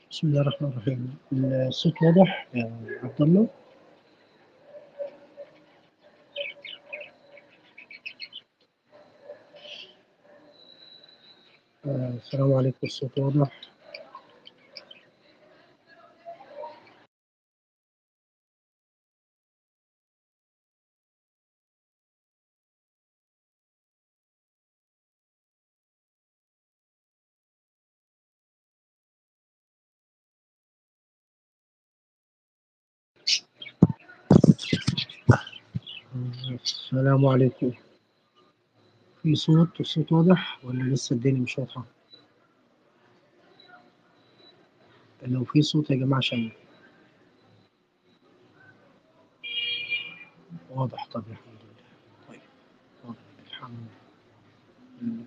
بسم الله الرحمن الرحيم الصوت واضح يا عبد الله آه، السلام عليكم الصوت واضح آه، السلام عليكم في صوت الصوت واضح ولا لسه الدنيا مش واضحة لو في صوت يا جماعة شيء واضح طب الحمد لله طيب واضح الحمد لله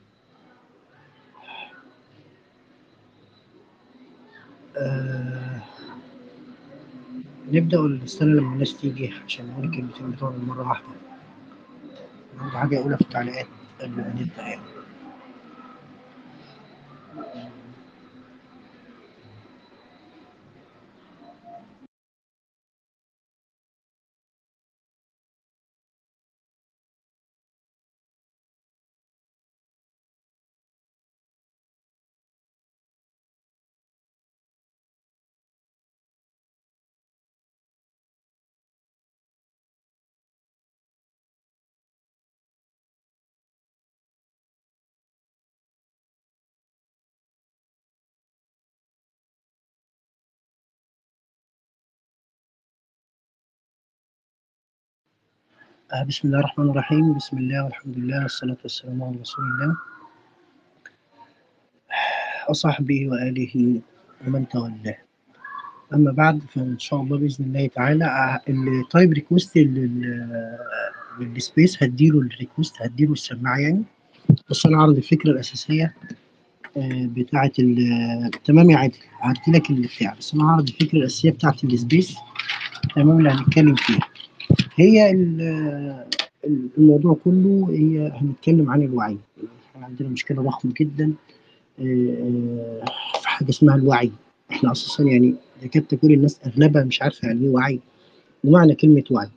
آه نبدأ ولا نستنى لما الناس تيجي عشان نقول الكلمتين بتوعنا مرة واحدة عندي حاجة أقولها في التعليقات قبل ما نبدأ يعني آه بسم الله الرحمن الرحيم بسم الله والحمد لله والصلاة والسلام على رسول الله وصحبه وآله ومن تولاه أما بعد فإن شاء الله بإذن الله تعالى التايب ريكوست للسبيس هديله الريكوست هديله السماعة يعني بس أنا عرض الفكرة الأساسية آه، بتاعة ال- تمام يا عادل هدي لك البتاع بس أنا هعرض الفكرة الأساسية بتاعة السبيس تمام اللي هنتكلم فيها هي ال- الموضوع كله هي هنتكلم عن الوعي احنا عندنا مشكلة ضخمة جدا آه، في حاجة اسمها الوعي احنا اساسا يعني يكاد تكون الناس اغلبها مش عارفة يعني ايه وعي ومعنى كلمة وعي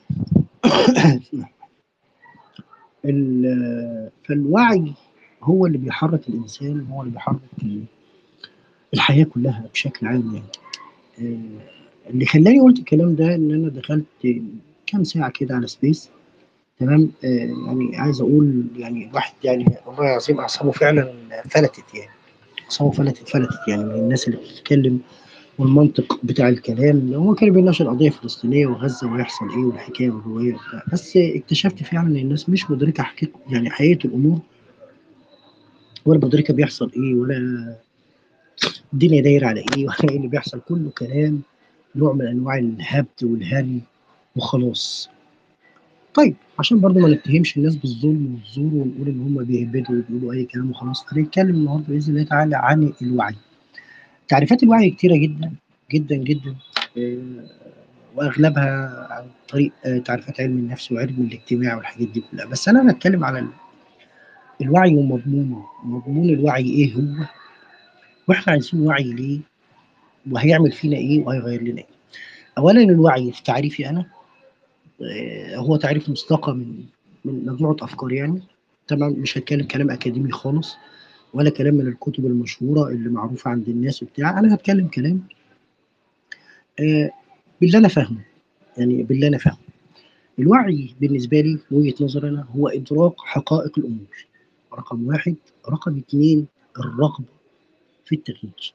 ال- فالوعي هو اللي بيحرك الانسان هو اللي بيحرك الحياة كلها بشكل عام يعني آه، اللي خلاني قلت الكلام ده ان انا دخلت كام ساعة كده على سبيس تمام آه، يعني عايز اقول يعني الواحد يعني والله العظيم اعصابه فعلا فلتت يعني اعصابه فلتت فلتت يعني من الناس اللي بتتكلم والمنطق بتاع الكلام هو كان بيناقش القضيه الفلسطينيه وغزه ويحصل ايه والحكايه والروايه وبتاع بس اكتشفت فعلا ان الناس مش مدركه حقيقه يعني حقيقه الامور ولا مدركه بيحصل ايه ولا الدنيا دايره على ايه ولا ايه اللي بيحصل كله كلام نوع من انواع الهبد والهري وخلاص طيب عشان برضه ما نتهمش الناس بالظلم والزور ونقول ان هم بيهبدوا وبيقولوا اي كلام وخلاص هنتكلم النهارده باذن الله تعالى عن الوعي. تعريفات الوعي كتيره جدا جدا جدا آه، واغلبها عن طريق آه، تعريفات علم النفس وعلم الاجتماع والحاجات دي كلها بس انا هتكلم على ال- الوعي ومضمونه مضمون الوعي ايه هو واحنا عايزين وعي ليه وهيعمل فينا ايه وهيغير لنا ايه. اولا الوعي في تعريفي انا آه، هو تعريف مستقى من من مجموعه افكار يعني طبعا مش هتكلم كلام اكاديمي خالص ولا كلام من الكتب المشهوره اللي معروفه عند الناس وبتاع انا هتكلم كلام آه، باللي انا فاهمه يعني باللي انا فاهمه الوعي بالنسبه لي وجهه نظري انا هو ادراك حقائق الامور رقم واحد رقم اثنين الرغبه في التغيير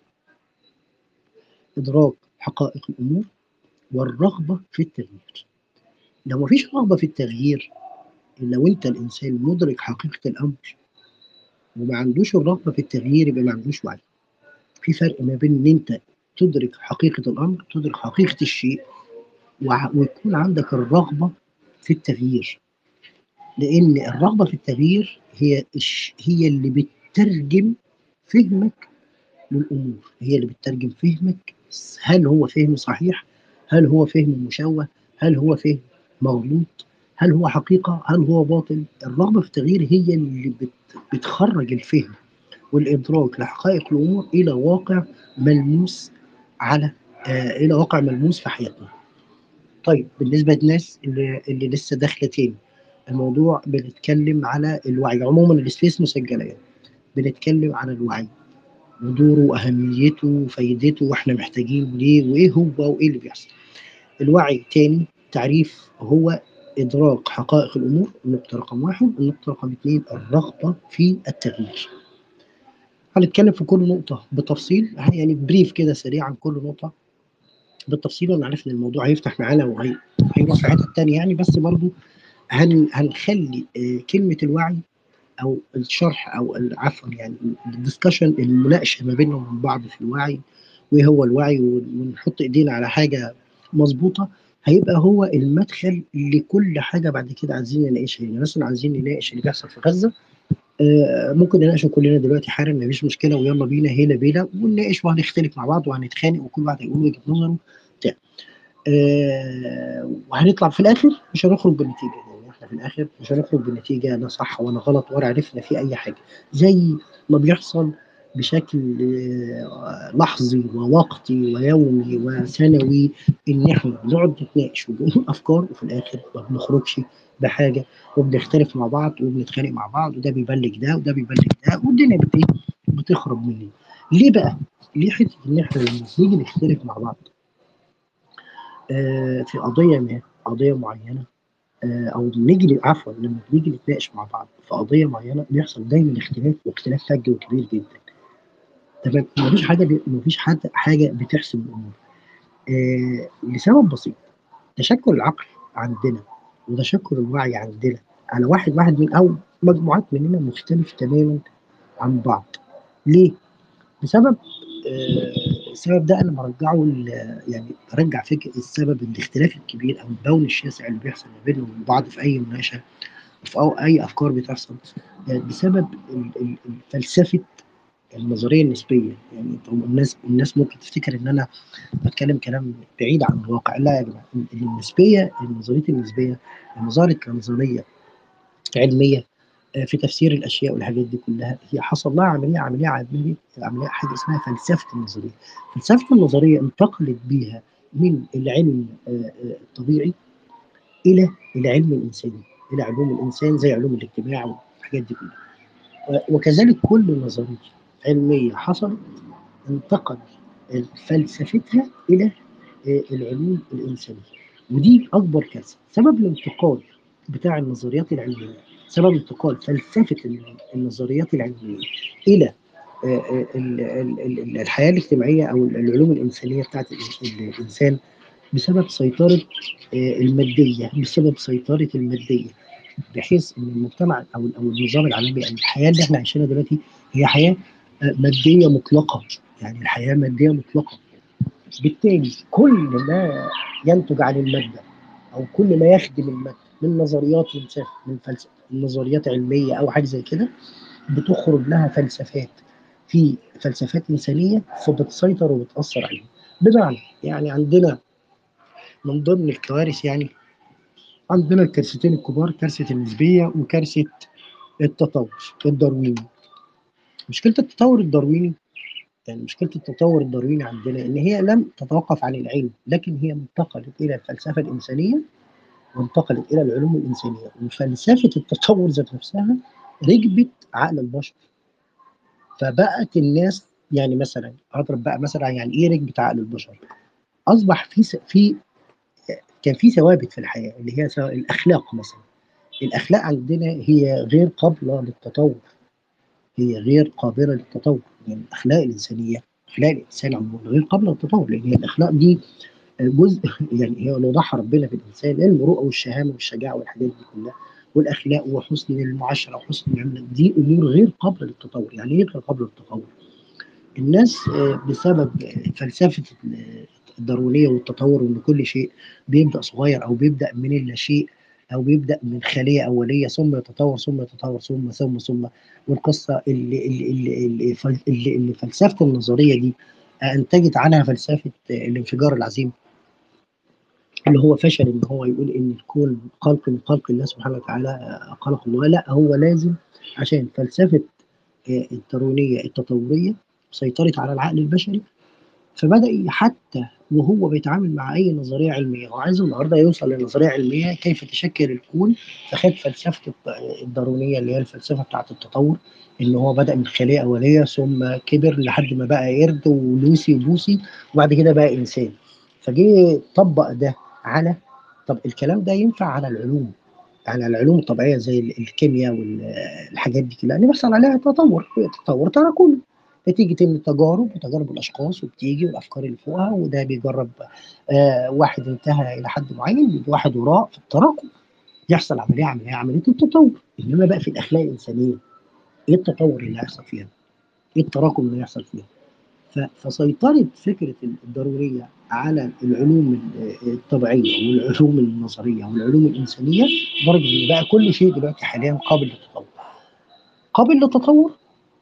ادراك حقائق الامور والرغبه في التغيير لو مفيش رغبه في التغيير لو انت الانسان مدرك حقيقه الامر وما عندوش الرغبه في التغيير يبقى ما عندوش وعي في فرق ما بين ان انت تدرك حقيقه الامر تدرك حقيقه الشيء وع- ويكون عندك الرغبه في التغيير لان الرغبه في التغيير هي الش- هي اللي بتترجم فهمك للامور هي اللي بتترجم فهمك هل هو فهم صحيح هل هو فهم مشوه هل هو فهم مغلوط هل هو حقيقه هل هو باطل الرغبه في التغيير هي اللي بت بتخرج الفهم والادراك لحقائق الامور الى واقع ملموس على آه الى واقع ملموس في حياتنا. طيب بالنسبه للناس اللي, اللي لسه داخله تاني الموضوع بنتكلم على الوعي عموما السبيس مسجله يعني بنتكلم على الوعي ودوره واهميته وفايدته واحنا محتاجينه ليه وايه هو وايه اللي بيحصل. الوعي تاني تعريف هو ادراك حقائق الامور النقطه رقم واحد النقطه رقم اثنين الرغبه في التغيير. هنتكلم في كل نقطه بتفصيل يعني بريف كده سريع عن كل نقطه بالتفصيل وانا عارف ان الموضوع هيفتح معانا وهيروح في حته تانيه يعني بس برضو هن هنخلي آه، كلمه الوعي او الشرح او عفوا يعني الدسكشن المناقشه ما بيننا وبين بعض في الوعي وايه هو الوعي ونحط ايدينا على حاجه مظبوطه هيبقى هو المدخل لكل حاجه بعد كده عايزين نناقشها يعني مثلا عايزين نناقش اللي بيحصل في غزه آه ممكن نناقشه كلنا دلوقتي حالا مفيش مشكله ويلا بينا هيلا بينا ونناقش وهنختلف مع بعض وهنتخانق وكل واحد هيقول وجهه نظره بتاع آه وهنطلع في الاخر مش هنخرج بنتيجه يعني احنا في الاخر مش هنخرج بنتيجه لا صح ولا غلط ولا عرفنا في اي حاجه زي ما بيحصل بشكل آه، لحظي ووقتي ويومي وسنوي ان احنا بنقعد نتناقش ونقول افكار وفي الاخر ما بنخرجش بحاجه وبنختلف مع بعض وبنتخانق مع بعض وده بيبلج ده وده بيبلج ده والدنيا بتخرب مننا. ليه بقى؟ ليه حته ان احنا لما نيجي نختلف مع بعض آه في قضيه ما قضيه معينه آه او نيجي عفوا لما بنيجي نتناقش مع بعض في قضيه معينه بيحصل دايما اختلاف واختلاف فج وكبير جدا تمام مفيش حاجه مفيش حد حاجه بتحسم الامور آه لسبب بسيط تشكل العقل عندنا وتشكل الوعي عندنا على واحد واحد من او مجموعات مننا مختلف تماما عن بعض ليه؟ بسبب آه السبب ده انا برجعه يعني برجع فكره السبب الاختلاف الكبير او البون الشاسع اللي بيحصل ما بيننا وبين بعض في اي مناقشه في اي افكار بتحصل يعني بسبب فلسفه النظريه النسبيه يعني الناس الناس ممكن تفتكر ان انا بتكلم كلام بعيد عن الواقع لا يا جماعه النسبيه النظريه النسبيه ظهرت كنظريه علميه آه، في تفسير الاشياء والحاجات دي كلها هي حصل لها عمليه عمليه عمليه عمليه حاجه اسمها فلسفه النظريه فلسفه النظريه انتقلت بيها من العلم آه، آه، الطبيعي الى العلم الانساني الى علوم الانسان زي علوم الاجتماع والحاجات دي كلها وكذلك كل نظريه علميه حصلت انتقل فلسفتها الى العلوم الانسانيه ودي اكبر كارثه سبب الانتقال بتاع النظريات العلميه سبب انتقال فلسفه النظريات العلميه الى الحياه الاجتماعيه او العلوم الانسانيه بتاعت الانسان بسبب سيطره الماديه بسبب سيطره الماديه بحيث ان المجتمع او او النظام العالمي او الحياه اللي احنا عايشينها دلوقتي هي حياه ماديه مطلقه يعني الحياه ماديه مطلقه بالتالي كل ما ينتج عن الماده او كل ما يخدم الماده من نظريات من فلسفه من نظريات علميه او حاجه زي كده بتخرج لها فلسفات في فلسفات انسانيه فبتسيطر وبتاثر عليها بمعنى يعني عندنا من ضمن الكوارث يعني عندنا الكارثتين الكبار كارثه النسبيه وكارثه التطور الدارويني مشكله التطور الدارويني يعني مشكله التطور الدارويني عندنا ان هي لم تتوقف عن العلم لكن هي انتقلت الى الفلسفه الانسانيه وانتقلت الى العلوم الانسانيه وفلسفه التطور ذات نفسها ركبت عقل البشر فبقت الناس يعني مثلا اضرب بقى مثلا يعني ايه ركبت عقل البشر اصبح في في كان في ثوابت في الحياه اللي هي الاخلاق مثلا الاخلاق عندنا هي غير قابله للتطور هي غير قابله للتطور يعني الاخلاق الانسانيه اخلاق الانسان عموما غير قابله للتطور لان الاخلاق دي جزء يعني هي لو ضحى ربنا بالانسان المروءه والشهامه والشجاعه والحاجات دي كلها والاخلاق وحسن المعاشره وحسن المعامله دي امور غير قابله للتطور، يعني ايه غير قابله للتطور؟ الناس آه، بسبب فلسفه الداروينيه والتطور وان كل شيء بيبدا صغير او بيبدا من اللاشيء او بيبدا من خليه اوليه ثم يتطور ثم يتطور ثم ثم ثم والقصه اللي اللي اللي, اللي, اللي فلسفه النظريه دي انتجت عنها فلسفه الانفجار العظيم اللي هو فشل ان هو يقول ان الكون خلق من خلق الله سبحانه وتعالى خلق الله لا هو لازم عشان فلسفه الدارونيه التطوريه سيطرت على العقل البشري فبدا حتى وهو بيتعامل مع اي نظريه علميه هو عايز النهارده يوصل لنظريه علميه كيف تشكل الكون فخد فلسفه الدارونيه اللي هي الفلسفه بتاعت التطور ان هو بدا من خليه اوليه ثم كبر لحد ما بقى قرد ولوسي وبوسي وبعد كده بقى انسان فجه طبق ده على طب الكلام ده ينفع على العلوم على العلوم الطبيعيه زي الكيمياء والحاجات دي كلها اللي بيحصل عليها تطور تطور تراكمي نتيجة التجارب وتجارب الأشخاص وبتيجي والأفكار اللي فوقها وده بيجرب آه واحد انتهى إلى حد معين بيجي واحد وراء في التراكم يحصل عملية عملية عملية التطور إنما بقى في الأخلاق الإنسانية إيه التطور اللي هيحصل فيها؟ إيه التراكم اللي هيحصل فيها؟ فسيطرة فكرة الضرورية على العلوم الطبيعية والعلوم النظرية والعلوم الإنسانية لدرجة إن بقى كل شيء دلوقتي حاليا قابل للتطور. قابل للتطور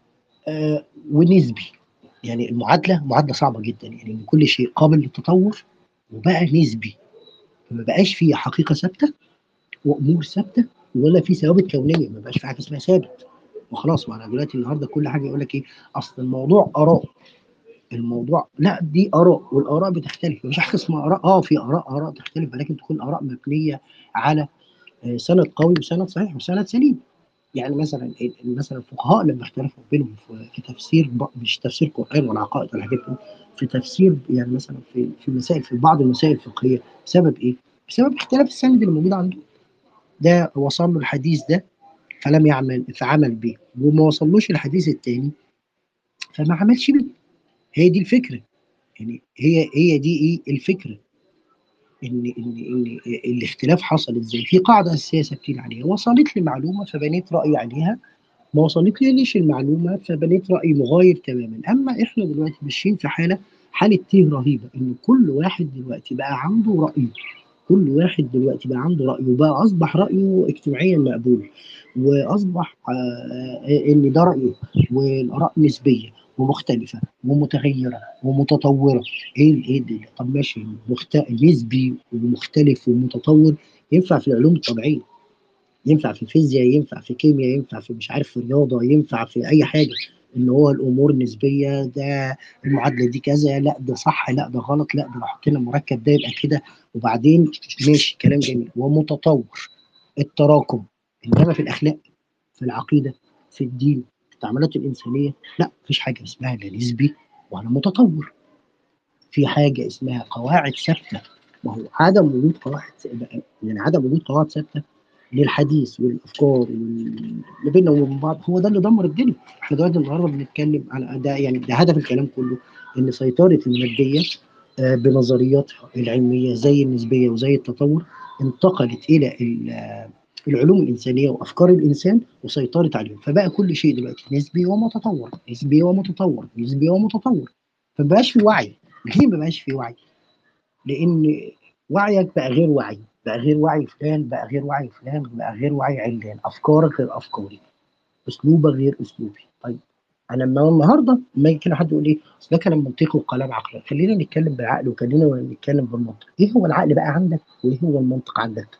آه ونسبي يعني المعادله معادله صعبه جدا يعني ان كل شيء قابل للتطور وبقى نسبي فما بقاش فيه حقيقه ثابته وامور ثابته ولا في ثوابت كونيه ما بقاش في حاجه اسمها ثابت وخلاص وانا دلوقتي النهارده كل حاجه يقول لك ايه اصل الموضوع اراء الموضوع لا دي اراء والاراء بتختلف مفيش حاجه اسمها اراء اه في اراء اراء تختلف ولكن تكون اراء مبنيه على سند قوي وسند صحيح وسند سليم يعني مثلا مثلا الفقهاء لما اختلفوا بينهم في تفسير مش تفسير قران ولا عقائد ولا حاجات في تفسير يعني مثلا في في مسائل في بعض المسائل الفقهيه بسبب ايه؟ بسبب اختلاف السند اللي موجود عندهم ده وصل له الحديث ده فلم يعمل فعمل به وما وصلوش الحديث الثاني فما عملش بيه هي دي الفكره يعني هي هي دي ايه الفكره ان ان ان الاختلاف حصل ازاي في قاعده اساسيه ثابتين عليها وصلت لي معلومه فبنيت رايي عليها ما وصلت لي ليش المعلومه فبنيت راي مغاير تماما اما احنا دلوقتي ماشيين في حاله حاله تيه رهيبه ان كل واحد دلوقتي بقى عنده رايه كل واحد دلوقتي بقى عنده رايه وبقى اصبح رايه اجتماعيا مقبول واصبح آه ان ده رايه والاراء نسبيه ومختلفة ومتغيرة ومتطورة ايه ايه ده طب ماشي مخت... نسبي ومختلف ومتطور ينفع في العلوم الطبيعية ينفع في الفيزياء ينفع في كيمياء ينفع في مش عارف في رياضة ينفع في أي حاجة إن هو الأمور نسبية ده المعادلة دي كذا لا ده صح لا ده غلط لا ده لو حطينا المركب ده يبقى كده وبعدين ماشي كلام جميل ومتطور التراكم إنما في الأخلاق في العقيدة في الدين التعاملات الإنسانية لا مفيش حاجة اسمها لا نسبي ولا متطور في حاجة اسمها قواعد ثابتة ما هو عدم وجود قواعد يعني عدم وجود قواعد ثابتة للحديث والافكار واللي بيننا وبين بعض هو ده اللي دمر الدنيا احنا دلوقتي النهارده بنتكلم على ده يعني ده هدف الكلام كله ان سيطره الماديه آه بنظرياتها العلميه زي النسبيه وزي التطور انتقلت الى العلوم الانسانيه وافكار الانسان وسيطرت عليهم فبقى كل شيء دلوقتي نسبي ومتطور نسبي ومتطور نسبي ومتطور فمبقاش في وعي ليه مبقاش في وعي؟ لان وعيك بقى غير وعي بقى غير وعي فلان بقى غير وعي فلان بقى غير وعي علان افكارك غير افكاري اسلوبك غير اسلوبي طيب انا لما النهارده لما يجي كده حد يقول ايه ده كلام منطقي وكلام عقلي خلينا نتكلم بالعقل وخلينا نتكلم بالمنطق ايه هو العقل بقى عندك وايه هو المنطق عندك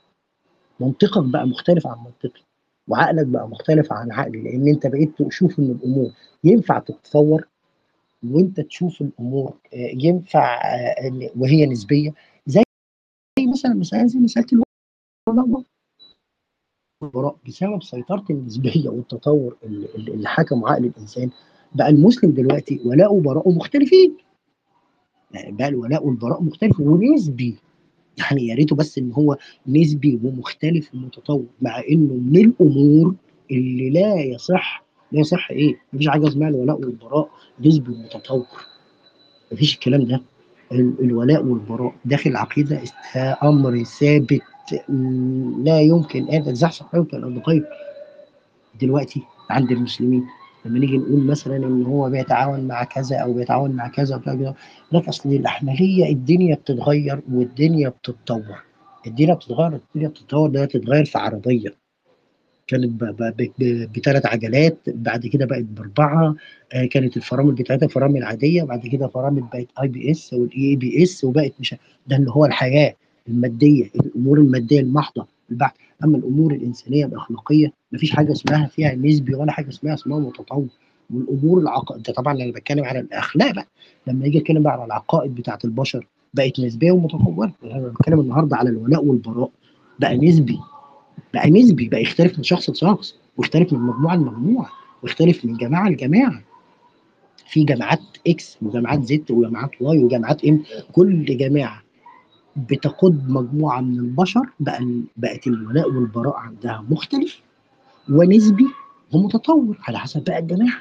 منطقك بقى مختلف عن منطقي وعقلك بقى مختلف عن عقلي لان انت بقيت تشوف ان الامور ينفع تتطور وانت تشوف الامور ينفع وهي نسبيه زي مثلا مسائل زي مساله الولاء البراء بسبب سيطره النسبيه والتطور اللي, اللي حكموا عقل الانسان بقى المسلم دلوقتي ولاءه وبراءه مختلفين يعني بقى الولاء والبراء مختلف ونسبي يعني يا ريته بس ان هو نسبي ومختلف ومتطور مع انه من الامور اللي لا يصح لا يصح ايه؟ مفيش حاجه اسمها الولاء والبراء نسبي ومتطور مفيش الكلام ده الولاء والبراء داخل العقيده امر ثابت لا يمكن ان يتزحزح يمكن ان يتغير دلوقتي عند المسلمين لما نيجي نقول مثلا ان هو بيتعاون مع كذا او بيتعاون مع كذا وكذا لك اصل الاحماليه الدنيا بتتغير والدنيا بتتطور الدنيا بتتغير الدنيا بتتطور ده تتغير في عربيه كانت بثلاث عجلات بعد كده بقت باربعه آه كانت الفرامل بتاعتها فرامل عاديه بعد كده فرامل بقت اي بي اس والاي بي اس وبقت مش ده اللي هو الحياه الماديه الامور الماديه المحضه البحث اما الامور الانسانيه الاخلاقيه مفيش حاجه اسمها فيها نسبي ولا حاجه اسمها اسمها متطور والامور العقائد ده طبعا انا بتكلم على الاخلاق بقى لما يجي اتكلم بقى على العقائد بتاعت البشر بقت نسبيه ومتطوره انا بتكلم النهارده على الولاء والبراء بقى نسبي بقى نسبي بقى يختلف من شخص لشخص ويختلف من مجموعه لمجموعه ويختلف من جماعه لجماعه في جماعات اكس وجماعات زد وجماعات واي وجماعات ام كل جماعه بتقود مجموعه من البشر بقى بقت الولاء والبراء عندها مختلف ونسبي ومتطور على حسب بقى الجماعه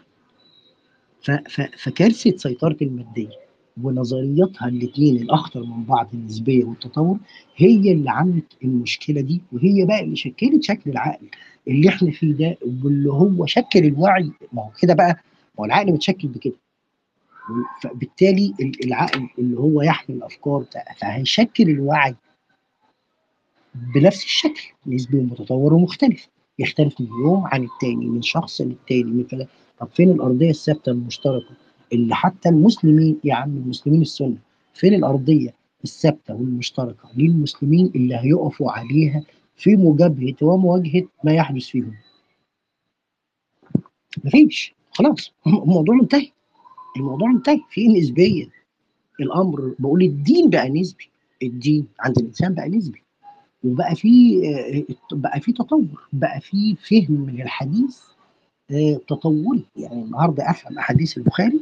فكارثه سيطره الماديه ونظرياتها الاثنين الاخطر من بعض النسبيه والتطور هي اللي عملت المشكله دي وهي بقى اللي شكلت شكل العقل اللي احنا فيه ده واللي هو شكل الوعي ما هو كده بقى ما هو العقل متشكل بكده فبالتالي العقل اللي هو يحمل الافكار فهيشكل الوعي بنفس الشكل نسبي ومتطور ومختلف يختلف من يوم عن التاني من شخص للتاني من فلا طب فين الارضيه الثابته المشتركه اللي حتى المسلمين يا عم المسلمين السنه فين الارضيه الثابته والمشتركه للمسلمين اللي هيقفوا عليها في مجابهه ومواجهه ما يحدث فيهم مفيش خلاص الموضوع منتهي الموضوع انتهى في نسبيه الامر بقول الدين بقى نسبي الدين عند الانسان بقى نسبي وبقى في بقى في تطور بقى في فهم من الحديث تطوري يعني النهارده افهم احاديث البخاري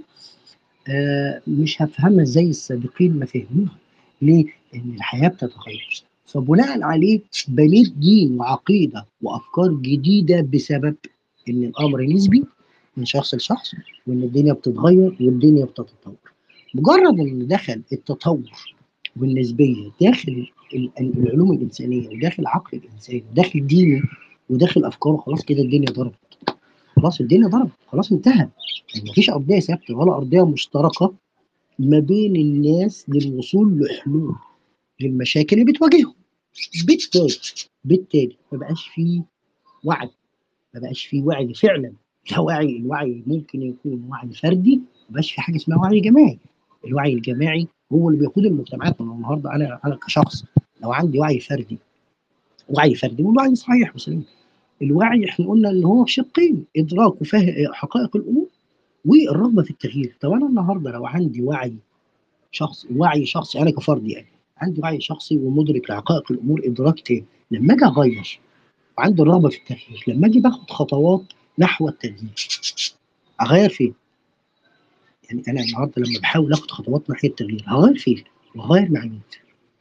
مش هفهمها زي السابقين ما فهموها ليه؟ لان الحياه بتتغير فبناء عليه بنيت دين وعقيده وافكار جديده بسبب ان الامر نسبي من شخص لشخص وان الدنيا بتتغير والدنيا بتتطور مجرد ان دخل التطور والنسبيه داخل العلوم الانسانيه وداخل عقل الانسان وداخل دينه وداخل افكاره خلاص كده الدنيا ضربت خلاص الدنيا ضربت خلاص انتهى يعني مفيش ارضيه ثابته ولا ارضيه مشتركه ما بين الناس للوصول لحلول للمشاكل اللي بتواجههم بالتالي بالتالي ما بقاش فيه وعي ما بقاش فيه وعي فعلا ده وعي الوعي ممكن يكون وعي فردي ما بقاش في حاجه اسمها وعي جماعي الوعي الجماعي هو اللي بيقود المجتمعات من النهارده انا انا كشخص لو عندي وعي فردي وعي فردي والوعي صحيح مسلم الوعي احنا قلنا ان هو شقين ادراك وفهم حقائق الامور والرغبه في التغيير طب انا النهارده لو عندي وعي شخص وعي شخصي انا كفرد يعني عندي وعي شخصي ومدرك لحقائق الامور ادراك تاني لما اجي اغير وعندي الرغبه في التغيير لما اجي باخد خطوات نحو التغيير اغير فين؟ يعني انا النهارده لما بحاول اخد خطوات ناحيه التغيير هغير فين؟ وهغير مع مين؟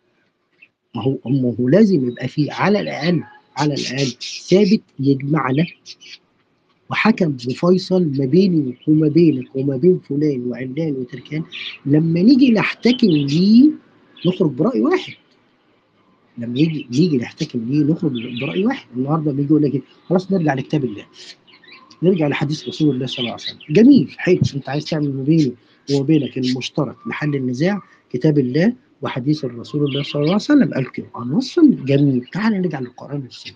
ما هو ما هو لازم يبقى فيه على الاقل على الاقل ثابت يجمعنا وحكم وفيصل ما بيني وما بينك وما بين فلان وعلان وتركان لما نيجي نحتكم ليه نخرج براي واحد لما يجي نيجي نحتكم ليه نخرج براي واحد النهارده بيجي يقول لك خلاص نرجع لكتاب الله نرجع لحديث رسول الله صلى الله عليه وسلم جميل حلو انت عايز تعمل ما بيني وما بينك المشترك لحل النزاع كتاب الله وحديث الرسول الله صلى الله عليه وسلم قال كده الوصل جميل تعال نرجع للقران والسنه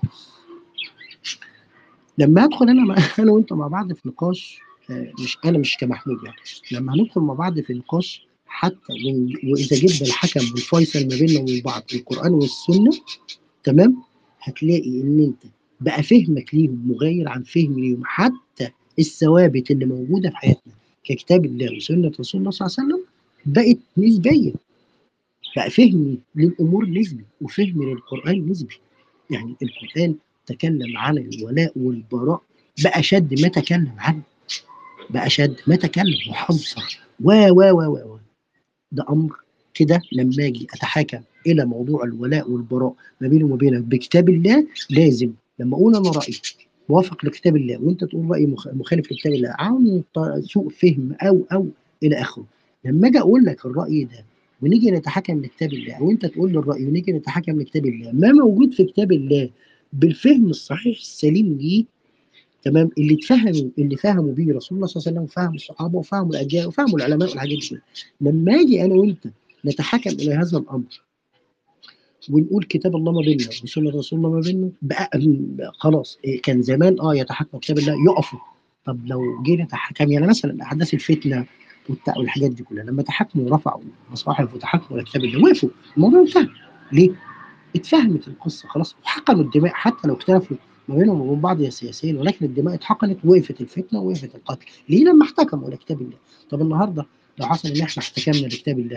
لما ادخل انا مع انا وانت مع بعض في نقاش مش انا مش كمحمود يعني لما هندخل مع بعض في نقاش حتى واذا جبنا الحكم والفيصل ما بيننا وبين بعض القران والسنه تمام هتلاقي ان انت بقى فهمك ليهم مغاير عن فهم ليهم حتى الثوابت اللي موجوده في حياتنا ككتاب الله وسنه رسول الله صلى الله عليه وسلم بقت نسبيه بقى فهمي للامور نسبي وفهمي للقران نسبي يعني القران تكلم عن الولاء والبراء بقى شد ما تكلم عنه بقى شد ما تكلم وحذر و و و و ده امر كده لما اجي اتحاكم الى موضوع الولاء والبراء ما بيني وما بينك بكتاب الله لازم لما اقول انا رايي موافق لكتاب الله وانت تقول راي مخالف لكتاب الله عن سوء فهم او او الى اخره لما اجي اقول لك الراي ده ونيجي نتحكم لكتاب الله وانت تقول لي الراي ونيجي نتحكم لكتاب الله ما موجود في كتاب الله بالفهم الصحيح السليم ليه تمام اللي اتفهموا اللي فهموا بيه رسول الله صلى الله عليه وسلم وفهم الصحابه وفهموا الاجيال وفهموا العلماء والحاجات دي لما اجي انا وانت نتحكم الى هذا الامر ونقول كتاب الله ما بيننا وسنه رسول الله ما بيننا بقى خلاص كان زمان اه يتحكم كتاب الله يقفوا طب لو جينا نتحكم يعني مثلا احداث الفتنه والحاجات دي كلها لما تحكموا ورفعوا مصاحف وتحكموا على كتاب الله وقفوا الموضوع انتهى ليه؟ اتفهمت القصه خلاص وحقنوا الدماء حتى لو اختلفوا ما بينهم وبين بعض سياسيا ولكن الدماء اتحقنت وقفت الفتنه ووقفت القتل ليه لما احتكموا لكتاب الله طب النهارده لو حصل ان احنا احتكمنا لكتاب الله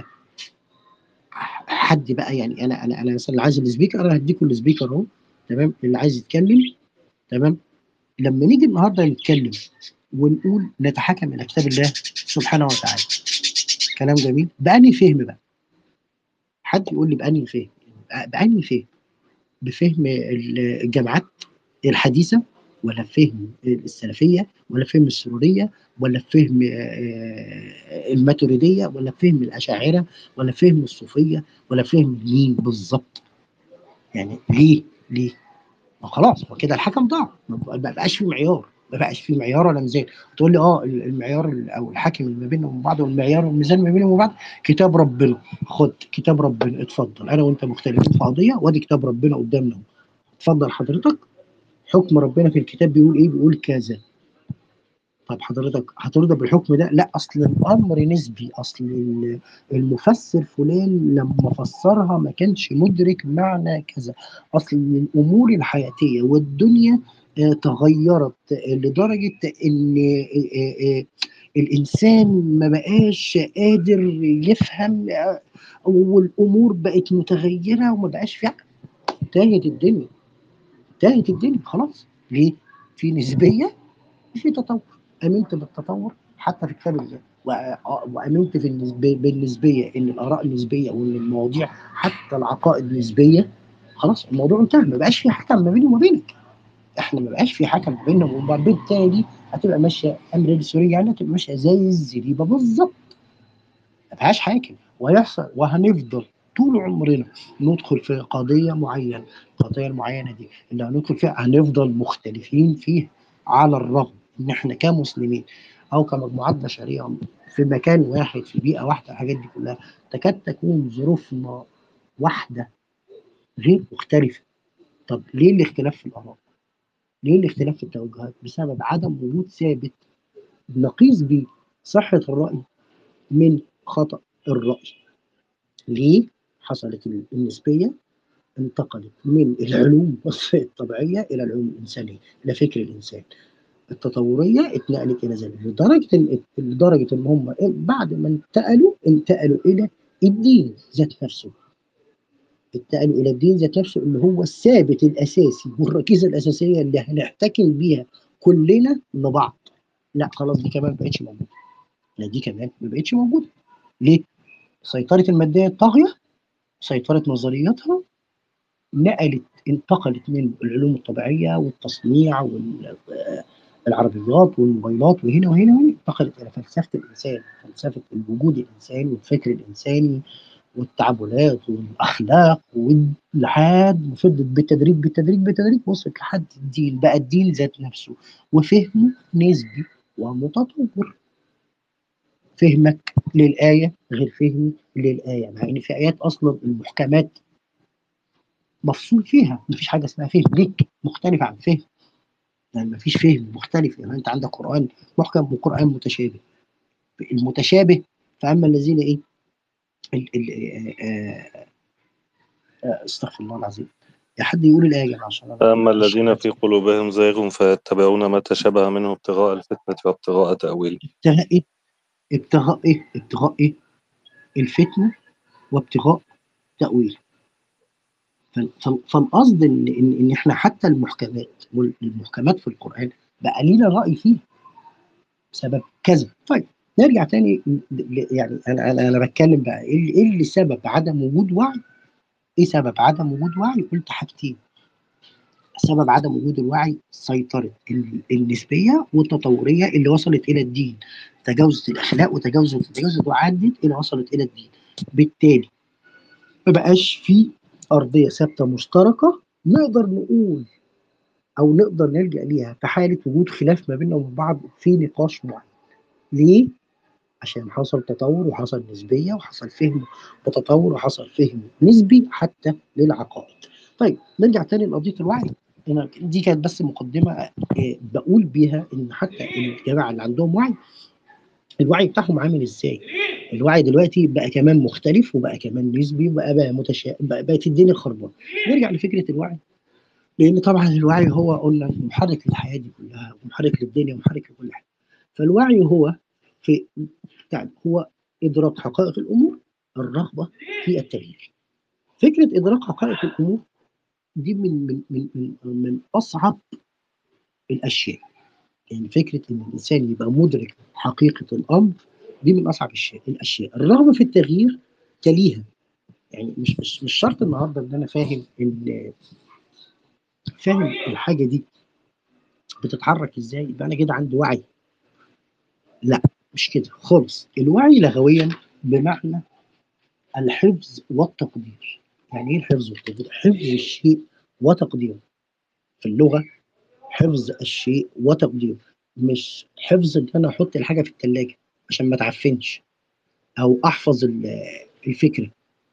حد بقى يعني انا انا انا مثلا اللي عايز السبيكر انا هديكم السبيكر اهو تمام اللي عايز يتكلم تمام لما نيجي النهارده نتكلم ونقول نتحكم الى كتاب الله سبحانه وتعالى كلام جميل بأني فهم بقى حد يقول لي بأني فهم بأني فهم بفهم الجامعات الحديثة ولا فهم السلفية ولا فهم السرورية ولا فهم الماتريدية ولا فهم الأشاعرة ولا فهم الصوفية ولا فهم مين بالظبط يعني ليه ليه ما خلاص هو كده الحكم ضاع ما بقاش في معيار ما بقاش في معيار ولا ميزان تقول لي اه المعيار او الحاكم اللي ما بينهم وبين بعض والمعيار والميزان ما بينهم وبين بعض كتاب ربنا خد كتاب ربنا اتفضل انا وانت مختلفين في قضيه وادي كتاب ربنا قدامنا اتفضل حضرتك حكم ربنا في الكتاب بيقول ايه بيقول كذا طب حضرتك هترضى بالحكم ده لا اصل الامر نسبي اصل المفسر فلان لما فسرها ما كانش مدرك معنى كذا اصل الامور الحياتيه والدنيا تغيرت لدرجه ان الانسان ما بقاش قادر يفهم والامور بقت متغيره وما بقاش في تاهت الدنيا تاهت الدنيا خلاص ليه؟ في نسبيه في تطور امنت بالتطور حتى في كتاب الله وامنت في النسبيه بالنسبيه ان الاراء نسبيه وان المواضيع حتى العقائد نسبيه خلاص الموضوع انتهى ما بقاش في حكم ما بيني وما بينك احنا ما بقاش في حكم بيننا وبين بعض بالتالي هتبقى ماشيه امر السوريه يعني هتبقى ماشيه زي الزريبه بالظبط ما فيهاش حاكم ويحصل وهنفضل طول عمرنا ندخل في قضيه معينه القضيه المعينه دي اللي هندخل فيها هنفضل مختلفين فيها على الرغم ان احنا كمسلمين او كمجموعات بشريه في مكان واحد في بيئه واحده الحاجات دي كلها تكاد تكون ظروفنا واحده غير مختلفه طب ليه الاختلاف في الاراء؟ ليه الاختلاف في التوجهات؟ بسبب عدم وجود ثابت نقيس بيه صحه الراي من خطا الراي. ليه؟ حصلت النسبيه انتقلت من العلوم الطبيعيه الى العلوم الانسانيه، الى فكر الانسان. التطوريه اتنقلت الى ذلك لدرجه ان لدرجه ان هم بعد ما انتقلوا انتقلوا الى الدين ذات نفسه انتقلوا الى الدين ذات نفسه اللي هو الثابت الاساسي والركيزه الاساسيه اللي هنحتكم بيها كلنا لبعض لا خلاص دي كمان ما بقتش موجوده لا دي كمان ما بقتش موجوده ليه؟ سيطره الماديه الطاغيه سيطره نظرياتها نقلت انتقلت من العلوم الطبيعيه والتصنيع وال العربيات والموبايلات وهنا وهنا وهنا انتقلت الى فلسفه الانسان فلسفه الوجود الانساني والفكر الانساني والتعاملات والاخلاق ولحد وفضلت بالتدريج بالتدريج بالتدريج وصلت لحد الدين بقى الدين ذات نفسه وفهمه نسبي ومتطور فهمك للآية غير فهمي للآية مع إن في آيات أصلا المحكمات مفصول فيها مفيش حاجة اسمها فهم ليك مختلف عن فهم يعني مفيش فهم مختلف يعني أنت عندك قرآن محكم وقرآن متشابه المتشابه فأما الذين إيه ال ال استغفر الله العظيم يا حد يقول الآية يا جماعة عشان أما الذين في قلوبهم زيغ فيتبعون ما تشابه منه ابتغاء الفتنة وابتغاء تأويله ابتغاء إيه؟ ابتغاء إيه؟ ابتغاء إيه؟ الفتنة وابتغاء تأويل فالقصد إن, إن إن إحنا حتى المحكمات والمحكمات في القرآن بقى لينا رأي فيها بسبب كذا طيب نرجع تاني يعني انا انا انا بتكلم بقى ايه ايه اللي سبب عدم وجود وعي؟ ايه سبب عدم وجود وعي؟ قلت حاجتين سبب عدم وجود الوعي سيطرة النسبية والتطورية اللي وصلت إلى الدين تجاوزت الأخلاق وتجاوزت تجاوزت وعدت إلى وصلت إلى الدين بالتالي ما بقاش في أرضية ثابتة مشتركة نقدر نقول أو نقدر نلجأ ليها في حالة وجود خلاف ما بيننا وبين بعض في نقاش معين ليه؟ عشان حصل تطور وحصل نسبيه وحصل فهم وتطور وحصل فهم نسبي حتى للعقائد. طيب نرجع تاني لقضيه الوعي انا دي كانت بس مقدمه بقول بيها ان حتى الجماعه اللي عندهم وعي الوعي بتاعهم عامل ازاي؟ الوعي دلوقتي بقى كمان مختلف وبقى كمان نسبي وبقى بقى متشا... بقى بقت الدنيا خربانه نرجع لفكره الوعي لان طبعا الوعي هو قلنا محرك للحياه دي كلها ومحرك للدنيا ومحرك لكل حاجه فالوعي هو في يعني هو ادراك حقائق الامور الرغبه في التغيير فكره ادراك حقائق الامور دي من من من من, من اصعب الاشياء يعني فكره ان الانسان يبقى مدرك حقيقه الامر دي من اصعب الشيء الاشياء الرغبه في التغيير تليها يعني مش مش مش شرط النهارده ان انا فاهم ان فاهم الحاجه دي بتتحرك ازاي يبقى انا كده عندي وعي لا مش كده خالص الوعي لغويا بمعنى الحفظ والتقدير يعني ايه الحفظ والتقدير حفظ الشيء وتقديره في اللغه حفظ الشيء وتقديره مش حفظ ان انا احط الحاجه في الثلاجه عشان ما تعفنش او احفظ الفكره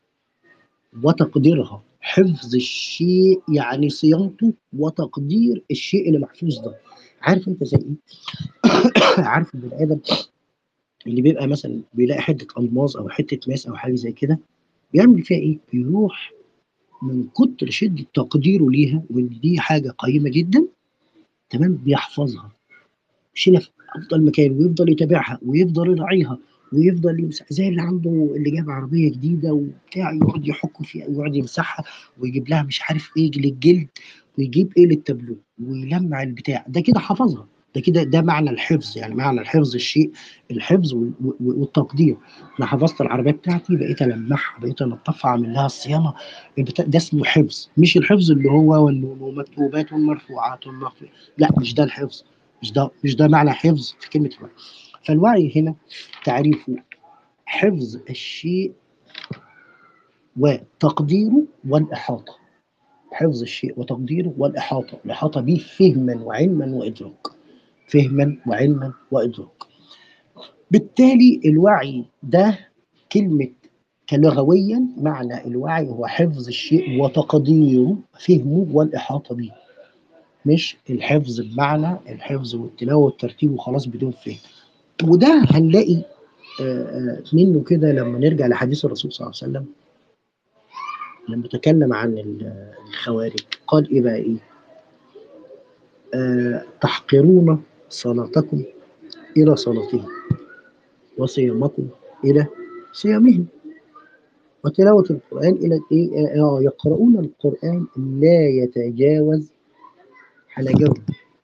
وتقديرها حفظ الشيء يعني صيانته وتقدير الشيء اللي محفوظ ده عارف انت زي ايه عارف البني ادم اللي بيبقى مثلا بيلاقي حته الماظ او حته ماس او حاجه زي كده بيعمل فيها ايه بيروح من كتر شده تقديره ليها وان دي حاجه قيمه جدا تمام بيحفظها يشيلها في افضل مكان ويفضل يتابعها ويفضل يراعيها ويفضل يمسح زي اللي عنده اللي جاب عربيه جديده وبتاع يقعد يحك فيها ويقعد يمسحها ويجيب لها مش عارف ايه للجلد ويجيب ايه للتابلو ويلمع البتاع ده كده حفظها ده كده ده معنى الحفظ يعني معنى الحفظ الشيء الحفظ والتقدير انا حفظت العربيه بتاعتي بقيت المعها بقيت انضفها اعمل لها الصيانه ده اسمه حفظ مش الحفظ اللي هو مكتوبات مرفوعات مرفوعات لا مش ده الحفظ مش ده مش ده معنى حفظ في كلمه الوعي فالوعي هنا تعريفه حفظ الشيء وتقديره والإحاطة حفظ الشيء وتقديره والإحاطة الإحاطة به فهما وعلما وإدراك فهما وعلما وإدراك بالتالي الوعي ده كلمة كلغويا معنى الوعي هو حفظ الشيء وتقديره فهمه والإحاطة به مش الحفظ بمعنى الحفظ والتلاوة والترتيب وخلاص بدون فهم وده هنلاقي منه كده لما نرجع لحديث الرسول صلى الله عليه وسلم لما تكلم عن الخوارج قال ايه بقى ايه آه تحقرون صلاتكم الى صلاتهم وصيامكم الى صيامهم وتلاوة القرآن إلى إيه؟ آه يقرؤون القرآن لا يتجاوز حناجرهم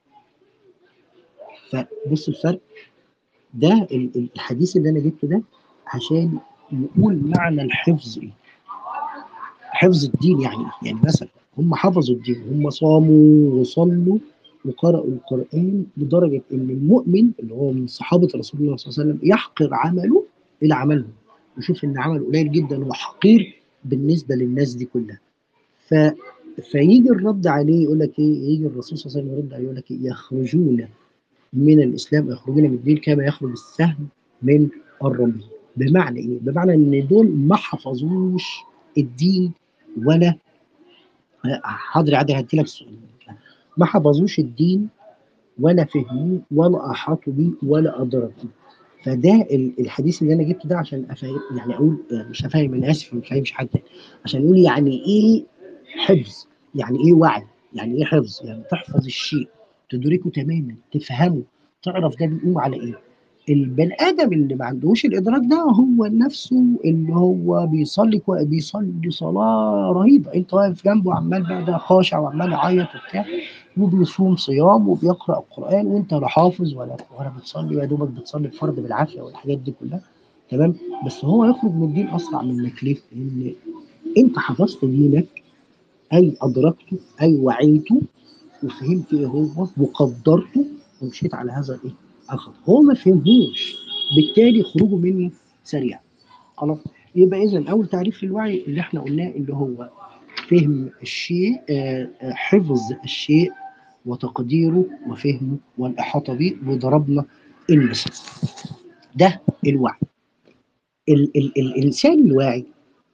فبص الفرق ده الحديث اللي انا جبته ده عشان يقول معنى الحفظ ايه حفظ الدين يعني ايه يعني مثلا هم حفظوا الدين هم صاموا وصلوا وقرأوا القرآن لدرجة إن المؤمن اللي هو من صحابة رسول الله صلى الله عليه وسلم يحقر عمله إلى عملهم ويشوف إن عمله قليل جدا وحقير بالنسبة للناس دي كلها ف فيجي الرد عليه يقول لك ايه يجي الرسول صلى الله عليه وسلم يرد عليه يقول لك إيه يخرجون من الاسلام يخرجون من الدين كما يخرج السهم من الرمي بمعنى ايه؟ بمعنى ان دول ما حفظوش الدين ولا حاضر عادي هدي لك السؤال ما حفظوش الدين ولا فهموه ولا احاطوا بيه ولا ادركوه فده الحديث اللي انا جبته ده عشان افهم يعني اقول مش افهم انا اسف مش فاهمش حد عشان اقول يعني ايه حفظ يعني ايه وعي يعني ايه حفظ يعني تحفظ الشيء تدركه تماما تفهمه تعرف ده بيقوم على ايه البني ادم اللي ما عندوش الادراك ده هو نفسه اللي هو بيصلي بيصلي صلاه رهيبه انت واقف جنبه عمال بقى ده خاشع وعمال يعيط وبتاع وبيصوم صيام وبيقرا القران وانت لا حافظ ولا ولا بتصلي يا دوبك بتصلي الفرض بالعافيه والحاجات دي كلها تمام بس هو يخرج من الدين اسرع منك ليه؟ لان انت حفظت دينك اي ادركته اي وعيته وفهمت ايه هو وقدرته ومشيت على هذا الايه؟ الخطا هو ما فهمهوش بالتالي خروجه منه سريع خلاص يبقى اذا اول تعريف للوعي اللي احنا قلناه اللي هو فهم الشيء آه حفظ الشيء وتقديره وفهمه والاحاطه به وضربنا المثل ده الوعي ال ال الانسان الواعي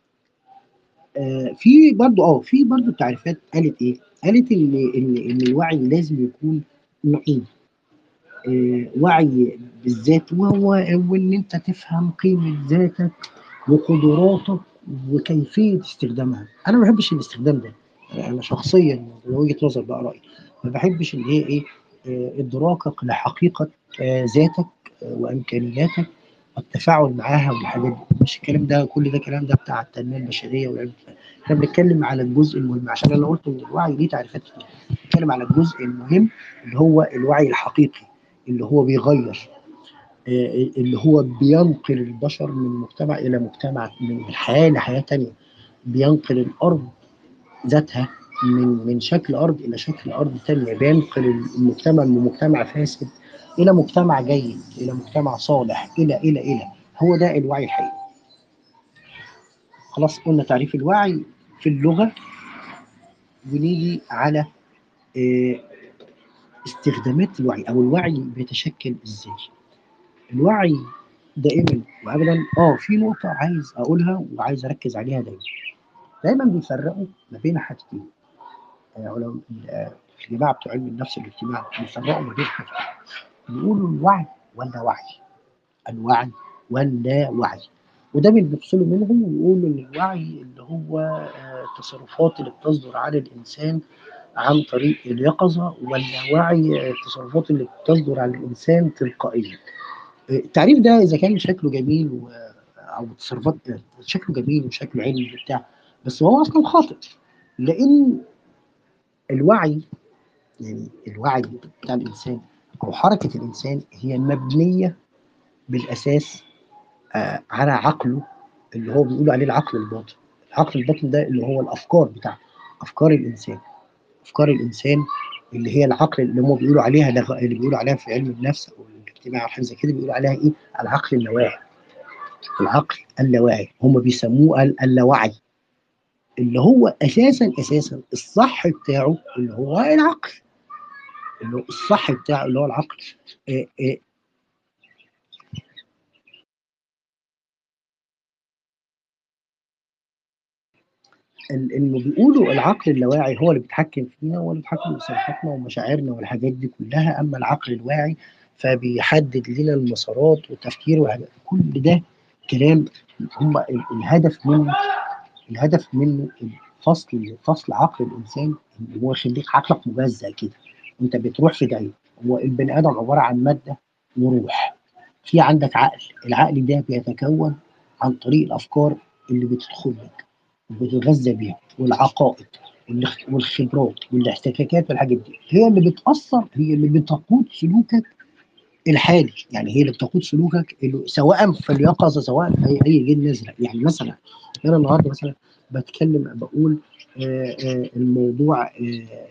آه في برضه اه في برضه تعريفات قالت ايه؟ قالت ان ان ان الوعي لازم يكون نوعين آه، وعي بالذات وهو وان انت تفهم قيمه ذاتك وقدراتك وكيفيه استخدامها انا ما بحبش الاستخدام ده انا شخصيا من وجهه نظر بقى رايي ما بحبش اللي هي ايه آه، ادراكك لحقيقه آه، ذاتك آه، وامكانياتك والتفاعل معاها والحاجات دي مش الكلام ده كل ده كلام ده بتاع التنميه البشريه والعلم احنا بنتكلم على الجزء المهم عشان انا قلت ان الوعي ليه تعريفات كتير بنتكلم على الجزء المهم اللي هو الوعي الحقيقي اللي هو بيغير آه، اللي هو بينقل البشر من مجتمع الى مجتمع من حياه لحياه تانية بينقل الارض ذاتها من من شكل ارض الى شكل ارض تانية بينقل المجتمع من مجتمع فاسد الى مجتمع جيد الى مجتمع صالح الى الى الى هو ده الوعي الحقيقي خلاص قلنا تعريف الوعي في اللغه ونيجي على آه، استخدامات الوعي او الوعي بيتشكل ازاي الوعي دائما وابدا اه في نقطه عايز اقولها وعايز اركز عليها دايما دايما بيفرقوا ما بين حاجتين آه، علماء آه، الجماعه بتوع علم النفس الاجتماعي بيفرقوا ما بين حاجتين بيقولوا الوعي ولا وعي الوعي ولا وعي وده اللي بيفصلوا منهم ويقولوا ان الوعي اللي هو آه، التصرفات اللي بتصدر على الانسان عن طريق اليقظه ولا وعي آه، التصرفات اللي بتصدر على الانسان تلقائيا آه، التعريف ده اذا كان شكله جميل و... او تصرفات آه، شكله جميل وشكله علمي وبتاع بس هو اصلا خاطئ لان الوعي يعني الوعي بتاع الانسان او حركه الانسان هي مبنيه بالاساس آه، على عقله اللي هو بيقولوا عليه العقل الباطن العقل الباطن ده اللي هو الافكار بتاعته افكار الانسان افكار الانسان اللي هي العقل اللي هم بيقولوا عليها لغ... اللي بيقولوا عليها في علم النفس او الاجتماع او حاجه زي كده بيقولوا عليها ايه العقل اللاواعي العقل اللاواعي هم بيسموه ال- اللاوعي اللي هو اساسا اساسا الصح بتاعه اللي هو العقل اللي هو الصح بتاعه اللي هو العقل آه، آه، ال- اللي بيقولوا العقل اللاواعي هو اللي بيتحكم فينا هو اللي بيتحكم في تصرفاتنا ومشاعرنا والحاجات دي كلها اما العقل الواعي فبيحدد لنا المسارات والتفكير والحاجات كل ده كلام هم ال- الهدف منه الهدف منه فصل فصل عقل الانسان اللي هو يخليك عقلك مجزأ كده انت بتروح في داهيه هو البني ادم عباره عن ماده وروح في عندك عقل العقل ده بيتكون عن طريق الافكار اللي بتدخل لك وبتتغذى بيها والعقائد والاخ- والخبرات والاحتكاكات والحاجات دي هي اللي بتاثر هي اللي بتقود سلوكك الحالي يعني هي اللي بتقود سلوكك اللي سواء في اليقظه سواء في اي اي جن نزله يعني مثلا انا النهارده مثلا بتكلم بقول آه، آه، الموضوع آه،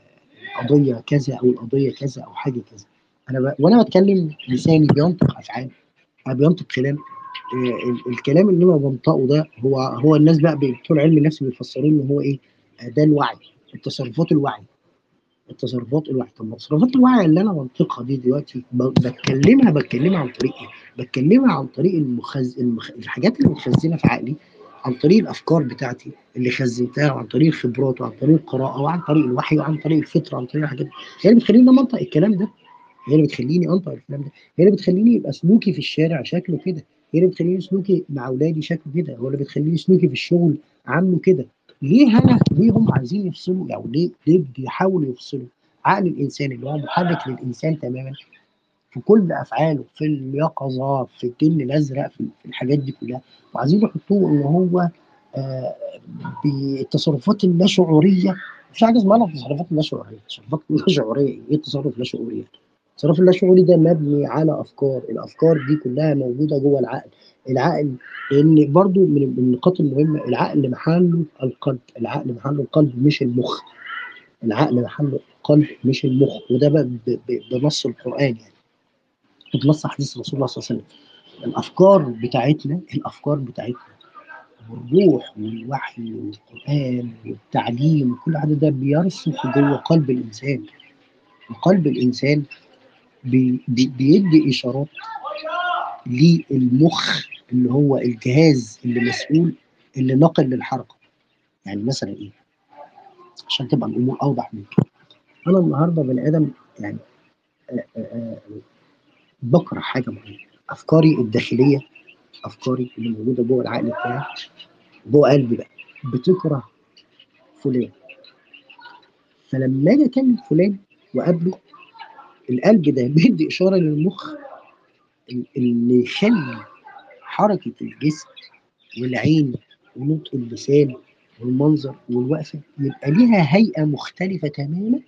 القضيه كذا او القضيه كذا او حاجه كذا انا ب... وانا بتكلم لساني بينطق افعال أنا بينطق كلام آه، ال- الكلام اللي انا بنطقه ده هو هو الناس بقى بتوع علم النفس بيفسروه ان هو ايه آه، ده الوعي التصرفات الوعي التصرفات الوعي طب ما تصرفات الوعي اللي انا بنطقها دي دلوقتي ب- بتكلمها بتكلمها عن طريق ايه؟ بتكلمها عن طريق المخز... المخ... الحاجات اللي متخزنه في عقلي عن طريق الافكار بتاعتي اللي خزنتها وعن طريق الخبرات وعن طريق القراءه وعن طريق الوحي وعن طريق الفطره وعن طريق الحاجات دي هي اللي بتخليني أنا انطق الكلام ده هي اللي بتخليني انطق الكلام ده هي اللي بتخليني يبقى سلوكي في الشارع شكله كده هي اللي بتخليني سلوكي مع اولادي شكله كده هو اللي بتخليني سلوكي في الشغل عامله كده ليه انا ليه هم عايزين يفصلوا او ليه ليه بيحاولوا يفصلوا عقل الانسان اللي هو محرك للانسان تماما في كل افعاله في اليقظه في الجن الازرق في في الحاجات دي كلها وعايزين يحطوه ان هو آه، بالتصرفات اللاشعوريه مفيش حاجه اسمها التصرفات اللاشعوريه التصرفات اللاشعوريه ايه التصرف اللاشعوري التصرف اللاشعوري ده مبني على افكار الافكار دي كلها موجوده جوه العقل العقل لان برضو من من النقاط المهمه العقل محله القلب العقل محله القلب مش المخ العقل محله القلب مش المخ وده بقى ب- ب- بنص القران يعني بنص حديث رسول الله صلى الله عليه وسلم الافكار بتاعتنا الافكار بتاعتنا والروح والوحي والقران والتعليم وكل حاجه ده بيرسخ جوه قلب الانسان وقلب الانسان بي بي بيدي اشارات للمخ اللي هو الجهاز اللي مسؤول اللي ناقل للحركه يعني مثلا ايه عشان تبقى الامور اوضح من كده انا النهارده بني ادم يعني آه، آه، آه، بكره حاجه معينه افكاري الداخليه افكاري اللي موجوده جوه العقل بتاعي جوه قلبي بقى بتكره فلان فلما اجي اكلم فلان واقابله القلب ده بيدي اشاره للمخ اللي يخلي حركه الجسم والعين ونطق اللسان والمنظر والوقفه يبقى ليها هيئه مختلفه تماما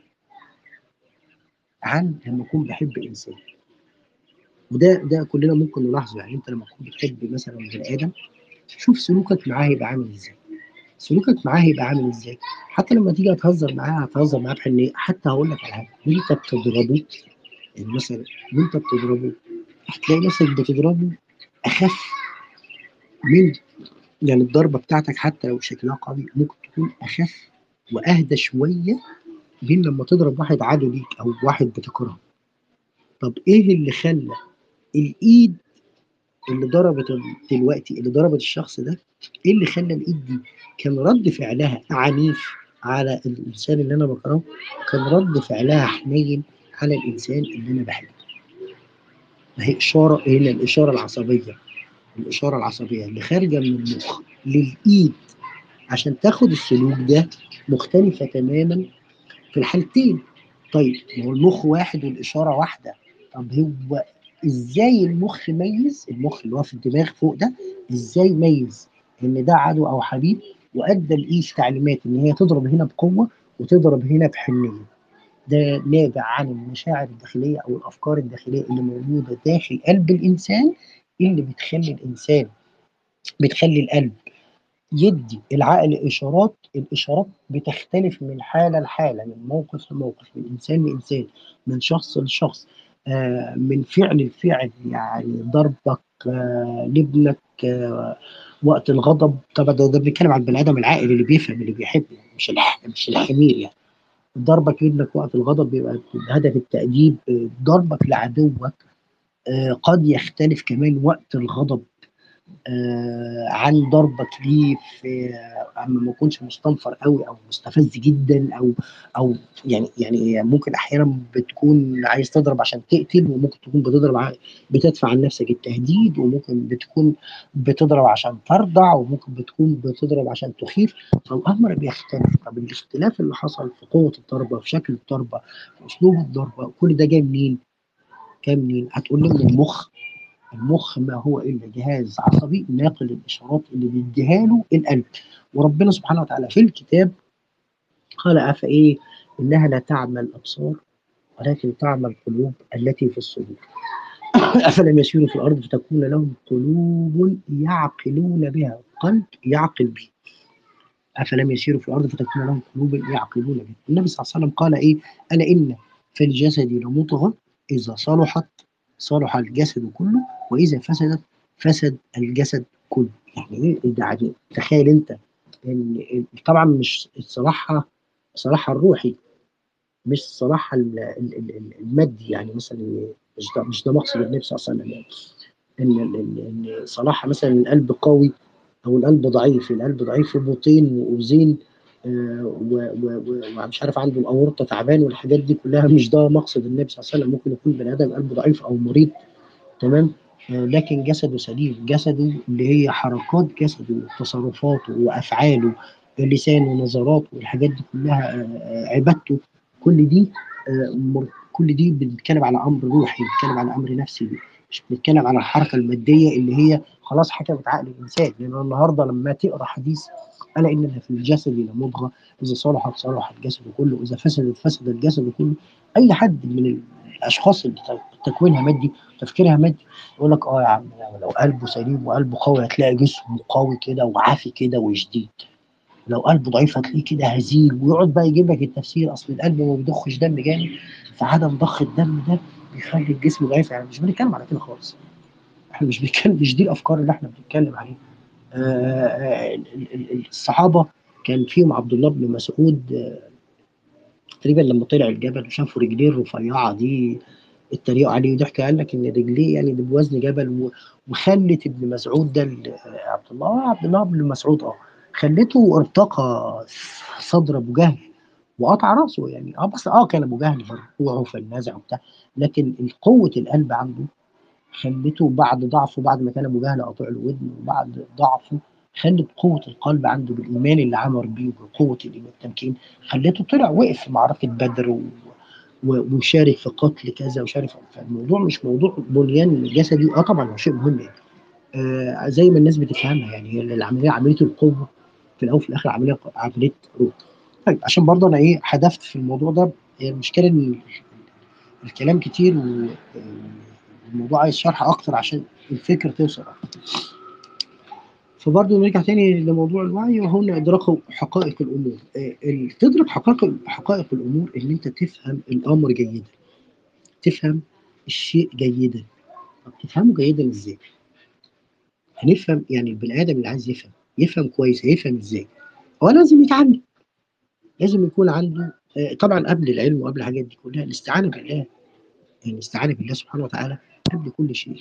عن لما اكون بحب انسان وده ده كلنا ممكن نلاحظه يعني انت لما تكون بتحب مثلا بني ادم شوف سلوكك معاه هيبقى عامل ازاي سلوكك معاه هيبقى عامل ازاي حتى لما تيجي تهزر معاه هتهزر معاه بحنيه حتى هقول لك على حاجه وانت بتضربه يعني مثلا وانت بتضربه هتلاقي نفسك بتضربه اخف من يعني الضربه بتاعتك حتى لو شكلها قوي ممكن تكون اخف واهدى شويه من لما تضرب واحد عدو ليك او واحد بتكرهه طب ايه اللي خلى الايد اللي ضربت دلوقتي اللي ضربت الشخص ده ايه اللي خلى الايد دي كان رد فعلها عنيف على الانسان اللي انا بكرهه كان رد فعلها حنين على الانسان اللي انا بحبه ما هي اشاره هنا الاشاره العصبيه الاشاره العصبيه اللي خارجه من المخ للايد عشان تاخد السلوك ده مختلفه تماما في الحالتين طيب ما هو المخ واحد والاشاره واحده طب هو ازاي المخ ميز المخ اللي هو في الدماغ فوق ده ازاي ميز ان ده عدو او حبيب وادى الايد تعليمات ان هي تضرب هنا بقوه وتضرب هنا بحنيه ده نابع عن المشاعر الداخليه او الافكار الداخليه اللي موجوده داخل قلب الانسان اللي بتخلي الانسان بتخلي القلب يدي العقل اشارات الاشارات بتختلف من حاله لحاله من موقف لموقف من انسان لانسان من شخص لشخص آه من فعل لفعل يعني ضربك آه لابنك آه وقت الغضب طبعا ده, ده بنتكلم عن البني ادم العاقل اللي بيفهم اللي بيحب مش الح... مش الحمير يعني ضربك لابنك وقت الغضب بيبقى بهدف التأديب ضربك لعدوك قد يختلف كمان وقت الغضب عن ضربك ليه في اما ما يكونش مستنفر قوي او مستفز جدا او او يعني يعني ممكن احيانا بتكون عايز تضرب عشان تقتل وممكن تكون بتضرب بتدفع عن نفسك التهديد وممكن بتكون بتضرب عشان ترضع وممكن بتكون بتضرب عشان تخيف فالامر بيختلف طب الاختلاف اللي حصل في قوه الضربه في شكل الضربه في اسلوب الضربه كل ده جاي منين؟ جاي منين؟ هتقول لي من المخ المخ ما هو الا جهاز عصبي ناقل الاشارات اللي بيديها له القلب وربنا سبحانه وتعالى في الكتاب قال افايه انها لا تعمى الابصار ولكن تعمى القلوب التي في الصدور افلم يسيروا في الارض فتكون لهم قلوب يعقلون بها قلب يعقل به افلم يسيروا في الارض فتكون لهم قلوب يعقلون بها النبي صلى الله عليه وسلم قال ايه الا ان في الجسد لمضغه اذا صلحت صلح الجسد كله واذا فسدت فسد الجسد كله يعني ايه يعني تخيل انت ان طبعا مش صلاحها صلاحها الروحي مش صلاحها المادي يعني مثلا مش ده مش ده مقصد النبي صلى الله عليه وسلم يعني ان ان صلاحها مثلا القلب قوي او القلب ضعيف القلب ضعيف في بطين واذين ومش عارف عنده الاورطه تعبان والحاجات دي كلها مش ده مقصد النبي صلى الله عليه وسلم ممكن يكون بني ادم قلبه ضعيف او مريض تمام آه لكن جسده سليم جسده اللي هي حركات جسده وتصرفاته وافعاله لسانه ونظراته والحاجات دي كلها آه عبادته كل دي آه كل دي بنتكلم على امر روحي بنتكلم على امر نفسي مش بنتكلم على الحركه الماديه اللي هي خلاص حكمت عقل الانسان لان النهارده لما تقرا حديث الا ان في الجسد لمضغه اذا صلحت صلح الجسد كله اذا فسدت فسد الجسد كله اي حد من الاشخاص اللي تكوينها مادي تفكيرها مادي يقول لك اه يا عم يعني لو قلبه سليم وقلبه قوي هتلاقي جسمه قوي كده وعافي كده وشديد لو قلبه ضعيف هتلاقيه كده هزيل ويقعد بقى يجيب لك التفسير اصل القلب ما بيضخش دم جامد فعدم ضخ الدم ده بيخلي الجسم ضعيف يعني مش بنتكلم على كده خالص احنا مش بنتكلم مش دي الافكار اللي احنا بنتكلم عليها آه الصحابه كان فيهم عبد الله بن مسعود آه تقريبا لما طلع الجبل وشافوا رجليه الرفيعه دي اتريقوا عليه وضحك قال لك ان رجليه يعني بوزن جبل وخلت ابن مسعود ده عبد الله عبد الله بن مسعود اه خلته ارتقى صدر ابو جهل وقطع راسه يعني اه بس اه كان ابو جهل في الركوع وفي النازع وبتاع لكن قوه القلب عنده خلته بعد ضعفه بعد ما كان ابو جهل قاطع له ودنه وبعد ضعفه خلت قوه القلب عنده بالايمان اللي عمر بيه وبقوه الايمان التمكين خلته طلع وقف في معركه بدر و... و- وشارك في قتل كذا وشارك في- فالموضوع مش موضوع بنيان جسدي اه طبعا هو شيء مهم يعني آه زي ما الناس بتفهمها يعني هي العمليه عمليه القوه في الاول وفي الاخر عمليه عمليه روح طيب عشان برضه انا ايه حدفت في الموضوع ده هي المشكله ان الكلام كتير والموضوع عايز شرح اكتر عشان الفكره توصل اكتر فبرضه نرجع تاني لموضوع الوعي وهنا ادراك حقائق الامور آه، ال- تدرك حقائق حقائق الامور ان انت تفهم الامر جيدا تفهم الشيء جيدا طب تفهمه جيدا ازاي؟ هنفهم يعني البني ادم اللي عايز يفهم يفهم كويس هيفهم ازاي؟ هو لازم يتعلم لازم يكون عنده آه، طبعا قبل العلم وقبل الحاجات دي كلها الاستعانه بالله يعني الاستعانه بالله سبحانه وتعالى قبل كل شيء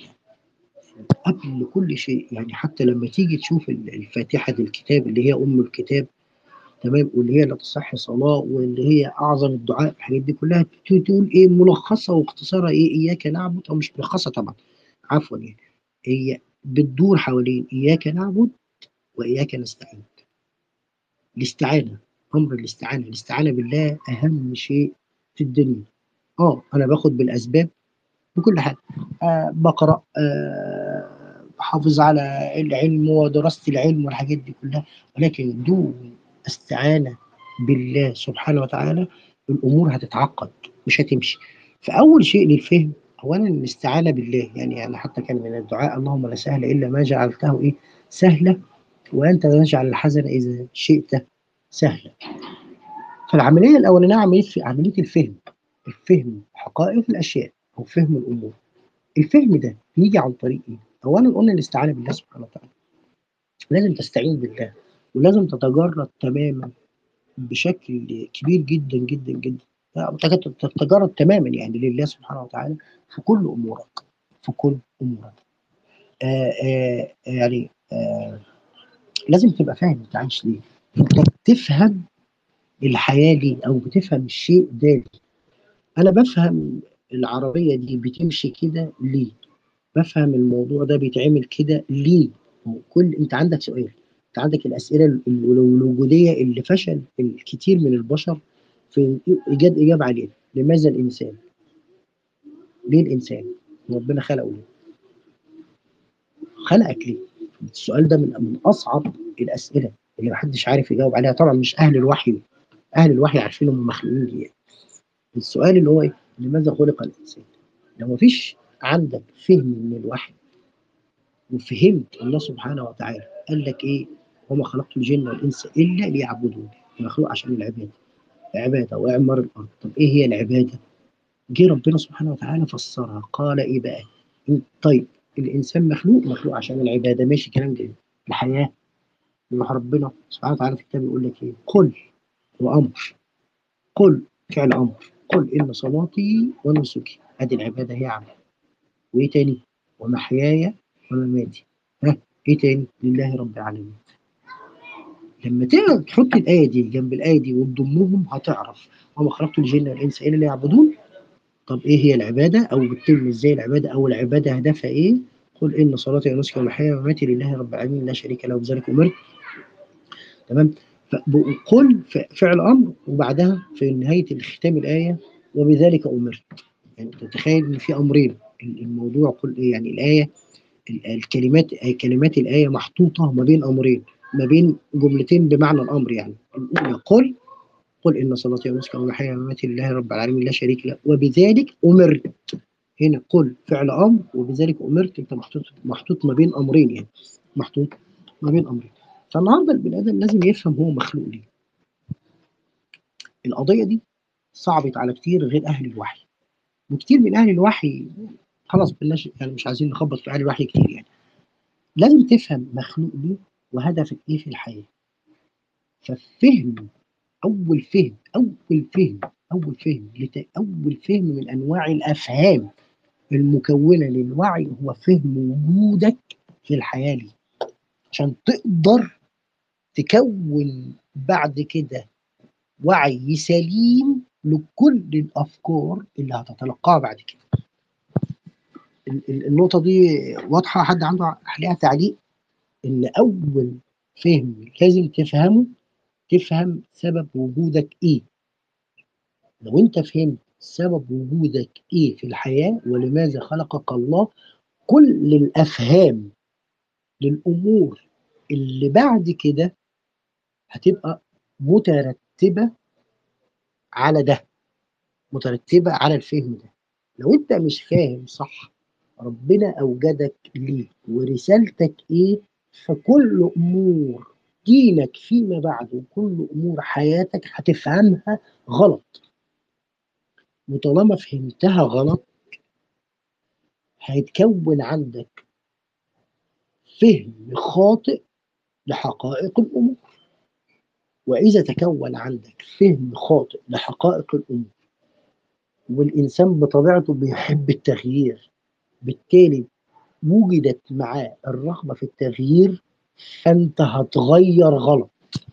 قبل كل شيء يعني حتى لما تيجي تشوف ال- الفاتحه الكتاب اللي هي ام الكتاب تمام واللي هي لا تصح صلاه واللي هي اعظم الدعاء الحاجات دي كلها ت- تقول ايه ملخصه واختصارها ايه اياك نعبد او مش ملخصه طبعا عفوا يعني هي بتدور حوالين اياك نعبد واياك نستعين الاستعانه امر الاستعانه الاستعانه بالله اهم شيء في الدنيا اه انا باخد بالاسباب بكل حاجه آه بقرا آه بحافظ على العلم ودراسه العلم والحاجات دي كلها ولكن دون استعانه بالله سبحانه وتعالى الامور هتتعقد مش هتمشي فاول شيء للفهم اولا الاستعانه بالله يعني انا حتى كان من الدعاء اللهم لا سهل الا ما جعلته ايه سهله وانت تجعل الحزن اذا شئت سهلا فالعمليه الاولانيه عمليه في عمليه الفهم الفهم حقائق الاشياء او فهم الامور الفهم ده بيجي عن طريق ايه؟ اولا قلنا الاستعانه بالله سبحانه وتعالى لازم تستعين بالله ولازم تتجرد تماما بشكل كبير جدا جدا جدا تت- تتجرد تماما يعني لله سبحانه وتعالى في كل امورك في كل امورك آه آه يعني آه لازم تبقى فاهم انت عايش ليه انت بتفهم الحياه ليه او بتفهم الشيء ده ليه انا بفهم العربيه دي بتمشي كده ليه بفهم الموضوع ده بيتعمل كده ليه كل انت عندك سؤال انت عندك الاسئله ال- ال- الوجوديه اللي فشل الكثير من البشر في ايجاد اجابه عليها لماذا الانسان ليه الانسان ربنا خلقه ليه خلقك ليه السؤال ده من من اصعب الاسئله اللي محدش عارف يجاوب عليها طبعا مش اهل الوحي اهل الوحي عارفين هم مخلوقين ليه السؤال اللي هو ايه لماذا خلق الانسان لو مفيش عندك فهم من الوحي وفهمت الله سبحانه وتعالى قال لك ايه وما خلقت الجن والانس الا ليعبدون مخلوق عشان العباده عباده واعمار الارض طب ايه هي العباده جه ربنا سبحانه وتعالى فسرها قال ايه بقى طيب الانسان مخلوق مخلوق عشان العباده ماشي كلام جميل الحياه يروح ربنا سبحانه وتعالى في الكتاب يقول لك ايه قل وامر قل فعل امر قل ان صلاتي ونسكي ادي العباده هي عمل وايه تاني ومحياي ومماتي ها ايه تاني لله رب العالمين لما تقعد تحط الايه دي جنب الايه دي وتضمهم هتعرف وما خلقت الجن والانس الا ليعبدون طب ايه هي العباده او بتتم ازاي العباده او العباده هدفها ايه قل ان صلاتي ونسكي ومحياي ومماتي لله رب العالمين لا شريك له بذلك امرت تمام فقل فعل امر وبعدها في نهايه الختام الايه وبذلك امرت يعني تتخيل ان في امرين الموضوع كل يعني الايه الكلمات كلمات الايه محطوطه ما بين امرين ما بين جملتين بمعنى الامر يعني الاولى قل قل ان صلاتي ونسكي ومحياي ومماتي لله رب العالمين لا شريك له وبذلك امرت هنا قل فعل امر وبذلك امرت انت محطوط محطوط ما بين امرين يعني محطوط ما بين امرين فالنهارده البني ادم لازم يفهم هو مخلوق ليه القضيه دي صعبت على كتير غير اهل الوحي وكتير من اهل الوحي خلاص بلاش يعني مش عايزين نخبط في اهل الوحي كتير يعني لازم تفهم مخلوق ليه وهدفك ايه في الحياه ففهم اول فهم اول فهم اول فهم لت... اول فهم من انواع الافهام المكونه للوعي هو فهم وجودك في الحياه ليه عشان تقدر تكون بعد كده وعي سليم لكل الافكار اللي هتتلقاها بعد كده ال- ال- النقطه دي واضحه حد عنده عليها تعليق ان اول فهم لازم تفهمه تفهم سبب وجودك ايه لو انت فهمت سبب وجودك ايه في الحياه ولماذا خلقك الله كل الافهام للامور اللي بعد كده هتبقى مترتبه على ده مترتبه على الفهم ده لو انت مش فاهم صح ربنا اوجدك ليه ورسالتك ايه فكل امور دينك فيما بعد وكل امور حياتك هتفهمها غلط وطالما فهمتها غلط هيتكون عندك فهم خاطئ لحقائق الامور واذا تكون عندك فهم خاطئ لحقائق الامور والانسان بطبيعته بيحب التغيير بالتالي وجدت معاه الرغبه في التغيير فانت هتغير غلط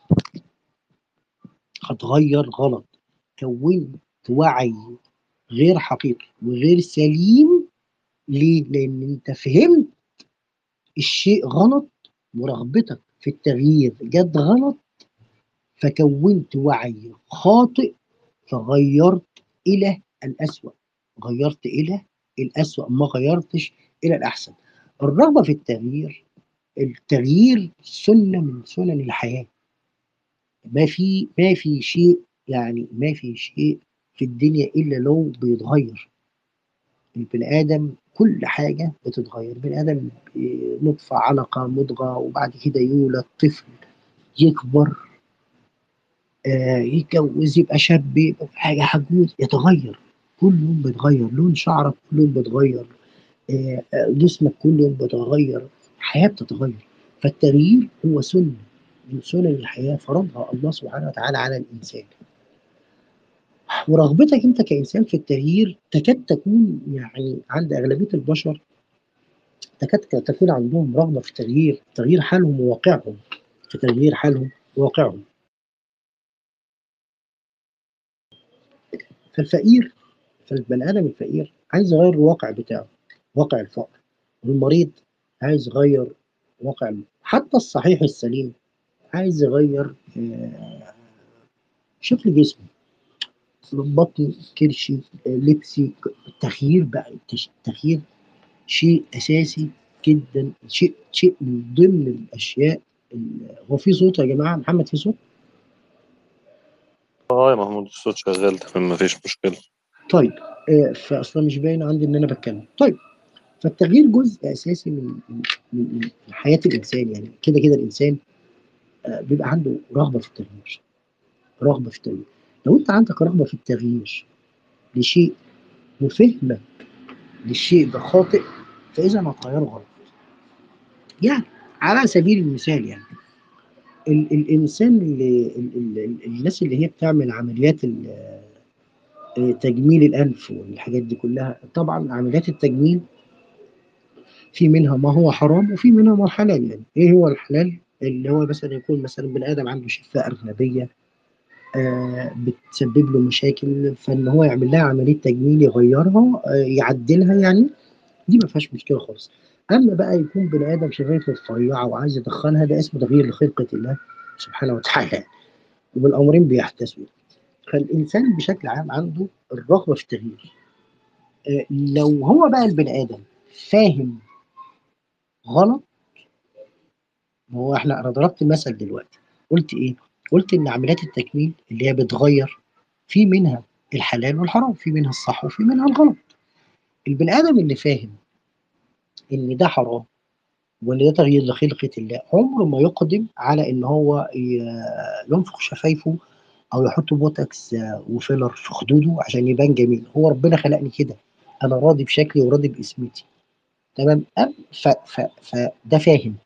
هتغير غلط كونت وعي غير حقيقي وغير سليم ليه؟ لان انت فهمت الشيء غلط ورغبتك في التغيير جت غلط فكونت وعي خاطئ فغيرت الى الاسوأ غيرت الى الاسوأ ما غيرتش الى الاحسن الرغبه في التغيير التغيير سنه من سنن الحياه ما في ما في شيء يعني ما في شيء في الدنيا الا لو بيتغير البني ادم كل حاجه بتتغير البني ادم نطفه علقه مضغه وبعد كده يولد طفل يكبر آه يتجوز يبقى شاب يبقى حاجه عجوز يتغير كل يوم بيتغير لون شعرك كل يوم بيتغير آه آه، جسمك كل يوم بيتغير الحياه بتتغير فالتغيير هو سنه من سنن الحياه فرضها الله سبحانه وتعالى على الانسان ورغبتك انت كانسان في التغيير تكاد تكون يعني عند اغلبيه البشر تكاد تكون عندهم رغبه في التغيير تغيير حالهم وواقعهم في تغيير حالهم وواقعهم فالفقير فالبني ادم الفقير عايز يغير الواقع بتاعه واقع الفقر والمريض عايز يغير واقع حتى الصحيح السليم عايز يغير آه، شكل جسمه بطني كرشي آه، لبسي التغيير بقى التش- التغيير شيء اساسي جدا شيء شيء من ضمن الاشياء ال- هو في صوت يا جماعه محمد في صوت اه يا محمود الصوت شغال تمام مفيش مشكلة طيب آه، فاصلا مش باين عندي ان انا بتكلم طيب فالتغيير جزء اساسي من من من من حياه الانسان يعني كده كده الانسان آه، بيبقى عنده رغبه في التغيير رغبه في التغيير لو انت عندك رغبه في التغيير لشيء وفهمك للشيء ده خاطئ فاذا هتغيره غلط يعني على سبيل المثال يعني ال الانسان اللي ال ال ال الناس اللي هي بتعمل عمليات ال- آه، تجميل الانف والحاجات دي كلها طبعا عمليات التجميل في منها ما هو حرام وفي منها ما هو حلال يعني ايه هو الحلال اللي هو مثلا يكون مثلا بني ادم عنده شفاه ارنبيه آه بتسبب له مشاكل فان هو يعمل لها عمليه تجميل يغيرها آه يعدلها يعني دي ما فيهاش مشكله خالص اما بقى يكون بني ادم شفايفه رفيعه وعايز يدخنها ده اسمه تغيير لخلقه الله سبحانه وتعالى والامرين بيحتسبوا فالانسان بشكل عام عنده الرغبه في التغيير آه لو هو بقى البني ادم فاهم غلط ما هو احنا انا ضربت مثل دلوقتي قلت ايه؟ قلت ان عمليات التكميل اللي هي بتغير في منها الحلال والحرام في منها الصح وفي منها الغلط البني ادم اللي فاهم ان ده حرام وان ده تغيير لخلقه الله عمره ما يقدم على ان هو ي- ينفخ شفايفه او يحط بوتكس آه، وفيلر في خدوده عشان يبان جميل هو ربنا خلقني كده انا راضي بشكلي وراضي باسمتي تمام أم ف ف فده فاهم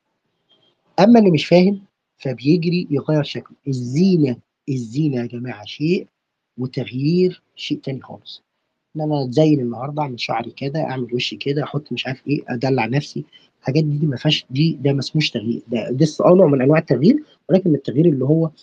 اما اللي مش فاهم فبيجري يغير شكله الزينه الزينه يا جماعه شيء وتغيير شيء تاني خالص ان انا اتزين النهارده اعمل شعري كده اعمل وشي كده احط مش عارف ايه ادلع نفسي الحاجات دي, دي ما فيهاش دي ده ما اسموش تغيير ده ده اه نوع من انواع التغيير ولكن التغيير اللي هو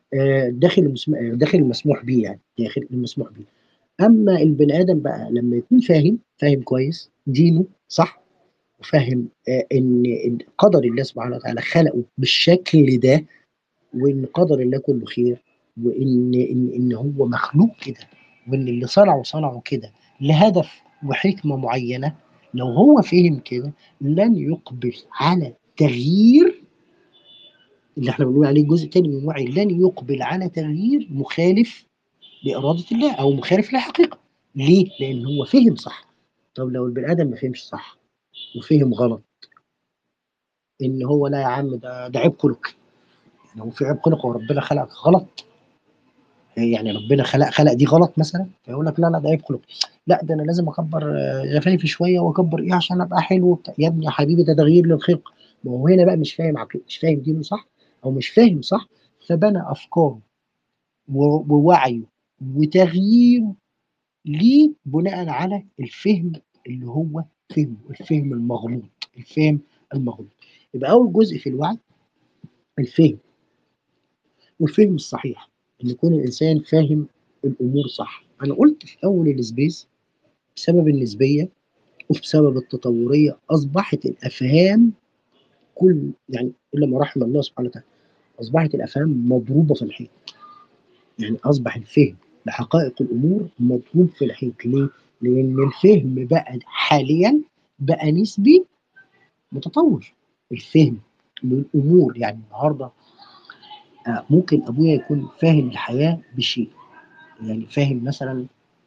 آه، داخل المسموح داخل المسموح به يعني داخل المسموح به اما البني ادم بقى لما يكون فاهم فاهم كويس دينه صح وفاهم آه، ان إن قدر الله سبحانه وتعالى خلقه بالشكل ده وان قدر الله كله خير وان ان ان هو مخلوق كده وان اللي صنعه صنعه كده لهدف وحكمه معينه لو هو فهم كده لن يقبل على تغيير اللي احنا بنقول عليه الجزء الثاني من وعي لن يقبل على تغيير مخالف لإرادة الله أو مخالف للحقيقة ليه؟ لأن هو فهم صح طب لو البني آدم ما فهمش صح وفهم غلط إن هو لا يا عم ده ده عيب خلق يعني هو في عيب خلق وربنا خلقك غلط يعني ربنا خلق خلق دي غلط مثلا فيقول لك لا لا ده عيب خلق لا ده انا لازم اكبر آه، غفايفي شويه واكبر ايه عشان ابقى حلو وبتاع. يا ابني يا حبيبي ده تغيير للخلق ما هو هنا بقى مش فاهم عقل مش فاهم دينه صح او مش فاهم صح فبنى افكاره و- ووعيه وتغييره ليه بناء على الفهم اللي هو فهمه الفهم المغلوط الفهم المغلوط يبقى اول جزء في الوعي الفهم والفهم الصحيح ان يكون الانسان فاهم الامور صح انا قلت في اول السبيس بسبب النسبيه وبسبب التطوريه اصبحت الافهام كل يعني الا ما رحم الله سبحانه وتعالى اصبحت الافهام مضروبه في الحيط يعني اصبح الفهم لحقائق الامور مضروب في الحيط ليه؟ لان الفهم بقى حاليا بقى نسبي متطور الفهم للامور يعني النهارده آه، ممكن ابويا يكون فاهم الحياه بشيء يعني فاهم مثلا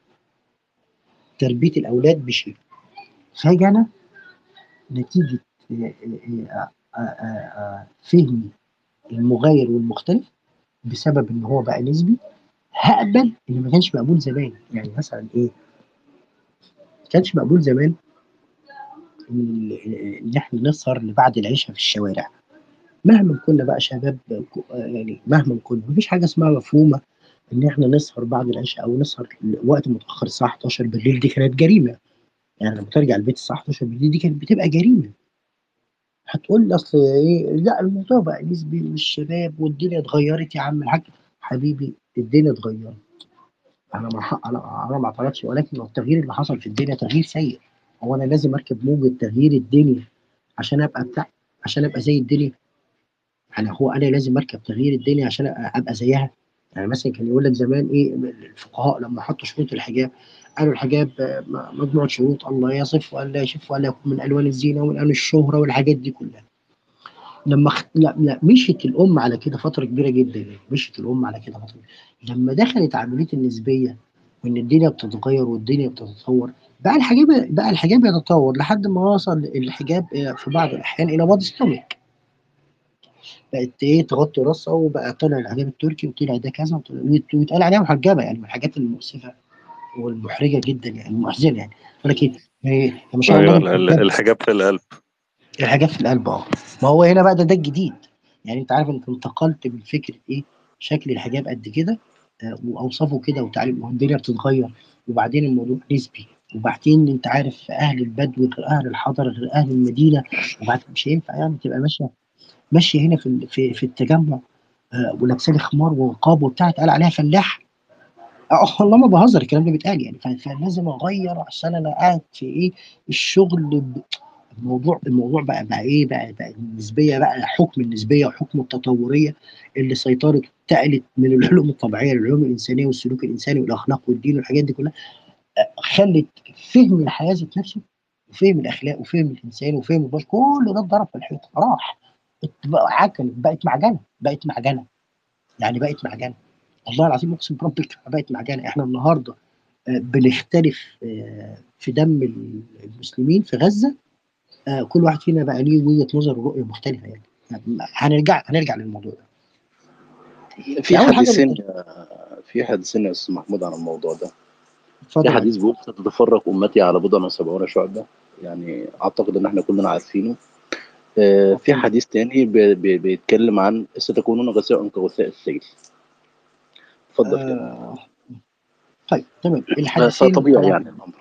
تربيه الاولاد بشيء فاجي انا نتيجه آه، آه، آه، آه، فهمي المغاير والمختلف بسبب ان هو بقى نسبي هقبل اللي ما كانش مقبول زمان يعني مثلا ايه ما كانش مقبول زمان ان إن احنا نسهر لبعد العشاء في الشوارع مهما كنا بقى شباب يعني مهما كنا مفيش حاجه اسمها مفهومه ان احنا نسهر بعد العشاء او نسهر وقت متاخر الساعه 11 بالليل دي كانت جريمه يعني لما ترجع البيت الساعه 11 بالليل دي كانت بتبقى جريمه هتقول لي اصل ايه لا الموضوع بقى نسبي والشباب والدنيا اتغيرت يا عم الحاج حبيبي الدنيا اتغيرت انا ما ح- انا انا ما اعترضش ولكن التغيير اللي حصل في الدنيا تغيير سيء هو انا لازم اركب موجة تغيير الدنيا عشان ابقى بتاع عشان ابقى زي الدنيا يعني هو انا لازم اركب تغيير الدنيا عشان أ- ابقى زيها يعني مثلا كان يقول لك زمان ايه الفقهاء لما حطوا شروط الحجاب قالوا الحجاب آه، م- مجموعه شروط الله يصف والا يشف والا يكون من الوان الزينه ومن الوان الشهره والحاجات دي كلها لما خ... لا لا مشيت الامه على كده فتره كبيره جدا يعني مشيت الامه على كده فتره لما دخلت عمليه النسبيه وان الدنيا بتتغير والدنيا بتتطور بقى الحجاب بقى الحجاب يتطور لحد ما وصل الحجاب آه، في بعض الاحيان الى بادي ستومك بقت ايه تغطي راسها وبقى طلع الحجاب التركي وطلع ده كذا وطلع- ويت- ويتقال عليها محجبه يعني من الحاجات المؤسفه والمحرجه جدا يعني المحزنه يعني ولكن هي ما شاء ايوه الله ال- ال- الحجاب الحجاب في القلب الحاجات في القلب اه ما هو هنا بقى ده ده الجديد يعني انت عارف انت انتقلت من فكره ايه شكل الحجاب قد كده آه، واوصافه كده وتعليم الدنيا بتتغير وبعدين الموضوع نسبي وبعدين انت عارف اهل البدو غير اهل الحضر غير اهل المدينه وبعدين مش هينفع يعني تبقى ماشيه ماشيه هنا في ال- في, في التجمع آه، ولابسه لي خمار ونقاب وبتاع اتقال عليها فلاح اه والله ما بهزر الكلام ده بيتقال يعني ف- فلازم اغير عشان انا قاعد في ايه الشغل ب... الموضوع الموضوع بقى بقى ايه بقى بقى النسبيه بقى حكم النسبيه وحكم التطوريه اللي سيطرت وانتقلت من العلوم الطبيعيه للعلوم الانسانيه والسلوك الانساني والاخلاق والدين والحاجات دي كلها آه، خلت فهم الحياه ذات نفسه وفهم الاخلاق وفهم الانسان وفهم البشر كل ده اتضرب في الحيط راح بقى عكنت بقت معجنه بقت معجنه يعني بقت معجنه والله العظيم اقسم بربك بقت معجنه احنا النهارده آه، بنختلف آه، في دم المسلمين في غزه آه، كل واحد فينا بقى ليه وجهه نظر ورؤيه مختلفه يعني يعني هنرجع هنرجع للموضوع ده في اول حاجه حديثين بت- في حديثين يا استاذ محمود عن الموضوع ده في اتفضل يا حديث بيقول ستتفرق امتي على بضع وسبعون شعبه يعني اعتقد ان احنا كلنا عارفينه آه، في أوكي. حديث تاني بي- بي- بيتكلم عن ستكونون غثاء كغثاء السيل اتفضل كده آه طيب تمام الحديثين فطبيعي طبعا يعني الامر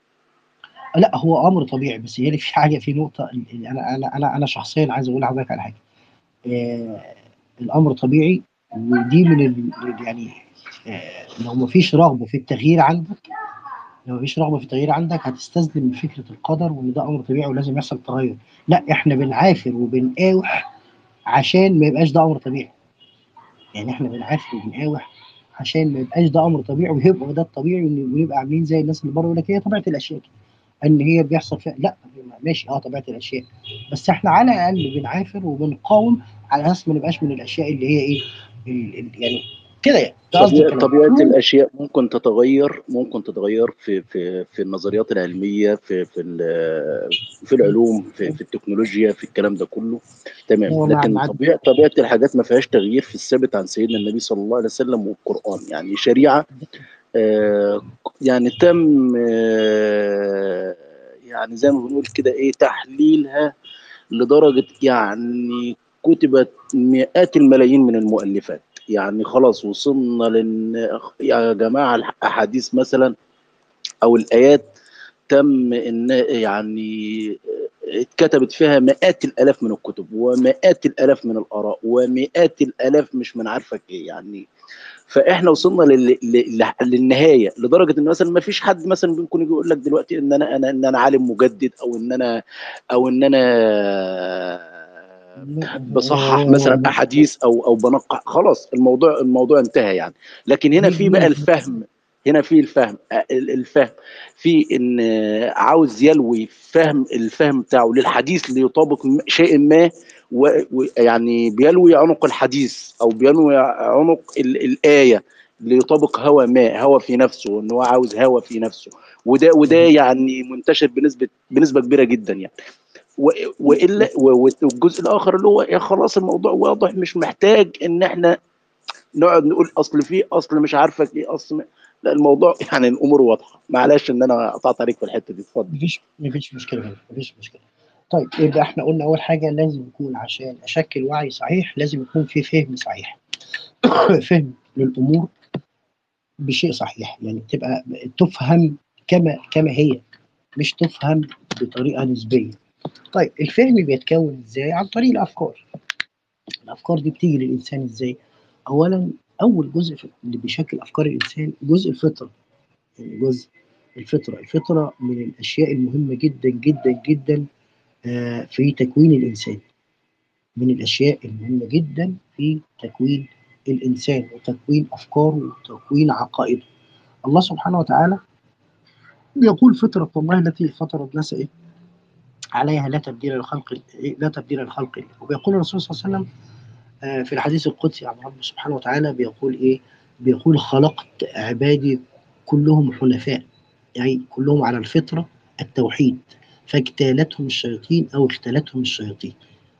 لا هو امر طبيعي بس هي في حاجه في نقطه اللي انا انا انا انا شخصيا عايز اقول لحضرتك على حاجه آه الامر طبيعي ودي من ال... يعني آه، لو ما فيش رغبه في التغيير عندك لو ما فيش رغبه في التغيير عندك هتستسلم من فكره القدر وان ده امر طبيعي ولازم يحصل تغير لا احنا بنعافر وبنقاوح عشان ما يبقاش ده امر طبيعي يعني احنا بنعافر وبنقاوح عشان ما يبقاش ده امر طبيعي ويبقى ده الطبيعي ون- ونبقى عاملين زي الناس اللي بره يقول لك هي طبيعه الاشياء كده. ان هي بيحصل فيها لا ماشي اه طبيعه الاشياء بس احنا على الاقل بنعافر وبنقاوم على اساس ما نبقاش من الاشياء اللي هي ايه ال- ال- يعني كده يعني ده قصدي طبيعة, الكلام طبيعة الأشياء ممكن تتغير ممكن تتغير في في في النظريات العلمية في في ال- في العلوم في, في التكنولوجيا في الكلام ده كله هو تمام مع لكن مع طبيعة طبيعة الحاجات ما فيهاش تغيير في الثابت عن سيدنا النبي صلى الله عليه وسلم والقرآن يعني شريعة آه، يعني تم آه، يعني زي ما بنقول كده ايه تحليلها لدرجة يعني كتبت مئات الملايين من المؤلفات يعني خلاص وصلنا لان يا جماعة الأحاديث مثلا أو الآيات تم إن يعني اتكتبت فيها مئات الآلاف من الكتب ومئات الآلاف من الآراء ومئات الآلاف مش من عارفة إيه يعني فاحنا وصلنا لل... لل... للنهايه لدرجه ان مثلا ما فيش حد مثلا ممكن يجي يقول لك دلوقتي ان انا انا ان انا عالم مجدد او ان انا او ان انا بصحح مثلا احاديث او او بنقح خلاص الموضوع الموضوع انتهى يعني لكن هنا في بقى الفهم هنا في الفهم الفهم في ان عاوز يلوي فهم الفهم بتاعه للحديث ليطابق شيء ما ويعني بيلوي عنق الحديث او بيلوي عنق ال- الايه ليطابق هوى ما هوى في نفسه ان هو عاوز هوى في نفسه وده وده يعني منتشر بنسبه بنسبه كبيره جدا يعني و- والا و- والجزء الاخر اللي هو يا خلاص الموضوع واضح مش محتاج ان احنا نقعد نقول اصل في اصل مش عارفه ايه اصل لا الموضوع يعني الامور واضحه معلش ان انا قطعت عليك في الحته دي اتفضل مفيش مفيش مشكله هنا مفيش مشكله طيب يبقى احنا قلنا اول حاجه لازم يكون عشان اشكل وعي صحيح لازم يكون في فهم صحيح فهم للامور بشيء صحيح يعني تبقى تفهم كما كما هي مش تفهم بطريقه نسبيه طيب الفهم بيتكون ازاي عن طريق الافكار الافكار دي بتيجي للانسان ازاي اولا اول جزء في- اللي بيشكل افكار الانسان جزء الفطره يعني جزء الفطره الفطره من الاشياء المهمه جدا جدا جدا آه، في تكوين الانسان من الاشياء المهمه جدا في تكوين الانسان وتكوين افكاره وتكوين عقائده الله سبحانه وتعالى بيقول فطره الله التي فطر الناس إيه؟ عليها لا تبديل لخلق إيه؟ لا تبديل لخلق الله وبيقول الرسول صلى الله عليه وسلم آه، في الحديث القدسي عن رب سبحانه وتعالى بيقول ايه بيقول خلقت عبادي كلهم حنفاء يعني كلهم على الفطره التوحيد فاجتالتهم الشياطين او اختلتهم الشياطين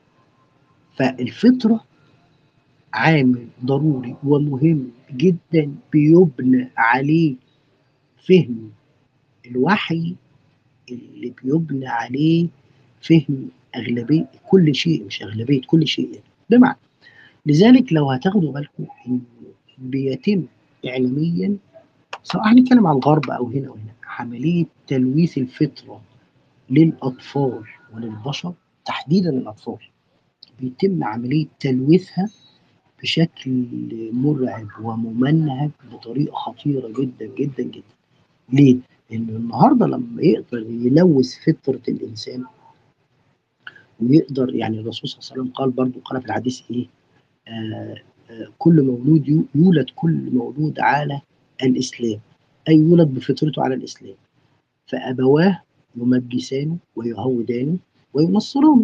فالفطره عامل ضروري ومهم جدا بيبنى عليه فهم الوحي اللي بيبنى عليه فهم اغلبيه كل شيء مش اغلبيه كل شيء يعني. بمعنى لذلك لو هتاخدوا بالكم ان بيتم اعلاميا سواء هنتكلم عن الغرب او هنا وهنا عمليه تلويث الفطره للاطفال وللبشر تحديدا الاطفال بيتم عمليه تلويثها بشكل مرعب وممنهج بطريقه خطيره جدا جدا جدا. ليه؟ لان النهارده لما يقدر يلوث فطره الانسان ويقدر يعني الرسول صلى الله عليه وسلم قال برضو قال في الحديث ايه؟ آه آه كل مولود يو- يولد كل مولود على الاسلام اي يولد بفطرته على الاسلام فابواه يمجسانه ويهودانه وينصرانه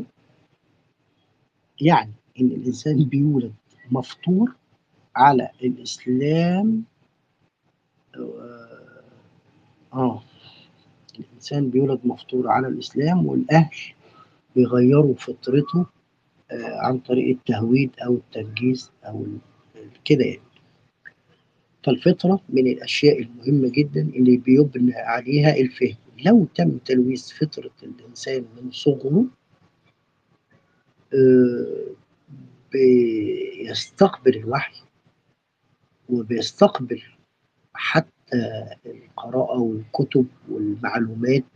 يعني ان الانسان بيولد مفطور على الاسلام اه آه، الانسان بيولد مفطور على الاسلام والاهل بيغيروا فطرته آه عن طريق التهويد او التنجيس او ال- كده يعني فالفطرة من الأشياء المهمة جدا اللي بيبنى عليها الفهم لو تم تلويث فطرة الإنسان من صغره آه، بيستقبل الوحي وبيستقبل حتى القراءة والكتب والمعلومات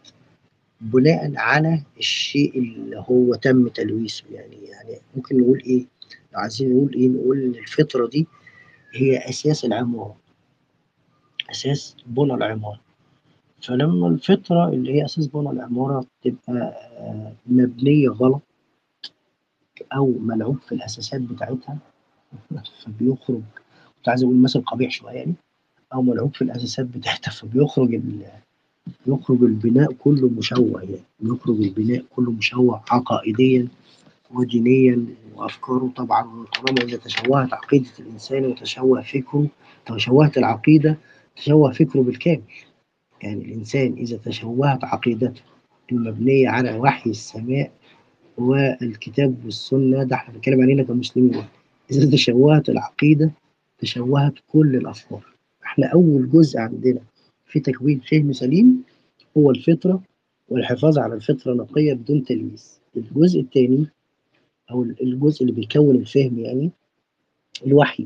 بناء على الشيء اللي هو تم تلويثه يعني يعني ممكن نقول ايه عايزين نقول ايه نقول ان الفطره دي هي اساس العماره اساس بنى العماره فلما الفطره اللي هي اساس بنى العماره تبقى آه، مبنيه غلط او ملعوب في الاساسات بتاعتها فبيخرج كنت عايز اقول مثل قبيح شويه يعني او ملعوب في الاساسات بتاعتها فبيخرج ال... يخرج البناء كله مشوه يعني يخرج البناء كله مشوه عقائديا ودينيا وافكاره طبعا طالما اذا تشوهت عقيده الانسان وتشوه فكره تشوهت العقيده تشوه فكره بالكامل يعني الانسان اذا تشوهت عقيدته المبنيه على وحي السماء والكتاب والسنه ده احنا بنتكلم علينا كمسلمين اذا تشوهت العقيده تشوهت كل الافكار احنا اول جزء عندنا في تكوين فهم سليم هو الفطره والحفاظ على الفطره نقيه بدون تلويث الجزء الثاني او الجزء اللي بيكون الفهم يعني الوحي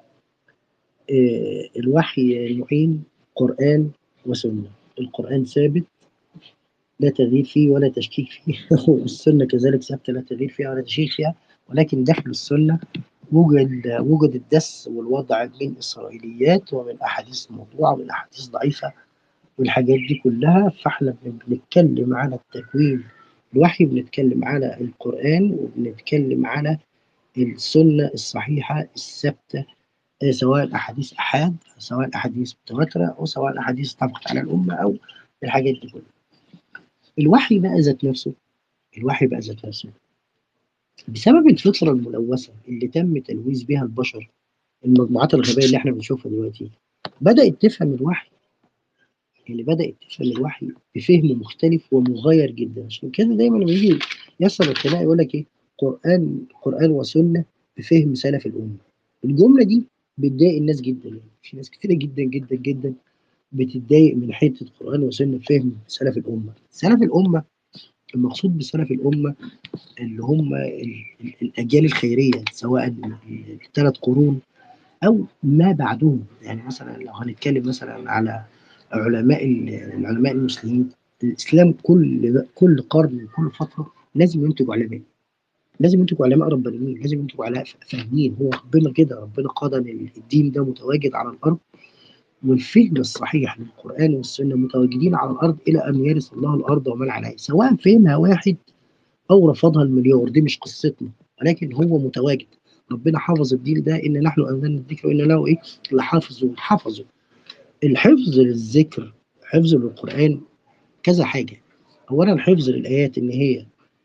آه، الوحي نوعين قرآن وسنة القرآن ثابت لا تغيير فيه ولا تشكيك فيه والسنة كذلك ثابتة لا تغيير فيها ولا تشكيك فيها ولكن داخل السنة وجد وجد الدس والوضع من إسرائيليات ومن أحاديث موضوعة ومن أحاديث ضعيفة والحاجات دي كلها فاحنا بنتكلم على التكوين الوحي بنتكلم على القرآن وبنتكلم على السنة الصحيحة الثابتة آه، سواء أحاديث أحاد سواء أحاديث متواترة أو سواء أحاديث طبقت على الأمة أو الحاجات دي كلها الوحي بقى ذات نفسه الوحي بقى ذات نفسه بسبب الفطرة الملوثة اللي تم تلويث بها البشر المجموعات الغبية اللي احنا بنشوفها دلوقتي بدأت تفهم الوحي اللي بدأت تفهم الوحي بفهم مختلف ومغاير جدا عشان كده دايما لما يجي يحصل الخناق يقول لك ايه قرآن قرآن وسنة بفهم سلف الأمة الجملة دي بتضايق الناس جدا يعني في ناس كتيرة جدا جدا جدا بتتضايق من حتة قرآن وسنة بفهم سلف الأمة سلف الأمة المقصود بسلف الأمة اللي هم ال- ال- الأجيال الخيرية سواء الثلاث قرون أو ما بعدهم يعني مثلا لو هنتكلم مثلا على علماء ال- العلماء المسلمين الإسلام كل كل قرن وكل فترة لازم ينتج علماء لازم ينتجوا علماء ربانيين لازم ينتجوا علماء فاهمين هو ربنا كده ربنا قضى ان الدين ده متواجد على الارض والفهم الصحيح للقران والسنه متواجدين على الارض الى ان يرث الله الارض ومن عليها سواء فهمها واحد او رفضها المليار دي مش قصتنا ولكن هو متواجد ربنا حفظ الدين ده ان نحن انزلنا الذكر وان له ايه لحافظوا حفظوا الحفظ للذكر حفظ للقران كذا حاجه اولا حفظ للايات ان هي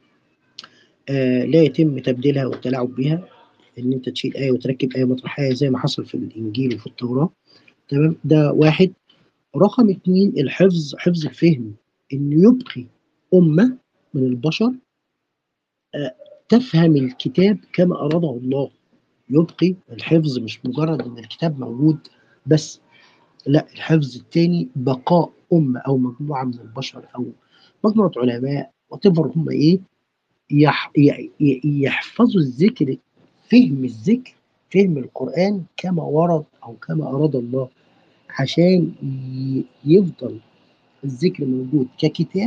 آه لا يتم تبديلها والتلاعب بها ان انت تشيل ايه وتركب ايه مطرح ايه زي ما حصل في الانجيل وفي التوراه تمام ده واحد رقم اتنين الحفظ حفظ الفهم ان يبقي امه من البشر آه تفهم الكتاب كما اراده الله يبقي الحفظ مش مجرد ان الكتاب موجود بس لا الحفظ الثاني بقاء امه او مجموعه من البشر او مجموعه علماء وتفر هم ايه يح ي- ي- يحفظوا الذكر فهم الذكر فهم القرآن كما ورد أو كما أراد الله عشان ي- يفضل الذكر موجود ككتاب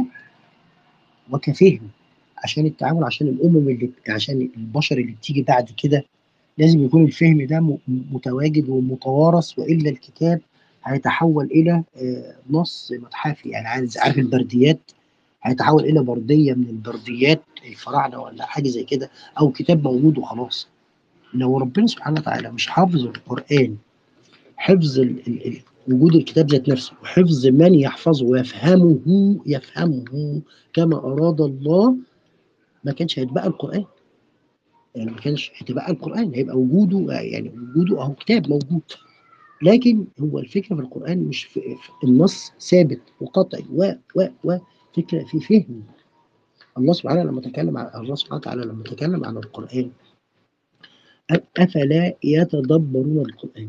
وكفهم عشان التعامل عشان الأمم اللي عشان البشر اللي بتيجي بعد كده لازم يكون الفهم ده م- متواجد ومتوارث وإلا الكتاب هيتحول إلى آه، نص متحفي يعني عايز عارف البرديات هيتحول الى برديه من البرديات الفراعنه ولا حاجه زي كده او كتاب موجود وخلاص لو ربنا سبحانه وتعالى مش حافظ القران حفظ ال ال ال وجود الكتاب ذات نفسه وحفظ من يحفظه ويفهمه يفهمه كما اراد الله ما كانش هيتبقى القران يعني ما كانش هيتبقى القران هيبقى وجوده يعني وجوده اهو كتاب موجود لكن هو الفكره في القران مش في في النص ثابت وقطعي و و و فكره في فهم الله سبحانه لما تكلم عن الله سبحانه وتعالى لما تكلم عن القرآن قال أفلا يتدبرون القرآن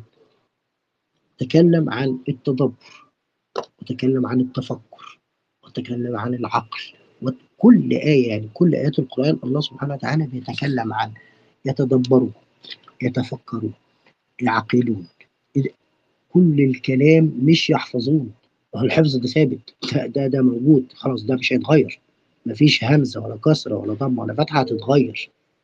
تكلم عن التدبر وتكلم عن التفكر وتكلم عن العقل وكل آية يعني كل آيات القرآن الله سبحانه وتعالى بيتكلم عن يتدبروا يتفكروا يعقلون إذا- كل الكلام مش يحفظون هو الحفظ ده ثابت ده, ده ده موجود خلاص ده مش هيتغير مفيش همزه ولا كسره ولا ضمه ولا فتحه هتتغير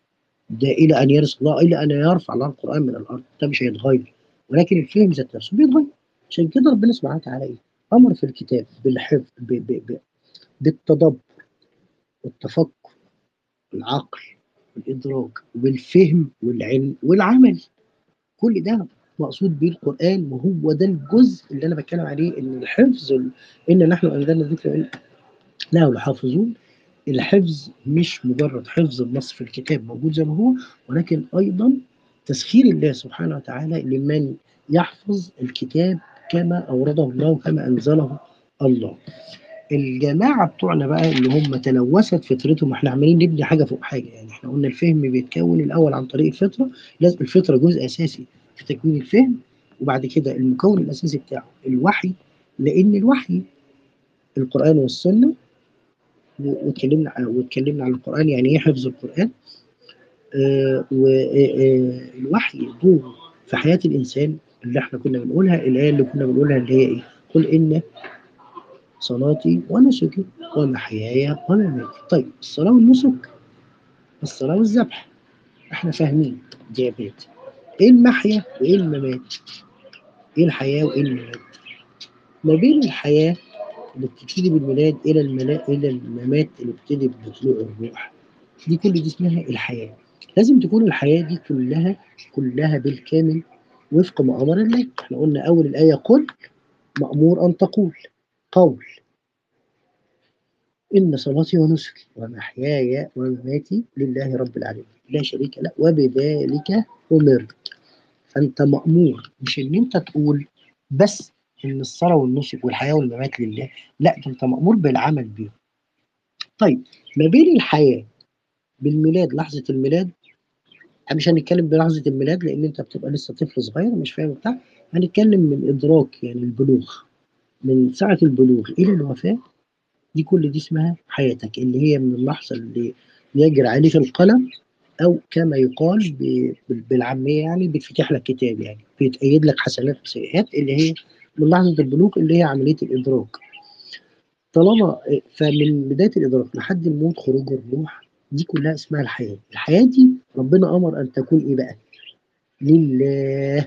ده الى ان يرث الله الى ان يرفع الله القران من الارض ده مش هيتغير ولكن الفهم ذات نفسه بيتغير عشان كده ربنا سبحانه وتعالى ايه امر في الكتاب بالحفظ ب ب ب بالتدبر والتفكر والعقل والادراك والفهم والعلم والعمل كل ده مقصود به القران وهو ده الجزء اللي انا بتكلم عليه ان الحفظ ال- ان نحن انزلنا الذكر وإن له لحافظون الحفظ مش مجرد حفظ النص في الكتاب موجود زي ما هو ولكن ايضا تسخير الله سبحانه وتعالى لمن يحفظ الكتاب كما اورده الله وكما انزله الله. الجماعه بتوعنا بقى اللي هم تلوثت فطرتهم احنا عمالين نبني حاجه فوق حاجه يعني احنا قلنا الفهم بيتكون الاول عن طريق الفطره لازم الفطره جزء اساسي في تكوين الفهم وبعد كده المكون الاساسي بتاعه الوحي لان الوحي القران والسنه و- واتكلمنا واتكلمنا عن القران يعني ايه حفظ القران آه والوحي دوره في حياه الانسان اللي احنا كنا بنقولها الايه اللي كنا بنقولها اللي هي ايه؟ قل ان صلاتي ونسكي ومحياي ومماتي طيب الصلاه والنسك الصلاه والذبح احنا فاهمين دي عبادة ايه المحيا وايه الممات ايه الحياه وايه الممات ما بين الحياه اللي بتبتدي بالميلاد الى الملا الى الممات اللي بتبتدي بطلوع الروح دي كل دي اسمها الحياه لازم تكون الحياه دي كلها كلها بالكامل وفق ما امر الله احنا قلنا اول الايه قل مامور ان تقول قول ان صلاتي ونسكي ومحياي ومماتي لله رب العالمين لا شريك له وبذلك امرت فانت مامور مش ان انت تقول بس ان الصلاه والنسك والحياه والممات لله لا ده انت مامور بالعمل بيهم طيب ما بين الحياه بالميلاد لحظه الميلاد احنا مش هنتكلم بلحظه الميلاد لان انت بتبقى لسه طفل صغير مش فاهم بتاع هنتكلم من ادراك يعني البلوغ من ساعه البلوغ الى الوفاه دي كل دي اسمها حياتك اللي هي من اللحظه اللي يجري عليك القلم او كما يقال ب- بال- بالعاميه يعني بيتفتح لك كتاب يعني بيتأيد لك حسنات وسيئات اللي هي من لحظه البلوغ اللي هي عمليه الادراك طالما فمن بدايه الادراك لحد الموت خروج الروح دي كلها اسمها الحياه الحياه دي ربنا امر ان تكون ايه بقى لله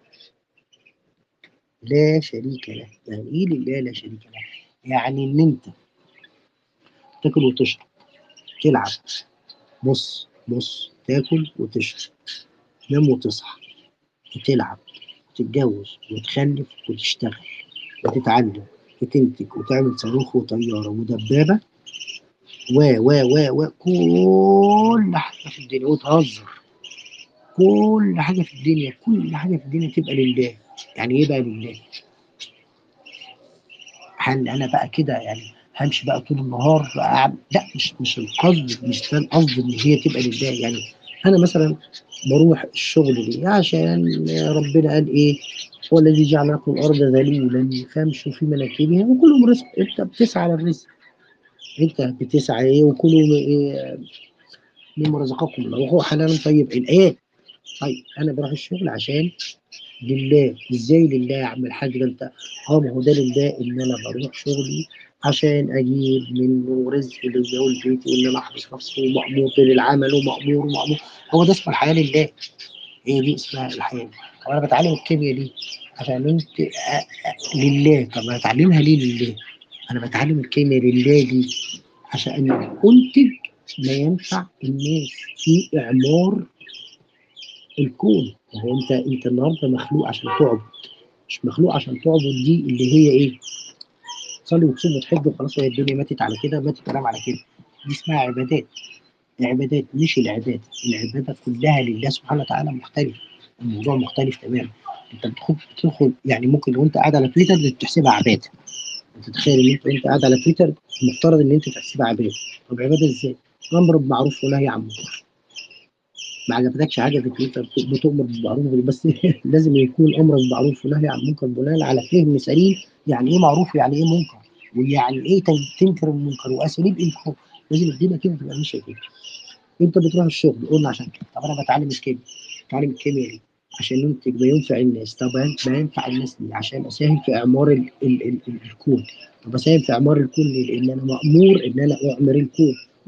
لا شريك له يعني ايه لله لا شريك له يعني ان انت تاكل وتشرب تلعب بص بص تاكل وتشرب تنام وتصحى وتلعب وتتجوز وتخلف وتشتغل وتتعلم وتنتج وتعمل صاروخ وطياره ودبابه و و و و كل حاجه في الدنيا وتهزر كل حاجه في الدنيا كل حاجه في الدنيا تبقى لله يعني ايه بقى لله؟ هل انا بقى كده يعني همشي بقى طول النهار أعمل لا مش مش القصد مش ده القصد ان هي تبقى لله يعني انا مثلا بروح الشغل ليه عشان ربنا قال ايه هو الذي جعل لكم الارض ذليلا فامشوا في مناكبها وكلهم رزق انت بتسعى للرزق انت بتسعى ايه وكلوا من إيه مما رزقكم الله وهو حلال طيب الايات طيب انا بروح الشغل عشان لله ازاي لله يا عم الحاج ده انت اه ما هو ده لله ان انا بروح شغلي عشان اجيب منه رزق ليا ولبيتي وان انا احرس نفسي ومأمور للعمل ومأمور ومأمور هو ده اسمه الحياه لله هي دي اسمها الحياه طب انا بتعلم الكيمياء ليه؟ عشان انت أ- أ- لله طب انا اتعلمها ليه لله؟ انا بتعلم الكيمياء لله ليه؟ عشان انتج ما ينفع الناس في اعمار الكون ما هو انت انت النهارده مخلوق عشان تعبد مش مخلوق عشان تعبد دي اللي هي ايه؟ تصلي وتصوم وتحج وخلاص هي الدنيا ماتت على كده مات الكلام على كده دي اسمها عبادات العبادات مش العباده العباده كلها لله سبحانه وتعالى مختلف الموضوع مختلف تماما انت بتدخل بتدخل يعني ممكن لو انت قاعد على تويتر تحسبها عباده انت تخيل ان انت وانت قاعد على تويتر المفترض ان انت تحسبها عباده طب عباده ازاي؟ امر بمعروف ونهي عن منكر ما عجبتكش حاجه في تويتر بتؤمر بالمعروف بس لازم يكون امر بالمعروف ونهي عن المنكر بناء على فهم سليم يعني ايه معروف ويعني ايه منكر ويعني ايه تن- تنكر المنكر واساليب انكاره لازم الدنيا كده تبقى ماشيه كده انت بتروح الشغل قلنا عشان كده طب انا بتعلم الكيمياء بتعلم الكيمياء ليه؟ عشان ننتج ما ينفع الناس طب ما ينفع الناس ليه؟ عشان اساهم في اعمار ال ال ال ال الكون طب اساهم في اعمار الكون ليه؟ لان انا مامور ان انا اعمر الكون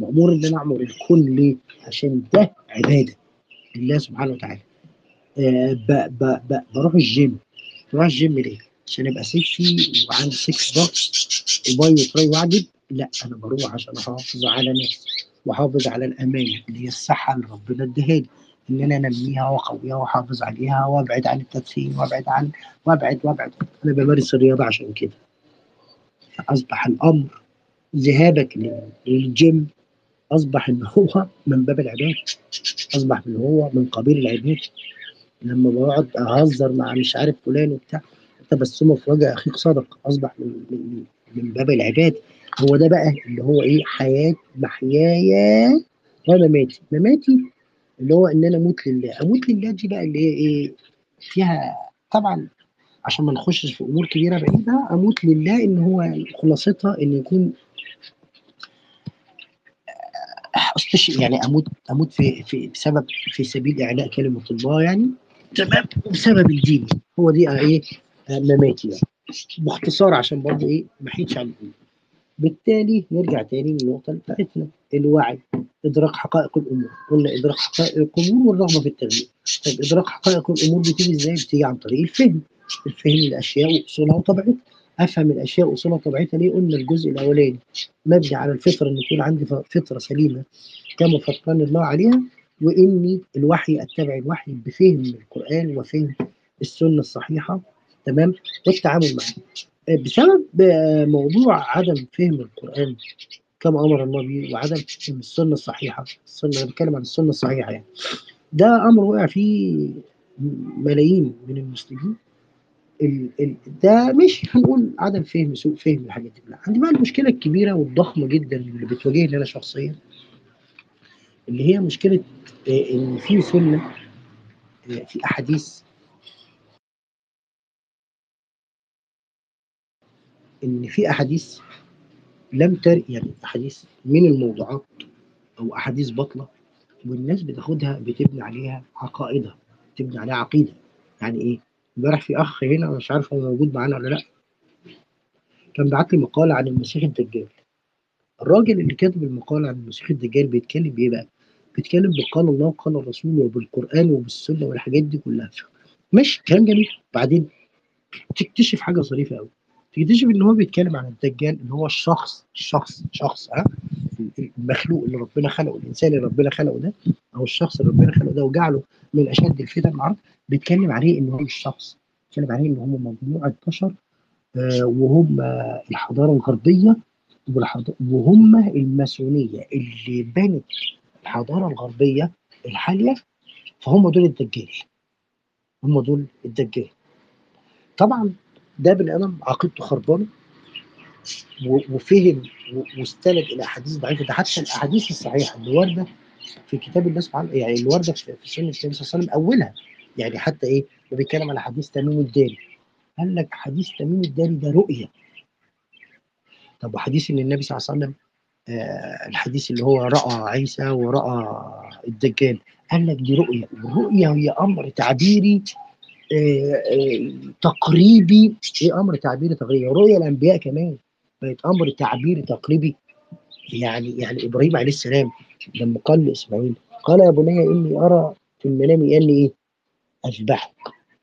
مأمور ان انا اعمر الكون ليه؟ عشان ده عباده لله سبحانه وتعالى آه ب ب ب بروح الجيم بروح الجيم ليه؟ عشان ابقى سكسي وعندي سكس باكس وباي وتراي واعجب لا انا بروح عشان احافظ على نفسي واحافظ على الامان اللي هي الصحه اللي ربنا اداها لي ان انا انميها واقويها واحافظ عليها وابعد عن التدخين وابعد عن وابعد وابعد انا بمارس الرياضه عشان كده فاصبح الامر ذهابك لل- للجيم اصبح ان هو من باب العباده اصبح ان هو من قبيل العباده لما بقعد اهزر مع مش عارف فلان وبتاع تبسمه في وجه اخيك صدق اصبح من من من باب العباده هو ده بقى اللي هو ايه حياه محياي ومماتي مماتي اللي هو ان انا اموت لله اموت لله دي بقى اللي هي ايه فيها طبعا عشان ما نخشش في امور كبيره بعيده اموت لله ان هو خلاصتها ان يكون استش يعني اموت اموت في في بسبب في سبيل اعلاء كلمه الله يعني تمام وبسبب الدين هو دي ايه آه، مماتي يعني باختصار عشان برضه ايه ما احيدش عن الأمور. بالتالي نرجع تاني للنقطه بتاعتنا الوعي ادراك حقائق الامور قلنا ادراك حقائق الامور والرغبه في التغيير طيب ادراك حقائق الامور بتيجي ازاي؟ بتيجي عن طريق الفهم الفهم الاشياء واصولها وطبيعتها افهم الاشياء واصولها وطبيعتها ليه؟ قلنا الجزء الاولاني مبني على الفطره ان يكون عندي ف- فطره سليمه كما فطرني الله عليها واني الوحي اتبع الوحي بفهم القران وفهم السنه الصحيحه تمام والتعامل معه آه، بسبب آه، موضوع عدم فهم القران كما امر الله به وعدم فهم السنه الصحيحه السنه انا بتكلم عن السنه الصحيحه يعني ده امر وقع فيه ملايين من المسلمين ال ال ده مش هنقول عدم فهم سوء فهم الحاجات دي كلها عندي بقى المشكله الكبيره والضخمه جدا اللي بتواجهني انا شخصيا اللي هي مشكله آه، ان في سنه آه، في احاديث ان في احاديث لم تر يعني احاديث من الموضوعات او احاديث باطله والناس بتاخدها بتبني عليها عقائدها بتبني عليها عقيده يعني ايه امبارح في اخ هنا مش عارف هو موجود معانا ولا لا كان بعت لي مقاله عن المسيح الدجال الراجل اللي كاتب المقاله عن المسيح الدجال بيتكلم بايه بقى بيتكلم بقال الله وقال الرسول وبالقران وبالسنه والحاجات دي كلها ماشي كلام جميل بعدين تكتشف حاجه ظريفه قوي تكتشف ان هو بيتكلم عن الدجال اللي هو الشخص الشخص شخص ها المخلوق اللي ربنا خلقه الانسان اللي ربنا خلقه ده او الشخص اللي ربنا خلقه ده وجعله من اشد الفتن العرض بيتكلم عليه ان هو مش شخص بيتكلم عليه ان هم مجموعه بشر آه وهم الحضاره الغربيه والحض- وهم الماسونيه اللي بنت الحضاره الغربيه الحاليه فهم دول الدجال هم دول الدجال طبعا ده بني ادم عقيدته خربانه و- وفهم و- واستند الى احاديث ضعيفه ده حتى الاحاديث الصحيحه اللي وارده في كتاب الله سبحانه يعني اللي وارده في في سنه النبي صلى الله عليه وسلم اولها يعني حتى ايه ده بيتكلم على حديث تميم الداري قال لك حديث تميم الداري ده رؤيه طب وحديث ان النبي صلى الله عليه وسلم آه الحديث اللي هو راى عيسى وراى الدجال قال لك دي رؤيه والرؤيه هي امر تعبيري آه آه تقريبي ايه امر تعبيري تقريبي رؤيا الانبياء كمان بقت امر تعبيري تقريبي يعني يعني ابراهيم عليه السلام لما قال لاسماعيل قال يا بني اني ارى في المنام اني ايه اذبحك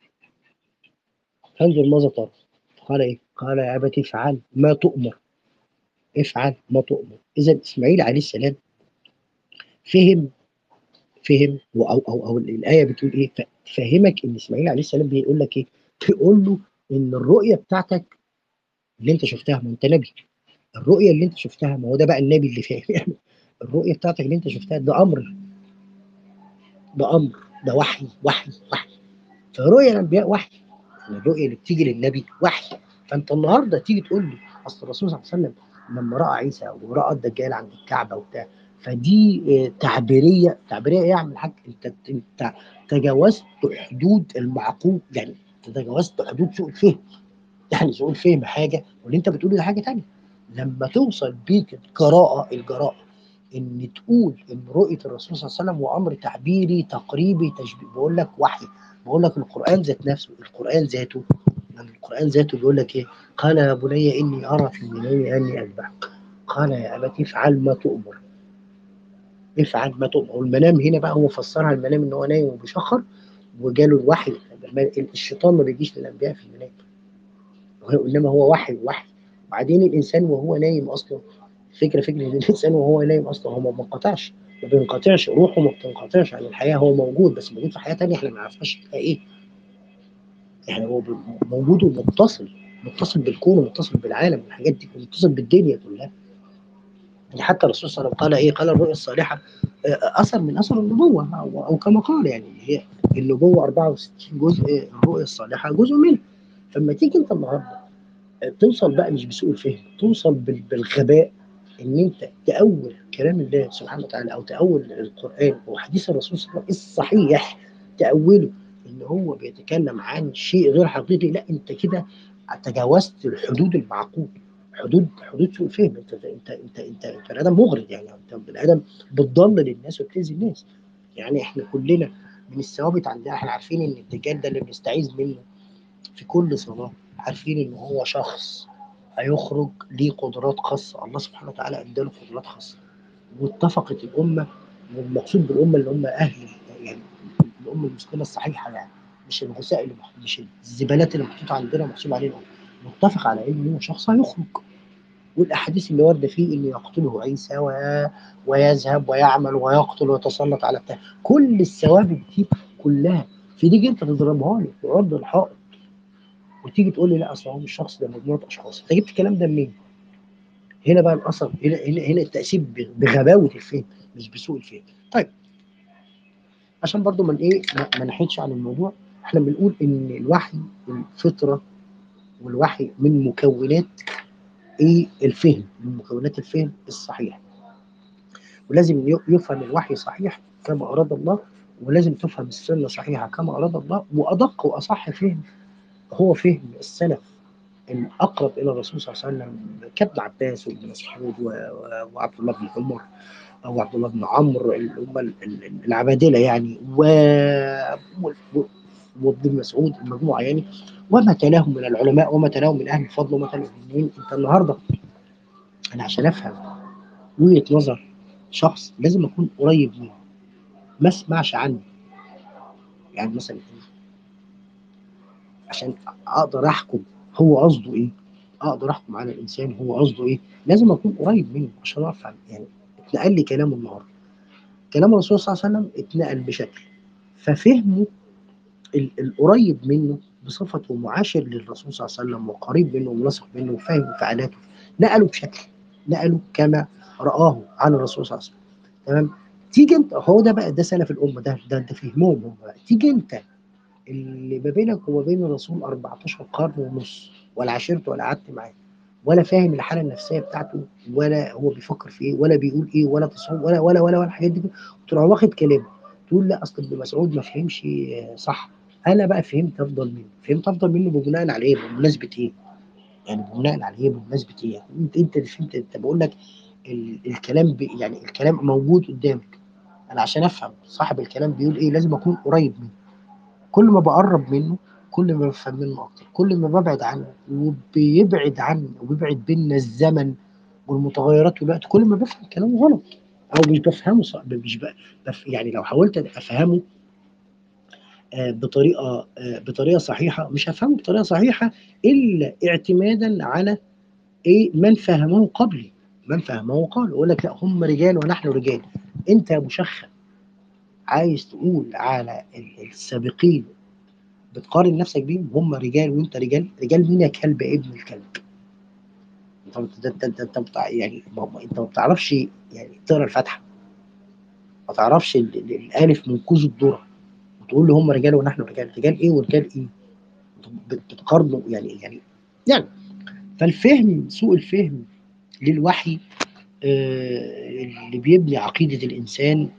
فانظر ماذا ترى قال ايه قال يا ابت افعل ما تؤمر افعل ما تؤمر اذا اسماعيل عليه السلام فهم فهم او او او الايه بتقول ايه ف- فهمك ان اسماعيل عليه السلام بيقول لك ايه بيقول له ان الرؤيه بتاعتك اللي انت شفتها ما انت نبي الرؤيه اللي انت شفتها ما هو ده بقى النبي اللي فاهم يعني الرؤيه بتاعتك اللي انت شفتها ده امر ده امر ده وحي وحي وحي فرؤيا الانبياء وحي يعني الرؤيه اللي بتيجي للنبي وحي فانت النهارده تيجي تقول لي اصل الرسول صلى الله عليه وسلم لما راى عيسى وراى الدجال عند الكعبه وبتاع فدي آه، تعبيريه تعبيريه ايه يا عم الحاج انت انت تجاوزت حدود المعقول يعني تجاوزت حدود سوء الفهم يعني سوء الفهم حاجه واللي انت بتقوله ده حاجه تانية لما توصل بيك الجراءه الجراءه ان تقول ان رؤيه الرسول صلى الله عليه وسلم وامر تعبيري تقريبي تشبيه بقول لك وحي بقول لك القران ذات نفسه القران ذاته يعني القران ذاته بيقول لك ايه قال يا بني اني ارى في المنام اني اذبحك قال يا ابت افعل ما تؤمر ينفع ما تؤمر والمنام هنا بقى هو فسرها المنام ان هو نايم وبيشخر وجاله الوحي الشيطان ما بيجيش للانبياء في المنام انما هو وحي وحي وبعدين الانسان وهو نايم اصلا فكره فكره ان الانسان وهو نايم اصلا هو ما بينقطعش ما بينقطعش روحه ما بتنقطعش عن الحياه هو موجود بس موجود في حياه ثانيه احنا ما نعرفهاش ايه يعني هو موجود ومتصل متصل بالكون ومتصل بالعالم والحاجات دي متصل بالدنيا كلها يعني حتى الرسول صلى الله عليه وسلم قال ايه قال الرؤيا الصالحه اثر من اثر النبوه او, أو كما قال يعني هي النبوه 64 جزء الرؤيا الصالحه جزء منها فلما تيجي انت النهارده توصل بقى مش بسوء الفهم توصل بالغباء ان انت تاول كلام الله سبحانه وتعالى او تاول القران وحديث الرسول صلى الله عليه وسلم الصحيح تاوله ان هو بيتكلم عن شيء غير حقيقي لا انت كده تجاوزت الحدود المعقول حدود حدود سوء الفهم انت انت انت انت انت بني ادم مغرض يعني انت بني ادم بتضلل الناس وبتاذي الناس يعني احنا كلنا من الثوابت عندنا احنا عارفين ان الدجال ده اللي بنستعيذ منه في كل صلاه عارفين ان هو شخص هيخرج ليه قدرات خاصه الله سبحانه وتعالى اداله قدرات خاصه واتفقت الامه والمقصود بالامه اللي هم اهل يعني الامه المسلمه الصحيحه يعني مش الغثاء اللي مش الزبالات اللي محطوطه عندنا محسوب علينا متفق على ان هو شخص هيخرج والاحاديث اللي وارده فيه انه يقتله عيسى و... ويذهب ويعمل ويقتل ويتسلط على بتاع كل الثوابت دي كلها في دي انت تضربها لي في عرض الحائط وتيجي تقول لي لا اصل هو مش شخص ده مجموعه اشخاص انت جبت الكلام ده منين؟ هنا بقى الاثر هنا هنا, هنا التاثير بغباوه الفهم مش بسوء الفهم طيب عشان برضو من ايه ما نحيدش عن الموضوع احنا بنقول ان الوحي الفطره والوحي من مكونات ايه الفهم من مكونات الفهم الصحيح ولازم يفهم الوحي صحيح كما اراد الله ولازم تفهم السنه صحيحه كما اراد الله وادق واصح فهم هو فهم السلف الاقرب الى الرسول صلى الله عليه وسلم كابن عباس وابن مسعود وعبد الله بن عمر او عبد الله بن عمرو اللي هم العبادله يعني و وابن مسعود المجموعه يعني وما تلاهم من العلماء وما تلاهم من اهل الفضل وما تلاهم من انت النهارده انا عشان افهم وجهه نظر شخص لازم اكون قريب منه ما اسمعش عنه يعني مثلا عشان اقدر احكم هو قصده ايه اقدر احكم على الانسان هو قصده ايه لازم اكون قريب منه عشان افهم يعني اتنقل لي كلامه النهارده كلام الرسول صلى الله عليه وسلم اتنقل بشكل ففهمه القريب منه بصفته معاشر للرسول صلى الله عليه وسلم وقريب منه وملاصق منه وفاهم انفعالاته نقلوا بشكل نقلوا كما رآه عن الرسول صلى الله عليه وسلم تمام تيجي انت هو ده بقى ده سلف الامه ده ده ده فهمهم هم بقى تيجي انت اللي ما بينك وما بين الرسول 14 قرن ونص ولا عاشرته ولا قعدت معاه ولا فاهم الحاله النفسيه بتاعته ولا هو بيفكر في ايه ولا بيقول ايه ولا تصور ولا ولا ولا, ولا الحاجات دي تروح واخد كلامه تقول لا اصل ابن مسعود ما فهمش صح انا بقى فهمت افضل منه فهمت افضل منه بناء على ايه بمناسبه ايه يعني بناء على ايه بمناسبه ايه يعني انت انت اللي فهمت انت بقول لك ال الكلام بي يعني الكلام موجود قدامك انا عشان افهم صاحب الكلام بيقول ايه لازم اكون قريب منه كل ما بقرب منه كل ما بفهم منه اكتر كل ما ببعد عنه وبيبعد عني وبيبعد بينا الزمن والمتغيرات والوقت كل ما بفهم كلامه غلط او مش بفهمه صح مش بف يعني لو حاولت افهمه بطريقه بطريقه صحيحه مش هفهمه بطريقه صحيحه الا اعتمادا على ايه من فهمه قبلي من فهمه قال يقول لك لا هم رجال ونحن رجال انت يا مشخن عايز تقول على السابقين بتقارن نفسك بيهم هم رجال وانت رجال رجال مين يا كلب ابن الكلب انت انت انت, انت بتاع يعني انت ما بتعرفش يعني تقرا الفاتحه ما تعرفش الالف من كوز الذره وتقول لي هم رجال ونحن رجال رجال ايه ورجال ايه بتقارنوا يعني يعني يعني فالفهم سوء الفهم للوحي آه اللي بيبني عقيده الانسان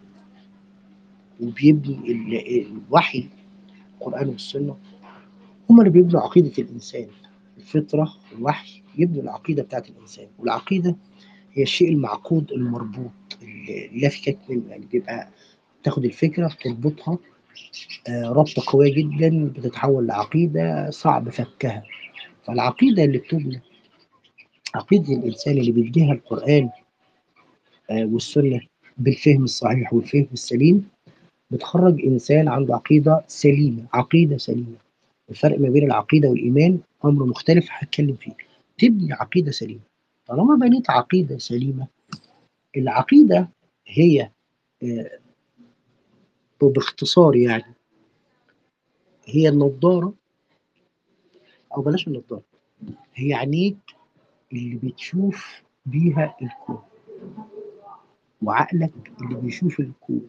وبيبني الوحي القرآن والسنة هم اللي بيبنوا عقيدة الإنسان الفطرة الوحي يبنوا العقيدة بتاعت الإنسان والعقيدة هي الشيء المعقود المربوط اللي لا فكك منه يعني بيبقى تاخد الفكرة تربطها آه ربطة قوية جدا بتتحول لعقيدة صعب فكها فالعقيدة اللي بتبنى عقيدة الإنسان اللي بيديها القرآن آه والسنة بالفهم الصحيح والفهم السليم بتخرج انسان عنده عقيده سليمه عقيده سليمه الفرق ما بين العقيده والايمان امر مختلف هتكلم فيه تبني عقيده سليمه طالما بنيت عقيده سليمه العقيده هي آه، باختصار يعني هي النضاره او بلاش النضاره هي عينيك اللي بتشوف بيها الكون وعقلك اللي بيشوف الكون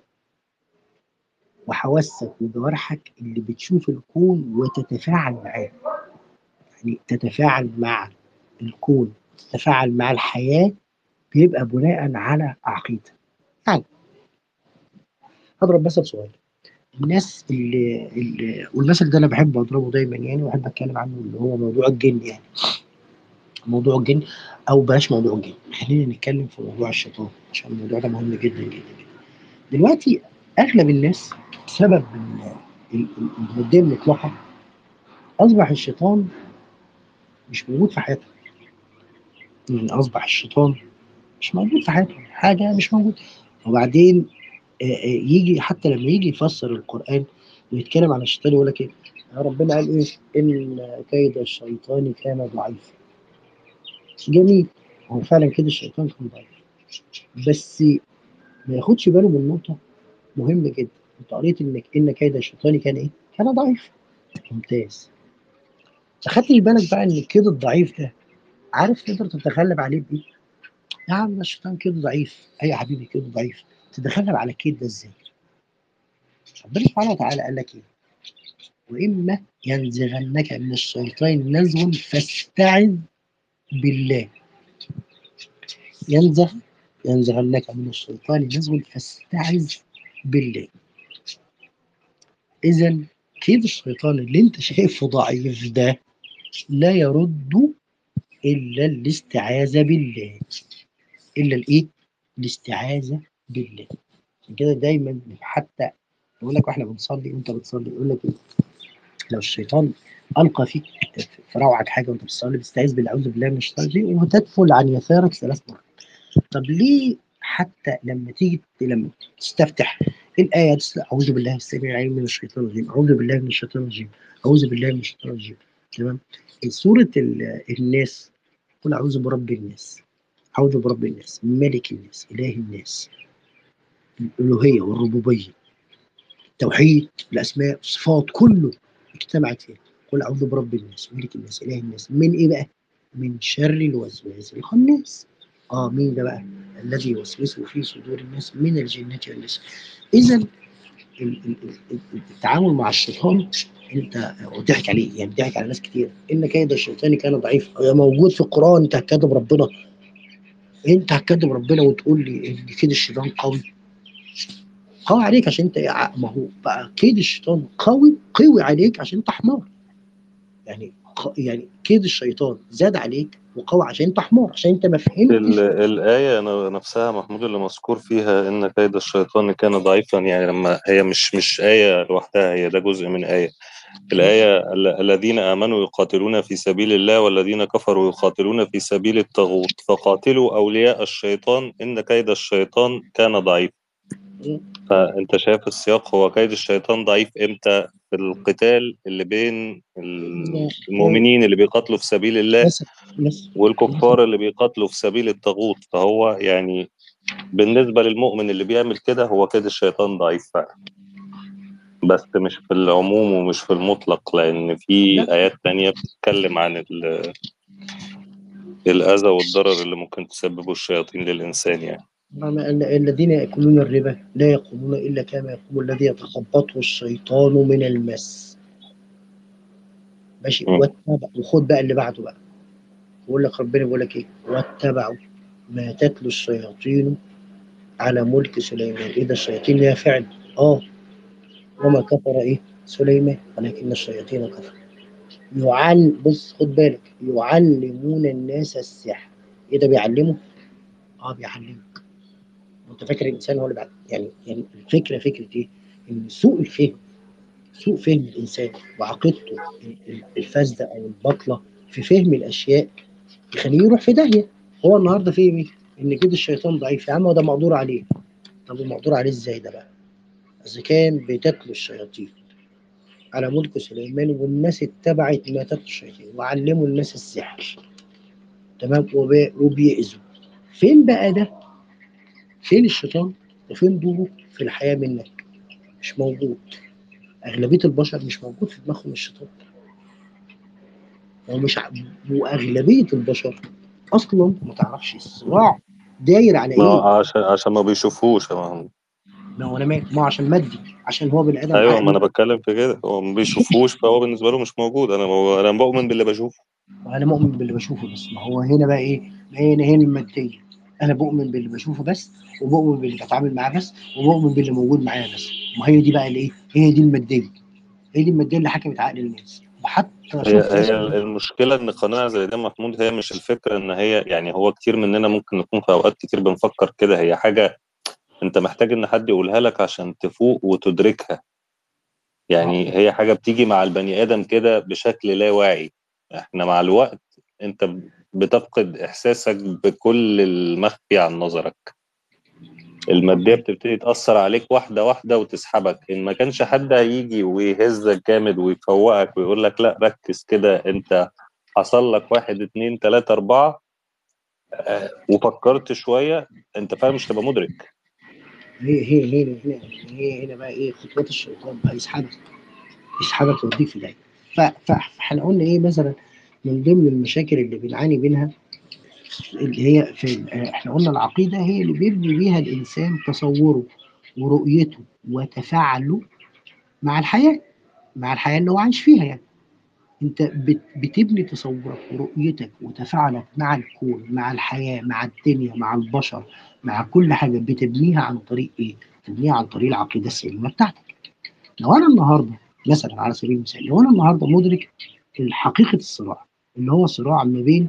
وحواسك وجوارحك اللي بتشوف الكون وتتفاعل معاه يعني تتفاعل مع الكون تتفاعل مع الحياة بيبقى بناء على عقيدة يعني هضرب مثل صغير الناس اللي, اللي والمثل ده انا بحب اضربه دايما يعني وبحب اتكلم عنه اللي هو موضوع الجن يعني موضوع الجن او بلاش موضوع الجن خلينا نتكلم في موضوع الشيطان عشان الموضوع ده مهم جدا جدا جدا دلوقتي اغلب الناس بسبب ال- ال- ال- الماديه المطلقه اصبح الشيطان مش موجود في حياتهم يعني اصبح الشيطان مش موجود في حياتهم حاجه مش موجود وبعدين آه، آه، يجي حتى لما يجي يفسر القران ويتكلم عن الشيطان يقول لك ايه يا ربنا قال ايه ان كيد الشيطان كان ضعيفا جميل هو فعلا كده الشيطان كان ضعيف بس ما ياخدش باله من نقطه مهمه جدا انت قريت انك ان كيد الشيطان كان ايه؟ كان ضعيف ممتاز اخدت بالك بقى ان الكيد الضعيف ده عارف تقدر تتغلب عليه بايه؟ يا عم ده الشيطان كيده ضعيف اي يا حبيبي كيده ضعيف تتغلب على الكيد ده ازاي؟ ربنا سبحانه وتعالى قال لك ايه؟ واما ينزغنك من الشيطان نزغ فاستعذ بالله ينزغ ينزغنك من الشيطان نزغ فاستعذ بالله اذا كيد الشيطان اللي انت شايفه ضعيف ده لا يرد الا الاستعاذه بالله الا الايه؟ الاستعاذه بالله عشان كده دايما حتى يقول لك واحنا بنصلي وانت بتصلي يقول لك ايه؟ لو الشيطان القى فيك في روعك حاجه وانت بتصلي بتستعيذ بالله اعوذ بالله من الشيطان الرجيم وتدفل عن يسارك ثلاث مرات. طب ليه حتى لما تيجي لما تستفتح الايه تسمع اعوذ بالله السميع العليم من الشيطان الرجيم اعوذ بالله من الشيطان الرجيم اعوذ بالله من الشيطان الرجيم تمام سوره ال- الناس قل اعوذ برب الناس اعوذ برب الناس ملك الناس اله الناس الالوهيه والربوبيه توحيد الاسماء والصفات كله اجتمعت فيها قل اعوذ برب الناس ملك الناس اله الناس من ايه بقى؟ من شر الوسواس الخناس اه مين ده بقى؟ الذي يوسوس في صدور الناس من الجنة والناس اذا ال- ال- ال- التعامل مع الشيطان انت وضحك عليه يعني ضحك على ناس كتير ان كيد الشيطان كان ضعيف هو موجود في القران انت هتكذب ربنا انت هتكذب ربنا وتقول لي ان كيد الشيطان قوي قوي عليك عشان انت ع- ما هو بقى كيد الشيطان قوي قوي عليك عشان انت حمار يعني ق- يعني كيد الشيطان زاد عليك وقوي عشان انت حمار عشان انت ما ال- فهمتش الآية ن- نفسها محمود اللي مذكور فيها إن كيد الشيطان كان ضعيفا يعني لما هي مش مش آية لوحدها هي ده جزء من آية الآية ال- الذين آمنوا يقاتلون في سبيل الله والذين كفروا يقاتلون في سبيل الطاغوت فقاتلوا أولياء الشيطان إن كيد الشيطان كان ضعيف فأنت شايف السياق هو كيد الشيطان ضعيف إمتى في القتال اللي بين ال- المؤمنين اللي بيقاتلوا في سبيل الله بس بس والكفار اللي بيقاتلوا في سبيل الطاغوت فهو يعني بالنسبة للمؤمن اللي بيعمل كده هو كده الشيطان ضعيف فعلا بس مش في العموم ومش في المطلق لأن في لا. آيات تانية بتتكلم عن ال- الأذى والضرر اللي ممكن تسببه الشياطين للإنسان يعني معنى أن الذين يأكلون الربا لا يقومون إلا كما يقوم الذي يتخبطه الشيطان من المس ماشي م. واتبع وخد بقى اللي بعده بقى بيقول لك ربنا بيقول لك ايه واتبعوا ما تتلو الشياطين على ملك سليمان ايه ده الشياطين ليها فعل اه وما كفر ايه سليمان ولكن الشياطين كفروا يعل بص خد بالك يعلمون الناس السحر ايه ده بيعلمه اه بيعلمك وانت فاكر الانسان هو اللي بيعلم يعني يعني الفكره فكره ايه ان سوء الفهم سوء فهم الانسان وعقيدته الفاسده او الباطله في فهم الاشياء يخليه يروح في داهيه هو النهارده فيه ايه؟ ان كده الشيطان ضعيف يا عم هو ده مقدور عليه طب المقدور عليه ازاي ده بقى؟ إذا كان بتتلو الشياطين على ملك سليمان والناس اتبعت ما تتلو الشياطين وعلموا الناس السحر تمام وبي- وبيأذوا فين بقى ده؟ فين الشيطان؟ وفين دوره في الحياة منك؟ مش موجود أغلبية البشر مش موجود في دماغهم الشيطان ومش ع... وأغلبية البشر أصلا ما تعرفش الصراع داير على ما إيه؟ عشان عشان ما بيشوفوش يا محمود ما هو أنا مالي ما هو عشان مادي عشان هو بني آدم ايوه عاقل. ما انا بتكلم في كده هو ما بيشوفوش فهو بالنسبه له مش موجود انا انا بؤمن باللي بشوفه انا مؤمن باللي بشوفه بس ما هو هنا بقى ايه ما هي هنا هنا الماديه انا بؤمن باللي بشوفه بس وبؤمن باللي بتعامل معاه بس وبؤمن باللي موجود معايا بس ما هي دي بقى الايه هي دي الماديه هي دي الماديه اللي حكمت عقل الناس وحتى هي شفت هي مثلا المشكله ان قناعه زي دي محمود هي مش الفكره ان هي يعني هو كتير مننا ممكن نكون في اوقات كتير بنفكر كده هي حاجه انت محتاج ان حد يقولها لك عشان تفوق وتدركها يعني هي حاجه بتيجي مع البني ادم كده بشكل لا واعي احنا مع الوقت انت بتفقد احساسك بكل المخفي عن نظرك الماديه بتبتدي تاثر عليك واحده واحده وتسحبك ان ما كانش حد هيجي ويهزك جامد ويفوقك ويقول لك لا ركز كده انت حصل لك واحد اتنين تلاته اربعه آه، وفكرت شويه انت فعلا مش هتبقى مدرك هي هي هنا هنا هي هنا بقى ايه خطوات الشيطان بقى يسحبك يسحبك يوديك في داهيه ف- فاحنا قلنا ايه مثلا من ضمن المشاكل اللي بنعاني منها اللي هي في احنا قلنا العقيده هي اللي بيبني بيها الانسان تصوره ورؤيته وتفاعله مع الحياه مع الحياه اللي هو عايش فيها يعني انت بت- بتبني تصورك ورؤيتك وتفاعلك مع الكون مع الحياه مع الدنيا مع البشر مع كل حاجه بتبنيها عن طريق ايه؟ بتبنيها عن طريق العقيده السليمه بتاعتك. لو انا النهارده مثلا على سبيل المثال لو انا النهارده مدرك حقيقه الصراع اللي هو صراع ما بين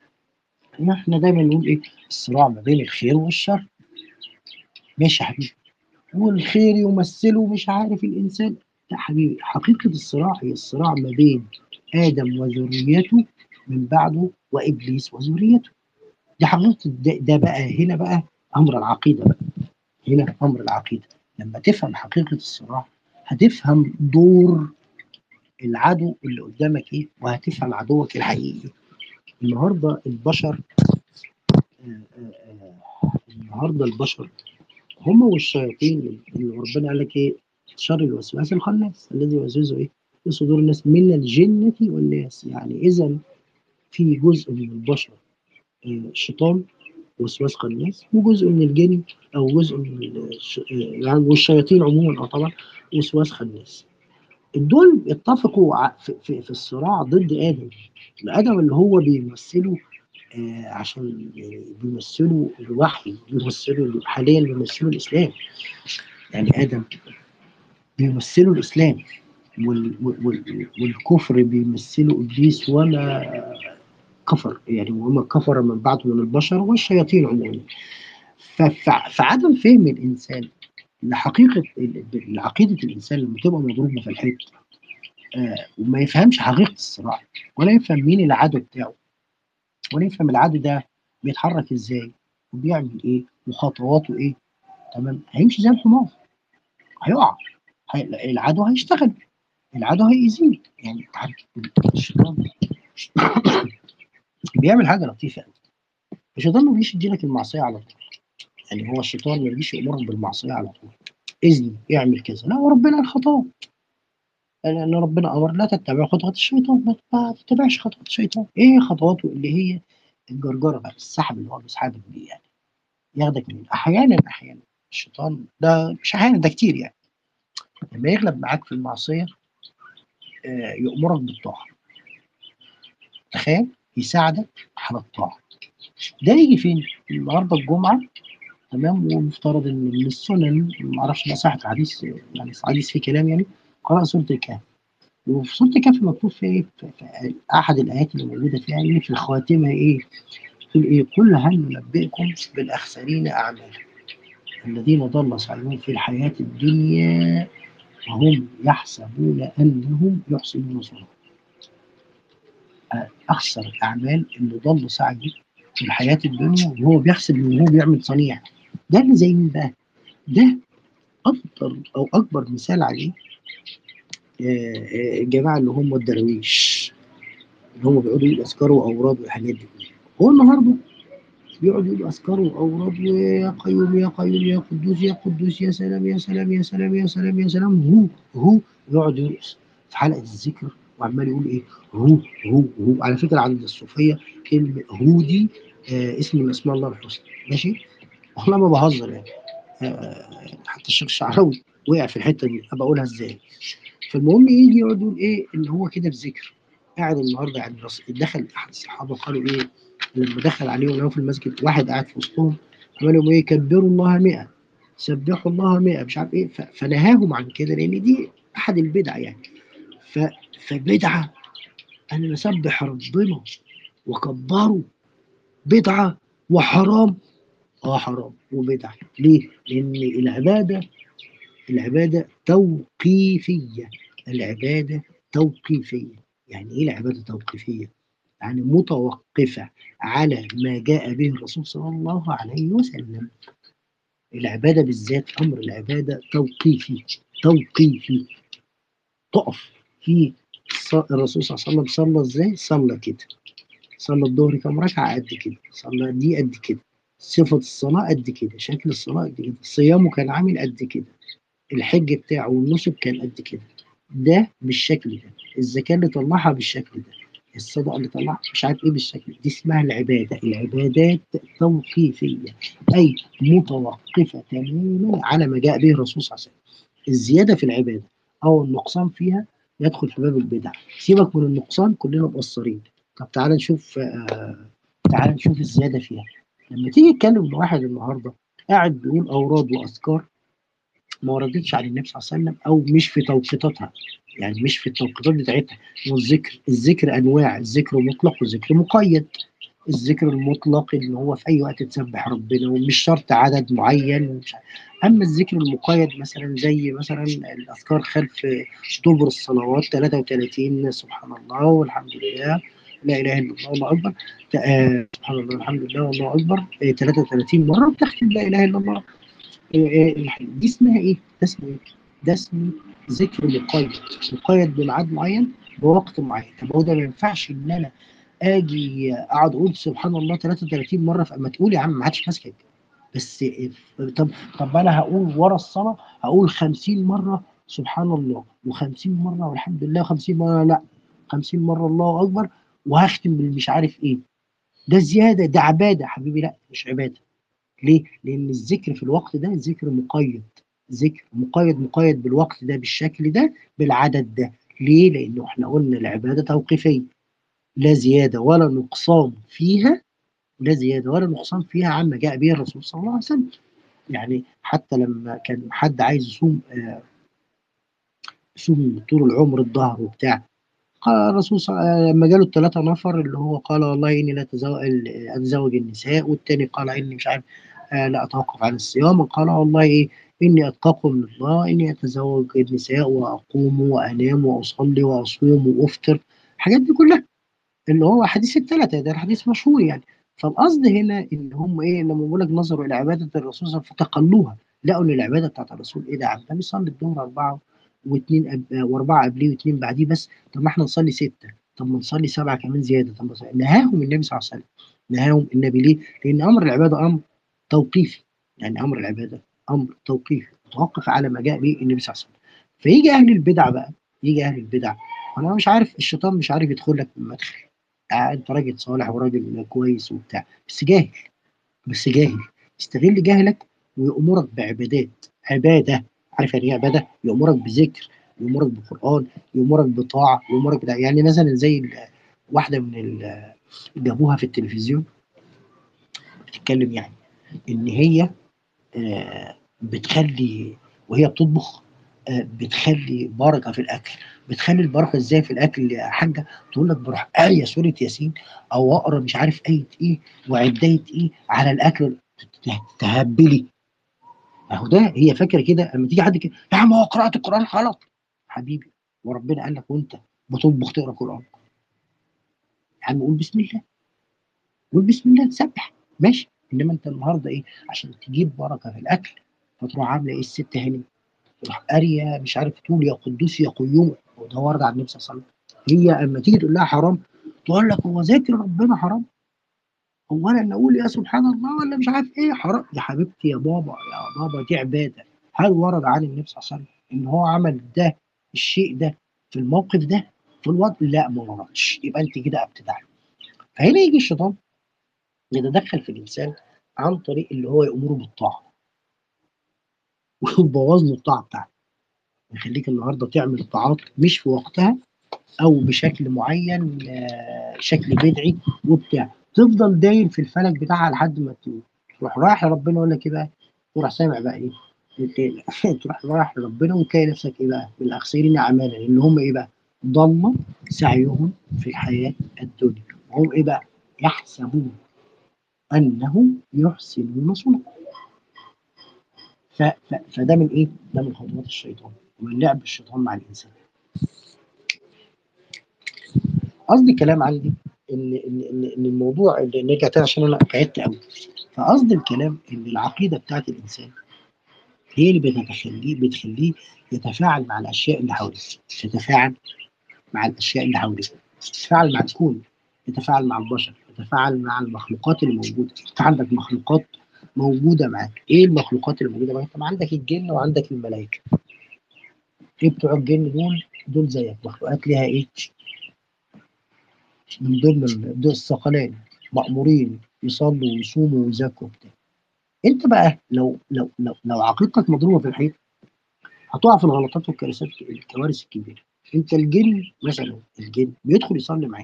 احنا دايما نقول ايه؟ الصراع ما بين الخير والشر. ماشي يا حبيبي والخير يمثله مش عارف الانسان لا حبيبي حقيقه الصراع هي الصراع ما بين ادم وذريته من بعده وابليس وذريته دي حقيقه ده, ده بقى هنا بقى امر العقيده بقى هنا امر العقيده لما تفهم حقيقه الصراع هتفهم دور العدو اللي قدامك ايه وهتفهم عدوك الحقيقي النهارده البشر آه، آه، آه، النهارده البشر هم والشياطين اللي ربنا قال لك ايه شر الوسواس الخناس الذي يوسوس ايه في صدور الناس من الجنة والناس يعني اذا في جزء من البشر آه، شيطان وسواس خناس وجزء من الجن او جزء من الش... آه، يعني والشياطين عموما اه طبعا وسواس خناس دول اتفقوا ع- في, في, في الصراع ضد ادم ادم اللي هو بيمثله آه عشان يعني بيمثلوا الوحي بيمثلوا حاليا بيمثلوا الاسلام يعني ادم بيمثلوا الاسلام وال وال والكفر بيمثلوا ابليس وما كفر يعني وما كفر من بعده من البشر والشياطين عموما ف- ف- فعدم فهم الانسان لحقيقه ال- عقيده الانسان لما تبقى مضروبه في الحيط آه وما يفهمش حقيقه الصراع ولا يفهم مين العدو بتاعه ولا يفهم العدو ده بيتحرك ازاي وبيعمل ايه وخطواته ايه تمام هيمشي زي الحمار هيقع هي... العدو هيشتغل العدو هيأذيك يعني عارف الشيطان بيعمل حاجه لطيفه قوي الشيطان ما بيجيش يديلك المعصيه على طول يعني هو الشيطان ما بيجيش يامرك بالمعصيه على طول اذني يعمل كذا لا هو ربنا الخطوات لان ربنا امر لا تتبع خطوات الشيطان ما ما تتبعش خطوات الشيطان ايه خطواته اللي هي الجرجره بقى السحب اللي هو بيسحبك بيه يعني ياخدك من احيانا احيانا الشيطان ده مش احيانا ده كتير يعني لما يغلب معاك في المعصيه آه، يأمرك بالطاعه تخيل يساعدك على الطاعه ده يجي فين؟ النهارده الجمعه تمام ومفترض ان من السنن ما اعرفش بقى صحه الحديث يعني الحديث فيه كلام يعني قراءة سورة الكهف وفي سورة الكهف مكتوب في ايه؟ في في احد الايات اللي موجوده فيها اللي في الخواتمه ايه؟ تقول ايه؟ قل هل ننبئكم بالاخسرين اعمالا الذين ضل سعيهم في الحياه الدنيا وهم يحسبون انهم يحسنون صنعا اخسر الاعمال اللي ضل سعيه في الحياه الدنيا وهو بيحسب ان هو بيعمل صنيع ده اللي زي مين بقى؟ ده افضل او اكبر مثال عليه آه، آه، الجماعه اللي هم الدراويش اللي هم بيقعدوا يقولوا اذكار واوراد والحاجات دي هو النهارده بيقعد يقول اذكار واوراد ويا قيوم يا قيوم يا قدوس يا قدوس يا سلام يا سلام يا سلام يا سلام يا سلام هو هو يقعد يرقص في حلقه الذكر وعمال يقول ايه هو هو هو على فكره عند الصوفيه كلمه هو دي آه اسم من اسماء الله الحسنى ماشي والله ما بهزر يعني آه حتى الشيخ الشعراوي وقع في الحته دي ابقى اقولها ازاي فالمهم يجي يقعد يقول ايه ان هو كده في ذكر قاعد النهارده يعني رص- دخل احد الصحابه قالوا ايه لما دخل عليهم لو في المسجد واحد قاعد في وسطهم عمل لهم ايه كبروا الله 100 سبحوا الله 100 مش عارف ايه ف- فنهاهم عن كده لان دي احد البدع يعني ف فبدعه انا بسبح ربنا وكبره بدعه وحرام اه حرام وبدعه ليه؟ لان العباده العباده توقيفيه العباده توقيفيه يعني ايه العباده توقيفيه؟ يعني متوقفه على ما جاء به الرسول صلى الله عليه وسلم العباده بالذات امر العباده توقيفي توقيفي تقف في الص- الرسول صلى الله عليه وسلم صلى ازاي؟ صلى كده صلى الظهر كام ركعه قد كده صلى دي قد كده صفه الصلاه قد كده شكل الصلاه قد كده صيامه كان عامل قد كده الحج بتاعه والنسك كان قد كده ده بالشكل ده الزكاه اللي طلعها بالشكل ده الصدقه اللي طلعها مش عارف ايه بالشكل دي اسمها العباده العبادات توقيفيه اي متوقفه تماما على ما جاء به الرسول صلى الله عليه وسلم الزياده في العباده او النقصان فيها يدخل في باب البدع سيبك من النقصان كلنا مقصرين طب تعال نشوف آه تعال نشوف الزياده فيها لما تيجي تتكلم مع واحد النهارده قاعد بيقول اوراد واذكار ما وردتش عن النبي صلى الله عليه وسلم او مش في توقيتاتها يعني مش في التوقيتات بتاعتها والذكر الذكر انواع الذكر مطلق والذكر مقيد الذكر المطلق ان هو في اي وقت تسبح ربنا ومش شرط عدد معين ومش عارف. اما الذكر المقيد مثلا زي مثلا الاذكار خلف دبر الصلوات 33 سبحان الله والحمد لله لا اله الا الله الله اكبر آه، سبحان الله والحمد لله والله اكبر آه، 33 مره وتختم لا اله الا الله آه، آه، دي اسمها ايه؟ ده اسمه ايه؟ ده اسمه ذكر مقيد مقيد بميعاد معين بوقت معين طب هو ده ما ينفعش ان انا اجي اقعد اقول سبحان الله 33 مره فاما تقول يا عم ما عادش ماسكك بس طب طب انا هقول ورا الصلاه هقول 50 مره سبحان الله و50 مره والحمد لله و50 مره لا 50 مره الله اكبر وهختم بالمش عارف ايه ده زياده ده عباده حبيبي لا مش عباده ليه؟ لان الذكر في الوقت ده ذكر مقيد ذكر مقيد مقيد بالوقت ده بالشكل ده بالعدد ده ليه؟ لانه احنا قلنا العباده توقيفيه لا زياده ولا نقصان فيها لا زياده ولا نقصان فيها عما جاء به الرسول صلى الله عليه وسلم يعني حتى لما كان حد عايز يصوم آه، يصوم طول العمر الظهر وبتاع قال الرسول صلى الله عليه وسلم لما جاله الثلاثة نفر اللي هو قال والله إني لا أتزوج, أتزوج النساء والتاني قال إني مش عارف آه، لا أتوقف عن الصيام وقال والله إيه إني أتقاكم من الله إني أتزوج النساء وأقوم وأنام وأصلي وأصوم وأفطر الحاجات دي كلها اللي هو حديث الثلاثة ده الحديث مشهور يعني فالقصد هنا ان هم ايه لما بقول لك نظروا الى عباده الرسول صلى الله عليه وسلم فتقلوها لقوا ان العباده بتاعت الرسول ايه ده يا عم ده بيصلي الظهر اربعه واثنين أب... واربعه قبليه واثنين بعديه بس طب ما احنا نصلي سته طب ما نصلي سبعه كمان زياده طب ما نصلي- نهاهم النبي صلى الله عليه وسلم نهاهم النبي ليه؟ لان امر العباده امر توقيفي يعني امر العباده امر توقيفي متوقف على ما جاء به النبي صلى الله عليه وسلم فيجي اهل البدع بقى يجي اهل البدع انا مش عارف الشيطان مش عارف يدخل لك من المدخل آه انت راجل صالح وراجل كويس وبتاع بس جاهل بس جاهل استغل جهلك ويأمرك بعبادات عبادة عارف يعني ايه عبادة؟ يأمرك بذكر يأمرك بقرآن يأمرك بطاعة يأمرك بدا يعني مثلا زي ال- واحدة من ال- جابوها في التلفزيون بتتكلم يعني إن هي آه، بتخلي وهي بتطبخ آه، بتخلي بركة في الأكل بتخلي البركة ازاي في الأكل يا حاجة تقول لك بروح آية سورة ياسين أو أقرأ مش عارف آية إيه وعداية إيه على الأكل تهبلي اهو ده هي فاكره كده لما تيجي حد كده يا عم هو قراءه القران غلط حبيبي وربنا قال لك وانت بتطبخ تقرا قران يا عم قول بسم الله قول بسم الله تسبح ماشي انما انت النهارده ايه عشان تجيب بركه في الاكل فتروح عامله ايه الست هاني تروح قاريه مش عارف تقول يا قدوس يا قيوم وده ورد عن النبي صلى الله عليه وسلم هي اما تيجي تقول لها حرام تقول لك هو ذكر ربنا حرام هو انا اللي اقول يا سبحان الله ولا مش عارف ايه حرام يا حبيبتي يا بابا يا بابا دي عباده هل ورد عن النبي صلى الله عليه وسلم ان هو عمل ده الشيء ده في الموقف ده في الوضع لا ما وردش يبقى انت كده ابتدعي فهنا يجي الشيطان يتدخل في الانسان عن طريق اللي هو يامره بالطاعه ويبوظ له الطاعه بتاعته يخليك النهارده تعمل طاعات مش في وقتها او بشكل معين آه، شكل بدعي وبتاع تفضل داير في الفلك بتاعها لحد ما تموت تروح رايح لربنا يقول لك ايه بقى تروح سامع بقى ايه إنت- تروح رايح لربنا وتلاقي نفسك ايه بقى بالاخسرين اعمالا اللي هم ايه بقى ضل سعيهم في الحياه الدنيا وهم ايه بقى يحسبون انهم يحسنون صنعا ف... ف... فده من ايه؟ ده من خطوات الشيطان ومن لعب الشيطان مع الانسان. قصدي الكلام عندي ان ان ان إن الموضوع اللي نرجع تاني عشان انا بعدت قوي. فقصد الكلام ان العقيده بتاعت الانسان هي اللي بتخليه بتخليه يتفاعل مع الاشياء اللي حواليه، يتفاعل مع الاشياء اللي حواليه، يتفاعل مع الكون، يتفاعل مع البشر، يتفاعل مع المخلوقات اللي موجوده، انت عندك مخلوقات موجوده معاك، ايه المخلوقات اللي موجوده معاك؟ طب عندك الجن وعندك الملائكه. ايه بتوع الجن دول؟ دول زيك مخلوقات ليها ايه؟ من ضمن ال- دول الثقلين مأمورين يصلوا ويصوموا ويزكوا وبتاع. انت بقى لو لو لو لو عقيدتك مضروبه في الحيط هتقع في الغلطات والكارثات الكوارث الكبيره. انت الجن مثلا الجن بيدخل يصلي معاك.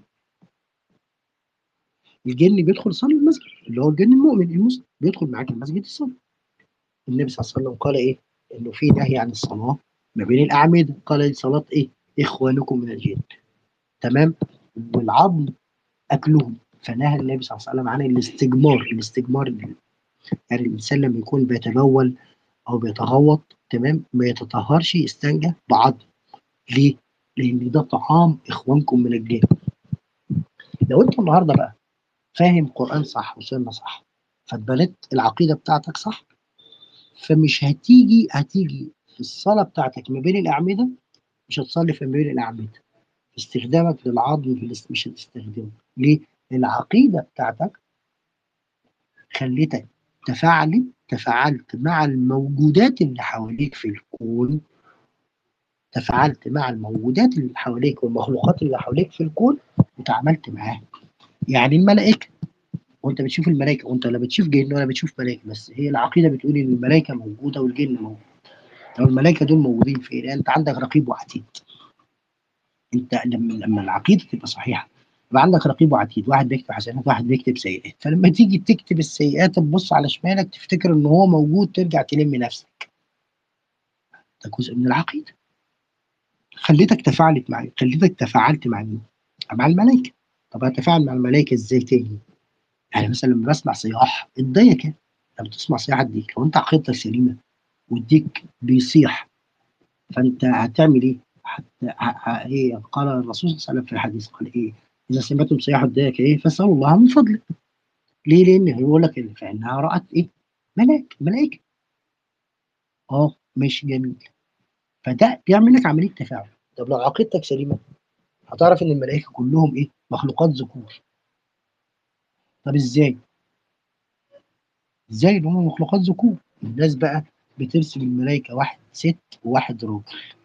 الجن بيدخل يصلي المسجد اللي هو الجن المؤمن المسلم بيدخل معاك المسجد يصلي. النبي صلى الله عليه وسلم قال ايه؟ انه في نهي عن الصلاه ما بين الاعمده قال دي صلاه ايه؟ اخوانكم من الجن. تمام؟ والعظم اكلهم فنهى النبي صلى الله عليه وسلم عن الاستجمار، الاستجمار اللي- يعني الانسان لما يكون بيتبول او بيتغوط تمام ما يتطهرش يستنجى بعظم. ليه؟ لان ده طعام اخوانكم من الجن. لو انت النهارده بقى فاهم قران صح وسنه صح فاتبنت العقيده بتاعتك صح فمش هتيجي هتيجي في الصلاه بتاعتك ما بين الاعمده مش هتصلي في ما بين الاعمده استخدامك للعظم في الاست- مش هتستخدمه ليه؟ العقيده بتاعتك خلتك تفاعلت تفاعلت مع الموجودات اللي حواليك في الكون تفاعلت مع الموجودات اللي حواليك والمخلوقات اللي حواليك في الكون وتعاملت معاها يعني الملائكه وانت بتشوف الملائكه وانت لا بتشوف جن ولا بتشوف ملائكه بس هي العقيده بتقول ان الملائكه موجوده والجن موجود طب الملائكه دول موجودين فين؟ انت عندك رقيب وعتيد انت لما لما العقيده تبقى صحيحه يبقى عندك رقيب وعتيد واحد بيكتب حسنات واحد بيكتب سيئات فلما تيجي تكتب السيئات تبص على شمالك تفتكر ان هو موجود ترجع تلم نفسك ده جزء من العقيده خليتك تفاعلت مع خليتك تفاعلت مع مين؟ مع الملائكه طب هتفاعل مع الملائكه ازاي تاني؟ يعني مثلا لما بسمع صياح الدنيا كده لما تسمع صياح الديك لو انت عقيدتك سليمه والديك بيصيح فانت هتعمل ايه؟ حتى ه- ه- ايه قال الرسول صلى الله عليه وسلم في الحديث قال ايه؟ اذا سمعتم صياح الديك ايه؟ فاسالوا الله من فضله. ليه؟ لان هيقول لك إن فانها رات ايه؟ ملاك ملائكه. اه ماشي جميل. فده بيعمل لك عمليه تفاعل. طب لو عقيدتك سليمه هتعرف ان الملائكه كلهم ايه؟ مخلوقات ذكور. طب ازاي؟ ازاي ان هم مخلوقات ذكور؟ الناس بقى بترسم الملائكه واحد ست وواحد راجل.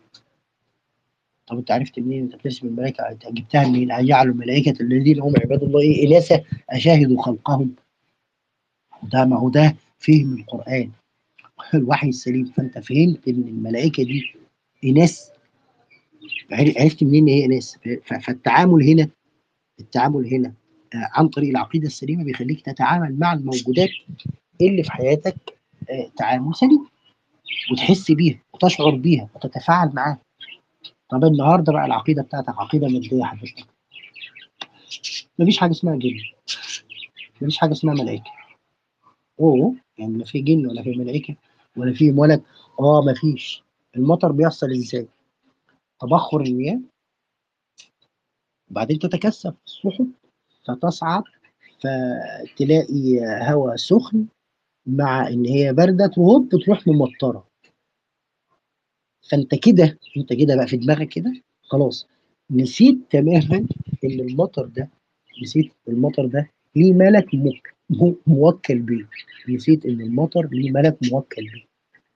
طب انت عرفت منين انت بترسم الملائكه انت جبتها منين؟ هيجعل الملائكه الذين هم عباد الله ايه؟ اناثه اشاهدوا خلقهم. ده ما هو ده فهم القران الوحي السليم فانت فهمت ان الملائكه دي اناث عر- عرفت منين ان هي اناث ف- فالتعامل هنا التعامل هنا آه، عن طريق العقيده السليمه بيخليك تتعامل مع الموجودات اللي في حياتك آه، تعامل سليم وتحس بيها وتشعر بيها وتتفاعل معاها طب النهارده بقى العقيده بتاعتك عقيده ماديه حضرتك مفيش حاجه اسمها جن مفيش حاجه اسمها ملائكه اوه يعني لا في جن ولا في ملائكه ولا في ملك اه مفيش المطر بيحصل ازاي تبخر المياه وبعدين تتكثف السحب فتصعد فتلاقي هواء سخن مع ان هي بارده وهوب تروح ممطره فانت كده انت كده بقى في دماغك كده خلاص نسيت تماما ان المطر ده نسيت المطر ده ليه ملك مك- م- موكل بيه نسيت ان المطر ليه ملك موكل بيه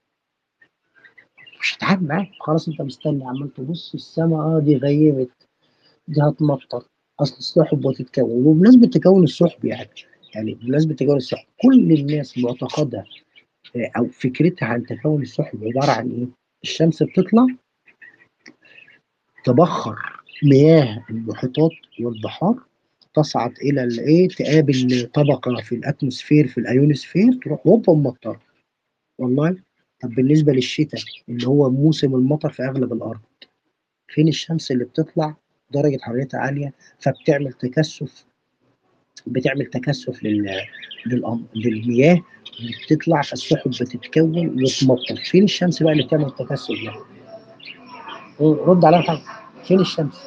مش هتعامل معاه خلاص انت مستني عمال تبص السماء اه دي غيمت دي هتمطر اصل السحب بتتكون وبمناسبه تكون السحب يعني يعني بمناسبه تكون السحب كل الناس معتقدها آه، او فكرتها عن تكون السحب عباره عن ايه؟ الشمس بتطلع تبخر مياه المحيطات والبحار تصعد الى الايه تقابل طبقه في الاتموسفير في الايونوسفير تروح هوبا ممطره والله طب بالنسبه للشتاء اللي هو موسم المطر في اغلب الارض فين الشمس اللي بتطلع درجه حرارتها عاليه فبتعمل تكثف بتعمل تكثف لل للأم- للمياه اللي بتطلع فالسحب بتتكون وتمطر فين الشمس بقى اللي بتعمل التكثف ده؟ رد عليا حاجه فين الشمس؟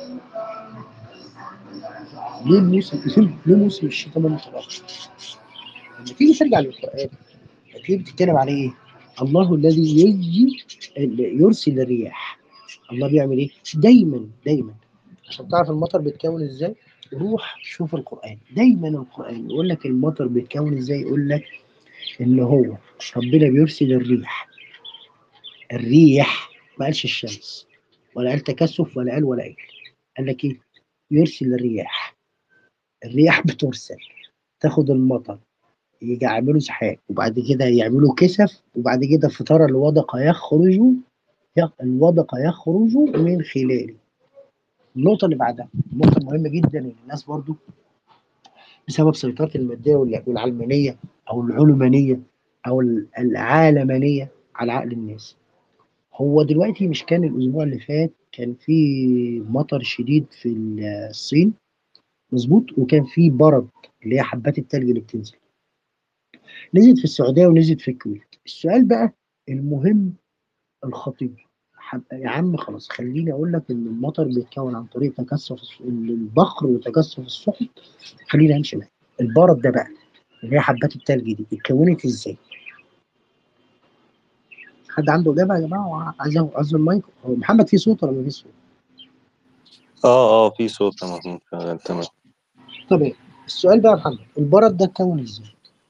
ليه الموسم ليه موسم الشتاء ما مطلعش؟ لما تيجي ترجع للقران هتلاقيه بتتكلم على ايه؟ الله الذي يجي يرسل الرياح الله بيعمل ايه؟ دايما دايما عشان تعرف المطر بيتكون ازاي روح شوف القران دايما القران يقول لك المطر بيتكون ازاي يقول لك ان هو ربنا بيرسل الريح الريح ما قالش الشمس ولا قال تكثف ولا قال ولا قال قال لك ايه يرسل الرياح الرياح بترسل تاخد المطر يجي يعملوا سحاب وبعد كده يعملوا كسف وبعد كده فترى الودق يخرج الودق يخرج من خلاله النقطة اللي بعدها النقطة مهمة جدا ان الناس برضو بسبب سيطرة المادية والع- والعلمانية أو العلمانية أو ال- العالمانية على عقل الناس هو دلوقتي مش كان الأسبوع اللي فات كان في مطر شديد في الصين مظبوط وكان في برد اللي هي حبات التلج اللي بتنزل نزلت في السعودية ونزلت في الكويت السؤال بقى المهم الخطير حب- يا عم خلاص خليني اقول لك ان المطر بيتكون عن طريق تكثف الص- البخر وتكثف السحب خلينا امشي معاك البرد ده بقى اللي هي حبات التلج دي اتكونت ازاي؟ حد عنده اجابه يا جماعه عايز عايز المايك هو محمد في صوت ولا ما فيش صوت؟ اه اه في صوت يا محمود شغال تمام طب إيه؟ السؤال بقى يا محمد البرد ده اتكون ازاي؟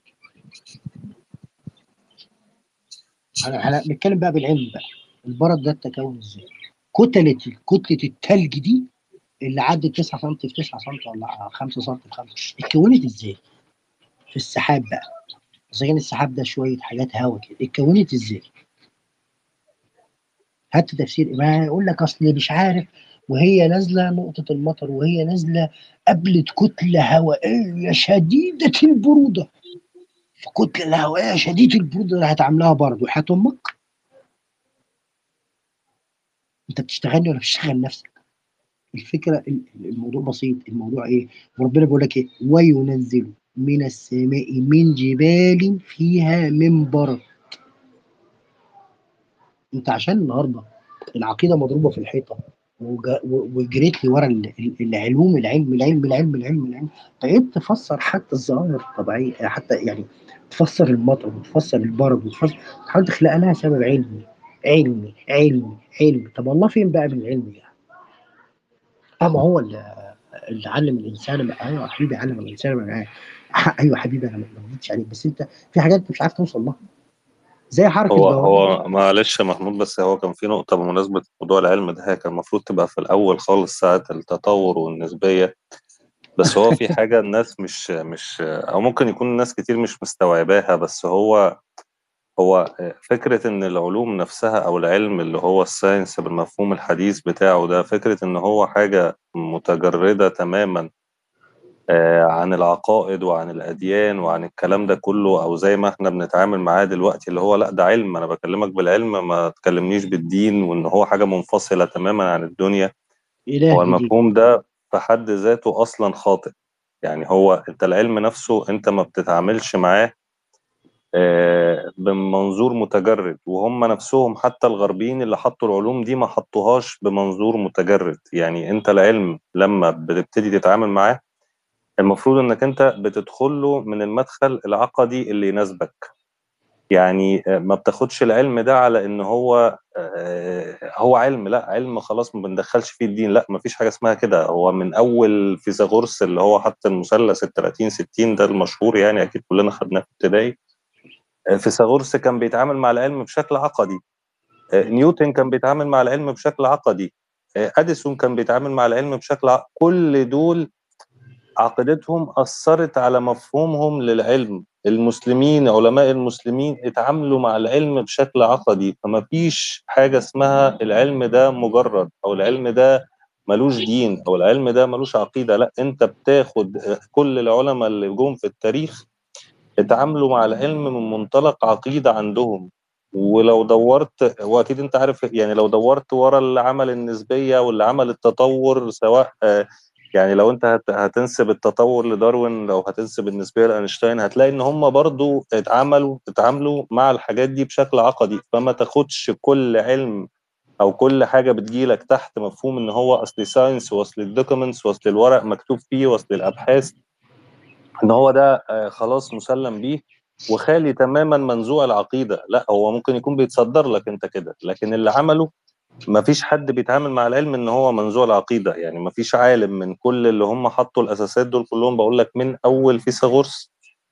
انا انا بنتكلم بقى بالعلم بقى البرد ده اتكون ازاي؟ كتلة كتلة التلج دي اللي عدت 9 سم في 9 سم ولا 5 سم في 5 اتكونت ازاي؟ في السحاب بقى زي كان السحاب ده شويه حاجات هوا كده اتكونت ازاي؟ هات تفسير ما يقول لك اصل مش عارف وهي نازله نقطه المطر وهي نازله قابلت كتله هوائيه شديده البروده فكتله الهوائيه شديده البروده اللي هتعملها برد وحياه امك انت بتشتغلني ولا بتشتغل نفسك؟ الفكره الموضوع بسيط الموضوع ايه؟ وربنا بيقول لك ايه؟ وينزل من السماء من جبال فيها من برد انت عشان النهارده العقيده مضروبه في الحيطه وجا- و- وجريت لي ورا ال- ال- العلوم العلم العلم العلم العلم العلم بقيت تفسر حتى الظواهر الطبيعيه حتى يعني تفسر المطر وتفسر البرد وتفسر تحاول تخلق لها سبب علمي علمي علمي علمي طب الله فين بقى من العلم ده؟ اه ما هو اللي اللي علم الانسان ما ايوه يا حبيبي علم الانسان ما معاه ايوه حبيبي انا ما قلتش عليك بس انت في حاجات انت مش عارف توصل لها زي حركه هو الدوران هو معلش يا محمود بس هو كان في نقطة بمناسبة موضوع العلم ده هي كان المفروض تبقى في الأول خالص ساعة التطور والنسبية بس هو في حاجة الناس مش مش أو ممكن يكون ناس كتير مش مستوعباها بس هو هو فكرة إن العلوم نفسها أو العلم اللي هو الساينس بالمفهوم الحديث بتاعه ده فكرة إن هو حاجة متجردة تماما آه، عن العقائد وعن الأديان وعن الكلام ده كله أو زي ما احنا بنتعامل معاه دلوقتي اللي هو لا ده علم أنا بكلمك بالعلم ما تكلمنيش بالدين وإن هو حاجة منفصلة تماما عن الدنيا اله هو جديد المفهوم ده في حد ذاته أصلا خاطئ يعني هو أنت العلم نفسه أنت ما بتتعاملش معاه آه، بمنظور متجرد وهم نفسهم حتى الغربيين اللي حطوا العلوم دي ما حطوهاش بمنظور متجرد يعني انت العلم لما بتبتدي تتعامل معاه المفروض انك انت بتدخل له من المدخل العقدي اللي يناسبك يعني آه، ما بتاخدش العلم ده على ان هو آه، هو علم لا علم خلاص ما بندخلش فيه الدين لا ما فيش حاجه اسمها كده هو من اول فيثاغورس اللي هو حط المثلث ال 30 60 ده المشهور يعني اكيد كلنا خدناه في ابتدائي آه، فيثاغورس كان بيتعامل مع العلم بشكل عقدي آه، نيوتن كان بيتعامل مع العلم بشكل عقدي آه، اديسون كان بيتعامل مع العلم بشكل عقدي. كل دول عقيدتهم اثرت على مفهومهم للعلم المسلمين علماء المسلمين اتعاملوا مع العلم بشكل عقدي فما فيش حاجه اسمها العلم ده مجرد او العلم ده ملوش دين او العلم ده ملوش عقيده لا انت بتاخد آه، كل العلماء اللي جم في التاريخ اتعاملوا مع العلم من منطلق عقيده عندهم ولو دورت واكيد انت عارف يعني لو دورت ورا اللي عمل النسبيه واللي عمل التطور سواء آه، يعني لو انت هت- هتنسب التطور لداروين لو هتنسب النسبيه لاينشتاين هتلاقي ان هم برضو اتعاملوا اتعاملوا مع الحاجات دي بشكل عقدي فما تاخدش كل علم او كل حاجه بتجيلك تحت مفهوم ان هو اصل ساينس واصل الدوكيومنتس واصل الورق مكتوب فيه واصل الابحاث ان هو ده آه، خلاص مسلم بيه وخالي تماما منزوع العقيده لا هو ممكن يكون بيتصدر لك انت كده لكن اللي عمله ما فيش حد بيتعامل مع العلم ان هو منزوع العقيده يعني ما فيش عالم من كل اللي هم حطوا الاساسات دول كلهم بقول لك من اول فيثاغورس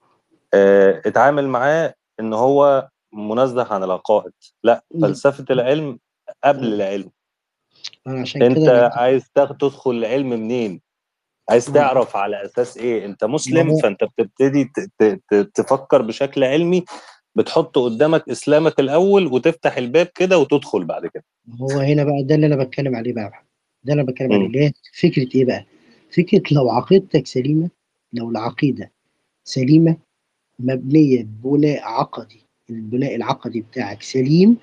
آه، اتعامل معاه ان هو منزه عن العقائد لا فلسفه العلم قبل العلم انا عشان انت كده عايز تاخ- تدخل العلم منين عايز مم. تعرف على اساس ايه انت مسلم ما هو- فانت بتبتدي ت- ت- ت- تفكر بشكل علمي بتحط قدامك اسلامك الاول وتفتح الباب كده وتدخل بعد كده هو هنا بقى ده اللي انا بتكلم عليه بقى ده اللي انا بتكلم عليه مم. اللي هي فكره ايه بقى؟ فكره لو عقيدتك سليمه لو العقيده سليمه مبنيه بناء عقدي البناء العقدي بتاعك سليم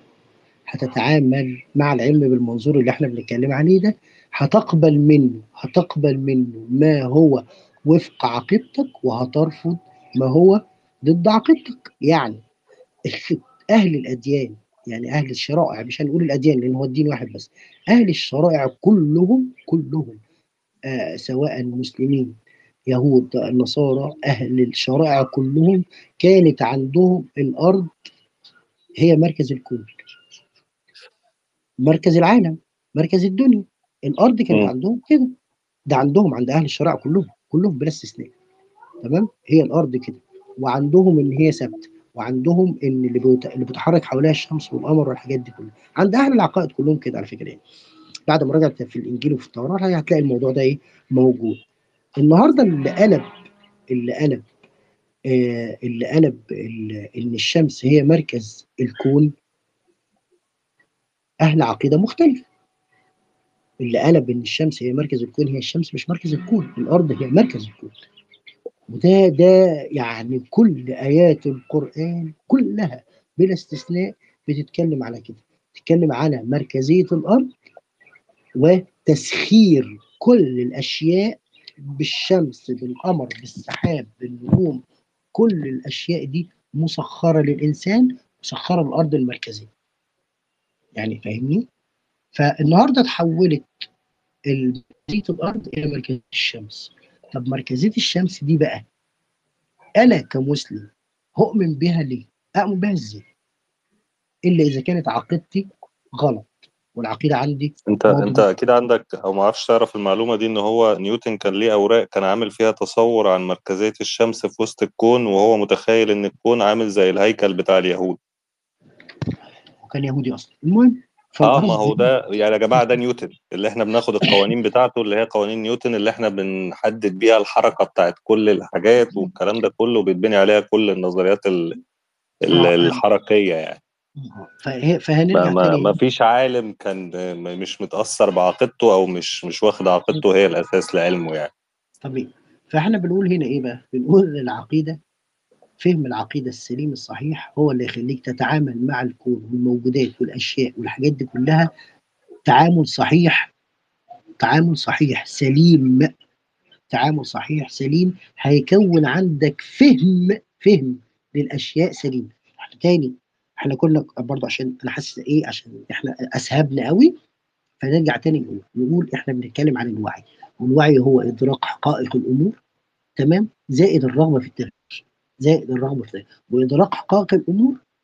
هتتعامل مع العلم بالمنظور اللي احنا بنتكلم عليه ده هتقبل منه هتقبل منه ما هو وفق عقيدتك وهترفض ما هو ضد عقيدتك يعني اهل الاديان يعني اهل الشرائع مش هنقول الاديان لان هو الدين واحد بس اهل الشرائع كلهم كلهم آه سواء مسلمين يهود النصارى اهل الشرائع كلهم كانت عندهم الارض هي مركز الكون مركز العالم مركز الدنيا الارض كانت مم. عندهم كده ده عندهم عند اهل الشرائع كلهم كلهم بلا استثناء تمام هي الارض كده وعندهم ان هي ثابته وعندهم ان اللي بيت- اللي بيتحرك حواليها الشمس والقمر والحاجات دي كلها عند اهل العقائد كلهم كده على فكره يعني بعد ما رجعت في الانجيل وفي التوراه هتلاقي الموضوع ده ايه موجود النهارده اللي قلب اللي قلب آه اللي قلب ال- ان الشمس هي مركز الكون اهل عقيده مختلفه اللي قلب ان الشمس هي مركز الكون هي الشمس مش مركز الكون الارض هي مركز الكون وده ده يعني كل ايات القران كلها بلا استثناء بتتكلم على كده بتتكلم على مركزيه الارض وتسخير كل الاشياء بالشمس بالقمر بالسحاب بالنجوم كل الاشياء دي مسخره للانسان مسخره للارض المركزيه يعني فاهمني فالنهارده اتحولت ال- مركزيه الارض الى مركزيه الشمس طب مركزيه الشمس دي بقى انا كمسلم هؤمن بها ليه؟ اؤمن بها ازاي؟ الا اذا كانت عقيدتي غلط والعقيده عندي انت موضوع. انت اكيد عندك او ما اعرفش تعرف المعلومه دي ان هو نيوتن كان ليه اوراق كان عامل فيها تصور عن مركزيه الشمس في وسط الكون وهو متخيل ان الكون عامل زي الهيكل بتاع اليهود وكان يهودي اصلا المهم اه ما هو فالقصد ده يعني يا جماعه ده نيوتن اللي احنا بناخد القوانين بتاعته اللي هي قوانين نيوتن اللي احنا بنحدد بيها الحركه بتاعت كل الحاجات والكلام ده كله بيتبني عليها كل النظريات ال- ال- آه. الحركيه يعني فهي- ما, فهنرجع ما, تاني ما فيش عالم كان م- مش متاثر بعقيدته او مش مش واخد عقيدته هي الاساس لعلمه يعني طبيعي فاحنا بنقول هنا ايه بقى؟ بنقول ان العقيده فهم العقيده السليم الصحيح هو اللي يخليك تتعامل مع الكون والموجودات والاشياء والحاجات دي كلها تعامل صحيح تعامل صحيح سليم تعامل صحيح سليم هيكون عندك فهم فهم للاشياء سليم احنا تاني احنا كنا برضه عشان انا حاسس ايه عشان احنا اسهبنا قوي فنرجع تاني نقول نقول احنا بنتكلم عن الوعي والوعي هو ادراك حقائق الامور تمام زائد الرغبه في التغيير زائد الرغبه في التغيير وادراك حقائق الامور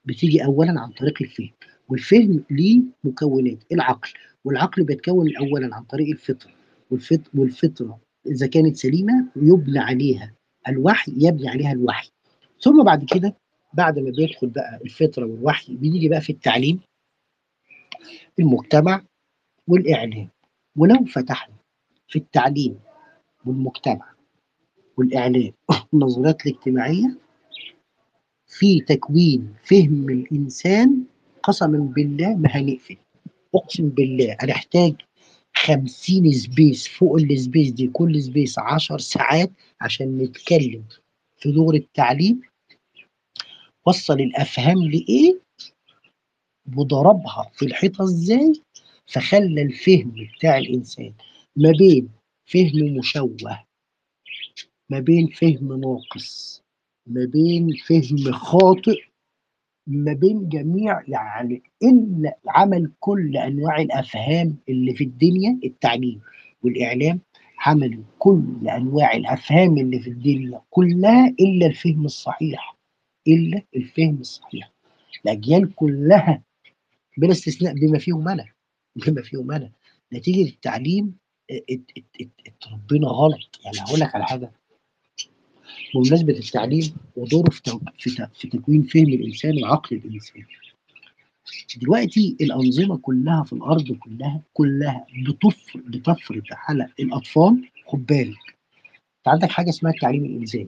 بتيجي اولا عن طريق الفهم والفهم ليه مكونات العقل والعقل بيتكون اولا عن طريق الفطره والفط- والفطره اذا كانت سليمه يبنى عليها الوحي يبني عليها الوحي ثم بعد كده بعد ما بيدخل بقى الفطره والوحي بنيجي بقى في التعليم المجتمع والاعلام ولو فتحنا في التعليم والمجتمع والاعلام والنظريات الاجتماعيه في تكوين فهم الانسان قسما بالله ما هنقفل اقسم بالله هنحتاج 50 سبيس فوق السبيس دي كل سبيس 10 ساعات عشان نتكلم في دور التعليم وصل الافهام لايه وضربها في الحيطه ازاي فخلى الفهم بتاع الانسان ما بين فهم مشوه ما بين فهم ناقص ما بين فهم خاطئ ما بين جميع يعني إلا عمل كل أنواع الأفهام اللي في الدنيا التعليم والإعلام عملوا كل أنواع الأفهام اللي في الدنيا كلها إلا الفهم الصحيح إلا الفهم الصحيح الأجيال كلها بلا استثناء بما فيهم أنا بما فيهم أنا نتيجة التعليم ات- ات- ات- اتربينا غلط يعني هقول لك على حاجة بمناسبة التعليم ودوره في تو- في ت- في تكوين فهم الإنسان وعقل الإنسان دلوقتي الأنظمة كلها في الأرض كلها كلها بتفرض بتفرض على الأطفال خد بالك أنت عندك حاجة اسمها التعليم الإلزامي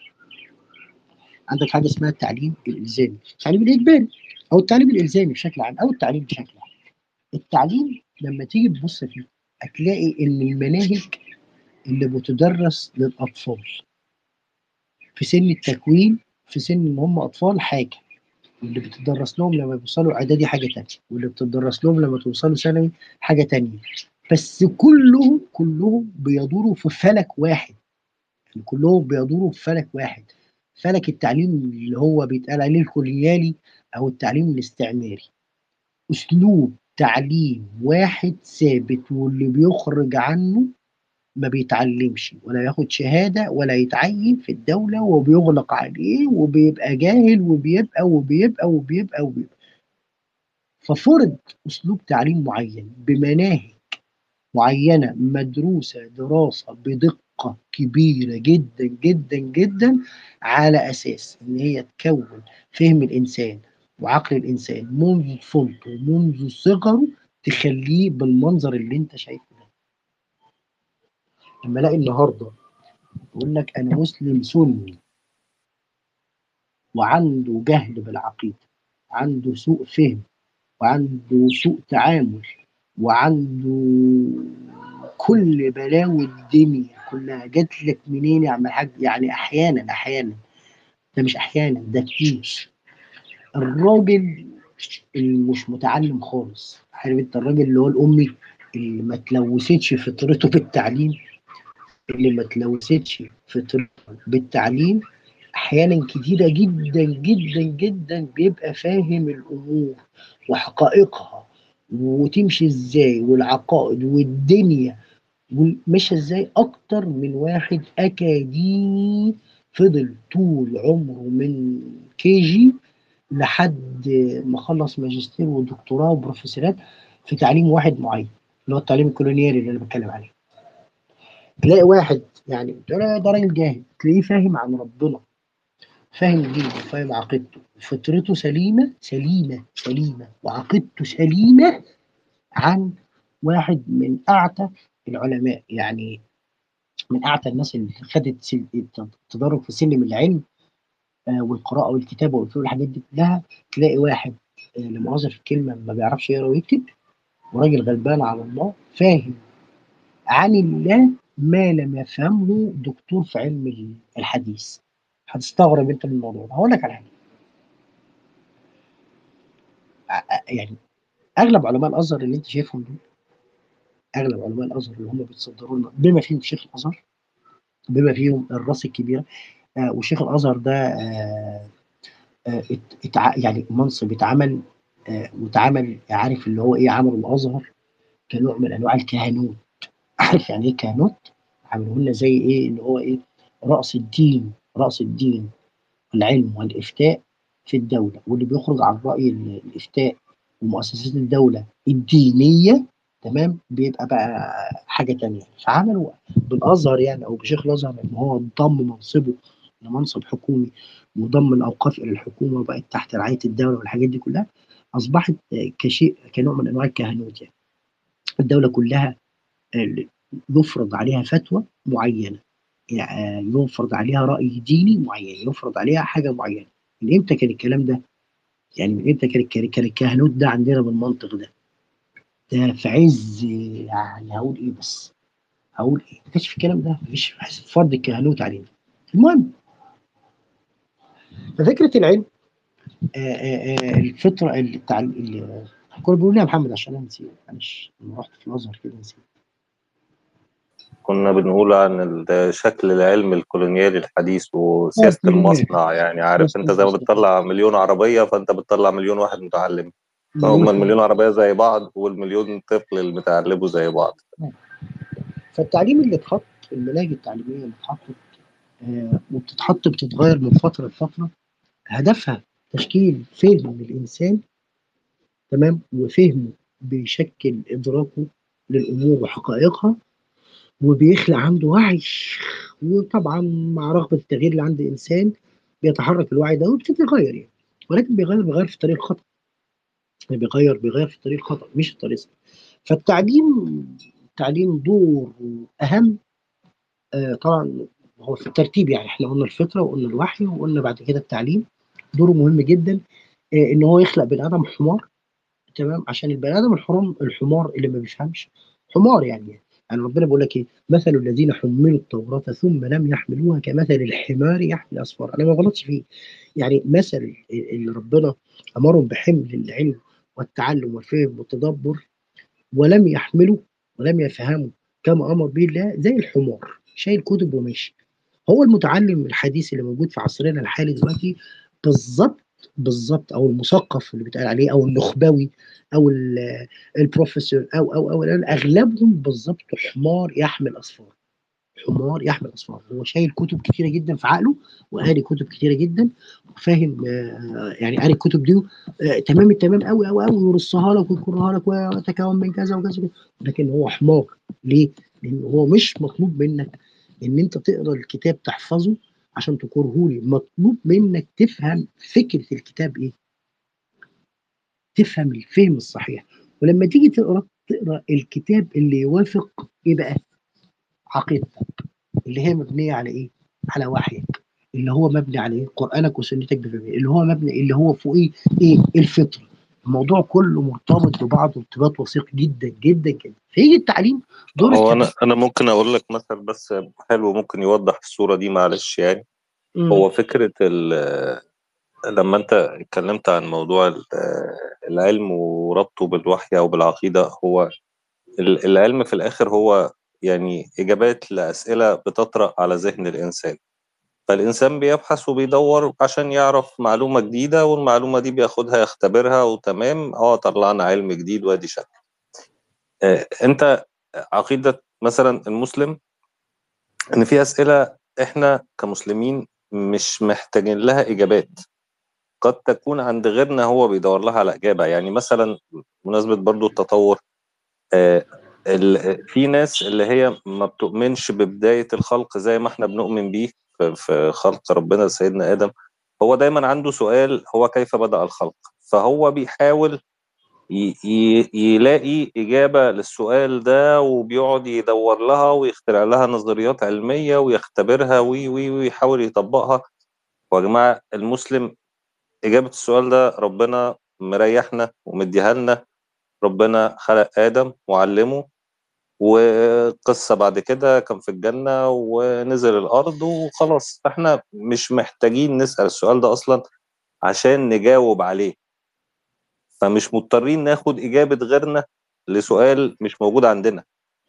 عندك حاجة اسمها التعليم الإلزامي التعليم الإجباري أو التعليم الإلزامي بشكل عام أو التعليم بشكل عام التعليم لما تيجي تبص فيه هتلاقي إن المناهج اللي بتدرس للأطفال في سن التكوين في سن ان هم اطفال حاجه واللي بتدرس لهم لما بيوصلوا اعدادي حاجه تانية واللي بتدرس لهم لما توصلوا ثانوي حاجه تانية بس كلهم كلهم بيدوروا في فلك واحد يعني كلهم بيدوروا في فلك واحد فلك التعليم اللي هو بيتقال عليه الكولونيالي او التعليم الاستعماري اسلوب تعليم واحد ثابت واللي بيخرج عنه ما بيتعلمش ولا ياخد شهادة ولا يتعين في الدولة وبيغلق عليه وبيبقى جاهل وبيبقى وبيبقى وبيبقى وبيبقى ففرض أسلوب تعليم معين بمناهج معينة مدروسة دراسة بدقة كبيرة جدا جدا جدا على أساس إن هي تكون فهم الإنسان وعقل الإنسان منذ طفولته ومنذ صغره تخليه بالمنظر اللي أنت شايفه ده لما الاقي النهارده يقول لك انا مسلم سني وعنده جهل بالعقيده عنده سوء فهم وعنده سوء تعامل وعنده كل بلاوي الدنيا كلها جات لك منين يا عم الحاج يعني احيانا احيانا ده مش احيانا ده كتير الراجل اللي مش متعلم خالص عارف انت الراجل اللي هو الامي اللي ما تلوثتش فطرته بالتعليم اللي ما تلوثتش فطرته بالتعليم احيانا كتيره جدا جدا جدا بيبقى فاهم الامور وحقائقها وتمشي ازاي والعقائد والدنيا مش ازاي اكتر من واحد اكاديمي فضل طول عمره من كي جي لحد ما خلص ماجستير ودكتوراه وبروفيسورات في تعليم واحد معين اللي هو التعليم الكولونيالي اللي انا بتكلم عليه تلاقي واحد يعني ده ده راجل جاهل تلاقيه فاهم عن ربنا فاهم دينه فاهم عقيدته فطرته سليمه سليمه سليمه وعقيدته سليمه عن واحد من اعتى العلماء يعني من اعتى الناس اللي خدت سل- التدرج في سلم العلم آه، والقراءه والكتابه والفقه والحاجات دي كلها تلاقي واحد آه، لا مؤاخذه في الكلمه ما بيعرفش يقرا ويكتب وراجل غلبان على الله فاهم عن الله ما لم يفهمه دكتور في علم الحديث هتستغرب انت من الموضوع ده هقول لك على حاجه ع- ع- يعني اغلب علماء الازهر اللي انت شايفهم دول اغلب علماء الازهر اللي هم بيتصدروا لنا بما فيهم شيخ الازهر بما فيهم الراس الكبيره آه وشيخ الازهر ده آه آه ات- اتع... يعني منصب اتعمل آه واتعمل عارف اللي هو ايه عملوا الازهر كنوع من انواع الكهنوت عارف يعني ايه كهنوت؟ عملوا لنا زي ايه اللي هو ايه راس الدين راس الدين العلم والافتاء في الدوله واللي بيخرج عن راي ال- الافتاء ومؤسسات الدوله الدينيه تمام بيبقى بقى حاجه تانية فعملوا بالازهر يعني او بشيخ الازهر ان هو ضم منصبه لمنصب حكومي وضم الاوقاف الى الحكومه وبقت تحت رعايه الدوله والحاجات دي كلها اصبحت آه، كشيء كنوع من انواع الكهنوت يعني الدوله كلها آه، يفرض عليها فتوى معينه يعني يفرض عليها راي ديني معين يفرض عليها حاجه معينه من امتى كان الكلام ده؟ يعني من امتى كان الك- كان الكهنوت ده عندنا بالمنطق ده؟ ده في عز يعني هقول ايه بس؟ هقول ايه؟ ما كانش في الكلام ده مفيش فرض الكهنوت علينا. المهم ففكره العلم آه، آه، آه، الفطره التعليم ال- كنا بيقولوا لي يا محمد عشان انا نسيت معلش لما رحت في الازهر كده نسيت كنا بنقول عن ال- شكل العلم الكولونيالي الحديث وسياسة الكولونيالي. المصنع يعني عارف بس- انت بس- زي ما بس- بتطلع مليون عربية فانت بتطلع مليون واحد متعلم هم المليون عربية زي بعض والمليون طفل اللي بيتعلموا زي بعض فالتعليم اللي اتحط المناهج التعليميه اللي اتحطت آه، وبتتحط بتتغير من فتره لفتره هدفها تشكيل فهم الانسان تمام وفهمه بيشكل ادراكه للامور وحقائقها وبيخلق عنده وعي وطبعا مع رغبه التغيير اللي عند الانسان بيتحرك الوعي ده ويبتدي يغير يعني ولكن بيغير بيغير في طريق الخطا بيغير بيغير في طريق الخطا مش الطريق الصح. فالتعليم التعليم دور اهم آه، طبعا هو في الترتيب يعني احنا قلنا الفطره وقلنا الوحي وقلنا بعد كده التعليم دوره مهم جدا آه، ان هو يخلق بني ادم حمار تمام عشان البني ادم الحرام الحمار اللي ما بيفهمش حمار يعني يعني ربنا بيقول لك ايه مثل الذين حملوا التوراة ثم لم يحملوها كمثل الحمار يحمل اسفار انا ما غلطش فيه يعني مثل اللي ربنا امرهم بحمل العلم والتعلم والفهم والتدبر ولم يحملوا ولم يفهموا كما امر به الله زي الحمار شايل كتب وماشي هو المتعلم الحديث اللي موجود في عصرنا الحالي دلوقتي بالظبط بالظبط او المثقف اللي بيتقال عليه او النخبوي او ال- البروفيسور او او او اغلبهم بالظبط حمار يحمل اسفار حمار يحمل اسفار هو شايل كتب كتيره جدا في عقله وقاري كتب كتيره جدا وفاهم آه، يعني قاري الكتب دي آه، تمام التمام قوي قوي قوي ويرصها لك ويكرها لك وتكون من كذا وكذا وكذا. لكن هو حمار ليه؟ لان هو مش مطلوب منك ان انت تقرا الكتاب تحفظه عشان تكره لي مطلوب منك تفهم فكره الكتاب ايه تفهم الفهم الصحيح ولما تيجي تقرا تقرا الكتاب اللي يوافق ايه بقى عقيدتك اللي هي مبنيه على ايه على وحيك اللي هو مبني على ايه قرانك وسنتك بفهمه اللي هو مبني اللي هو فوقيه ايه الفطره الموضوع كله مرتبط ببعضه ارتباط وثيق جدا جدا جدا فيجي التعليم دور هو التعليم انا انا ممكن اقول لك مثل بس حلو ممكن يوضح الصورة دي معلش يعني هو فكرة ال- لما انت اتكلمت عن موضوع ال- العلم وربطه بالوحي او بالعقيدة هو ال- العلم في الاخر هو يعني اجابات لاسئلة بتطرأ على ذهن الانسان فالانسان بيبحث وبيدور عشان يعرف معلومة جديدة والمعلومة دي بياخدها يختبرها وتمام اه طلعنا علم جديد وادي شكل آه، انت عقيدة مثلا المسلم ان في اسئلة احنا كمسلمين مش محتاجين لها اجابات قد تكون عند غيرنا هو بيدور لها على اجابه يعني مثلا مناسبه برضو التطور آه، ال- في ناس اللي هي ما بتؤمنش ببدايه الخلق زي ما احنا بنؤمن بيه في- في خلق ربنا سيدنا ادم هو دايما عنده سؤال هو كيف بدأ الخلق فهو بيحاول ي- ي- يلاقي إجابة للسؤال ده وبيقعد يدور لها ويخترع لها نظريات علمية ويختبرها وي وي ويحاول يطبقها ويا جماعة المسلم إجابة السؤال ده ربنا مريحنا ومديها لنا ربنا خلق آدم وعلمه وقصة بعد كده كان في الجنة ونزل الأرض وخلاص احنا مش محتاجين نسأل السؤال ده أصلا عشان نجاوب عليه فمش مضطرين ناخد إجابة غيرنا لسؤال مش موجود عندنا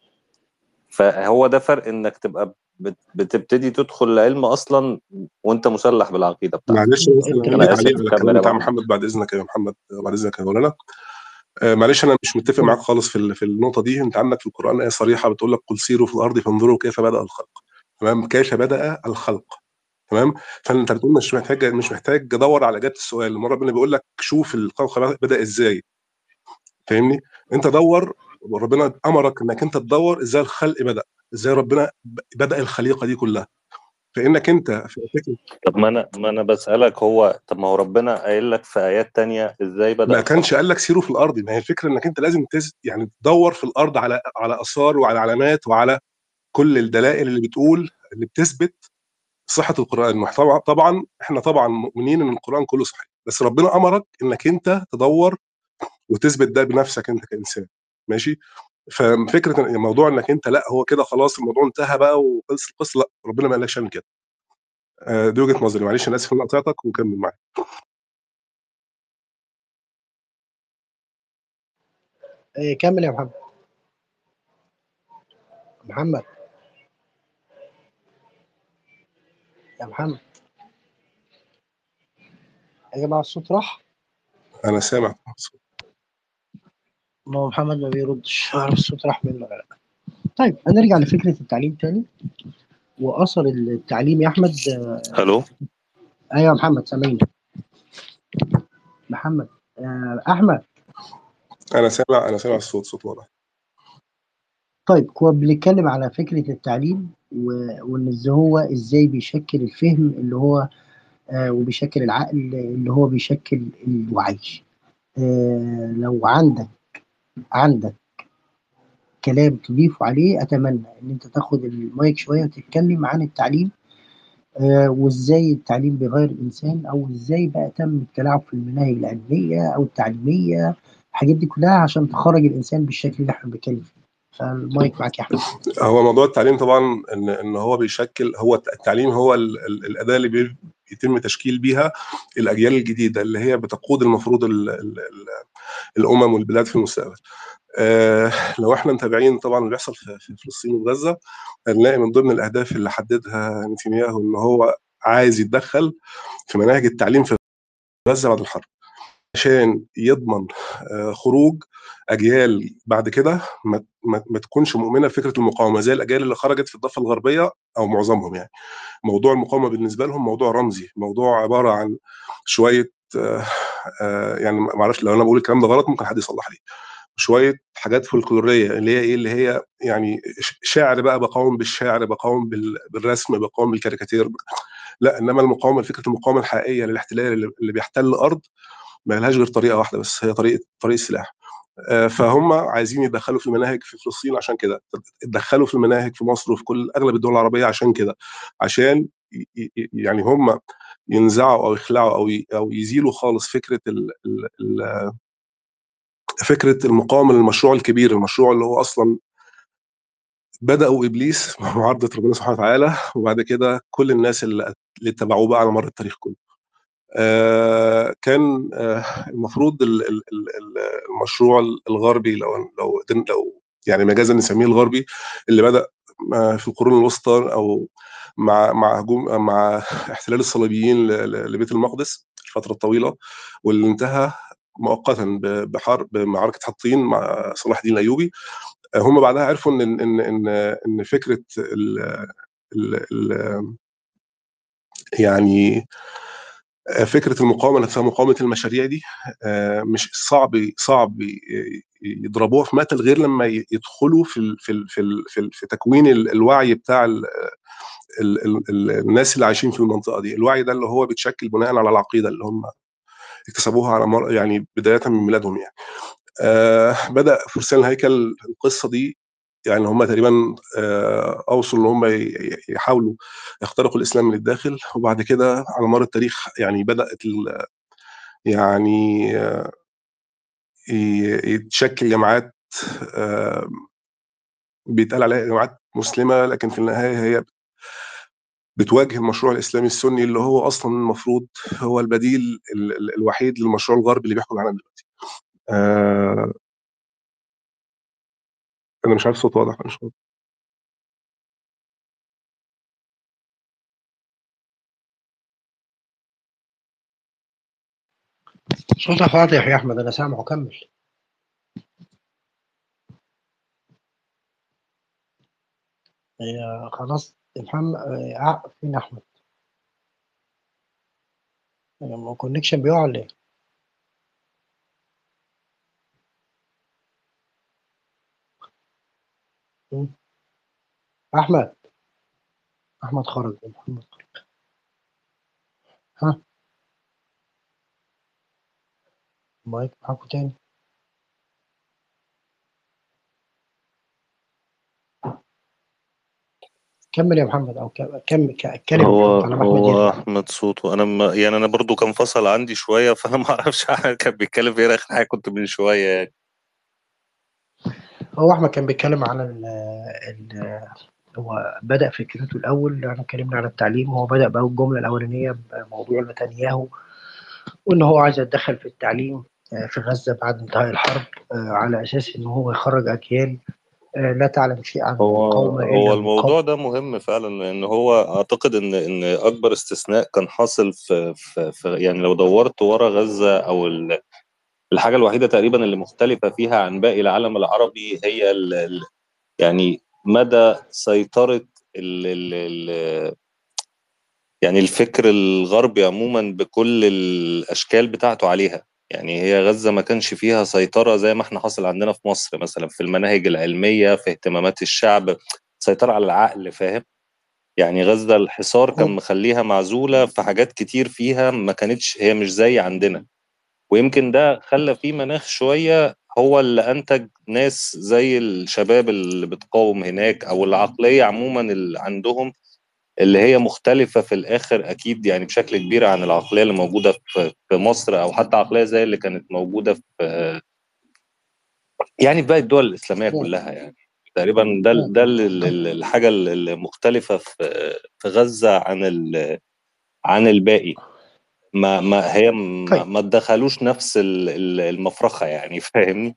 فهو ده فرق انك تبقى بت- بتبتدي تدخل العلم اصلا وانت مسلح بالعقيده بتاعتك معلش بس انا أنا عندي آسف، تعليق على كمل الكلام يا بتاع محمد. محمد بعد اذنك يا محمد بعد اذنك يا مولانا آه، معلش انا مش متفق معاك خالص في ال- في النقطه دي انت عندك في القران ايه صريحه بتقول لك قل سيروا في الارض فانظروا كيف بدا الخلق تمام كيف بدا الخلق تمام فانت بتقول مش محتاج مش محتاج ادور على اجابه السؤال المره ربنا بيقول لك شوف الخلق بدا ازاي فاهمني انت دور ربنا امرك انك انت تدور ازاي الخلق بدا ازاي ربنا بدا الخليقه دي كلها فانك انت في فكره طب ما انا ما انا بسالك هو طب ما هو ربنا قايل لك في ايات تانية ازاي بدا ما كانش قال لك سيروا في الارض ما هي الفكره انك انت لازم تز... يعني تدور في الارض على على اثار وعلى علامات وعلى كل الدلائل اللي بتقول اللي بتثبت صحه القران طبعا طبعا احنا طبعا مؤمنين ان القران كله صحيح بس ربنا امرك انك انت تدور وتثبت ده بنفسك انت كانسان ماشي ففكره الموضوع انك انت لا هو كده خلاص الموضوع انتهى بقى وخلص القصه لا ربنا ما قالكش اعمل كده آه، دي وجهه نظري معلش انا اسف ان قطعتك وكمل معايا إيه كمل يا محمد محمد يا محمد يا جماعة الصوت راح انا سامع ما هو محمد ما بيردش عارف الصوت راح منه ولا لا طيب هنرجع لفكرة التعليم تاني وأثر التعليم يا أحمد آه، الو أيوة يا محمد سامعني محمد آه، أحمد انا سامع انا سامع الصوت صوت واضح طيب هو بنتكلم على فكرة التعليم و- وإن إزاي هو إزاي بيشكل الفهم اللي هو آه، وبيشكل العقل اللي هو بيشكل الوعي آه، لو عندك عندك كلام تضيفه عليه أتمنى إن أنت تاخد المايك شوية وتتكلم عن التعليم آه، وإزاي التعليم بيغير الإنسان أو إزاي بقى تم التلاعب في المناهج العلمية أو التعليمية الحاجات دي كلها عشان تخرج الإنسان بالشكل اللي إحنا بنتكلم فيه فالمايك معاك يا أحمد هو موضوع التعليم طبعا ان ان هو بيشكل هو التعليم هو ال- ال- الاداه اللي بي- بيتم تشكيل بيها الاجيال الجديده اللي هي بتقود المفروض ال ال ال الامم والبلاد في المستقبل. آه لو احنا متابعين طبعا اللي بيحصل في, في فلسطين وغزه هنلاقي من ضمن الاهداف اللي حددها نتنياهو ان هو عايز يتدخل في مناهج التعليم في غزه بعد الحرب عشان يضمن آه، خروج اجيال بعد كده ما, ما, ما تكونش مؤمنه بفكره المقاومه زي الاجيال اللي خرجت في الضفه الغربيه او معظمهم يعني موضوع المقاومه بالنسبه لهم موضوع رمزي موضوع عباره عن شويه آه، آه، يعني ما اعرفش لو انا بقول الكلام ده غلط ممكن حد يصلح لي شويه حاجات فولكلوريه اللي هي ايه اللي هي يعني ش- شعر بقى بقاوم بالشعر بقاوم بال- بالرسم بقاوم بالكاريكاتير لا انما المقاومه فكره المقاومه الحقيقيه للاحتلال اللي اللي بيحتل ارض ما لهاش غير طريقه واحده بس هي طريقه طريق السلاح آه، فهم عايزين يدخلوا في المناهج في فلسطين عشان كده اتدخلوا في المناهج في مصر وفي كل اغلب الدول العربيه عشان كده عشان ي- ي- يعني هم ينزعوا او يخلعوا او ي- او يزيلوا خالص فكره ال ال ال فكره المقاومه للمشروع الكبير المشروع اللي هو اصلا بداوا ابليس معارضه ربنا سبحانه وتعالى وبعد كده كل الناس اللي اللي اتبعوه بقى على مر التاريخ كله آه، كان آه، المفروض ال- ال- ال- ال- المشروع الغربي لو لو لو يعني مجازا نسميه الغربي اللي بدا آه، في القرون الوسطى او مع مع هجوم مع احتلال الصليبيين ل- ل- لبيت المقدس الفتره الطويله واللي انتهى مؤقتا ب- بحرب بمعركه حطين مع صلاح الدين الايوبي آه، هم بعدها عرفوا ان ان ان ان, إن فكره ال ال ال يعني فكره المقاومه نفسها مقاومه المشاريع دي آه، مش صعب صعب ي- يضربوها في مثل غير لما ي- يدخلوا في ال في ال في ال في, ال في تكوين ال- الوعي بتاع ال ال ال ال الناس اللي عايشين في المنطقه دي الوعي ده اللي هو بيتشكل بناء على العقيده اللي هم اكتسبوها على مر يعني بدايه من ميلادهم يعني آه بدا فرسان الهيكل القصه دي يعني هم تقريبا آه اوصلوا ان هم ي- ي- يحاولوا يخترقوا الاسلام من الداخل وبعد كده على مر التاريخ يعني بدات ال- يعني آه، ي- يتشكل جماعات آه، بيتقال عليها جماعات مسلمه لكن في النهايه هي بتواجه المشروع الاسلامي السني اللي هو اصلا المفروض هو البديل ال- ال- الوحيد للمشروع الغربي اللي بيحكم العالم دلوقتي. آه، انا مش عارف صوت واضح ولا مش واضح. صوتك واضح يا أحمد أنا سامعه كمل هي خلاص محمد آه، فين أحمد يعني الكونكشن بيقع ولا ايه؟ مم. احمد احمد خرج محمد خرج ها مايك معاكم تاني كمل يا محمد او كم- كمل ك- اتكلم يا هو محمد على ما احمد هو يرجع احمد صوته انا ما يعني انا برضو كان فصل عندي شويه فانا ما اعرفش كان بيتكلم في ايه اخر حاجه كنت من شويه يعني هو احمد كان بيتكلم على ال ال هو بدأ فكرته الأول احنا اتكلمنا على التعليم هو بدأ بأول الجملة الأولانية بموضوع نتنياهو وإن هو عايز يتدخل في التعليم آه، في غزة بعد انتهاء الحرب آه، على أساس إن هو يخرج أجيال آه، لا تعلم شيء عن هو المقاومة إلا هو المقاومة الموضوع ده مهم فعلا لان هو اعتقد ان ان اكبر استثناء كان حاصل في, في, في يعني لو دورت ورا غزه او ال- الحاجه الوحيده تقريبا اللي مختلفه فيها عن باقي العالم العربي هي ال ال يعني مدى سيطره ال ال ال يعني الفكر الغربي عموما بكل الاشكال بتاعته عليها يعني هي غزه ما كانش فيها سيطره زي ما احنا حاصل عندنا في مصر مثلا في المناهج العلميه في اهتمامات الشعب سيطره على العقل فاهم يعني غزه الحصار كان مخليها معزوله في حاجات كتير فيها ما كانتش هي مش زي عندنا ويمكن ده خلى في مناخ شويه هو اللي انتج ناس زي الشباب اللي بتقاوم هناك او العقليه عموما اللي عندهم اللي هي مختلفة في الآخر أكيد يعني بشكل كبير عن العقلية اللي موجودة في في مصر أو حتى عقلية زي اللي كانت موجودة في يعني في باقي الدول الإسلامية كلها يعني تقريبا ده ده ال- ال- الحاجة المختلفة في في غزة عن ال- عن الباقي ما ما هي ما, طيب. ما تدخلوش نفس ال- ال- المفرخة يعني فاهمني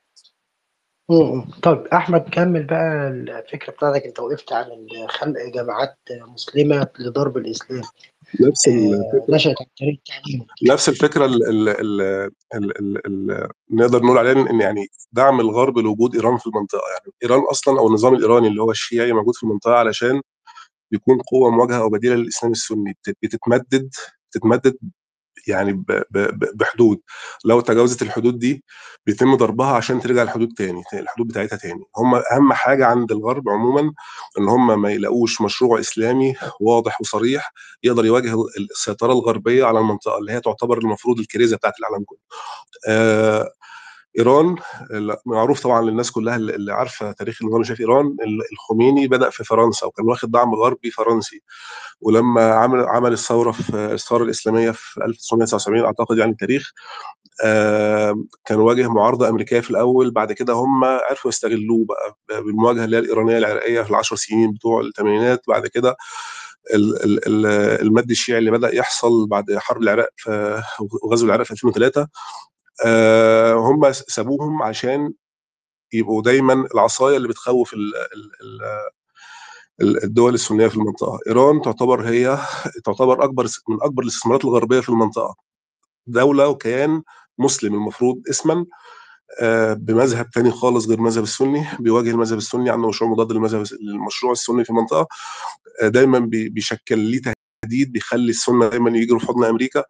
مم. طيب احمد كمل بقى الفكره بتاعتك انت وقفت عن خلق جماعات مسلمه لضرب الاسلام نفس آه، الفكره نشأت عن طريق التعليم نفس الفكره ال ال ال ال ال ال نقدر نقول عليها ان يعني دعم الغرب لوجود ايران في المنطقه يعني ايران اصلا او النظام الايراني اللي هو الشيعي موجود في المنطقه علشان يكون قوه مواجهه او بديله للاسلام السني بت- بتتمدد بتتمدد يعني ب- ب- ب- بحدود لو تجاوزت الحدود دي بيتم ضربها عشان ترجع الحدود تاني الحدود بتاعتها تاني هم اهم حاجه عند الغرب عموما ان هم ما يلاقوش مشروع اسلامي واضح وصريح يقدر يواجه السيطره الغربيه على المنطقه اللي هي تعتبر المفروض الكريزه بتاعت العالم كله آه ايران معروف طبعا للناس كلها اللي اللي عارفه تاريخ النظام الشيعي في ايران ال- الخميني بدا في فرنسا وكان واخد دعم غربي فرنسي ولما عمل عمل الثوره في الثوره الاسلاميه في 1979 اعتقد يعني التاريخ آه، كان واجه معارضه امريكيه في الاول بعد كده هم عرفوا يستغلوه بقى بالمواجهه اللي هي الايرانيه العراقيه في العشر سنين بتوع الثمانينات بعد كده ال- ال- ال- المد الشيعي اللي بدا يحصل بعد حرب العراق في وغزو العراق في 2003 آه، هم سابوهم عشان يبقوا دايما العصايه اللي بتخوف ال- ال- ال- ال- الدول السنيه في المنطقه ايران تعتبر هي تعتبر اكبر من اكبر الاستثمارات الغربيه في المنطقه دوله وكيان مسلم المفروض اسما آه، بمذهب تاني خالص غير المذهب السني بيواجه المذهب السني عنده مشروع مضاد للمذهب للمشروع السني في المنطقه آه، دايما بي- بيشكل ليه تهديد بيخلي السنه دايما يجروا في حضن امريكا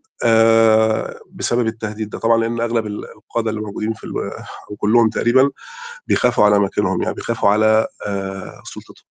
آه، بسبب التهديد ده طبعا لان اغلب القاده اللي موجودين في ال- او كلهم تقريبا بيخافوا على اماكنهم يعني بيخافوا على آه، سلطتهم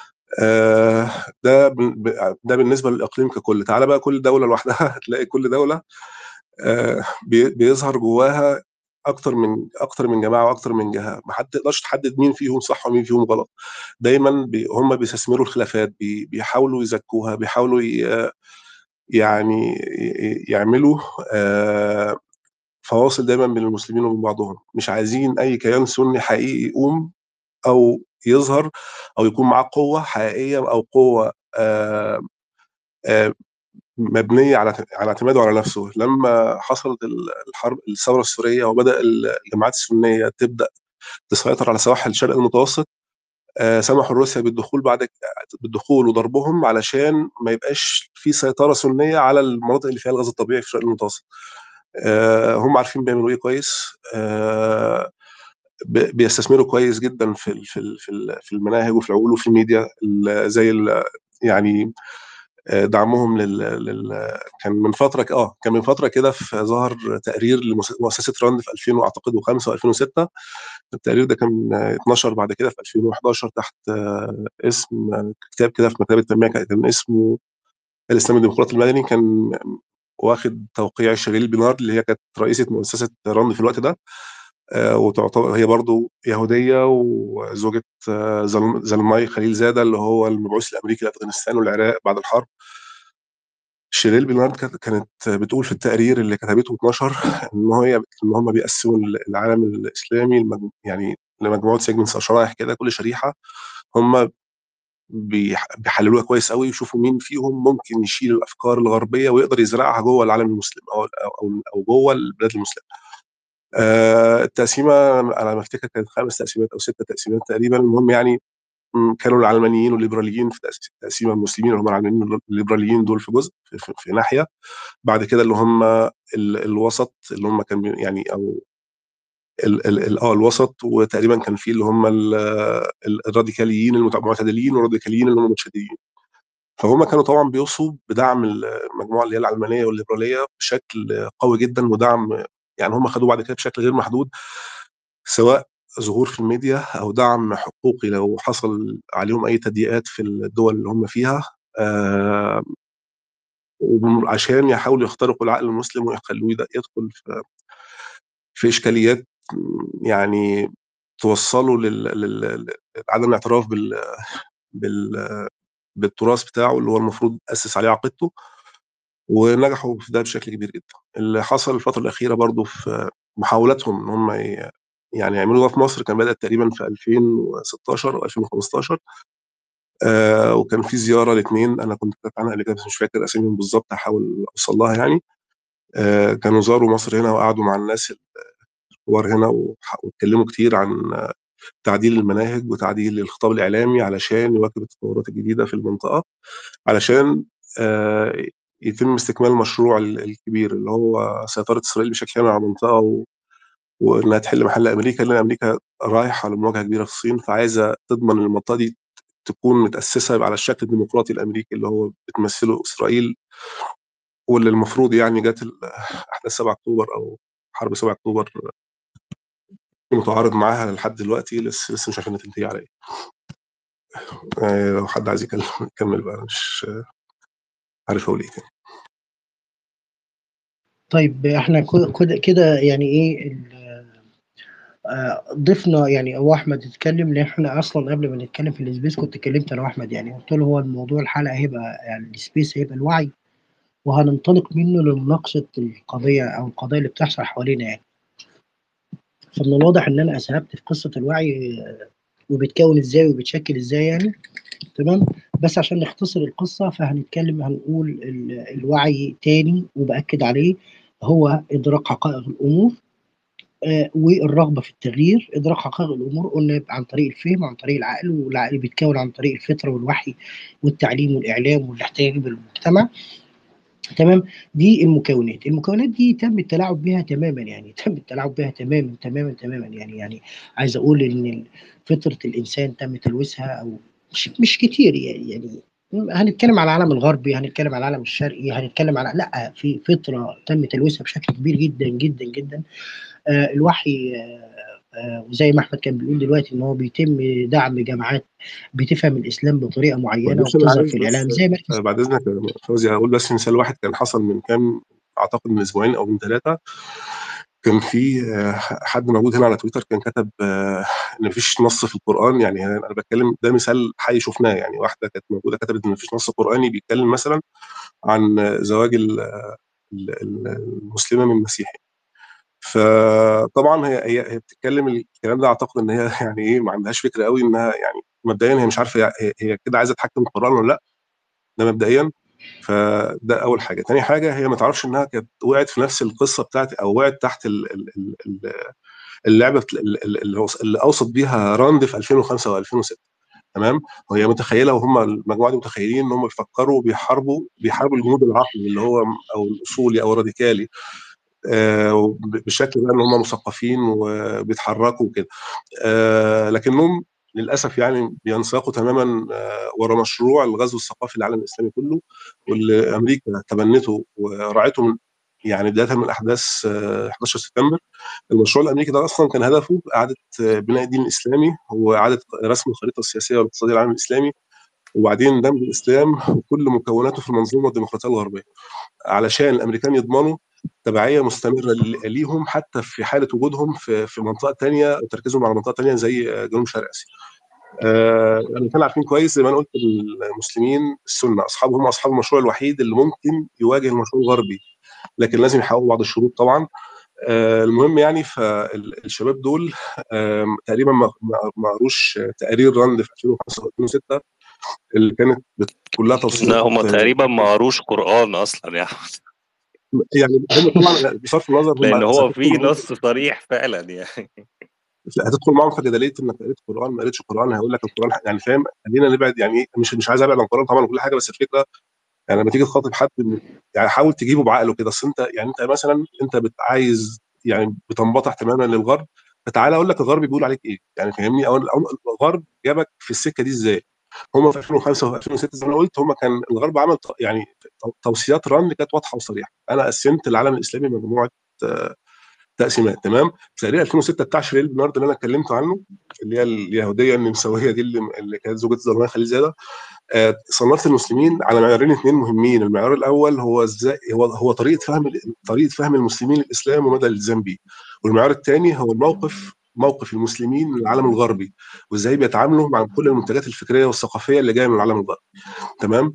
آه، ده بن- ده بالنسبه للاقليم ككل تعالى بقى كل دوله لوحدها هتلاقي كل دوله آه، بي- بيظهر جواها اكتر من اكتر من جماعه واكتر من جهه ما حد تقدرش تحدد مين فيهم صح ومين فيهم غلط دايما بي هم بيستثمروا الخلافات بي بيحاولوا يزكوها بيحاولوا ي- يعني ي- يعملوا آه، فواصل دايما بين المسلمين وبين بعضهم مش عايزين اي كيان سني حقيقي يقوم او يظهر او يكون معاه قوه حقيقيه او قوه آه، آه، مبنيه على على اعتماده على نفسه لما حصلت ال- الحرب الثوره السوريه وبدا الجماعات السنيه تبدا تسيطر على سواحل الشرق المتوسط آه، سمحوا لروسيا بالدخول بعد بالدخول وضربهم علشان ما يبقاش في سيطره سنيه على المناطق اللي فيها الغاز الطبيعي في الشرق المتوسط آه، هم عارفين بيعملوا ايه كويس آه، ب- بيستثمروا كويس جدا في ال- في ال- في ال- في المناهج وفي العقول وفي الميديا ال- زي ال- يعني آه، دعمهم لل... لل... كان من فتره ك- اه كان من فتره كده في ظهر تقرير لمؤسسه راند في 2000 اعتقد و5 و2006 التقرير ده كان آه، اتنشر بعد كده في 2011 تحت آه، اسم آه، كتاب كده في مكتبه التنميه كان كان اسمه الاسلام الديمقراطي المدني كان واخد توقيع شيريل بينارد اللي هي كانت رئيسه مؤسسه راند في الوقت ده آه، وتعتبر هي برضو يهوديه وزوجة آه، زلم- زلماي خليل زاده اللي هو المبعوث الامريكي لافغانستان والعراق بعد الحرب شيريل بينارد كانت كانت بتقول في التقرير اللي كتبته اتنشر ان هي ان هم بيقسموا العالم الاسلامي لمج- يعني لمجموعه سيجمنتس او شرائح كده كل شريحه هم بيح- بيحللوها كويس قوي يشوفوا مين فيهم ممكن يشيل الافكار الغربيه ويقدر يزرعها جوه العالم المسلم او او او جوه البلاد المسلمه. آه، التقسيمه على ما افتكر كانت خمس تقسيمات او ست تقسيمات تقريبا المهم يعني م، كانوا العلمانيين والليبراليين في تأس- تقسيمه المسلمين اللي هم العلمانيين والليبراليين دول في جزء في, في, في ناحيه بعد كده اللي هم ال, الوسط اللي هم كان بي- يعني او ال ال ال اه الوسط وتقريبا كان في اللي هم ال- ال- الراديكاليين المت- المعتدلين والراديكاليين اللي هم المتشددين فهم كانوا طبعا بيوصوا بدعم المجموعه اللي هي العلمانيه والليبراليه بشكل قوي جدا ودعم يعني هم خدوه بعد كده بشكل غير محدود سواء ظهور في الميديا او دعم حقوقي لو حصل عليهم اي تضييقات في الدول اللي هم فيها آه وبم- عشان يحاولوا يخترقوا العقل المسلم ويخلوه يد- يدخل في, في اشكاليات م، يعني توصله لل- لل- لعدم الاعتراف بال بال بالتراث بتاعه اللي هو المفروض اسس عليه عقيدته ونجحوا في ده بشكل كبير جدا اللي حصل الفتره الاخيره برضو في محاولاتهم ان هم ي- يعني يعملوا ده في مصر كان بدأ تقريبا في 2016 او 2015 آه وكان في زياره لاثنين انا كنت كتبت عنها قبل كده بس مش فاكر اساميهم بالظبط هحاول اوصل لها يعني آه كانوا زاروا مصر هنا وقعدوا مع الناس الكبار هنا وح- واتكلموا كتير عن آه، تعديل المناهج وتعديل الخطاب الاعلامي علشان يواكب التطورات الجديده في المنطقه علشان آه، يتم استكمال المشروع ال- الكبير اللي هو سيطره اسرائيل بشكل كامل على المنطقه و... وانها تحل محل امريكا لان امريكا رايحه لمواجهه كبيره في الصين فعايزه تضمن ان المنطقه دي تكون متاسسه على الشكل الديمقراطي الامريكي اللي هو بتمثله اسرائيل واللي المفروض يعني جت ال- احداث 7 اكتوبر او حرب 7 اكتوبر متعارض معاها لحد دلوقتي لسه لسه مش عارفين تنتهي على ايه آه، لو حد عايز يكلم يكمل بقى أنا مش آه، عارف اقول ايه تاني طيب احنا كو- كده كده يعني ايه ال- آه، ضفنا يعني او احمد اتكلم لان احنا اصلا قبل ما نتكلم في السبيس كنت اتكلمت انا واحمد يعني قلت له هو الموضوع الحلقه هيبقى يعني السبيس هيبقى الوعي وهننطلق منه لمناقشه القضيه او القضايا اللي بتحصل حوالينا يعني فمن الواضح ان انا اسهبت في قصه الوعي آه، وبتكون ازاي وبتشكل ازاي يعني تمام بس عشان نختصر القصه فهنتكلم هنقول ال- الوعي تاني وباكد عليه هو ادراك حقائق الامور آه، والرغبه في التغيير ادراك حقائق الامور قلنا يبقى عن طريق الفهم عن طريق العقل والعقل بيتكون عن طريق الفطره والوحي والتعليم والاعلام والاحتياج بالمجتمع تمام دي المكونات المكونات دي تم التلاعب بها تماما يعني تم التلاعب بها تماما تماما تماما يعني يعني عايز اقول ان فطره الانسان تم تلويثها او مش مش كتير يعني يعني هنتكلم على العالم الغربي هنتكلم على العالم الشرقي هنتكلم على لا في فطره تم تلويثها بشكل كبير جدا جدا جدا آه الوحي آه آه وزي ما احمد كان بيقول دلوقتي ان هو بيتم دعم جماعات بتفهم الاسلام بطريقه معينه معلش انا وبتظهر عايز في الاعلام بس زي مركز آه، بعد اذنك يا فوزي هقول بس مثال واحد كان حصل من كام اعتقد من اسبوعين او من ثلاثه كان في آه، حد موجود هنا على تويتر كان كتب آه، ان مفيش نص في القران يعني انا بتكلم ده مثال حي شفناه يعني واحده كانت موجوده كتبت ان مفيش نص قراني بيتكلم مثلا عن آه، زواج ال- ال- ال- المسلمه من المسيحي فطبعا هي هي هي بتتكلم الكلام ده اعتقد ان هي يعني ايه ما عندهاش فكره قوي انها يعني مبدئيا هي مش عارفه هي, هي كده عايزه تحكم القران ولا لا ده مبدئيا فده اول حاجه تاني حاجه هي ما تعرفش انها كانت وقعت في نفس القصه بتاعت او وقعت تحت ال- ال- ال- ال- اللعبه ال- ال- اللي وص- اللي اوصت بيها راند في 2005 و2006 تمام وهي متخيله وهم المجموعه دي متخيلين ان هم بيفكروا بيحاربوا بيحاربوا الجنود العقلي اللي هو او الاصولي او الراديكالي آه، بشكل بقى ان هم مثقفين وبيتحركوا وكده آه، لكنهم للاسف يعني بينساقوا تماما آه، ورا مشروع الغزو الثقافي للعالم الاسلامي كله واللي امريكا تبنته ورعته من يعني بدايه من احداث آه، 11 سبتمبر المشروع الامريكي ده اصلا كان هدفه اعاده آه، بناء الدين الاسلامي واعاده رسم الخريطه السياسيه والاقتصاديه للعالم الاسلامي وبعدين دمج الاسلام وكل مكوناته في المنظومه الديمقراطيه الغربيه علشان الامريكان يضمنوا تبعيه مستمره ل- ليهم حتى في حاله وجودهم في في منطقه ثانيه او تركيزهم على منطقه ثانيه زي آه، جنوب شرق اسيا. آه، الامريكان عارفين كويس زي ما انا قلت المسلمين السنه اصحاب هم اصحاب المشروع الوحيد اللي ممكن يواجه المشروع الغربي لكن لازم يحققوا بعض الشروط طبعا آه، المهم يعني فالشباب دول آم، تقريبا ما ما- ما قروش تقارير راند في 2005 و 2006 اللي كانت بت- كلها توصيات لا هم آه، تقريبا ما قروش قرآن اصلا يا احمد يعني هم طبعا بصرف النظر هم لان هو في هتدخل معاهم- نص صريح فعلا يعني هتدخل معاهم في جدليه انك قريت قران ما قريتش قران هيقول لك القران يعني فاهم خلينا نبعد يعني إيه، مش مش عايز ابعد عن القران طبعا وكل حاجه بس الفكره يعني لما تيجي تخاطب حد إن- يعني حاول تجيبه بعقله كده اصل انت يعني انت مثلا انت بت- عايز يعني بتنبطح تماما للغرب فتعالى اقول لك الغرب بيقول عليك ايه يعني فاهمني او أو الغرب جابك في السكه دي ازاي هم في 2005 و 2006 زي ما انا قلت هم كان الغرب عمل ت- يعني تو- توصيات رن كانت واضحه وصريحه انا قسمت العالم الاسلامي مجموعه آه، تقسيمات تمام في تقرير 2006 بتاع شريل بنارد اللي انا اتكلمت عنه اللي هي اليهوديه النمساويه دي اللي, اللي كانت زوجة زلمه خليل زاده آه، صنفت المسلمين على معيارين اثنين مهمين المعيار الاول هو ازاي هو هو طريقه فهم طريقه فهم المسلمين الاسلام ومدى الالتزام بيه والمعيار الثاني هو الموقف موقف المسلمين من العالم الغربي وازاي بيتعاملوا مع كل المنتجات الفكريه والثقافيه اللي جايه من العالم الغربي تمام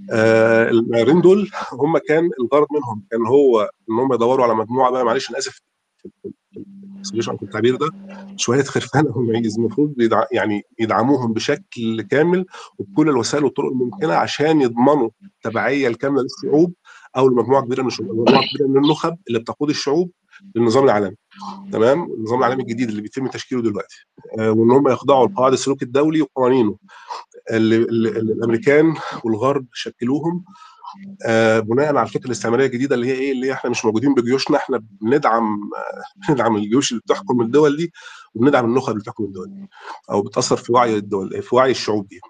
آه المعيارين دول هم كان الغرض منهم كان هو ان هم يدوروا على مجموعه بقى معلش انا اسف في- في- في- معلش عن التعبير ده شويه خرفان او معيز المفروض بيدع... يعني يدعموهم بشكل كامل وبكل الوسائل والطرق الممكنه عشان يضمنوا التبعيه الكامله للشعوب او لمجموعه كبيره من الشعوب مجموعه كبيره من النخب اللي بتقود الشعوب للنظام العالمي تمام النظام العالمي الجديد اللي بيتم تشكيله دلوقتي آه وان هم يخضعوا لقواعد السلوك الدولي وقوانينه اللي, اللي, اللي الامريكان والغرب شكلوهم آه بناء على الفكره الاستعماريه الجديده اللي هي ايه اللي هي احنا مش موجودين بجيوشنا احنا بندعم آه بندعم الجيوش اللي بتحكم الدول دي وبندعم النخب اللي بتحكم الدول دي او بتاثر في وعي الدول في وعي الشعوب دي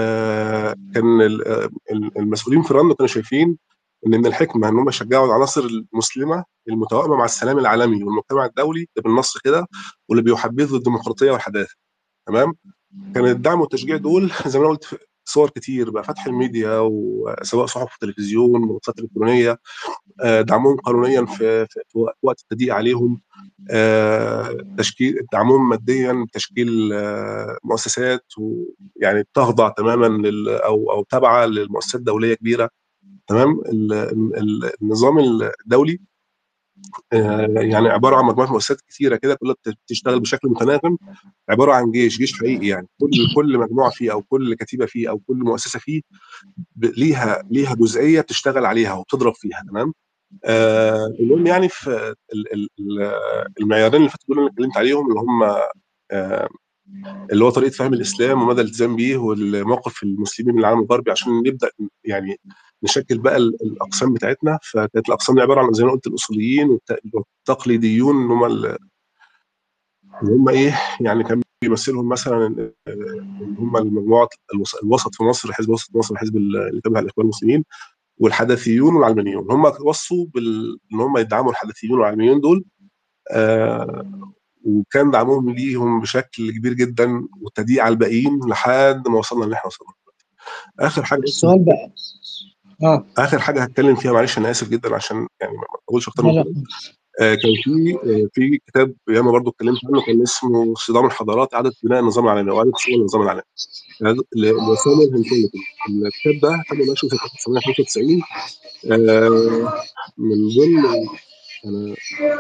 آه كان ال- آه، المسؤولين في رندا كانوا شايفين ان من الحكمه ان هم يشجعوا العناصر المسلمه المتوائمه مع السلام العالمي والمجتمع الدولي ده بالنص كده واللي بيحبذوا الديمقراطيه والحداثه تمام كان الدعم والتشجيع دول زي ما انا قلت في صور كتير بقى فتح الميديا وسواء صحف وتلفزيون ومنصات الكترونيه آه، دعمهم قانونيا في, في, في وقت التضييق عليهم آه، تشكيل دعمهم ماديا بتشكيل آه، مؤسسات ويعني تخضع تماما لل او او تابعه للمؤسسات دوليه كبيره تمام ال- ال- النظام الدولي آه، يعني عباره عن مجموعه مؤسسات كثيره كده كلها بت- بتشتغل بشكل متناغم عباره عن جيش جيش حقيقي يعني كل كل مجموعه فيه او كل كتيبه فيه او كل مؤسسه فيه ب- ليها ليها جزئيه بتشتغل عليها وبتضرب فيها تمام آه المهم يعني في ال- ال- ال- المعيارين اللي فاتوا دول اللي اتكلمت عليهم اللي هم آه اللي هو طريقه فهم الاسلام ومدى الالتزام بيه والموقف المسلمين من العالم الغربي عشان نبدا يعني نشكل بقى ال- الاقسام بتاعتنا فكانت الاقسام دي عباره عن زي ما قلت الاصوليين والت- والتقليديون اللي هم ال- اللي هم ايه يعني كان بيمثلهم مثلا ان إن هم المجموعه الوس- الوسط في مصر حزب وسط مصر حزب ال- اللي تبع الاخوان المسلمين والحدثيون والعلمانيون هم وصوا بال... ان هم يدعموا الحدثيون والعلمانيون دول آه وكان دعمهم ليهم بشكل كبير جدا والتضييق على الباقيين لحد ما وصلنا اللي احنا وصلنا اخر حاجه السؤال بقى اه اخر حاجه هتكلم فيها معلش انا اسف جدا عشان يعني ما اقولش اكتر لا من لا كده آه كان في آه في كتاب ياما برضو اتكلمت عنه كان اسمه صدام الحضارات اعاده بناء النظام العالمي او اعاده صيغه النظام العالمي لسامويل هنتينغتون الكتاب ده تم نشره سنه 1995 آه من ضمن انا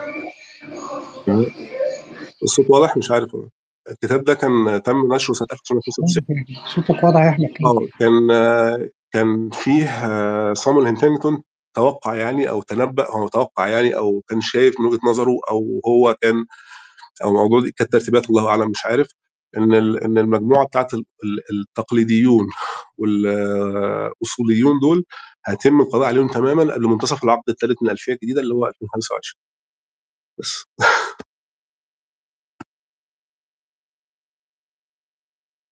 الصوت واضح مش عارف الكتاب ده كان تم نشره سنه 1995 صوتك واضح يا احمد كده اه كان آه، كان فيه آه، صامويل هنتينغتون توقع يعني او تنبأ هو توقع يعني او كان شايف من وجهه نظره او هو كان او موضوع دي كانت ترتيبات الله اعلم مش عارف ان ال- ان المجموعه بتاعت ال- ال- التقليديون والاصوليون دول هيتم القضاء عليهم تماما قبل منتصف العقد الثالث من الالفيه الجديده اللي هو 2025 بس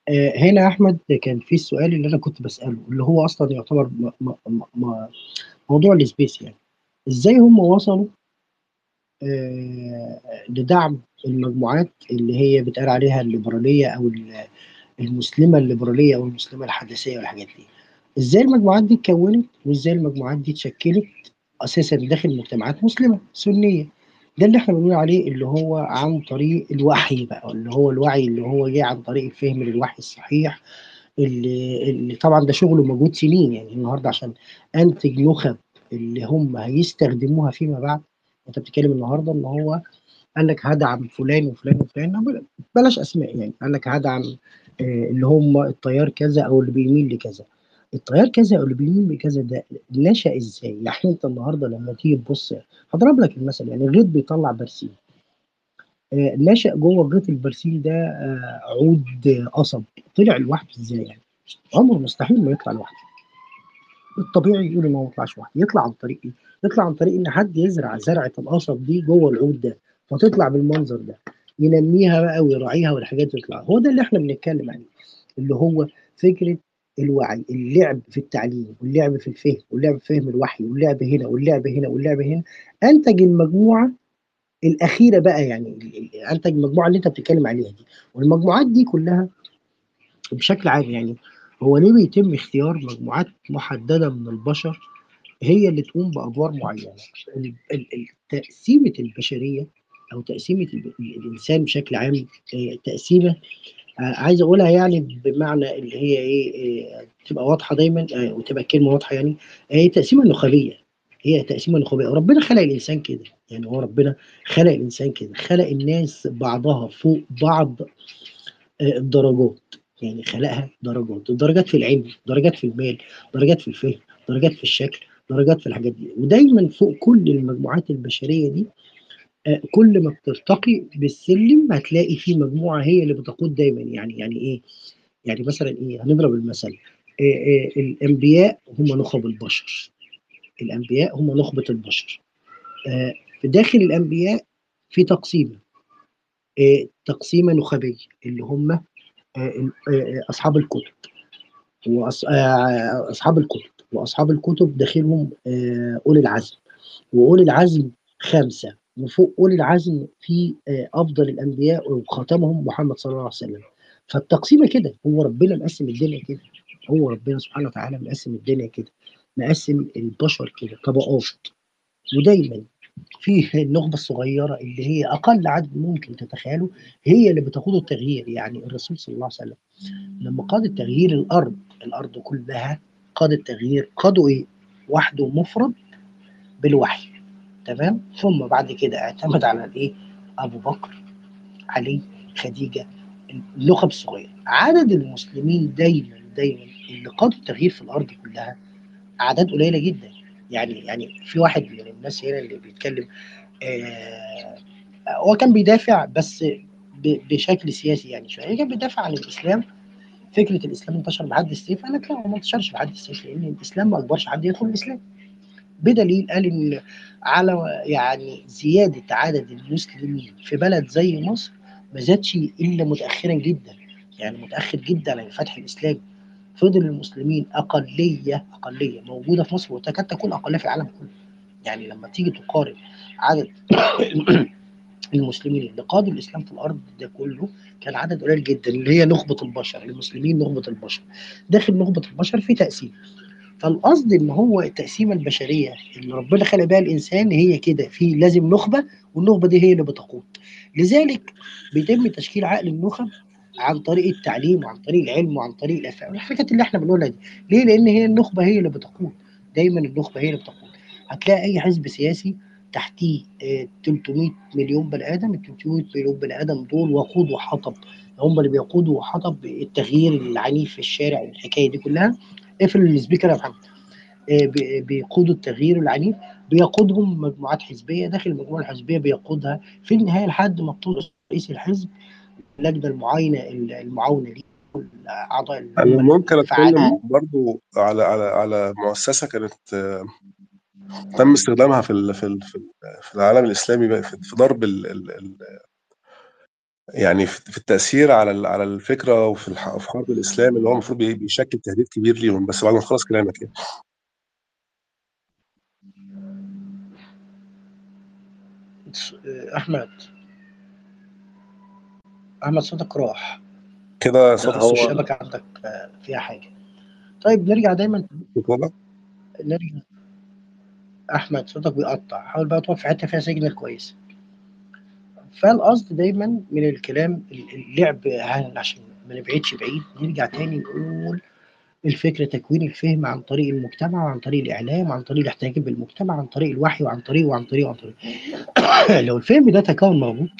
آه، هنا احمد كان في السؤال اللي انا كنت بساله اللي هو اصلا يعتبر م- م- م- م- موضوع السبيس يعني ازاي هم وصلوا آه، لدعم المجموعات اللي هي بيتقال عليها الليبراليه او ال- المسلمه الليبراليه او المسلمه الحداثيه والحاجات دي ازاي المجموعات دي اتكونت وازاي المجموعات دي اتشكلت اساسا داخل مجتمعات مسلمه سنيه ده اللي احنا بنقول عليه اللي هو عن طريق الوحي بقى اللي هو الوعي اللي هو جه عن طريق الفهم للوحي الصحيح اللي, اللي طبعا ده شغله موجود سنين يعني النهارده عشان انتج نخب اللي هم هيستخدموها فيما بعد انت بتتكلم النهارده ان هو قال لك هدعم فلان وفلان وفلان بل- بلاش اسماء يعني قال لك هدعم آه، اللي هم التيار كذا او اللي بيميل لكذا التيار كذا او اللي بيميل لكذا ده نشا ازاي؟ يعني انت النهارده لما تيجي تبص هضرب لك المثل يعني الغيط بيطلع برسيم آه، نشا جوه الغيط البرسيم ده آه، عود آه، قصب طلع لوحده ازاي يعني؟ عمره مستحيل ما يطلع لوحده الطبيعي يقول ان هو ما يطلعش لوحده يطلع عن طريق ايه؟ يطلع عن طريق ان حد يزرع زرعه القصب دي جوه العود ده فتطلع بالمنظر ده ينميها بقى ويراعيها والحاجات دي تطلع هو ده اللي احنا بنتكلم عليه اللي هو فكره الوعي اللعب في التعليم واللعب في الفهم واللعب في فهم الوحي واللعب هنا واللعب هنا واللعب هنا انتج المجموعه الاخيره بقى يعني ال- ال- انتج المجموعه اللي انت بتتكلم عليها دي والمجموعات دي كلها بشكل عام يعني هو ليه بيتم اختيار مجموعات محدده من البشر هي اللي تقوم بادوار معينه ال- ال- ال- تقسيمه البشريه او تقسيمه ال- الانسان بشكل عام آه، تقسيمه آه، عايز اقولها يعني بمعنى اللي هي ايه آه، تبقى واضحه دايما آه، وتبقى كلمه واضحه يعني هي تقسيمه نخبيه هي تقسيمه نخبيه وربنا خلق الانسان كده يعني هو ربنا خلق الانسان كده خلق الناس بعضها فوق بعض آه، الدرجات يعني خلقها درجات درجات في العلم درجات في المال درجات في الفهم درجات في الشكل درجات في الحاجات دي ودايما فوق كل المجموعات البشريه دي آه، كل ما بترتقي بالسلم هتلاقي في مجموعه هي اللي بتقود دايما يعني يعني ايه يعني مثلا ايه هنضرب المثل آه، آه، الانبياء هم نخب البشر الانبياء هم نخبه البشر آه، في داخل الانبياء في تقسيمه آه، تقسيمه نخبيه اللي هم آه، آه، اصحاب الكتب واصحاب الكتب واصحاب الكتب داخلهم آه، اولي العزم واولي العزم خمسه وفوق اولي العزم في آه، افضل الانبياء وخاتمهم محمد صلى الله عليه وسلم فالتقسيمه كده هو ربنا مقسم الدنيا كده هو ربنا سبحانه وتعالى مقسم الدنيا كده مقسم البشر كده طبقات ودايما في النخبه الصغيره اللي هي اقل عدد ممكن تتخيله هي اللي بتقود التغيير يعني الرسول صلى الله عليه وسلم لما قاد التغيير الارض الارض كلها قاد التغيير قادوا ايه؟ وحده مفرد بالوحي تمام ثم بعد كده اعتمد على الايه؟ ابو بكر علي خديجه النخب الصغيره عدد المسلمين دايما دايما اللي قادوا التغيير في الارض كلها اعداد قليله جدا يعني يعني في واحد من الناس هنا اللي بيتكلم آه هو كان بيدافع بس ب- بشكل سياسي يعني شويه كان بيدافع عن الاسلام فكره الاسلام انتشر بحد السيف قال لك لا هو ما انتشرش بحد السيف لان الاسلام ما اجبرش حد يدخل الاسلام بدليل قال ان على يعني زياده عدد المسلمين في بلد زي مصر ما زادش الا متاخرا جدا يعني متاخر جدا عن الفتح الاسلامي فضل المسلمين اقليه اقليه موجوده في مصر وتكاد تكون اقليه في العالم كله يعني لما تيجي تقارن عدد المسلمين اللي قادوا الاسلام في الارض ده كله كان عدد قليل جدا اللي هي نخبه البشر المسلمين نخبه البشر داخل نخبه البشر في تقسيم فالقصد ان هو التقسيمه البشريه اللي ربنا خلق بها الانسان هي كده في لازم نخبه والنخبه دي هي اللي بتقود لذلك بيتم تشكيل عقل النخب عن طريق التعليم وعن طريق العلم وعن طريق الافعال الحاجات اللي احنا بنقولها دي ليه لان هي النخبه هي اللي بتقود دايما النخبه هي اللي بتقود هتلاقي اي حزب سياسي تحتيه آه، 300 مليون بني ادم ال 300 مليون بني ادم دول وقود وحطب هم اللي بيقودوا وحطب التغيير العنيف في الشارع والحكايه دي كلها اقفل السبيكر يا محمد آه، بي- بيقودوا التغيير العنيف بيقودهم مجموعات حزبيه داخل المجموعه الحزبيه بيقودها في النهايه لحد ما بطول رئيس الحزب اللجنه المعاينه المعاونه ليه اعضاء انا ممكن فعلا. اتكلم برضو على على على مؤسسه كانت آه، تم استخدامها في ال- في ال- في ال- في العالم الاسلامي بقى في في ضرب ال ال ال يعني في في التاثير على ال- على الفكره وفي الح- في حرب الاسلام اللي هو المفروض بي- بيشكل تهديد كبير ليهم بس بعد ما تخلص كلامك يعني احمد احمد صوتك راح كده صوت هو- الصوت الشبكه عندك آه، فيها حاجه طيب نرجع دايما واضح؟ نرجع احمد صوتك بيقطع حاول بقى تقف في حته فيها سيجنال كويس فالقصد دايما من الكلام اللعب عن- عشان ما نبعدش بعيد نرجع تاني نقول الفكره تكوين الفهم عن طريق المجتمع وعن طريق الاعلام وعن طريق الاحتكاك بالمجتمع عن طريق الوحي وعن طريق وعن طريق وعن طريق لو الفهم ده تكون موجود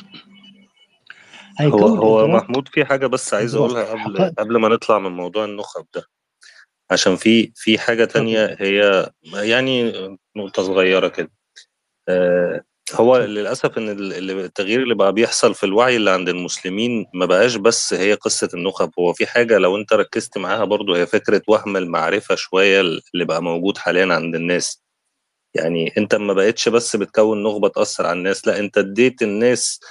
هو هيكون هو إدراك محمود في حاجة بس عايز إدراك أقولها قبل حقائق قبل ما نطلع من موضوع النخب ده عشان في في حاجة تانية هي يعني نقطة صغيرة كده آه، هو اتفضل. للأسف إن ال- ال- التغيير اللي بقى بيحصل في الوعي اللي عند المسلمين ما بقاش بس هي قصة النخب هو في حاجة لو أنت ركزت معاها برضو هي فكرة وهم المعرفة شوية اللي بقى موجود حاليا عند الناس يعني أنت ما بقتش بس بتكون نخبة تأثر على الناس لا أنت اديت الناس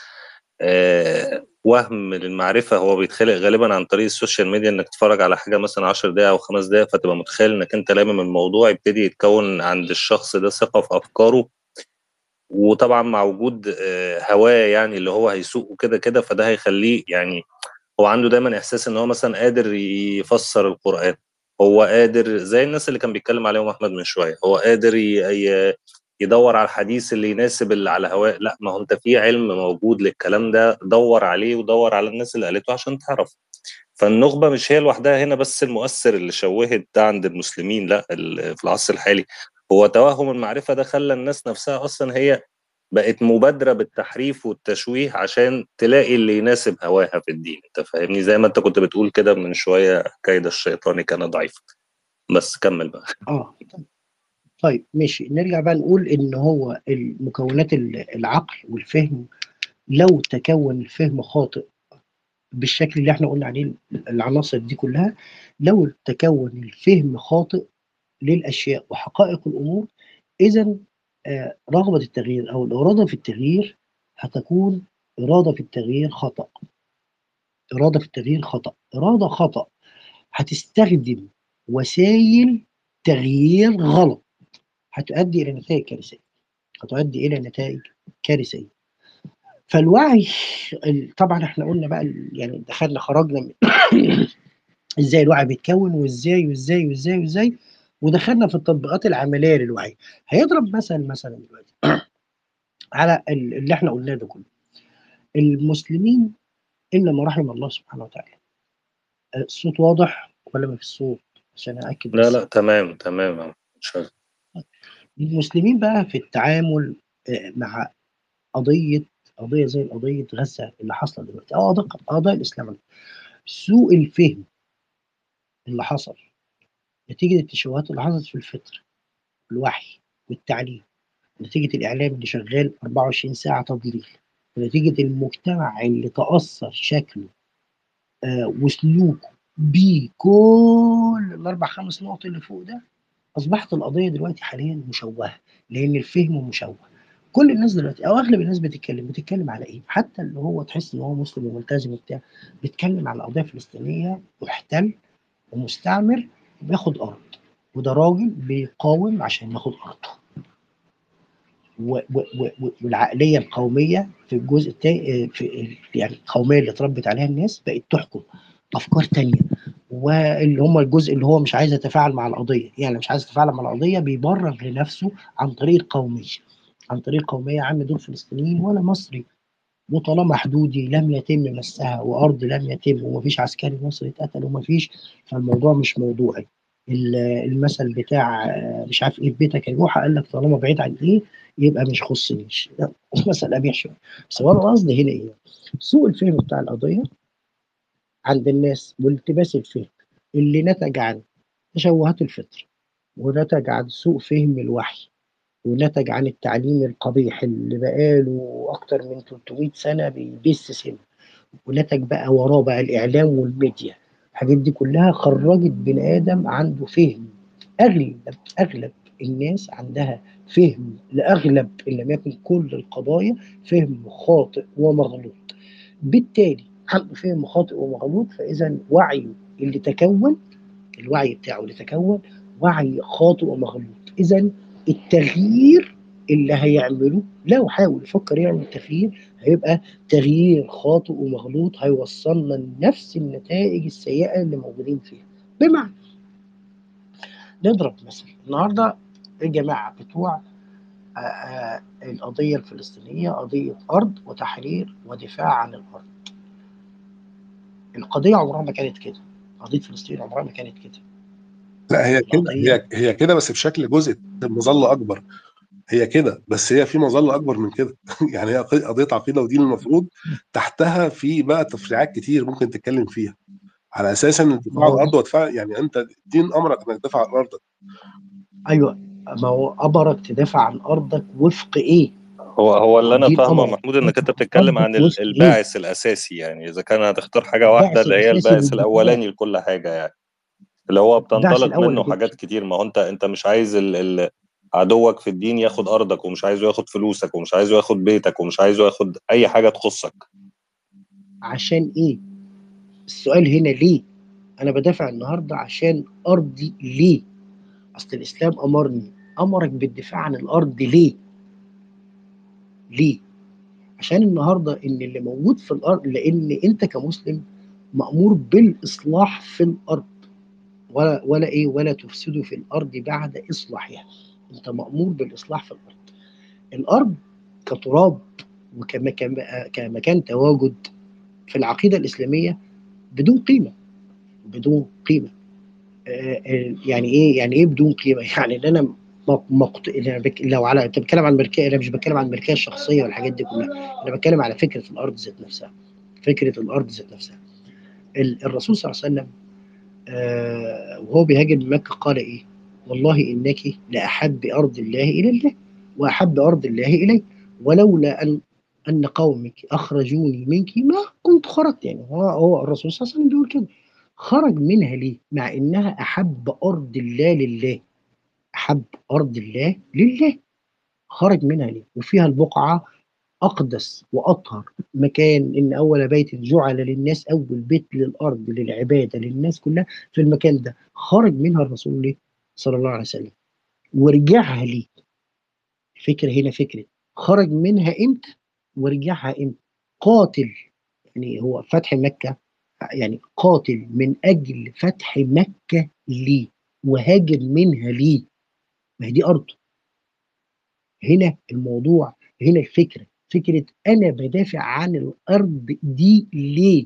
آه، وهم للمعرفة هو بيتخلق غالبا عن طريق السوشيال ميديا انك تتفرج على حاجة مثلا 10 دقايق او خمس دقايق فتبقى متخيل انك انت لامم الموضوع يبتدي يتكون عند الشخص ده ثقة في افكاره وطبعا مع وجود آه، هواه يعني اللي هو هيسوقه كده كده فده هيخليه يعني هو عنده دايما احساس ان هو مثلا قادر يفسر القرآن هو قادر زي الناس اللي كان بيتكلم عليهم احمد من شوية هو قادر ي- ي- يدور على الحديث اللي يناسب اللي على هواه لا ما هو انت في علم موجود للكلام ده دور عليه ودور على الناس اللي قالته عشان تعرف فالنخبة مش هي لوحدها هنا بس المؤثر اللي شوهت ده عند المسلمين لا ال- في العصر الحالي هو توهم المعرفة ده خلى الناس نفسها أصلا هي بقت مبادرة بالتحريف والتشويه عشان تلاقي اللي يناسب هواها في الدين انت فاهمني زي ما انت كنت بتقول كده من شوية كيد الشيطان كان ضعيف بس كمل بقى اه طيب. طيب ماشي نرجع بقى نقول ان هو المكونات ال- العقل والفهم لو تكون الفهم خاطئ بالشكل اللي احنا قلنا عليه العناصر دي كلها لو تكون الفهم خاطئ للاشياء وحقائق الامور اذا آه، رغبه التغيير او الاراده في التغيير هتكون اراده في التغيير خطا اراده في التغيير خطا اراده خطا هتستخدم وسائل تغيير غلط هتؤدي الى نتائج كارثيه هتؤدي الى نتائج كارثيه فالوعي ال- طبعا احنا قلنا بقى ال- يعني دخلنا خرجنا من ازاي الوعي بيتكون وازاي وازاي وازاي وازاي ودخلنا في التطبيقات العمليه للوعي هيضرب مثل مثلا دلوقتي على ال- اللي احنا قلناه ده كله المسلمين الا ما رحم الله سبحانه وتعالى آه، الصوت واضح ولا ما في الصوت عشان ااكد لا بس لا تمام تمام شغال. المسلمين بقى في التعامل آه، مع قضيه قضيه زي قضيه غزه اللي حاصله دلوقتي او قضايا قضايا الاسلام سوء الفهم اللي حصل نتيجه التشوهات اللي حصلت في الفطر الوحي والتعليم نتيجه الاعلام اللي شغال 24 ساعه تضليل ونتيجه المجتمع اللي تاثر شكله آه وسلوكه بكل الاربع خمس نقط اللي فوق ده اصبحت القضيه دلوقتي حاليا مشوهه لان الفهم مشوه كل الناس دلوقتي او اغلب الناس بتتكلم بتتكلم على ايه حتى اللي هو تحس ان هو مسلم وملتزم وبتاع بيتكلم على قضيه فلسطينيه محتل ومستعمر بياخد ارض وده راجل بيقاوم عشان ياخد ارضه و- و- و- و- والعقليه القوميه في الجزء التاني في يعني القوميه اللي اتربت عليها الناس بقت تحكم افكار تانية واللي هم الجزء اللي هو مش عايز يتفاعل مع القضيه يعني مش عايز يتفاعل مع القضيه بيبرر لنفسه عن طريق القوميه عن طريق القوميه يا عم دول فلسطينيين وانا مصري وطالما حدودي لم يتم مسها وارض لم يتم ومفيش عسكري مصري اتقتل ومفيش فالموضوع مش موضوعي ال- المثل بتاع آه، مش عارف ايه في بيتك يا جوحه قال لك طالما بعيد عن ايه يبقى مش خصنيش لا، مثل قبيح شويه بس هو انا قصدي هنا ايه؟ سوء الفهم بتاع القضيه عند الناس والتباس الفهم اللي نتج عن تشوهات الفطر ونتج عن سوء فهم الوحي ونتج عن التعليم القبيح اللي بقاله اكتر من 300 سنه بيبث سم ونتج بقى وراه بقى الاعلام والميديا الحاجات دي كلها خرجت بني ادم عنده فهم اغلب اغلب الناس عندها فهم لاغلب ان لم يكن كل القضايا فهم خاطئ ومغلوط بالتالي عنده فهم خاطئ ومغلوط فاذا وعيه اللي تكون الوعي بتاعه اللي تكون وعي خاطئ ومغلوط اذا التغيير اللي هيعمله لو حاول يفكر يعمل تغيير هيبقى تغيير خاطئ ومغلوط هيوصلنا لنفس النتائج السيئه اللي موجودين فيها بمعنى نضرب مثل النهارده الجماعه بتوع آه، آه، القضيه الفلسطينيه قضيه ارض وتحرير ودفاع عن الارض القضيه عمرها ما كانت كده قضيه فلسطين عمرها ما كانت كده لا هي كده القضية- هي هي كده بس بشكل جزء مظله اكبر هي كده بس هي في مظله اكبر من كده يعني هي قض- قضيه عقيده ودين المفروض تحتها في بقى تفريعات كتير ممكن تتكلم فيها على اساس ان الدفاع عن هو- الارض ودفاع يعني انت دين امرك انك تدافع عن ارضك ايوه ما هو امرك تدافع عن ارضك وفق ايه؟ هو هو اللي انا دي فاهمه الأمر. محمود انك انت بتتكلم عن ال- وسط إيه؟ الباعث الاساسي يعني اذا كان هتختار حاجه واحده الباعث اللي هي الأساسي الباعث للدفاع. الاولاني لكل حاجه يعني اللي هو البعث بتنطلق الأول منه للدين. حاجات كتير ما هو انت انت مش عايز ال ال عدوك في الدين ياخد ارضك ومش عايزه ياخد فلوسك ومش عايزه ياخد بيتك ومش عايزه ياخد اي حاجه تخصك عشان ايه؟ السؤال هنا ليه؟ انا بدافع النهارده عشان ارضي ليه؟ اصل الاسلام امرني امرك بالدفاع عن الارض ليه؟ ليه؟ عشان النهارده ان اللي موجود في الارض لان انت كمسلم مامور بالاصلاح في الارض ولا ولا ايه ولا تفسدوا في الارض بعد اصلاحها انت مامور بالاصلاح في الارض الارض كتراب وكمكان كمكان تواجد في العقيده الاسلاميه بدون قيمه بدون قيمه آه، آه، يعني ايه يعني ايه بدون قيمه يعني ان انا م- مقت... يعني بك... لو على انت بتتكلم عن الملكيه انا مش بتكلم عن الملكيه الشخصيه والحاجات دي كلها انا بتكلم على فكره الارض ذات نفسها فكره الارض ذات نفسها ال... الرسول صلى الله عليه وسلم آه وهو بيهاجر من مكه قال ايه والله انك لاحب ارض الله الى الله واحب ارض الله الي ولولا ان ان قومك اخرجوني منك ما كنت خرجت يعني هو هو الرسول صلى الله عليه وسلم بيقول كده خرج منها ليه؟ مع انها احب ارض الله لله احب ارض الله لله خرج منها ليه؟ وفيها البقعه اقدس واطهر مكان ان اول بيت جعل للناس اول بيت للارض للعباده للناس كلها في المكان ده خرج منها الرسول ليه؟ صلى الله عليه وسلم ورجعها ليه؟ الفكره هنا فكره خرج منها امتى ورجعها امتى؟ قاتل يعني هو فتح مكه يعني قاتل من اجل فتح مكه ليه؟ وهاجر منها ليه؟ ما هي دي ارضه. هنا الموضوع هنا الفكره فكره انا بدافع عن الارض دي ليه؟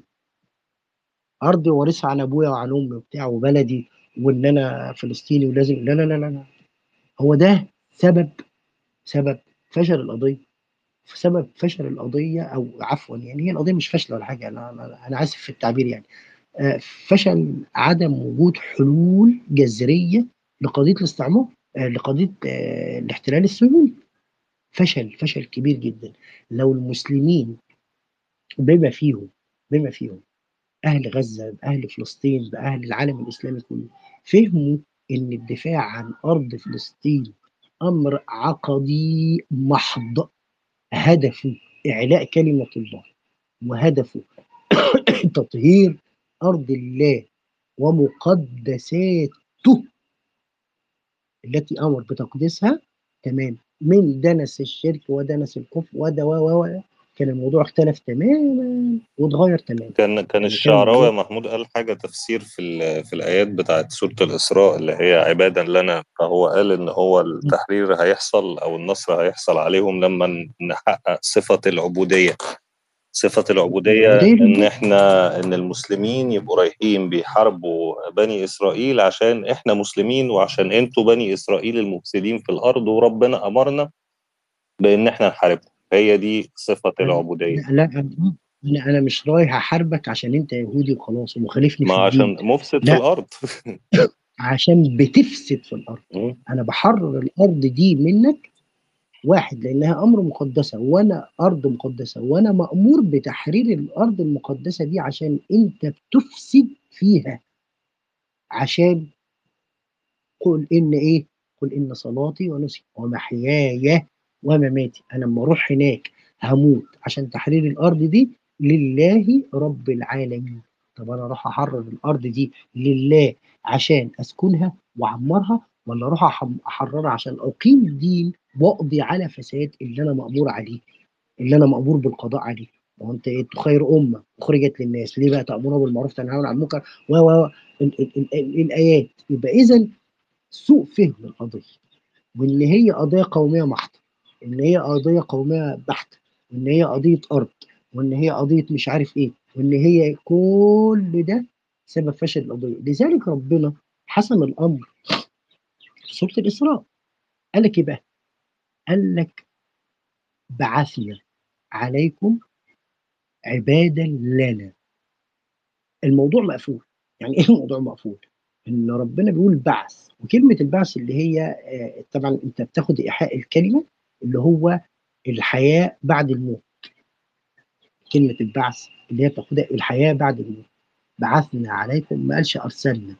ارض وارثها عن ابويا وعن امي وبتاع وبلدي وان انا فلسطيني ولازم لا لا لا لا, لا. هو ده سبب سبب فشل القضيه سبب فشل القضيه او عفوا يعني هي القضيه مش فاشله ولا حاجه انا انا, أنا اسف في التعبير يعني آه، فشل عدم وجود حلول جذريه لقضيه الاستعمار آه، لقضيه آه، الاحتلال الصهيوني فشل فشل كبير جدا لو المسلمين بما فيهم بما فيهم اهل غزه باهل فلسطين باهل العالم الاسلامي كله فهموا ان الدفاع عن ارض فلسطين امر عقدي محض هدفه اعلاء كلمه الله وهدفه تطهير ارض الله ومقدساته التي امر بتقديسها تمام من دنس الشرك ودنس الكفر ودا و و و كان الموضوع اختلف تماما واتغير تماما كان كان كان الشعراوي يا الموضوع- محمود قال حاجه تفسير في ال- في الايات بتاعت سوره الاسراء اللي هي عبادا لنا فهو قال ان هو التحرير هيحصل او النصر هيحصل عليهم لما ن- نحقق صفه العبوديه صفه العبوديه العبودية ان لله. احنا ان المسلمين يبقوا رايحين بيحاربوا بني اسرائيل عشان احنا مسلمين وعشان انتوا بني اسرائيل المفسدين في الارض وربنا امرنا بان احنا نحاربهم هي دي صفه العبوديه لا لا انا انا مش رايح احاربك عشان انت يهودي وخلاص ومخالفني ما في عشان الدين مفسد في لا. الارض عشان بتفسد في الارض مم. انا بحرر الارض دي منك واحد لانها امر مقدسه وانا ارض مقدسه وانا مامور بتحرير الارض المقدسه دي عشان انت بتفسد فيها عشان قل ان ايه قل ان صلاتي ونسكي ومحياي ومماتي انا لما اروح هناك هموت عشان تحرير الارض دي لله رب العالمين طب انا اروح احرر الارض دي لله عشان اسكنها واعمرها ولا اروح أحم- احررها عشان اقيم الدين واقضي على فساد اللي انا مامور عليه اللي انا مامور بالقضاء عليه ما هو انت ايه أنتوا خير امه اخرجت للناس ليه بقى تامرون بالمعروف تنهون عن المنكر و و و- ال- ال- ال- ال- الايات يبقى اذا سوء فهم القضيه وان هي قضيه قوميه محضه ان هي قضيه قوميه بحته وان هي قضيه ارض وان هي قضيه مش عارف ايه وان هي كل ده سبب فشل القضيه لذلك ربنا حسم الامر في سوره الاسراء قال لك ايه بقى؟ قال لك بعثنا عليكم عبادا لنا الموضوع مقفول يعني ايه الموضوع مقفول؟ ان ربنا بيقول بعث وكلمه البعث اللي هي آه، طبعا انت بتاخد ايحاء الكلمه اللي هو الحياه بعد الموت كلمه البعث اللي هي بتاخدها الحياه بعد الموت بعثنا عليكم ما قالش ارسلنا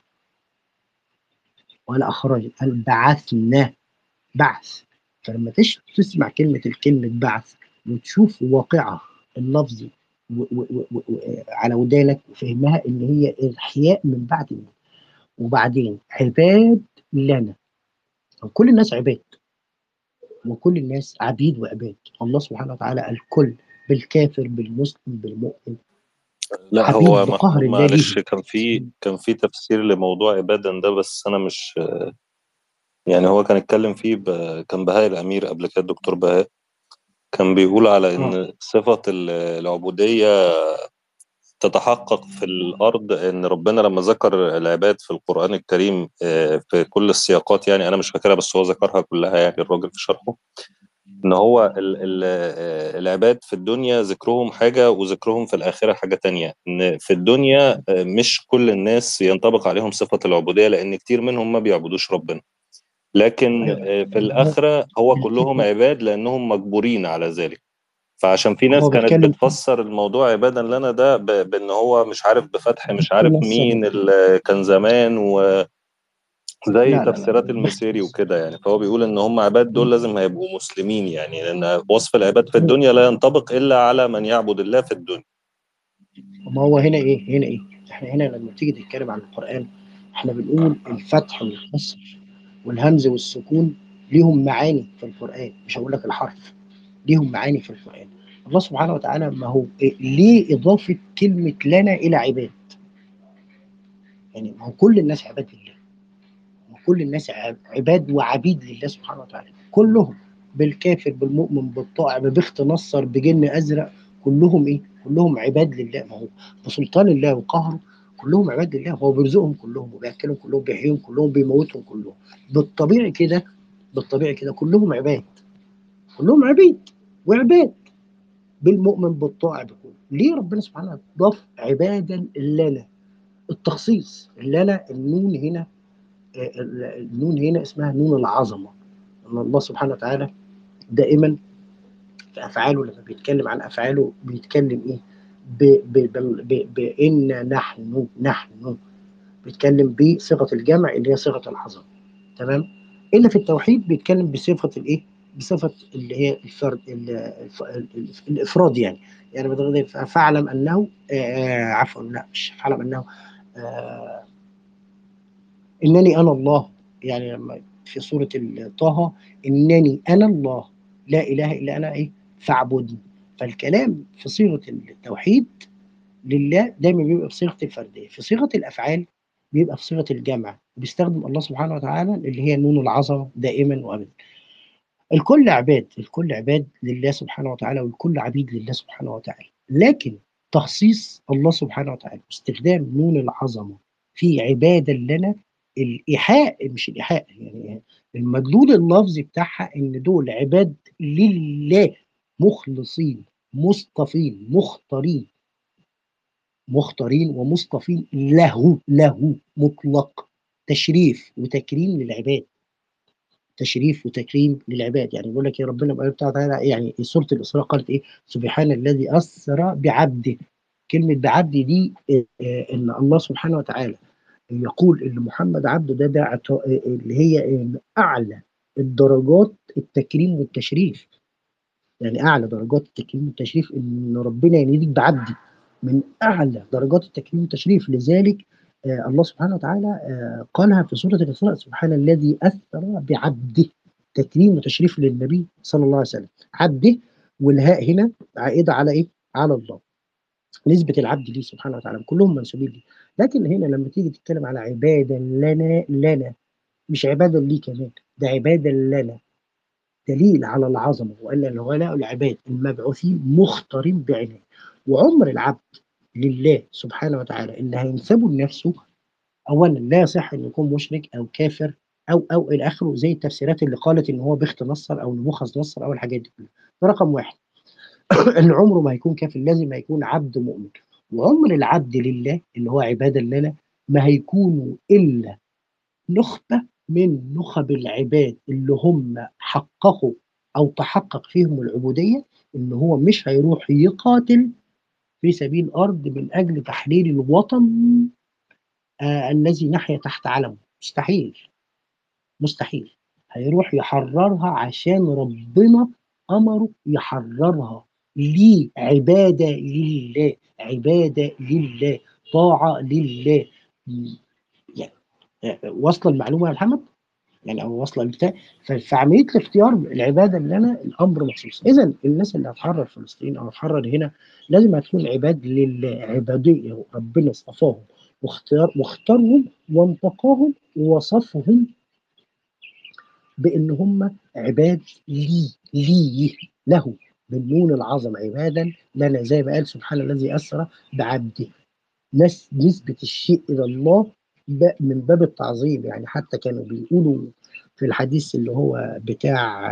ولا اخرج قال بعثنا بعث فلما تش- تسمع كلمه الكلمه بعث وتشوف واقعها اللفظي و- و- و- و- و- على ودانك وفهمها ان هي احياء من بعد الموت وبعدين عباد لنا كل الناس عباد وكل الناس عبيد وعباد الله سبحانه وتعالى الكل بالكافر بالمسلم بالمؤمن لا حبيب هو بقهر محمود الله معلش ليه. كان في كان في تفسير لموضوع عبادا ده بس انا مش يعني هو كان اتكلم فيه ب... كان بهاء الامير قبل كده الدكتور بهاء كان بيقول على ان صفة ال- العبودية تتحقق في الارض ان ربنا لما ذكر العباد في القرآن الكريم آه، في كل السياقات يعني انا مش فاكرها بس هو ذكرها كلها يعني الراجل في شرحه ان هو ال ال آه، العباد في الدنيا ذكرهم حاجة وذكرهم في الآخرة حاجة تانية ان في الدنيا آه، مش كل الناس ينطبق عليهم صفة العبودية لان كتير منهم ما بيعبدوش ربنا لكن أيوة. آه، في الآخرة هو كلهم عباد لأنهم مجبورين على ذلك فعشان في ناس هو كانت بيتكلم- بتفسر الموضوع عبادا لنا ده ب- بان هو مش عارف بفتح مش عارف نص مين اللي كان زمان وزي لا، لا، لا. تفسيرات المسيري وكده يعني فهو بيقول ان هم عباد دول لازم هيبقوا مسلمين يعني لان وصف العباد في الدنيا لا ينطبق الا على من يعبد الله في الدنيا ما هو هنا ايه هنا ايه احنا هنا لما تيجي تتكلم عن القرآن احنا بنقول الفتح والكسر والهمز والسكون ليهم معاني في القرآن مش هقول لك الحرف ليهم معاني في القرآن الله سبحانه وتعالى ما هو إيه ليه إضافة كلمة لنا إلى عباد يعني ما هو كل الناس عباد لله وكل الناس عب- عباد وعبيد لله سبحانه وتعالى كلهم بالكافر بالمؤمن بالطائع ببخت نصر بجن أزرق كلهم إيه كلهم عباد لله ما هو بسلطان الله وقهره كلهم عباد لله هو بيرزقهم كلهم وبياكلهم كلهم بيحييهم كلهم بيموتهم كلهم بالطبيعي كده بالطبيعي كده كلهم عباد كلهم عبيد وعباد بالمؤمن بالطائع بكل ليه ربنا سبحانه وتعالى ضاف عبادا لنا التخصيص لنا النون هنا آه، النون هنا اسمها نون العظمه ان الله سبحانه وتعالى دائما في افعاله لما بيتكلم عن افعاله بيتكلم ايه ب ب ب ب بان نحن نحن بيتكلم بصيغه الجمع اللي هي صيغه العظمه تمام الا في التوحيد بيتكلم بصفه الايه بصفه اللي هي الفرد ال- الف- ال- الافراد يعني يعني بتغضب فاعلم انه آه عفوا لا مش فاعلم انه آه انني انا الله يعني لما في سوره طه انني انا الله لا اله الا انا ايه فاعبدني فالكلام في صيغه التوحيد لله دايما بيبقى بصيغه الفرديه في صيغه الافعال بيبقى في صيغه الجمع بيستخدم الله سبحانه وتعالى اللي هي نون العظمه دائما وابدا الكل عباد الكل عباد لله سبحانه وتعالى والكل عبيد لله سبحانه وتعالى لكن تخصيص الله سبحانه وتعالى واستخدام نون العظمه في عباده لنا الايحاء مش الايحاء يعني المدلول اللفظي بتاعها ان دول عباد لله مخلصين مصطفين مختارين مختارين ومصطفين له له مطلق تشريف وتكريم للعباد تشريف وتكريم للعباد يعني بيقول لك يا ربنا بقى بتاع تعالى يعني سوره الاسراء قالت ايه سبحان الذي اسرى بعبده كلمه بعبده دي آه، آه، ان الله سبحانه وتعالى يقول ان محمد عبده ده ده عطا- آه، اللي هي آه، اعلى الدرجات التكريم والتشريف يعني اعلى درجات التكريم والتشريف ان ربنا يناديك بعبدي من اعلى درجات التكريم والتشريف لذلك آه الله سبحانه وتعالى آه قالها في سوره الاسراء سبحان الذي اثر بعبده تكريم وتشريف للنبي صلى الله عليه وسلم عبده والهاء هنا عائده على ايه؟ على الله نسبه العبد ليه سبحانه وتعالى كلهم منسوبين ليه لكن هنا لما تيجي تتكلم على عباده لنا لنا مش عباده ليه كمان ده عباده لنا دليل على العظمه وان الولاء العباد المبعوثين مختارين بعنايه وعمر العبد لله سبحانه وتعالى اللي هينسبه لنفسه اولا لا يصح ان يكون مشرك او كافر او او الى اخره زي التفسيرات اللي قالت ان هو بخت نصر او نبوخذ نصر او الحاجات دي كلها ده رقم واحد ان عمره ما هيكون كافر لازم هيكون عبد مؤمن وعمر العبد لله اللي هو عباده لنا ما هيكونوا الا نخبه من نخب العباد اللي هم حققوا او تحقق فيهم العبوديه ان هو مش هيروح يقاتل في سبيل الارض من اجل تحرير الوطن آه الذي نحيا تحت علمه مستحيل مستحيل هيروح يحررها عشان ربنا امره يحررها ليه عباده لله عباده لله طاعه لله يعني واصله المعلومه يا محمد يعني او واصله البتاع في عمليه الاختيار العباده اللي انا الامر مخصوص اذا الناس اللي هتحرر فلسطين او هتحرر هنا لازم هتكون عباد لله عباديه ربنا اصطفاهم واختيار واختارهم وانتقاهم ووصفهم بان هم عباد لي لي له بالنون العظم عبادا لنا زي ما قال سبحان الذي اسرى بعبده نس نسبه الشيء الى الله من باب التعظيم يعني حتى كانوا بيقولوا في الحديث اللي هو بتاع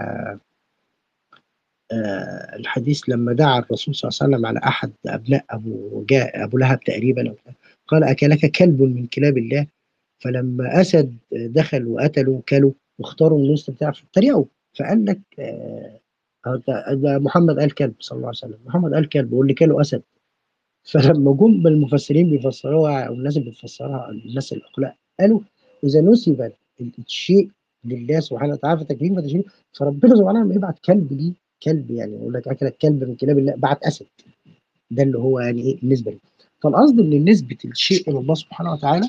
آه الحديث لما دعا الرسول صلى الله عليه وسلم على احد ابناء ابو جاء ابو لهب تقريبا قال اكلك كلب من كلاب الله فلما اسد دخل وقتلوا كلوا واختاروا النص بتاعه فاتريقوا فقال لك آه ده محمد قال كلب صلى الله عليه وسلم محمد قال كلب واللي كانوا اسد فلما جم المفسرين بيفسروها او الناس اللي بتفسرها الناس الاقلاء قالوا اذا نسب الشيء لله سبحانه وتعالى فتكريم وتشريف فربنا سبحانه لما يبعت كلب ليه كلب يعني يقول لك اكلك كلب من كلاب الله بعت اسد ده اللي هو يعني ايه بالنسبه لي فالقصد ان نسبه الشيء الى الله سبحانه وتعالى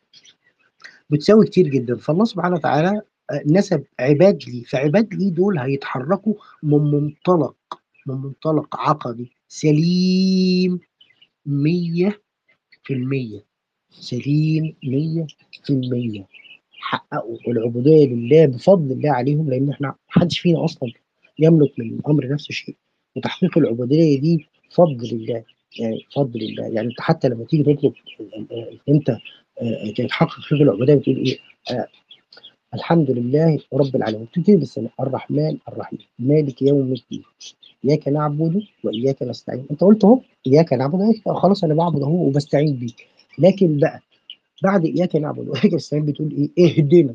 بتساوي كتير جدا فالله سبحانه وتعالى نسب عباد لي فعباد لي دول هيتحركوا من منطلق من منطلق عقدي سليم مية في المية سليم مية في المية حققوا العبودية لله بفضل الله عليهم لأن احنا محدش فينا أصلا يملك من الأمر نفس الشيء وتحقيق العبودية دي فضل الله يعني فضل الله يعني انت حتى لما تيجي تطلب انت تتحقق فيه العبودية بتقول ايه آه الحمد لله رب العالمين تبتدي بالسنة الرحمن الرحيم مالك يوم الدين اياك نعبد واياك نستعين انت قلت اهو اياك نعبد خلاص انا بعبد اهو وبستعين بيك لكن بقى بعد اياك نعبد واياك نستعين بتقول ايه اهدنا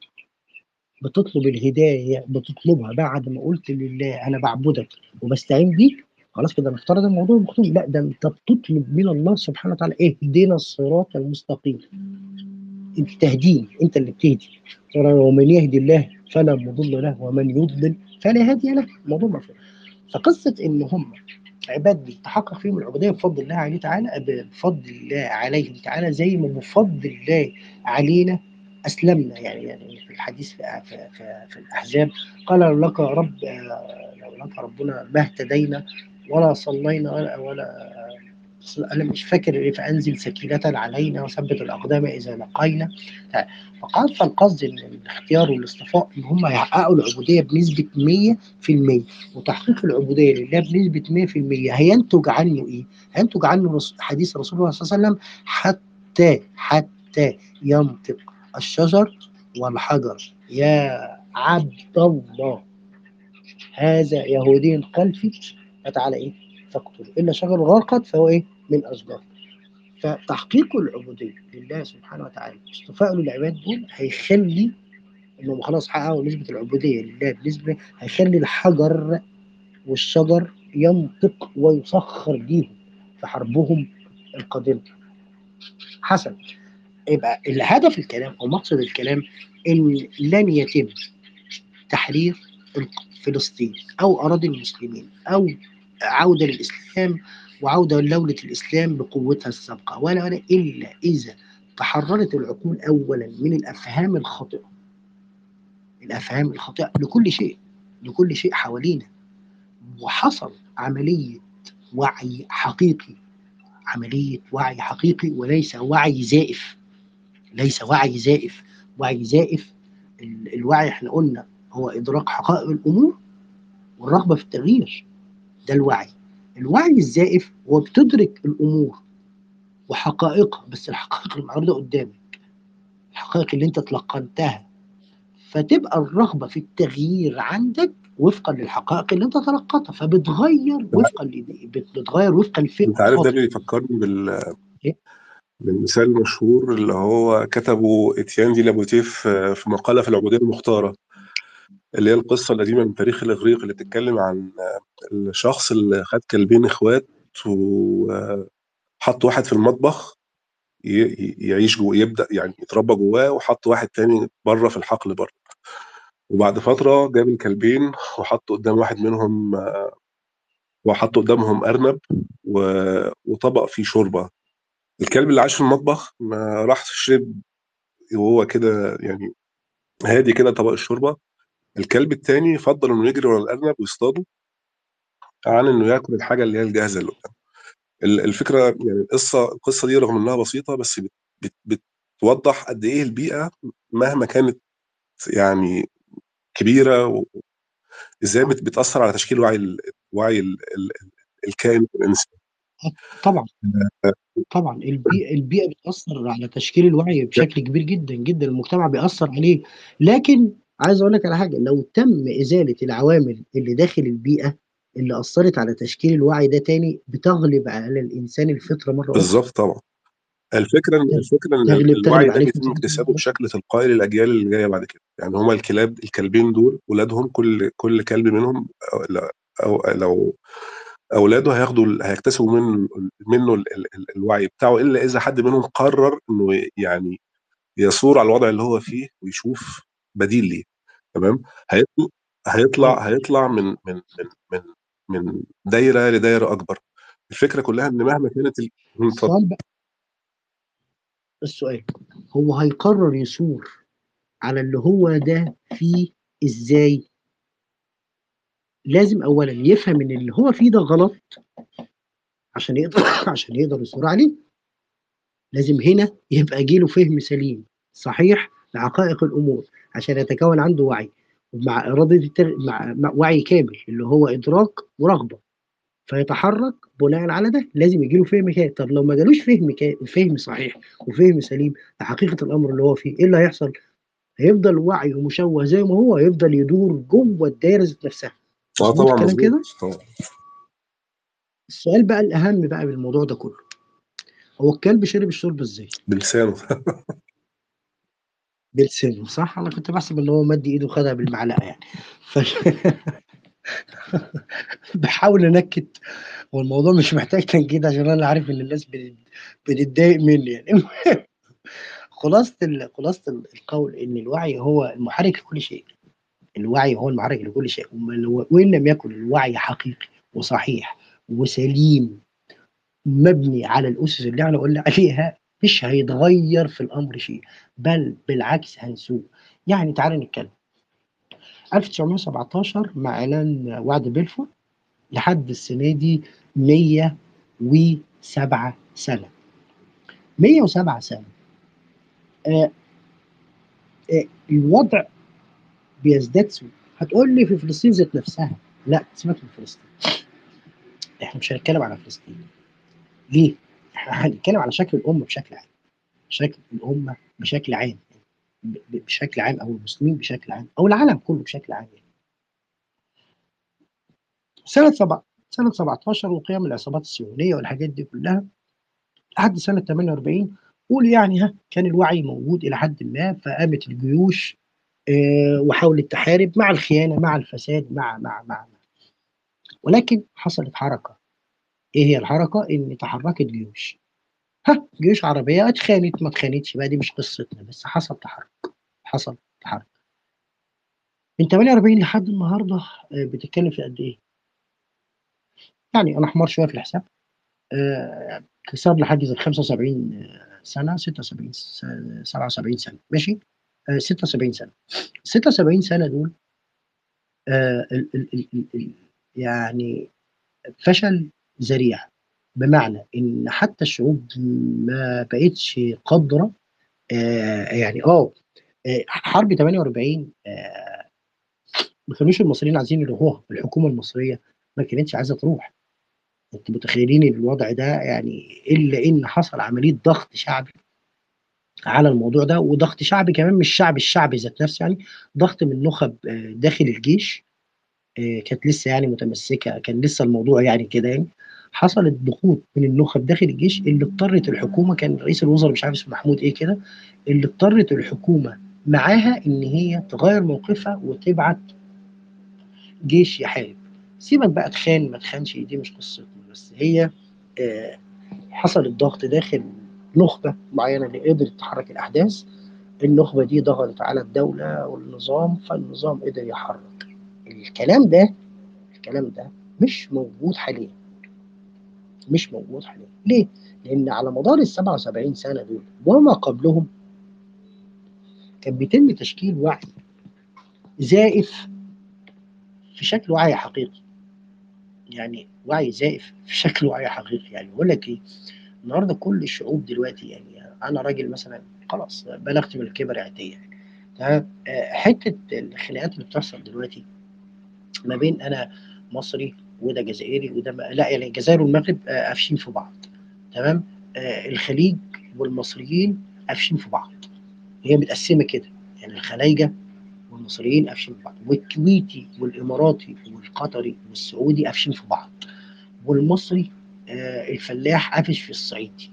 بتطلب الهدايه بتطلبها بعد ما قلت لله انا بعبدك وبستعين بيك خلاص كده نفترض الموضوع مكتوب لا ده انت بتطلب من الله سبحانه وتعالى اهدنا الصراط المستقيم انت تهديني انت اللي بتهدي ومن يهدي الله فلا مضل له ومن يضلل فلا هادي له الموضوع مفهوم فقصه ان هم عباد تحقق فيهم العبوديه بفضل الله عليه تعالى بفضل الله عليهم تعالى زي ما بفضل الله علينا اسلمنا يعني يعني في الحديث في, في, في, في الاحزاب قال لو لك رب لو لك ربنا ما اهتدينا ولا صلينا ولا, ولا انا مش فاكر ايه فانزل سكينه علينا وثبت الاقدام اذا لقينا فقال فالقصد ان الاختيار والاصطفاء ان هم يحققوا العبوديه بنسبه 100% وتحقيق العبوديه لله بنسبه 100% هينتج عنه ايه؟ هينتج عنه حديث رسول الله صلى الله عليه وسلم حتى حتى ينطق الشجر والحجر يا عبد الله هذا يهودي خلفي فتعالى ايه؟ فاقتل الا شجر غرقت فهو ايه؟ من اشجار فتحقيق العبوديه لله سبحانه وتعالى اصطفاء للعباد دول هيخلي انهم خلاص حققوا نسبه العبوديه لله بنسبه هيخلي الحجر والشجر ينطق ويسخر ليهم في حربهم القادمه حسن يبقى الهدف الكلام او مقصد الكلام ان لن يتم تحرير فلسطين او اراضي المسلمين او عوده للاسلام وعوده لدوله الاسلام بقوتها السابقه ولا ولا الا اذا تحررت العقول اولا من الافهام الخاطئه الافهام الخاطئه لكل شيء لكل شيء حوالينا وحصل عمليه وعي حقيقي عمليه وعي حقيقي وليس وعي زائف ليس وعي زائف وعي زائف ال- الوعي احنا قلنا هو ادراك حقائق الامور والرغبه في التغيير ده الوعي الوعي الزائف هو بتدرك الامور وحقائقها بس الحقائق المعروضه قدامك الحقائق اللي انت تلقنتها فتبقى الرغبه في التغيير عندك وفقا للحقائق اللي انت تلقتها فبتغير وفقا ل- بت- بتغير وفقا للفهم انت عارف ده الخاطئ. بيفكرني بال إيه؟ بالمثال المشهور اللي هو كتبه اتيان دي لابوتيف في في مقاله في العبوديه المختاره اللي هي القصه القديمه من تاريخ الاغريق اللي بتتكلم عن الشخص اللي خد كلبين اخوات وحط واحد في المطبخ ي- ي- يعيش جوه يبدا يعني يتربى جواه وحط واحد تاني بره في الحقل بره وبعد فتره جاب الكلبين وحط قدام واحد منهم آه، وحط قدامهم ارنب و- وطبق فيه شوربه الكلب اللي عاش في المطبخ ما راح شرب وهو كده يعني هادي كده طبق الشوربه الكلب التاني فضل انه يجري ورا الارنب ويصطاده عن انه ياكل الحاجه اللي هي الجاهزه اللي قدامه ال- الفكره يعني القصه القصه دي رغم انها بسيطه بس بت بت بتوضح قد ايه البيئه مهما كانت يعني كبيره و- ازاي بت بتاثر على تشكيل وعي ال- وعي ال- ال- الكائن الانسان طبعا طبعا البيئة البيئة بتأثر على تشكيل الوعي بشكل كبير جدا جدا المجتمع بيأثر عليه لكن عايز اقول لك على حاجة لو تم إزالة العوامل اللي داخل البيئة اللي أثرت على تشكيل الوعي ده تاني بتغلب على الإنسان الفطرة مرة أخرى بالظبط طبعا الفكره ان الفكره ان تغلب الوعي تغلب ده عليه بيتم فكرة اكتسابه بشكل تلقائي للاجيال اللي جايه بعد كده يعني هما الكلاب الكلبين دول ولادهم كل كل كلب منهم او لا- أو لو اولاده هياخدوا ال- هيكتسبوا منه منه ال- ال- ال- الوعي بتاعه الا اذا حد منهم قرر انه ي- يعني يثور على الوضع اللي هو فيه ويشوف بديل ليه تمام هيطلع هيطلع هيطلع من من من من من دايره لدايره اكبر الفكره كلها ان مهما كانت ال... اتفضل. السؤال بقى السؤال هو هيقرر يثور على اللي هو ده فيه ازاي لازم اولا يفهم ان اللي هو فيه ده غلط عشان يقدر عشان يقدر يثور عليه لازم هنا يبقى جيله فهم سليم صحيح لحقائق الامور عشان يتكون عنده وعي مع اراده التغ... مع... مع وعي كامل اللي هو ادراك ورغبه فيتحرك بناء على ده لازم يجيله فهم كامل طب لو ما جالوش فهم كامل فهم صحيح وفهم سليم لحقيقه الامر اللي هو فيه ايه اللي هيحصل؟ هيفضل وعيه مشوه زي ما هو هيفضل يدور جوه الدايره ذات نفسها اه مظبوط طبعا الكلام كده؟ مظبوط طبعا السؤال بقى الاهم بقى بالموضوع ده كله هو الكلب شرب الشرب ازاي؟ بلسانه بلسانه صح؟ انا كنت بحسب ان هو مد ايده وخدها بالمعلقه يعني ف... بحاول انكت والموضوع مش محتاج تنكيد عشان انا عارف ان الناس بت- بتتضايق مني يعني المهم خلاصه ال... خلاصه ال- القول ان الوعي هو المحرك لكل شيء الوعي هو المحرك لكل شيء وما- وان لم يكن الوعي حقيقي وصحيح وسليم مبني على الاسس اللي احنا قلنا عليها مش هيتغير في الامر شيء بل بالعكس هنسوء يعني تعالى نتكلم 1917 مع اعلان وعد بلفور لحد السنه دي 107 سنه 107 سنه آه آه الوضع بيزداد سوء هتقول لي في فلسطين ذات نفسها لا سيبك من فلسطين احنا مش هنتكلم على فلسطين ليه؟ احنا هنتكلم على شكل الامه بشكل عام شكل الامه بشكل عام ب- ب- بشكل عام او المسلمين بشكل عام او العالم كله بشكل عام يعني. سنه سبع سنه 17 وقيام العصابات الصهيونيه والحاجات دي كلها لحد سنه 48 قول يعني ها كان الوعي موجود الى حد ما فقامت الجيوش آه، وحاولت تحارب مع الخيانه مع الفساد مع مع مع مع. ولكن حصلت حركه ايه هي الحركه؟ ان تحركت جيوش ها جيوش عربيه اتخانت ما اتخانتش بقى دي مش قصتنا بس حصل تحرك حصل تحرك من 48 لحد النهارده آه، بتتكلم في قد ايه؟ يعني انا حمار شويه في الحساب آه، كسر لي حاجز ال 75 سنه 76 س- 77 سنه ماشي آه، 76 سنه 76 سنه دول آه، ال ال ال ال ال يعني فشل ذريع بمعنى ان حتى الشعوب ما بقتش قادره آه، يعني اه آه، حرب 48 آه، ما كانوش المصريين عايزين يروحوها الحكومه المصريه ما كانتش عايزه تروح انت متخيلين الوضع ده يعني الا ان حصل عمليه ضغط شعبي على الموضوع ده وضغط شعبي كمان مش شعب الشعب ذات نفسه يعني ضغط من نخب آه، داخل الجيش آه، كانت لسه يعني متمسكه كان لسه الموضوع يعني كده يعني حصلت ضغوط من النخب داخل الجيش اللي اضطرت الحكومه كان رئيس الوزراء مش عارف اسمه محمود ايه كده اللي اضطرت الحكومه معاها ان هي تغير موقفها وتبعت جيش يحارب سيبك بقى تخان ما تخانش دي مش قصتنا بس هي آه، حصل الضغط داخل نخبه معينه اللي قدرت تحرك الاحداث النخبه دي ضغطت على الدوله والنظام فالنظام قدر يحرك الكلام ده الكلام ده مش موجود حاليا مش موجود حاليا ليه؟ لان على مدار ال 77 سنه دول وما قبلهم كان بيتم تشكيل وعي زائف في شكل وعي حقيقي يعني وعي زائف في شكل وعي حقيقي يعني بقول لك ايه النهارده كل الشعوب دلوقتي يعني انا راجل مثلا خلاص بلغت من الكبر عتيه يعني تمام آه، حته الخناقات اللي بتحصل دلوقتي ما بين انا مصري وده جزائري وده ما لا يعني الجزائر والمغرب آه، قافشين في بعض تمام آه، الخليج والمصريين قافشين في بعض هي متقسمه كده يعني الخلايجه والمصريين قافشين في بعض والكويتي والاماراتي والقطري والسعودي قافشين في بعض والمصري آه، الفلاح قافش في الصعيدي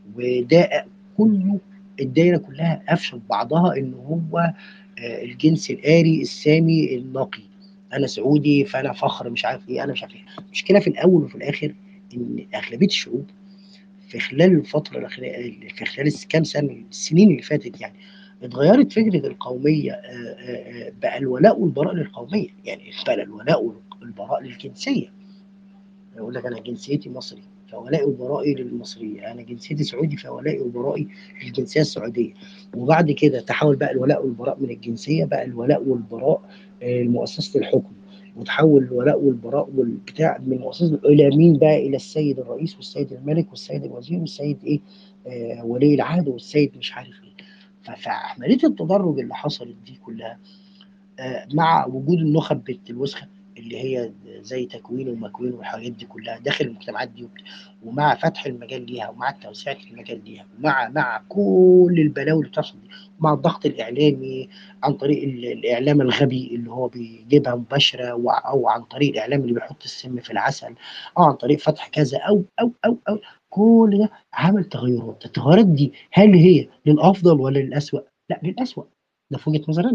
وده كله الدايره كلها قافشه في بعضها ان هو آه، الجنس الآري السامي النقي انا سعودي فانا فخر مش عارف ايه انا مش عارف ايه المشكله في الاول وفي الاخر ان اغلبيه الشعوب في خلال الفتره الاخيره في خلال الس- كام سنه السنين اللي فاتت يعني اتغيرت فكره القوميه آه، آه، آه، بقى الولاء والبراء للقوميه يعني بقى الولاء والبراء للجنسيه يقول لك انا جنسيتي مصري فولائي وبرائي للمصريه انا جنسيتي سعودي فولائي وبرائي للجنسيه السعوديه وبعد كده تحول بقى الولاء والبراء من الجنسيه بقى الولاء والبراء آه، لمؤسسه الحكم وتحول الولاء والبراء والبتاع من مؤسسه الى مين بقى الى السيد الرئيس والسيد الملك والسيد الوزير والسيد ايه آه ولي العهد والسيد مش عارف ايه ف- فعمليه التدرج اللي حصلت دي كلها آه، مع وجود النخب بنت الوسخه اللي هي زي تكوين ومكوين والحاجات دي كلها داخل المجتمعات دي ومع فتح المجال ليها ومع توسعه المجال ليها ومع مع كل البلاوي اللي بتحصل دي مع الضغط الاعلامي عن طريق ال- الاعلام الغبي اللي هو بيجيبها مباشره و- او عن طريق الاعلام اللي بيحط السم في العسل او عن طريق فتح كذا او او او او كل ده عمل تغيرات التغيرات دي هل هي للافضل ولا للاسوء؟ لا للاسوء ده في وجهه نظري انا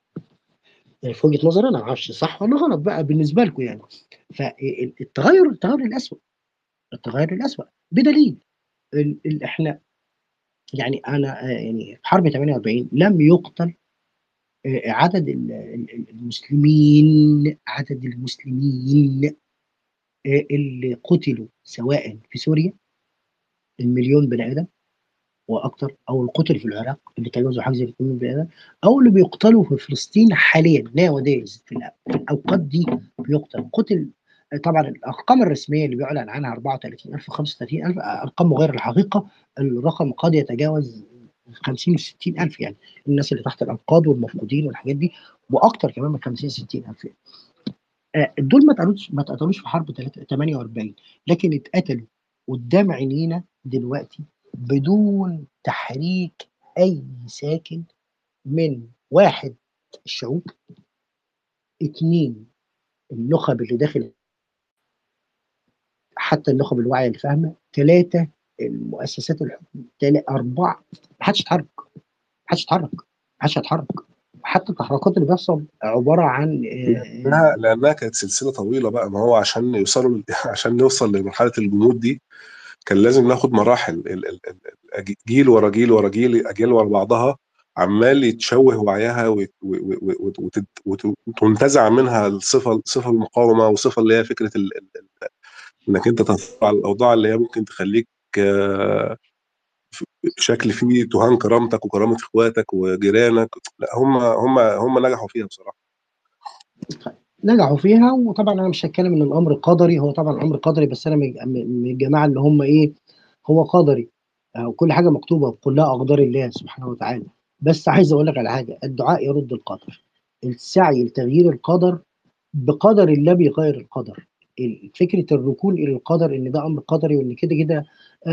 يعني في وجهه نظري انا ما اعرفش صح ولا غلط بقى بالنسبه لكم يعني فالتغير التغير للاسوء التغير للاسوء بدليل ال ال احنا يعني انا آه، يعني في حرب 48 لم يقتل آه، عدد ال- ال- المسلمين عدد المسلمين آه، اللي قتلوا سواء في سوريا المليون بني ادم واكثر او القتل في العراق اللي تجاوزوا حاجه زي 2 بني ادم او اللي بيقتلوا في فلسطين حاليا nowadays في الأ- في الاوقات دي بيقتل قتل طبعا الارقام الرسميه اللي بيعلن عنها 34000 و 35000 ارقام غير الحقيقه الرقم قد يتجاوز 50 و 60000 يعني الناس اللي تحت الانقاض والمفقودين والحاجات دي واكثر كمان من 50 60000 يعني. آه، دول ما اتقتلوش ما اتقتلوش في حرب 48 لكن اتقتلوا قدام عينينا دلوقتي بدون تحريك اي ساكن من واحد الشعوب اثنين النخب اللي داخل حتى النخب الواعيه اللي فاهمه ثلاثه المؤسسات الحكم تلا- اربعه ما حدش اتحرك ما حدش اتحرك ما حدش هيتحرك حتى التحركات اللي بيحصل عباره عن آه، لانها لانها كانت سلسله طويله بقى ما هو عشان يوصلوا عشان نوصل لمرحله الجمود دي كان لازم ناخد مراحل ال- ال- ال- ال- جيل ورا جيل ورا جيل اجيال ورا بعضها عمال يتشوه وعيها وت- و- و- و- وت- وت- وتنتزع منها الصفه الصفه المقاومه والصفه اللي هي فكره ال... ال- ال- انك انت تنصر على الاوضاع اللي هي ممكن تخليك آه، بشكل فيه تهان كرامتك وكرامه اخواتك وجيرانك لا هم هم هم نجحوا فيها بصراحه نجحوا فيها وطبعا انا مش هتكلم ان الامر قدري هو طبعا امر قدري بس انا من من الجماعه اللي هم ايه هو قدري آه، وكل حاجه مكتوبه كلها اقدار الله سبحانه وتعالى بس عايز اقول لك على حاجه الدعاء يرد القدر السعي لتغيير القدر بقدر الله بيغير القدر ال- فكره الركون الى القدر ان ده امر قدري وان كده كده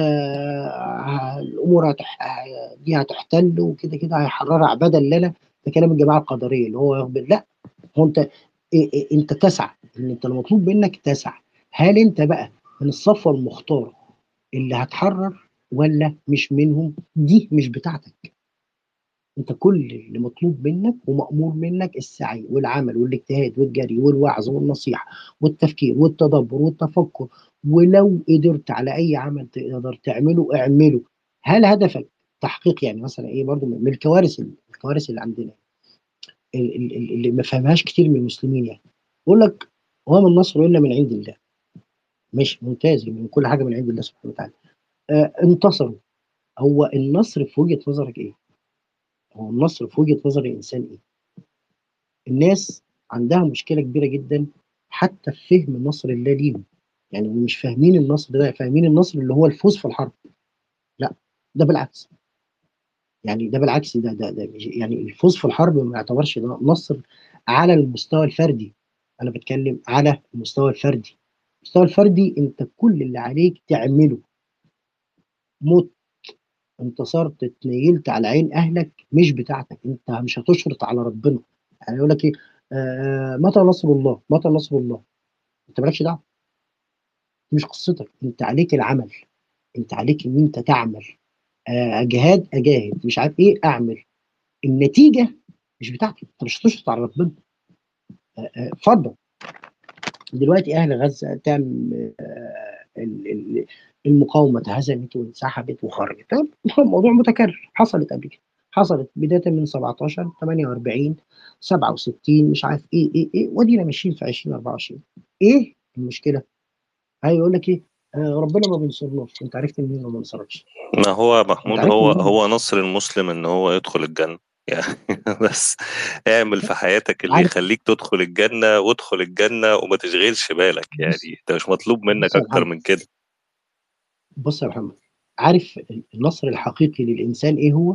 آه الامور هتح... دي هتحتل وكده كده هيحررها عباده لنا ده كلام الجماعه القدريه اللي هو يقبل لا هو انت إيه إيه انت تسعى ان انت المطلوب منك تسعى هل انت بقى من الصفوه المختاره اللي هتحرر ولا مش منهم دي مش بتاعتك انت كل اللي مطلوب منك ومأمور منك السعي والعمل والاجتهاد والجري والوعظ والنصيحة والتفكير والتدبر والتفكر ولو قدرت على اي عمل تقدر تعمله اعمله هل هدفك تحقيق يعني مثلا ايه برضو من الكوارث الكوارث اللي عندنا ال- ال- ال- اللي ما فهمهاش كتير من المسلمين يعني يقول لك وما النصر الا من عند الله مش ممتاز من كل حاجه من عند الله سبحانه وتعالى آه انتصروا هو النصر في وجهه نظرك ايه؟ هو النصر في وجهه نظر الانسان ايه؟ الناس عندها مشكله كبيره جدا حتى في فهم نصر الله ليهم يعني مش فاهمين النصر ده فاهمين النصر اللي هو الفوز في الحرب لا ده بالعكس يعني ده بالعكس ده ده, ده مش- يعني الفوز في الحرب ما يعتبرش ده نصر على المستوى الفردي انا بتكلم على المستوى الفردي المستوى الفردي انت كل اللي عليك تعمله مت انتصرت اتنيلت على عين اهلك مش بتاعتك انت مش هتشرط على ربنا يعني يقول لك ايه آه متى نصر الله متى نصر الله انت مالكش دعوه مش قصتك انت عليك العمل انت عليك ان انت تعمل آه جهاد اجاهد مش عارف ايه اعمل النتيجه مش بتاعتك انت مش هتشرط على ربنا آه، آه، اتفضل دلوقتي اهل غزه تم آه، ال- ال- المقاومه اتهزمت وانسحبت وخرجت طب الموضوع متكرر حصلت قبل كده حصلت بدايه من 17 48 67 مش عارف ايه ايه ايه ودينا ماشيين في 2024 ايه المشكله؟ هيقول لك ايه؟ آه ربنا ما بينصرناش انت عرفت منين انه ما نصركش؟ ما هو محمود انت عارف هو منين؟ هو نصر المسلم ان هو يدخل الجنة يعني بس اعمل في حياتك اللي عارف يخليك تدخل الجنة وادخل الجنة وما تشغلش بالك بص يعني انت مش مطلوب منك بص يا اكتر محمد من كده بص يا محمد عارف النصر الحقيقي للانسان ايه هو؟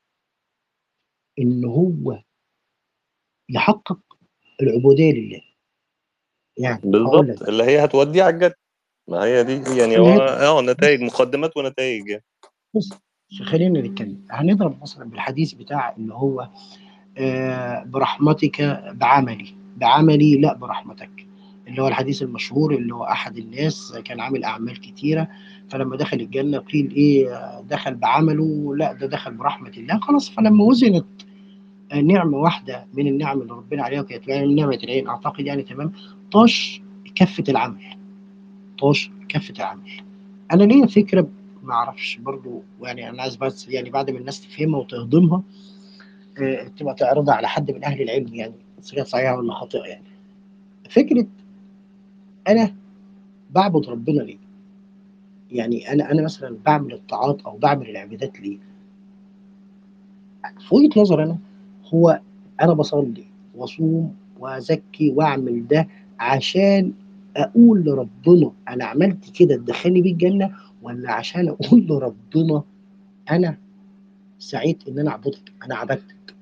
ان هو يحقق العبوديه لله يعني هقول لك بالظبط اللي هي هتوديه على الجنة ما هي دي يعني اللي هو هي اه نتائج مقدمات ونتائج يعني بص خلينا نتكلم هنضرب مثلا بالحديث بتاع اللي هو آه، برحمتك بعملي بعملي لا برحمتك اللي هو الحديث المشهور اللي هو احد الناس كان عامل اعمال كتيره فلما دخل الجنه قيل ايه آه، دخل بعمله لا ده دخل برحمه الله خلاص فلما وزنت آه، نعمه واحده من النعم اللي ربنا عليها وكانت يعني نعمه العين اعتقد يعني تمام طاش كفه العمل طاش كفه العمل انا ليا فكره ما اعرفش برضو يعني انا عايز بس يعني بعد ما الناس تفهمها وتهضمها آه، تبقى تعرضها على حد من اهل العلم يعني صيغه صحيحه ولا خاطئه يعني فكره انا بعبد ربنا ليه؟ يعني انا انا مثلا بعمل الطاعات او بعمل العبادات ليه؟ في وجهه نظر انا هو انا بصلي واصوم وازكي واعمل ده عشان اقول لربنا انا عملت كده تدخلني بيه الجنه ولا عشان اقول لربنا انا سعيت ان انا اعبدك انا عبدتك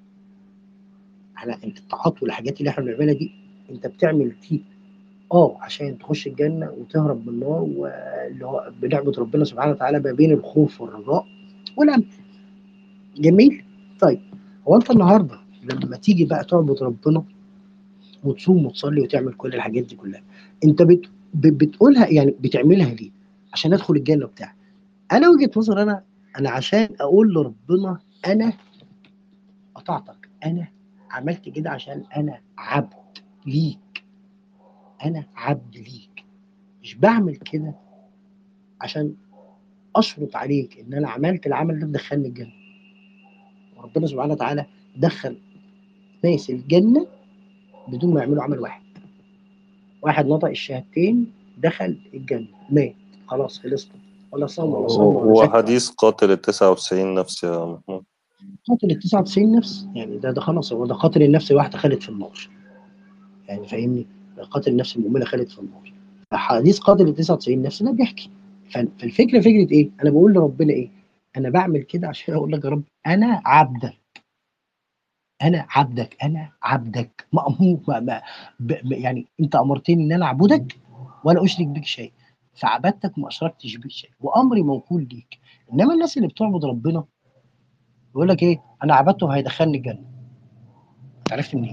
انا الطاعات والحاجات اللي احنا بنعملها دي انت بتعمل دي اه عشان تخش الجنه وتهرب من النار واللي هو بنعبد ربنا سبحانه وتعالى ما بين الخوف والرجاء والامن جميل طيب هو انت النهارده لما تيجي بقى تعبد ربنا وتصوم وتصلي وتعمل كل الحاجات دي كلها انت بت... ب- بتقولها يعني بتعملها ليه؟ عشان ادخل الجنه بتاعك انا وجهه نظر انا انا عشان اقول لربنا انا قطعتك انا عملت كده عشان انا عبد ليك انا عبد ليك مش بعمل كده عشان اشرط عليك ان انا عملت العمل ده تدخلني الجنه وربنا سبحانه وتعالى دخل ناس الجنه بدون ما يعملوا عمل واحد واحد نطق الشهادتين دخل الجنه مات خلاص خلصنا ولا صام ولا صام ولا هو زكى حديث قاتل ال 99 نفس يا محمود قاتل ال 99 نفس يعني ده ده خلاص هو ده قاتل النفس الواحده خالد في النار يعني فاهمني قاتل النفس المؤمنه خالد في النار حديث قاتل ال 99 نفس ده بيحكي ف- فالفكره فكره ايه؟ انا بقول لربنا ايه؟ انا بعمل كده عشان اقول لك يا رب انا عبدك انا عبدك انا عبدك مأمور ما ما ب ب- يعني انت امرتني ان انا اعبدك ولا اشرك بك شيء فعبدتك وما اشركتش بك شيء وامري موكول ليك انما الناس اللي بتعبد ربنا يقول لك ايه انا عبدته هيدخلني الجنه انت عرفت منين؟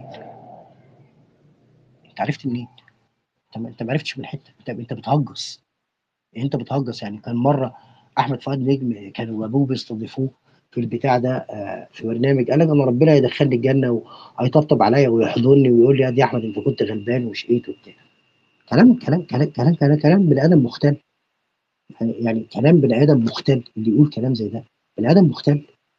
انت عرفت منين؟ انت ما انت ما عرفتش من حته انت انت بتهجس انت بتهجس يعني كان مره احمد فؤاد نجم كانوا ابوه بيستضيفوه في البتاع ده آه، في برنامج قال لك انا ربنا هيدخلني الجنه وهيطبطب عليا ويحضني ويقول لي يا دي احمد انت كنت غلبان وشقيت وبتاع كلام كلام كلام كلام كلام كلام بني ادم مختل يعني يعني كلام بني ادم مختل اللي يقول كلام زي ده بني ادم مختل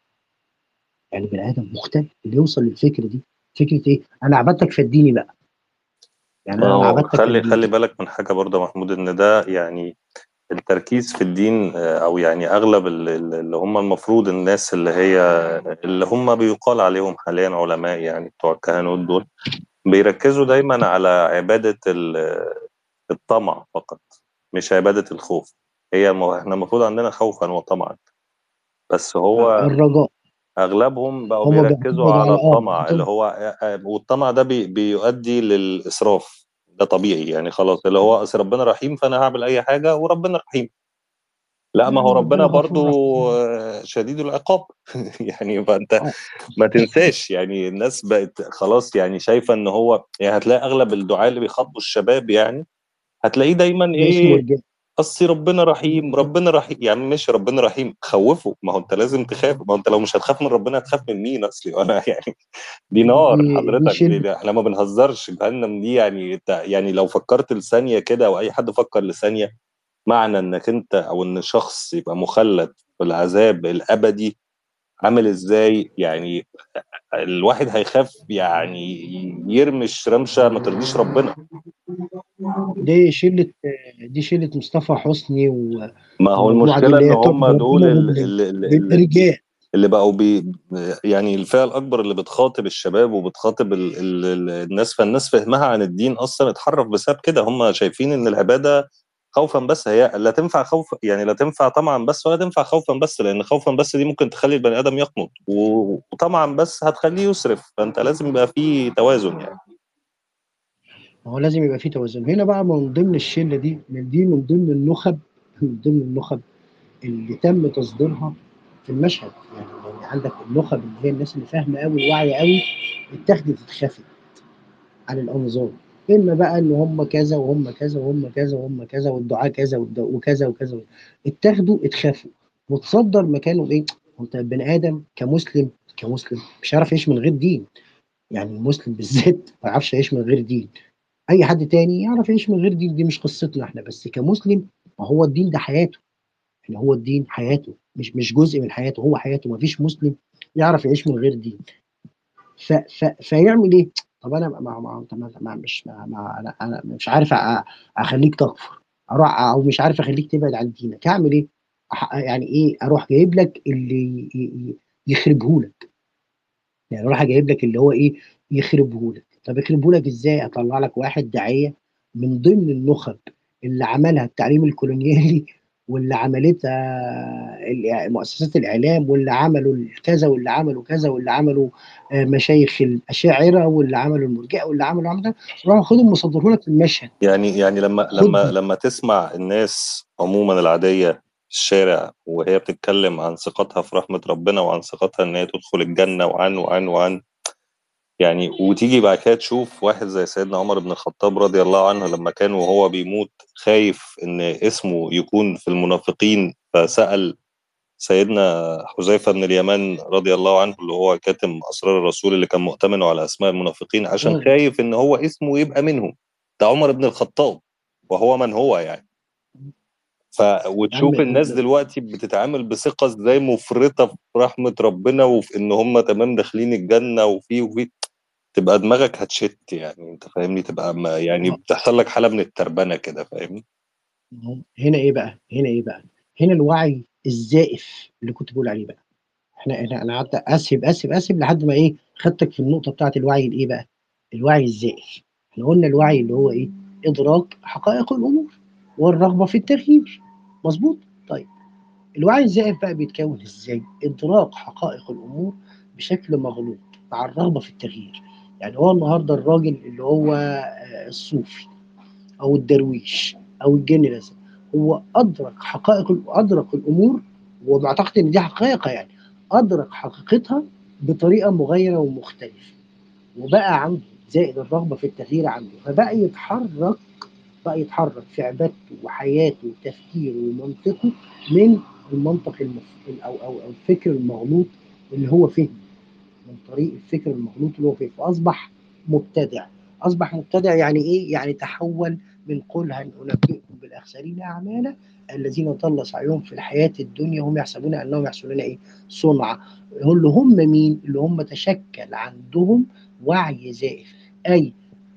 يعني بني ادم مختل اللي يوصل للفكره دي فكره ايه؟ انا عبدتك فاديني بقى يعني ما انا هو عبدتك خلي فاديني خلي بالك من حاجة برضه يا محمود إن ده يعني التركيز في الدين آه، أو يعني أغلب ال- ال- اللي هم المفروض الناس اللي هي اللي هم بيقال عليهم حاليا علماء يعني بتوع الكهنوت دول بيركزوا دايما على عبادة ال- الطمع فقط مش عبادة الخوف هي م- احنا المفروض عندنا خوفا وطمعا بس هو الرجاء اغلبهم بقوا هما بيركزوا بيعتمدوا على على اه الطمع اللي بيعتمدوا هو والطمع ده بي بيؤدي للاسراف ده طبيعي يعني خلاص اللي هو أصل ربنا رحيم فانا هعمل اي حاجه وربنا رحيم لا ما هو يعني ربنا ربنا برضو غفور رحيم آه، شديد العقاب يعني فانت اه ما تنساش يعني الناس بقت خلاص يعني شايفه ان هو يعني هتلاقي اغلب الدعاء اللي بيخاطبوا الشباب يعني هتلاقيه دايما ده اسمه ايه رجال اصل ربنا رحيم ربنا رحيم يعني مش ربنا رحيم خوفه ما هو انت لازم تخاف ما هو انت لو مش هتخاف من ربنا هتخاف من مين اصلي وانا يعني دي نار دي دي حضرتك دي, شله دي احنا ما بنهزرش جهنم دي يعني انت يعني لو فكرت لثانيه كده او اي حد فكر لثانيه معنى انك انت او ان شخص يبقى مخلد في العذاب الابدي عامل ازاي يعني الواحد هيخاف يعني يرمش رمشه ما ترضيش ربنا دي شله دي شله مصطفى حسني و- ما هو والمجموعه دي المشكله اللي ان هي تعبد هم دول ربنا ال- وهم ال- ال- بيبقى ال- رجال اللي بقوا بي يعني الفئة الأكبر اللي بتخاطب الشباب وبتخاطب ال ال ال الناس فالناس فهمها عن الدين أصلا اتحرف بسبب كده هم شايفين إن العبادة خوفا بس هي لا تنفع خوف يعني لا تنفع طمعا بس ولا تنفع خوفا بس لأن خوفا بس دي ممكن تخلي البني آدم يقنط و- وطمعا بس هتخليه يسرف فأنت لازم يبقى في توازن يعني ما هو لازم يبقى في توازن هنا بقى من ضمن الشله دي من دي من ضمن النخب من ضمن النخب اللي تم تصديرها في المشهد يعني, يعني عندك النخب اللي هي الناس اللي فاهمه قوي وواعيه قوي اتخذت اتخفت عن الانظار اما بقى ان هم كذا وهم كذا وهم كذا وهم كذا والدعاء كذا والد- وكذا وكذا اتاخدوا اتخافوا وتصدر مكانه ايه؟ انت بني ادم كمسلم كمسلم مش هيعرف يعيش من غير دين يعني المسلم بالذات ما يعرفش يعيش من غير دين اي حد تاني يعرف يعيش من غير دين دي مش قصتنا احنا بس كمسلم ما هو الدين ده حياته يعني هو الدين حياته مش مش جزء من حياته هو حياته ما فيش مسلم يعرف يعيش من غير دين ف ف فيعمل ايه؟ طب انا ما ما ما ما ما مش ما ما انا انا مش عارف أ- اخليك تكفر اروح او مش عارف اخليك تبعد عن دينك اعمل ايه؟ أح- يعني ايه اروح جايب لك اللي يخربه لك يعني اروح جايب لك اللي هو ايه يخربه لك طب يخربه لك ازاي اطلع لك واحد داعيه من ضمن النخب اللي عملها التعليم الكولونيالي واللي عملتها الإع- مؤسسات الاعلام واللي عملوا كذا واللي عملوا كذا واللي عملوا آه، مشايخ الاشاعره واللي عملوا المرجئه واللي عملوا عملوا روح خدهم مصدره لك في المشهد يعني يعني لما لما خدهم لما تسمع الناس عموما العادية في الشارع وهي بتتكلم عن ثقتها في رحمة ربنا وعن ثقتها إن هي تدخل الجنة وعن وعن وعن يعني وتيجي بعد كده تشوف واحد زي سيدنا عمر بن الخطاب رضي الله عنه لما كان وهو بيموت خايف ان اسمه يكون في المنافقين فسأل سيدنا حذيفة بن اليمان رضي الله عنه اللي هو كاتم أسرار الرسول اللي كان مؤتمن على أسماء المنافقين عشان مم. خايف إن هو اسمه يبقى منهم ده عمر بن الخطاب وهو من هو يعني ف وتشوف عم- الناس دلوقتي بتتعامل بثقه ازاي مفرطه في رحمه ربنا وفي ان هم تمام داخلين الجنه وفي وفي تبقى دماغك هتشت يعني انت فاهمني تبقى ما يعني بتحصل لك حاله من التربنه كده فاهمني هنا ايه بقى هنا ايه بقى هنا الوعي الزائف اللي كنت بقول عليه بقى احنا انا انا قعدت اسهب اسهب اسهب لحد ما ايه خدتك في النقطه بتاعت الوعي الايه بقى الوعي الزائف احنا قلنا الوعي اللي هو ايه ادراك حقائق الامور والرغبه في التغيير مظبوط طيب الوعي الزائف بقى بيتكون ازاي ادراك حقائق الامور بشكل مغلوط مع الرغبه في التغيير يعني هو النهارده الراجل اللي هو آه، الصوفي او الدرويش او الجن الازرق هو ادرك حقائق ادرك الامور ومعتقد ان دي حقيقه يعني ادرك حقيقتها بطريقه مغايره ومختلفه وبقى عنده زائد الرغبه في التغيير عنده فبقى يتحرك بقى يتحرك في عبادته وحياته وتفكيره ومنطقه من المنطق المف... او او او الفكر المغلوط اللي هو فهمه من طريق الفكر المغلوط اللي هو فيه فاصبح مبتدع اصبح مبتدع يعني ايه يعني تحول من قل هل انبئكم بالاخسرين اعمالا الذين ضل سعيهم في الحياه الدنيا هم يحسبون انهم يحسنون ايه صنعا اللي هم مين اللي هم تشكل عندهم وعي زائف اي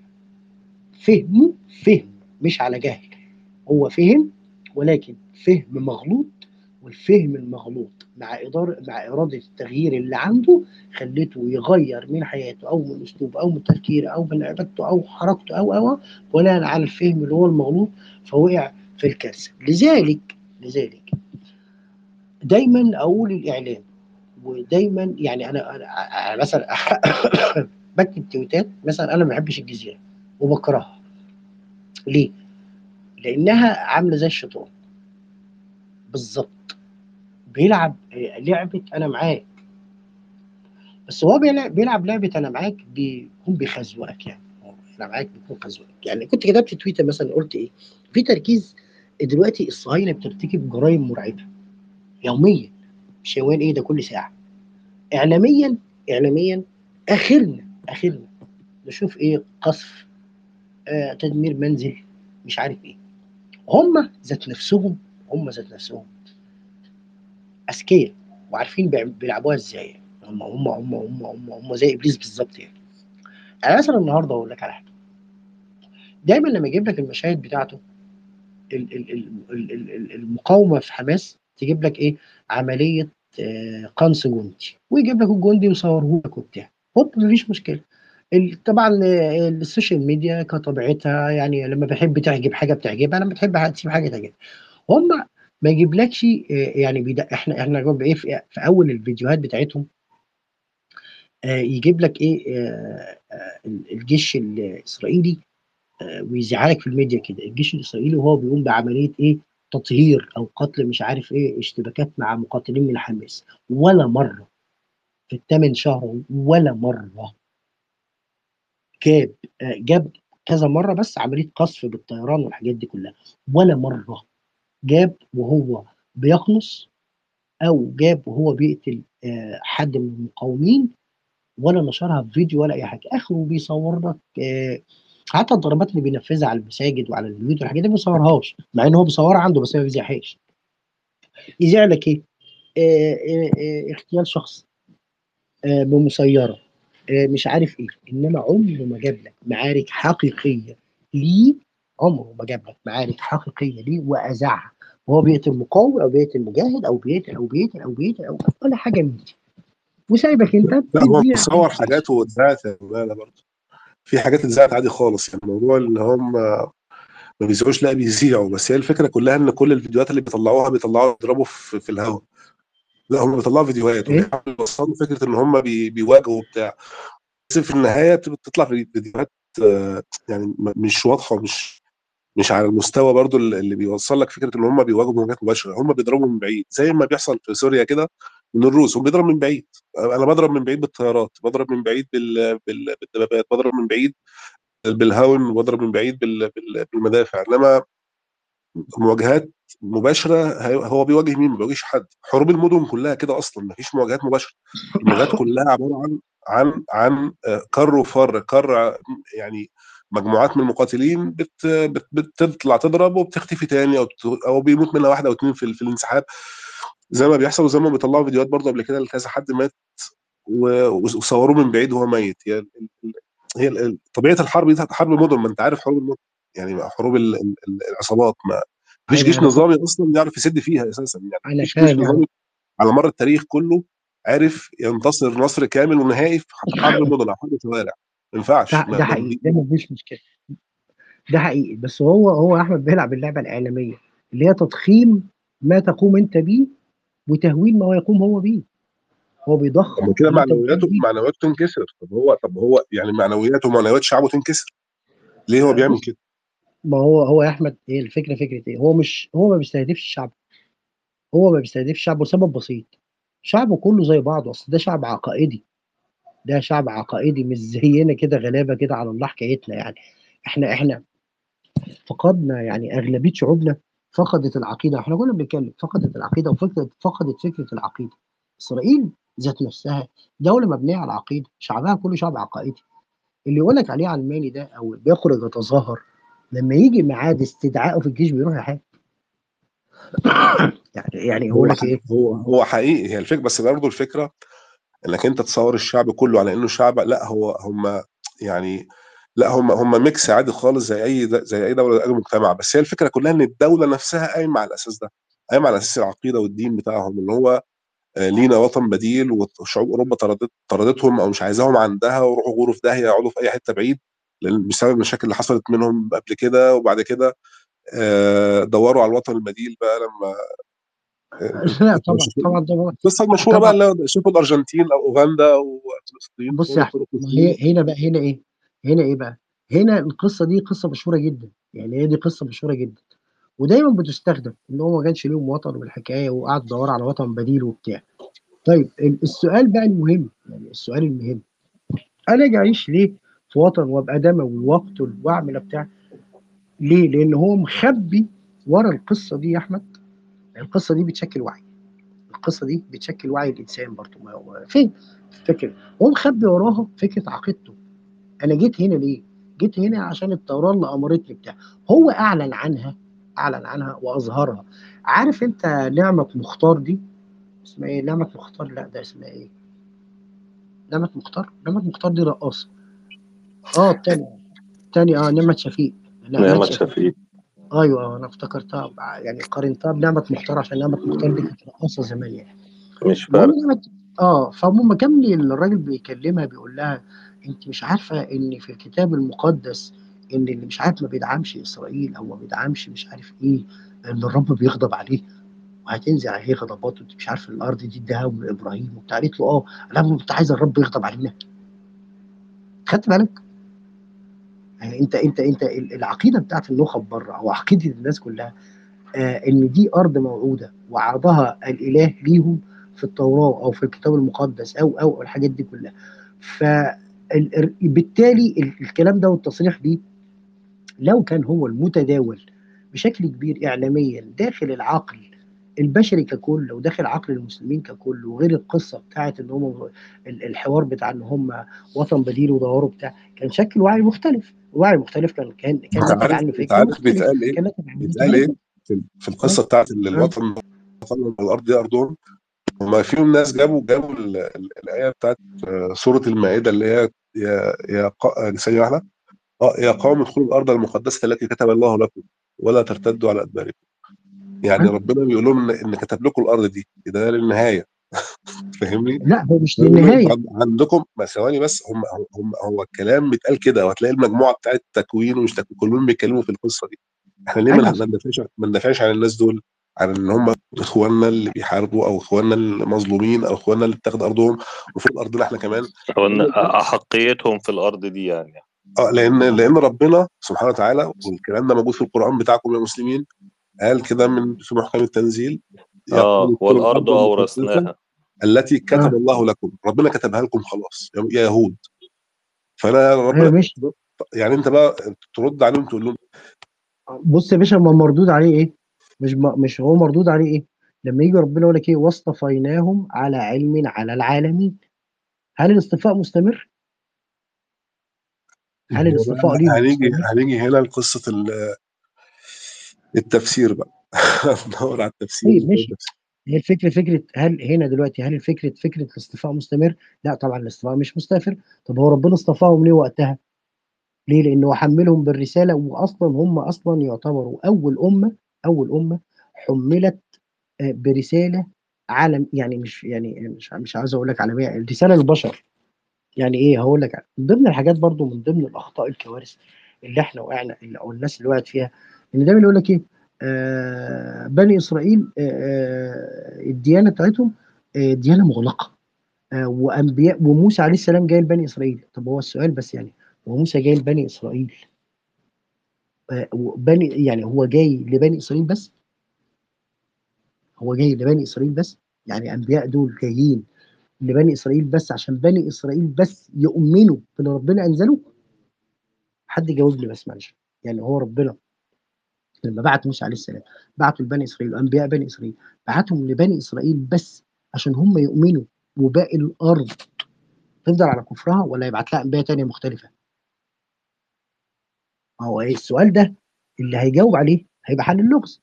فهموا فهم مش على جهل هو فهم ولكن فهم مغلوط والفهم المغلوط مع إدارة مع إرادة التغيير اللي عنده خلته يغير من حياته أو من أسلوبه أو من تفكيره أو من عبادته أو حركته أو أو بناء على الفهم اللي هو المغلوط فوقع في الكارثة لذلك لذلك دايما أقول الإعلام ودايما يعني أنا, أنا أنا مثلا بكتب تويتات مثلا أنا ما بحبش الجزيرة وبكرهها ليه؟ لأنها عاملة زي الشيطان بالظبط بيلعب لعبة أنا معاك بس هو بيلعب, بيلعب لعبة أنا معاك بيكون بيخزوقك يعني أنا معاك بيكون خزوقك يعني كنت كتبت تويتر مثلا قلت إيه في تركيز دلوقتي الصهاينة بترتكب جرائم مرعبة يوميا مش يوميا إيه ده كل ساعة إعلاميا إعلاميا آخرنا آخرنا نشوف إيه قصف آه تدمير منزل مش عارف إيه هم ذات نفسهم هم ذات نفسهم اذكياء وعارفين بيلعبوها ازاي هم هم هم هم هم هم زي ابليس بالظبط يعني انا مثلا النهارده اقول لك على حاجه دايما لما يجيب لك المشاهد بتاعته ال- ال- ال- ال- ال- ال- المقاومه في حماس تجيب لك ايه عمليه آه، قنص جندي ويجيب لك الجندي مصوره لك وبتاع هوب مفيش مشكله ال- طبعا آه، السوشيال ميديا كطبيعتها يعني لما بحب تعجب حاجه بتعجبها لما بتحب تسيب حاجه تعجبها هم ما يجيبلكش آه، يعني بيد... احنا احنا جنب ايه في, في اول الفيديوهات بتاعتهم آه، يجيب لك ايه آه، آه، الجيش الاسرائيلي آه، ويذيعها في الميديا كده الجيش الاسرائيلي وهو بيقوم بعمليه ايه تطهير او قتل مش عارف ايه اشتباكات مع مقاتلين من حماس ولا مره في الثمان شهر ولا مره جاب آه، جاب كذا مره بس عمليه قصف بالطيران والحاجات دي كلها ولا مره جاب وهو بيقنص او جاب وهو بيقتل آه، حد من المقاومين ولا نشرها في فيديو ولا اي حاجه اخره بيصور لك آه، حتى الضربات اللي بينفذها على المساجد وعلى البيوت والحاجات دي ما بيصورهاش مع ان هو بيصورها عنده بس ما بيذيعهاش يذيع لك ايه آه، آه، آه، اغتيال شخص آه، بمسيره آه، مش عارف ايه انما عمره ما جاب لك معارك حقيقيه ليه عمره ما جاب لك معارك حقيقيه ليه واذاعها وهو بيقتل مقاوم او بيقتل مجاهد او بيقتل او بيقتل او بيقتل او ولا حاجه من دي وسايبك انت لا هو بتذيع صور حاجات واتذاعت يا مولانا برضه في حاجات اتذاعت عادي خالص يعني الموضوع ان هم ما بيذيعوش لا بيذيعوا بس هي الفكره كلها ان كل الفيديوهات اللي بيطلعوها بيطلعوها يضربوا في, في الهواء لا هم بيطلعوا فيديوهات إيه؟ وبيحاولوا يوصلوا فكره ان هم بي بيواجهوا بتاع بس في النهايه بتطلع في فيديوهات آه، يعني م- مش واضحه ومش مش على المستوى برضو اللي بيوصل لك فكره ان هم بيواجهوا مواجهات مباشره هم بيضربوا من بعيد زي ما بيحصل في سوريا كده من الروس هم بيضرب من بعيد انا بضرب من بعيد بالطيارات بضرب من بعيد بال... بال... بالدبابات بضرب من بعيد بالهاون بضرب من بعيد بال... بال... بالمدافع انما مواجهات مباشره هي- هو بيواجه مين؟ ما بيواجهش حد حروب المدن كلها كده اصلا ما فيش مواجهات مباشره المواجهات كلها عباره عن عن عن آه، كر وفر كر ع- يعني مجموعات من المقاتلين بت بت بتطلع تضرب وبتختفي تاني او بت- او بيموت منها واحده او اتنين في, ال- في الانسحاب زي ما بيحصل وزي ما بيطلعوا فيديوهات برضه قبل كده لكذا حد مات و- وصوروه من بعيد وهو ميت هي ال- ال- هي ال- ال- طبيعه الحرب دي حرب مدن ما انت عارف حروب المدن يعني حروب ال- ال- ال- العصابات ما مفيش أنا- جيش أنا نظامي اصلا يعرف يسد فيها اساسا يعني انا مفيش جيش فاهم يعني نظامي على مر التاريخ كله عرف ينتصر نصر كامل ونهائي في حرب المدن او حرب الشوارع ما ينفعش ده, ما- ده ما- حقيقي ده مفيش مشكله ده حقيقي بس هو هو احمد بيلعب اللعبه الاعلاميه اللي هي تضخيم ما تقوم انت بيه وتهويل ما يقوم هو بيه هو طب بيضخم ما كده اللي انت معنوياته بتقوم بيه معنوياته تنكسر طب هو طب هو يعني معنوياته ومعنويات شعبه تنكسر ليه هو بيعمل بص كده؟ ما هو هو يا احمد هي الفكره فكره ايه هو مش هو ما بيستهدفش الشعب هو ما بيستهدفش الشعب لسبب بسيط شعبه كله زي بعضه اصل ده شعب عقائدي ده شعب عقائدي مش زينا كده غلابه كده على الله حكايتنا يعني احنا احنا فقدنا يعني اغلبيه شعوبنا فقدت العقيده احنا كنا بنتكلم فقدت العقيده وفكره فقدت فكره العقيده اسرائيل ذات نفسها دوله مبنيه على العقيده شعبها كله شعب عقائدي اللي يقول لك عليه علماني ده او بيخرج يتظاهر لما يجي ميعاد استدعائه في الجيش بيروح يحارب يعني يعني هو يقول لك ايه هو هو حقيقي هي الفكره بس برضه الفكره انك انت تصور الشعب كله على انه شعب لا هو هم يعني لا هم هم ميكس عادي خالص زي اي د- زي اي دوله زي اي مجتمع بس هي الفكره كلها ان الدوله نفسها قايمه على الاساس ده قايمه على اساس العقيده والدين بتاعهم ان هو آه، لينا وطن بديل وشعوب اوروبا طردت طردتهم او مش عايزاهم عندها وروحوا غوروا في داهيه يقعدوا في اي حته بعيد لأن بسبب المشاكل اللي حصلت منهم قبل كده وبعد كده آه، دوروا على الوطن البديل بقى لما آه، لا طبعا طبعا طبعا القصه المشهوره بقى طبعا اللي هو شوفوا الارجنتين او اوغندا وفلسطين بص يا كل احمد الطرق ما هي هنا بقى هنا ايه هنا ايه بقى هنا القصه دي قصه مشهوره جدا يعني هي دي قصه مشهوره جدا ودايما بتستخدم ان هو ما كانش ليهم وطن والحكايه وقعد يدور على وطن بديل وبتاع طيب ال- السؤال بقى المهم يعني السؤال المهم انا اجي اعيش ليه في وطن وابقى دموي واقتل واعمل بتاع ليه؟ لان هو مخبي ورا القصه دي يا احمد القصه دي بتشكل وعي القصه دي بتشكل وعي الانسان برضه ما هو فين فكره هو مخبي وراها فكره عقيدته انا جيت هنا ليه؟ جيت هنا عشان التوراه اللي امرتني بتاع هو اعلن عنها اعلن عنها واظهرها عارف انت نعمه مختار دي اسمها ايه؟ نعمه مختار لا ده اسمها ايه؟ نعمه مختار نعمه مختار دي رقاصه اه التانية التانية اه نعمه شفيق نعمة شفيق ايوه آه، انا افتكرتها ب- يعني قارنتها بنعمه مختار عشان نعمه مختار دي كانت رقاصه زمان يعني مش المهم فارق نعمة اه فهم كملي الراجل بيكلمها بيقول لها انت مش عارفه ان في الكتاب المقدس ان اللي مش عارف ما بيدعمش اسرائيل او ما بيدعمش مش عارف ايه ان الرب بيغضب عليه وهتنزل عليه غضبات وانت مش عارف الارض دي اداها لابراهيم وبتاع قالت له اه لا انت عايز الرب يغضب علينا خدت بالك؟ يعني انت انت انت العقيده بتاعت النخب بره او عقيده الناس كلها آه ان دي ارض موعوده وعرضها الاله ليهم في التوراه او في الكتاب المقدس او او الحاجات دي كلها فبالتالي الكلام ده والتصريح دي لو كان هو المتداول بشكل كبير اعلاميا داخل العقل البشري ككل وداخل عقل المسلمين ككل وغير القصه بتاعت ان هم ال- الحوار بتاع ان هم وطن بديل ودوروا بتاع كان شكل وعي مختلف وعي مختلف كان كان كان انت ناتج عارف عنه انت فكره عارف مختلف بيتقال ايه؟ كان ناتج عنه بيتقال ايه؟ في, في القصه بتاعت ال- الوطن وطن الارض دي ارضهم هما فيهم ناس جابوا جابوا ال- ال- الايه بتاعت آه، سوره المائده اللي هي يا يا قا- ثانيه واحده اه يا قوم ادخلوا الارض المقدسه التي كتب الله لكم ولا ترتدوا على ادباركم يعني أه. ربنا بيقول لهم ان إن كتب لكم الارض دي ده للنهايه فاهمني؟ لا هو مش بيقول لهم للنهايه انتوا عند- عندكم ما ثواني بس هم هم هو الكلام بيتقال كده وهتلاقي المجموعه بتاعت تكوين ومش تكوين كلهم بيتكلموا في القصه دي احنا ليه ما ايوه ما ندافعش ما ندافعش عن الناس دول عن ان هم اخواننا اللي بيحاربوا او اخواننا المظلومين او اخواننا اللي اتاخد ارضهم وفوق ارضنا احنا كمان أو إن أحقيتهم في الأرض دي يعني اه لان لان ربنا سبحانه وتعالى والكلام ده موجود في القران بتاعكم يا مسلمين قال كده من في محكم التنزيل يا قوم آه ادخلوا والأرض المقدسة أورثناها التي كتب آه. الله لكم ربنا كتبها لكم خلاص يا يا يهود فانا ايوه ربنا ماشي يعني انت بقى ترد عليهم تقول لهم بص يا باشا ما مردود عليه ايه مش ما مش هو مردود عليه ايه لما يجي ربنا يقول لك ايه واصطفيناهم على علم على العالمين هل الاصطفاء مستمر هل هو الاصطفاء بقى ليه هنيجي مستمر؟ هنيجي هنا لقصة ال- التفسير بقى ندور على التفسير طيب إزاي ماشي التفسير. هي الفكره فكره هل هنا دلوقتي هل الفكره فكره الاصطفاء مستمر؟ لا طبعا الاصطفاء مش مستمر طب هو ربنا اصطفاهم ليه وقتها؟ ليه؟ لانه حملهم بالرساله واصلا هم اصلا يعتبروا اول امه اول امه حملت آه، برساله عالم يعني مش يعني مش مش عاوز اقول لك عالميه الرساله للبشر يعني ايه هقول لك من ضمن الحاجات برضو من ضمن الاخطاء الكوارث اللي احنا وقعنا اللي او الناس اللي وقعت فيها ان دايما يقول لك ايه آه بني اسرائيل آه آه، الديانه بتاعتهم آه ديانه مغلقه آه وانبياء وموسى عليه السلام جاي لبني اسرائيل طب هو السؤال بس يعني هو موسى جاي لبني اسرائيل آه وبني يعني هو جاي لبني اسرائيل بس هو جاي لبني اسرائيل بس يعني انبياء دول جايين لبني اسرائيل بس عشان بني اسرائيل بس يؤمنوا باللي ربنا انزله حد يجاوب لي بس معلش يعني هو ربنا لما بعت موسى عليه السلام بعته لبني اسرائيل وانبياء بني اسرائيل بعتهم لبني اسرائيل بس عشان هم يؤمنوا وباقي الارض تفضل على كفرها ولا يبعت لها انبياء تانية مختلفه؟ ما هو إيه السؤال ده اللي هيجاوب عليه هيبقى حل اللغز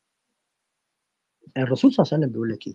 الرسول صلى الله عليه وسلم بيقول لك ايه؟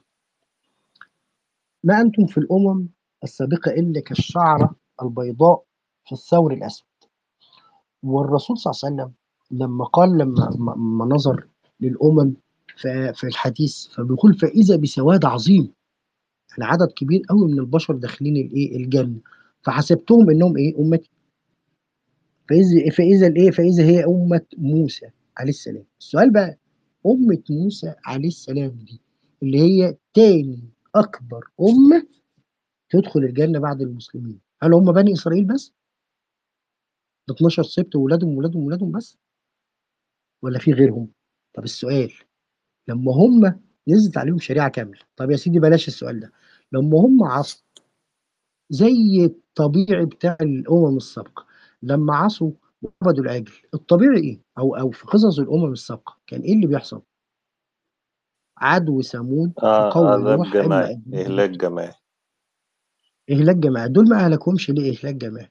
ما انتم في الامم السابقه الا كالشعره البيضاء في الثور الاسود والرسول صلى الله عليه وسلم لما قال لما ما نظر للامم في في الحديث فبيقول فاذا بسواد عظيم يعني عدد كبير قوي من البشر داخلين الايه الجنه فحسبتهم انهم ايه امتي فاذا فاذا الايه فاذا هي امه موسى عليه السلام السؤال بقى امه موسى عليه السلام دي اللي هي تاني اكبر امه تدخل الجنه بعد المسلمين هل هم بني اسرائيل بس؟ ال 12 سبت وولادهم وولادهم وولادهم بس؟ ولا في غيرهم؟ طب السؤال لما هم نزلت عليهم شريعه كامله طب يا سيدي بلاش السؤال ده لما هم عصوا زي الطبيعي بتاع الامم السابقه لما عصوا وعبدوا العجل الطبيعي ايه او او في قصص الامم السابقه كان ايه اللي بيحصل عدو ثمود آه وقوم عذاب نوح جماعي اما إهلاك جماعي اهلاك جماعي دول ما اهلكهمش ليه اهلاك جماعي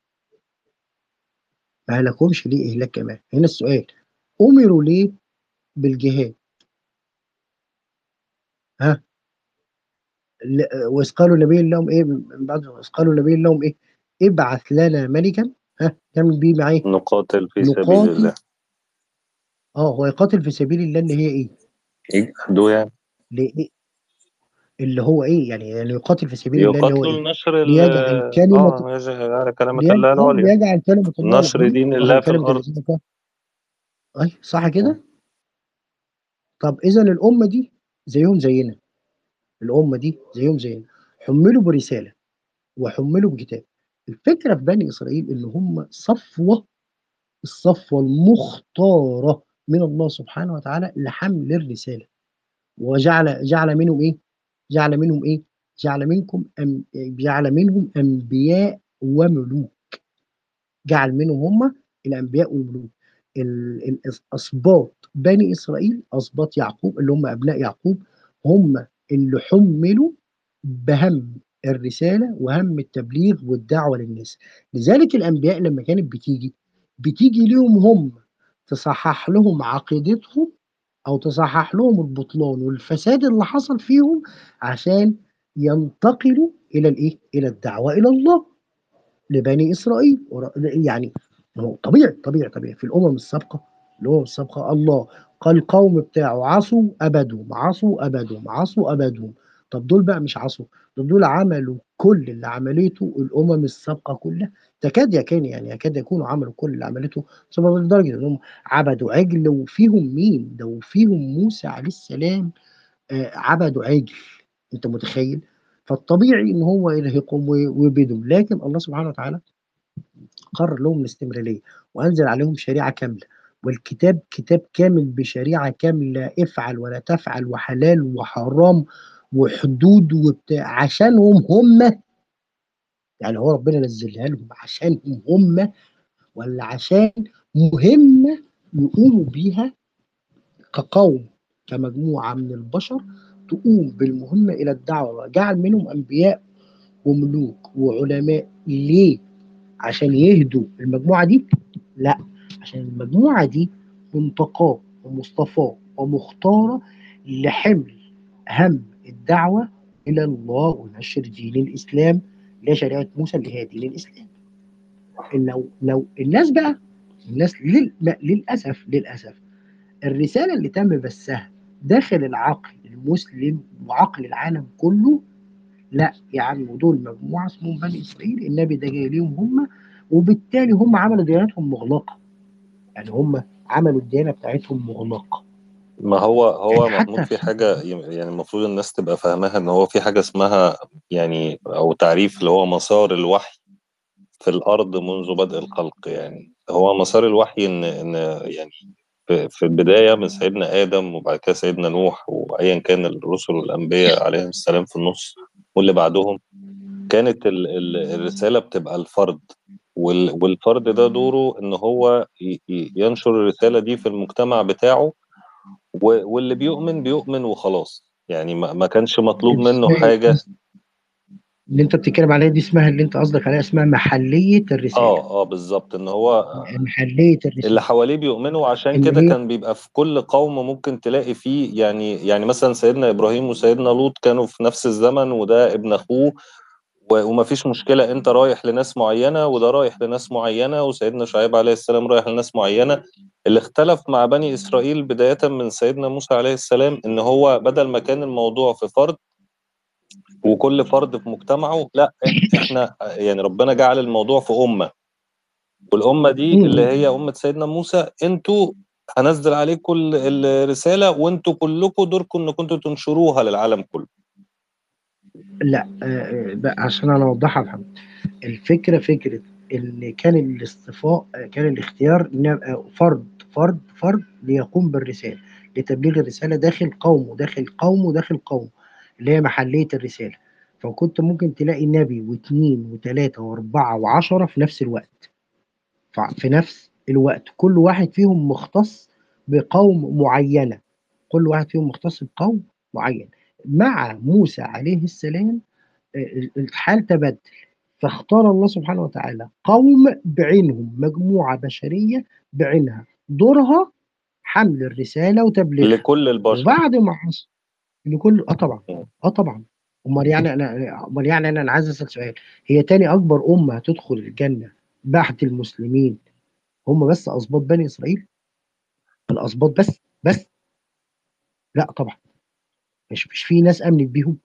ما اهلكهمش ليه اهلاك جماعي هنا السؤال امروا ليه بالجهاد ها ل- واذ قالوا نبي لهم ايه من بعد واذ قالوا نبي لهم ايه ابعث لنا ملكا ها نعمل بيه معاه نقاتل في سبيل نقاتل الله اه هو يقاتل في سبيل الله اللي هي ايه؟ يجهدوا يعني ليه اللي هو ايه يعني يعني يقاتل في سبيل الله اللي هو يقاتلوا ايه؟ لنشر ال ليجعل كلمة اه يجعل على كلمة ليج... الله اه العليا ليجعل كلمة الله نشر العليا دين ما الله هو في كلمة الأرض الذين كفروا اي صح كده؟ طب اذا الامة دي زيهم زينا الامة دي زيهم زينا حملوا برسالة وحملوا بكتاب الفكرة في بني اسرائيل ان هم صفوة الصفوة المختارة من الله سبحانه وتعالى لحمل الرسالة وجعل جعل منهم ايه؟ جعل منهم ايه؟ جعل منكم أم جعل منهم انبياء وملوك جعل منهم هم الانبياء والملوك ال- ال- اسباط بني اسرائيل اسباط يعقوب اللي هم ابناء يعقوب هم اللي حملوا بهم الرساله وهم التبليغ والدعوه للناس لذلك الانبياء لما كانت بتيجي بتيجي ليهم هم تصحح لهم عقيدتهم او تصحح لهم البطلان والفساد اللي حصل فيهم عشان ينتقلوا الى الايه الى الدعوه الى الله لبني اسرائيل ور- يعني هو طبيعي طبيعي طبيعي في الامم السابقه الامم السابقه الله قال القوم بتاعه عصوا ابدهم عصوا ابدهم عصوا ابدهم طب دول بقى مش عصوا دول, دول عملوا كل اللي عملته الامم السابقه كلها تكاد يكون يعني يكاد يكونوا عملوا كل اللي عملته ثم لدرجه انهم عبدوا عجل وفيهم مين؟ ده وفيهم موسى عليه السلام آه، عبدوا عجل انت متخيل؟ فالطبيعي ان هو يرهقهم وي- ويبيدهم لكن الله سبحانه وتعالى قرر لهم الاستمراريه وانزل عليهم شريعه كامله والكتاب كتاب كامل بشريعه كامله افعل ولا تفعل وحلال وحرام وحدود وبتاع عشانهم هم يعني هو ربنا نزلها لهم عشانهم هم ولا عشان مهمه يقوموا بيها كقوم كمجموعه من البشر تقوم بالمهمه الى الدعوه جعل منهم انبياء وملوك وعلماء ليه؟ عشان يهدوا المجموعه دي لا عشان المجموعه دي منتقاه ومصطفاه ومختاره لحمل هم الدعوه الى الله ونشر دين الاسلام لا شريعه موسى اللي هي دين الاسلام لو لو الناس بقى الناس لل... لا، للاسف للاسف الرساله اللي تم بثها داخل العقل المسلم وعقل العالم كله لا يا عم دول مجموعه اسمهم بني اسرائيل النبي ده جاي ليهم هم وبالتالي هم عملوا ديانتهم مغلقه يعني هم عملوا الديانه بتاعتهم مغلقه ما هو هو حتى محمود في في- حاجة يعني المفروض الناس تبقى فاهماها ان هو في حاجة اسمها يعني او تعريف اللي هو مسار الوحي في الارض منذ بدء الخلق يعني هو مسار الوحي ان ان يعني في في البداية من سيدنا آدم وبعد كده سيدنا نوح وأيا كان الرسل والأنبياء عليهم السلام في النص واللي بعدهم كانت ال- ال- الرسالة بتبقى الفرد وال- والفرد ده دوره ان هو ي- ي- ينشر الرسالة دي في المجتمع بتاعه و- واللي بيؤمن بيؤمن وخلاص يعني ما ما كانش مطلوب منه اسمها- حاجة اللي انت بتتكلم عليها دي اسمها اللي انت قصدك عليها اسمها محليه الرساله اه اه بالظبط ان هو محليه اللي الرساله حواليه بيؤمنوا وعشان اللي كده هي- كان بيبقى في كل قوم ممكن تلاقي فيه يعني يعني مثلا سيدنا ابراهيم وسيدنا لوط كانوا في نفس الزمن وده ابن اخوه و- ومفيش مشكلة انت رايح لناس معينة وده رايح لناس معينة وسيدنا شعيب عليه السلام رايح لناس معينة اللي اختلف مع بني اسرائيل بداية من سيدنا موسى عليه السلام ان هو بدل ما كان الموضوع في فرد وكل فرد في مجتمعه لا احنا يعني ربنا جعل الموضوع في امه والامه دي مم. اللي هي امه سيدنا موسى انتوا هنزل عليكم ال- الرساله وانتوا كلكم دوركم ان كنتوا تنشروها للعالم كله لا آه، آه، بقى عشان انا اوضحها يا محمد الفكره فكره ان كان الاصطفاء آه، كان الاختيار ان يبقى فرد فرد فرد ليقوم بالرساله لتبليغ الرساله داخل قومه داخل قومه داخل قومه اللي هي محليه الرساله فكنت ممكن تلاقي نبي واثنين وثلاثه واربعه وعشره في نفس الوقت ف- في نفس الوقت كل واحد فيهم مختص بقوم معينه كل واحد فيهم مختص بقوم معين مع موسى عليه السلام آه، الحال تبدل فاختار الله سبحانه وتعالى قوم بعينهم مجموعة بشرية بعينها دورها حمل الرسالة وتبليغها لكل البشر وبعد ما حصل لكل اه طبعا مم. اه طبعا امال يعني انا امال يعني انا أنا عايز اسال سؤال هي تاني اكبر امه هتدخل الجنه بعد المسلمين هم بس اسباط بني اسرائيل الاسباط بس بس لا طبعا مش مش في ناس امنت بيهم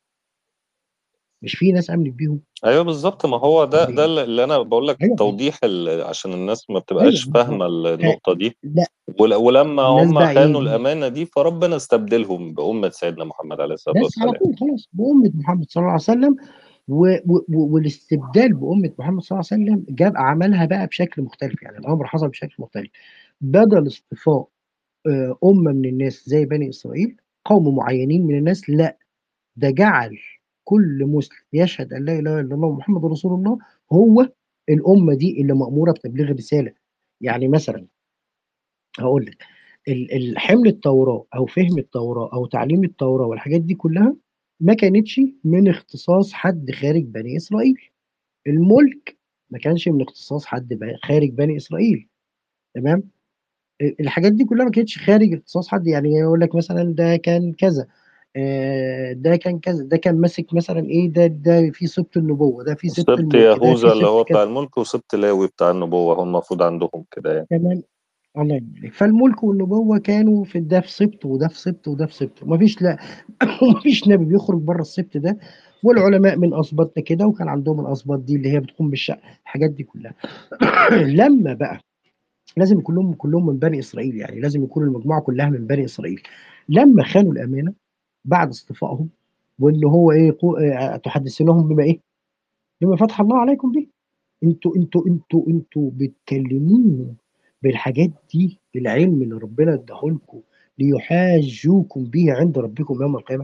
مش في ناس امنت بيهم ايوه بالظبط ما هو ده ده اللي انا بقول لك أيوة. توضيح ال- عشان الناس ما بتبقاش أيوة. فاهمه النقطه دي لا ول- ولما الناس هم بقى خانوا إيه؟ الامانه دي فربنا استبدلهم بامه سيدنا محمد عليه الصلاه بس على والسلام طول خلاص بأمة محمد صلى الله عليه وسلم و و و والاستبدال بأمة محمد صلى الله عليه وسلم جاب عملها بقى بشكل مختلف يعني الأمر حصل بشكل مختلف بدل اصطفاء آه، أمة من الناس زي بني إسرائيل قوم معينين من الناس لا ده جعل كل مسلم يشهد أن لا إله إلا الله محمد رسول الله هو الأمة دي اللي مأمورة بتبليغ الرسالة يعني مثلا هقول لك ال- ال- حمل التوراة أو فهم التوراة أو تعليم التوراة والحاجات دي كلها ما كانتش من اختصاص حد خارج بني إسرائيل الملك ما كانش من اختصاص حد ب- خارج بني إسرائيل تمام الحاجات دي كلها ما كانتش خارج اختصاص حد يعني يقول لك مثلا ده كان كذا آه، ده كان كذا ده كان ماسك مثلا ايه ده ده في سبط النبوه ده في سبط سبت الملك ده في يهوذا اللي هو سبط كذا بتاع الملك وسبت لاوي بتاع النبوه هو المفروض عندهم كده يعني تمام الله يبارك فالملك والنبوه كانوا في ده في سبط وده في سبط وده في سبط ومفيش لا ومفيش نبي بيخرج بره السبط ده والعلماء من اسباطنا كده وكان عندهم الاسباط دي اللي هي بتقوم بالشأن الحاجات دي كلها لما بقى لازم يكون لهم كلهم من بني اسرائيل يعني لازم يكون المجموعه كلها من بني اسرائيل لما خانوا الامانه بعد اصطفائهم وان هو ايه قو- آه، تحدثونهم بما ايه؟ بما فتح الله عليكم به انتوا انتوا انتوا انتوا بتكلموهم بالحاجات دي بالعلم اللي ربنا اداهولكم ليحاجوكم به عند ربكم يوم القيامه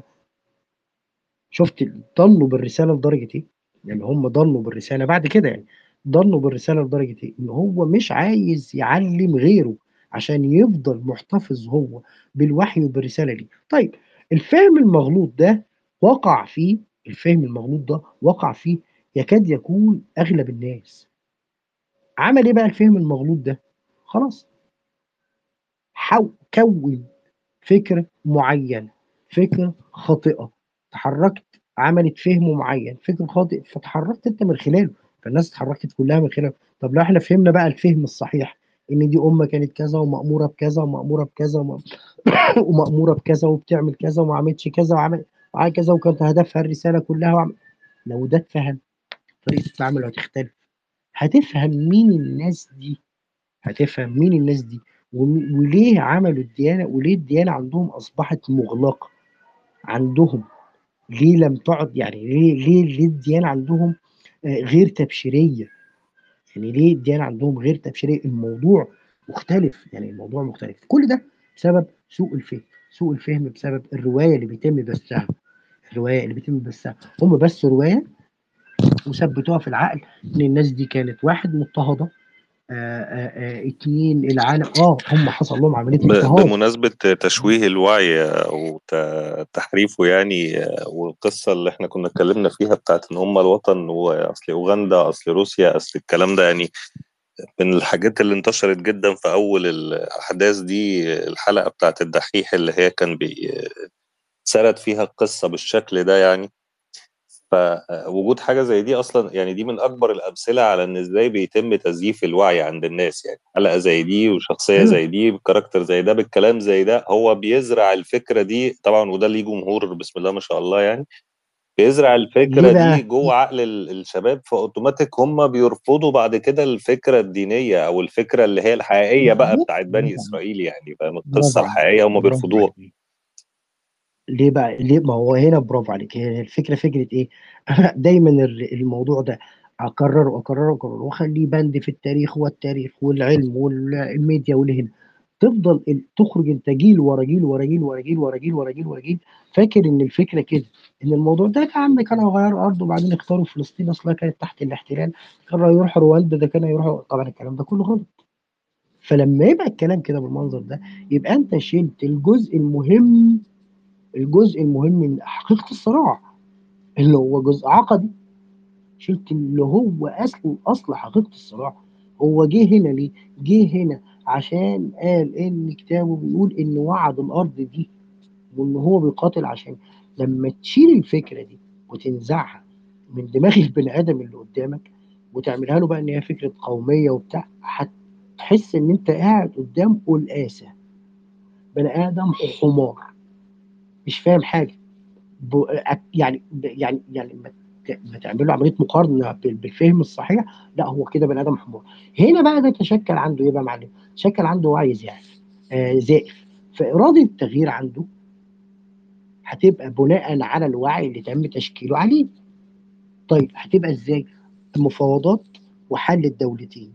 شفت ضلوا بالرساله لدرجه ايه؟ يعني هم ضلوا بالرساله بعد كده يعني ضلوا بالرساله لدرجه ايه؟ ان هو مش عايز يعلم غيره عشان يفضل محتفظ هو بالوحي وبالرساله دي. طيب الفهم المغلوط ده وقع فيه الفهم المغلوط ده وقع فيه يكاد يكون اغلب الناس عمل ايه بقى الفهم المغلوط ده خلاص حو كون فكره معينه فكره خاطئه تحركت عملت فهم معين فكر خاطئ فتحركت انت من خلاله فالناس اتحركت كلها من خلاله طب لو احنا فهمنا بقى الفهم الصحيح ان دي امه كانت كذا وماموره بكذا وماموره بكذا وم- وماموره بكذا وبتعمل كذا وما عملتش كذا وعمل وعمل كذا وكانت هدفها الرساله كلها وعمل لو ده اتفهم طريقه التعامل هتختلف هتفهم مين الناس دي هتفهم مين الناس دي وم- وليه عملوا الديانه وليه الديانه عندهم اصبحت مغلقه عندهم ليه لم تعد يعني ليه ليه ليه الديانه عندهم آه، غير تبشيريه يعني ليه الديانه عندهم غير تبشيريه الموضوع مختلف يعني الموضوع مختلف كل ده بسبب سوء الفهم سوء الفهم بسبب الروايه اللي بيتم بثها الروايه اللي بيتم بثها هم بس روايه وثبتوها في العقل ان الناس دي كانت واحد مضطهده آه آه آه اتنين العالم اه هم حصل لهم عمليه ب- اضطهاد بمناسبة تشويه الوعي أو ت- تحريفه يعني والقصة اللي احنا كنا اتكلمنا فيها بتاعت إن هم الوطن وأصل أوغندا أصل روسيا أصل الكلام ده يعني من الحاجات اللي انتشرت جدا في أول الأحداث دي الحلقة بتاعت الدحيح اللي هي كان بي سرد فيها القصة بالشكل ده يعني فوجود حاجة زي دي أصلا يعني دي من أكبر الأمثلة على إن إزاي بيتم تزييف الوعي عند الناس يعني حلقة زي دي وشخصية ايوه زي دي بكاركتر زي ده بالكلام زي ده هو بيزرع الفكرة دي طبعا وده ليه جمهور بسم الله ما شاء الله يعني بيزرع الفكرة ليه دي بقى؟ جوه عقل ال- الشباب فأوتوماتيك هم بيرفضوا بعد كده الفكرة الدينية أو الفكرة اللي هي الحقيقية بقى مظبوط بتاعت بني برافو عليك إسرائيل يعني فاهم برافو القصة عليك الحقيقية هم برافو بيرفضوها عليك ليه بقى ليه ما هو هنا برافو عليك هي الفكره فكره ايه انا دايما ال- الموضوع ده اكرر واكرر واكرر واخليه بند في التاريخ والتاريخ والعلم والميديا والهنا تفضل ال- تخرج انت جيل ورا جيل ورا جيل ورا جيل ورا جيل ورا جيل ورا جيل فاكر ان الفكره كده ان الموضوع ده يا عم كانوا غيروا ارض وبعدين اختاروا فلسطين اصلا كانت تحت الاحتلال كانوا يروحوا رواندا ده كانوا يروحوا طبعا الكلام ده كله غلط فلما يبقى الكلام كده بالمنظر ده يبقى انت شلت الجزء المهم الجزء المهم من حقيقه الصراع اللي هو جزء عقدي شلت اللي هو اصل اصل حقيقه الصراع هو جه هنا ليه؟ جه هنا عشان قال ان كتابه بيقول ان وعد الارض دي وان هو بيقاتل عشان لما تشيل الفكره دي وتنزعها من دماغ البني ادم اللي قدامك وتعملها له بقى ان هي فكره قوميه وبتاع هتحس ان انت قاعد قدام قلقاسه بني ادم حمار مش فاهم حاجه ب... يعني يعني يعني ما ت- ما تعمل له عمليه مقارنه بال- بالفهم الصحيح لا هو كده بني ادم حمار هنا بقى ده تشكل عنده ايه بقى يا معلم؟ تشكل عنده وعي زائف آه زائف فاراده التغيير عنده هتبقى بناء على الوعي اللي تم تشكيله عليه طيب هتبقى ازاي؟ المفاوضات وحل الدولتين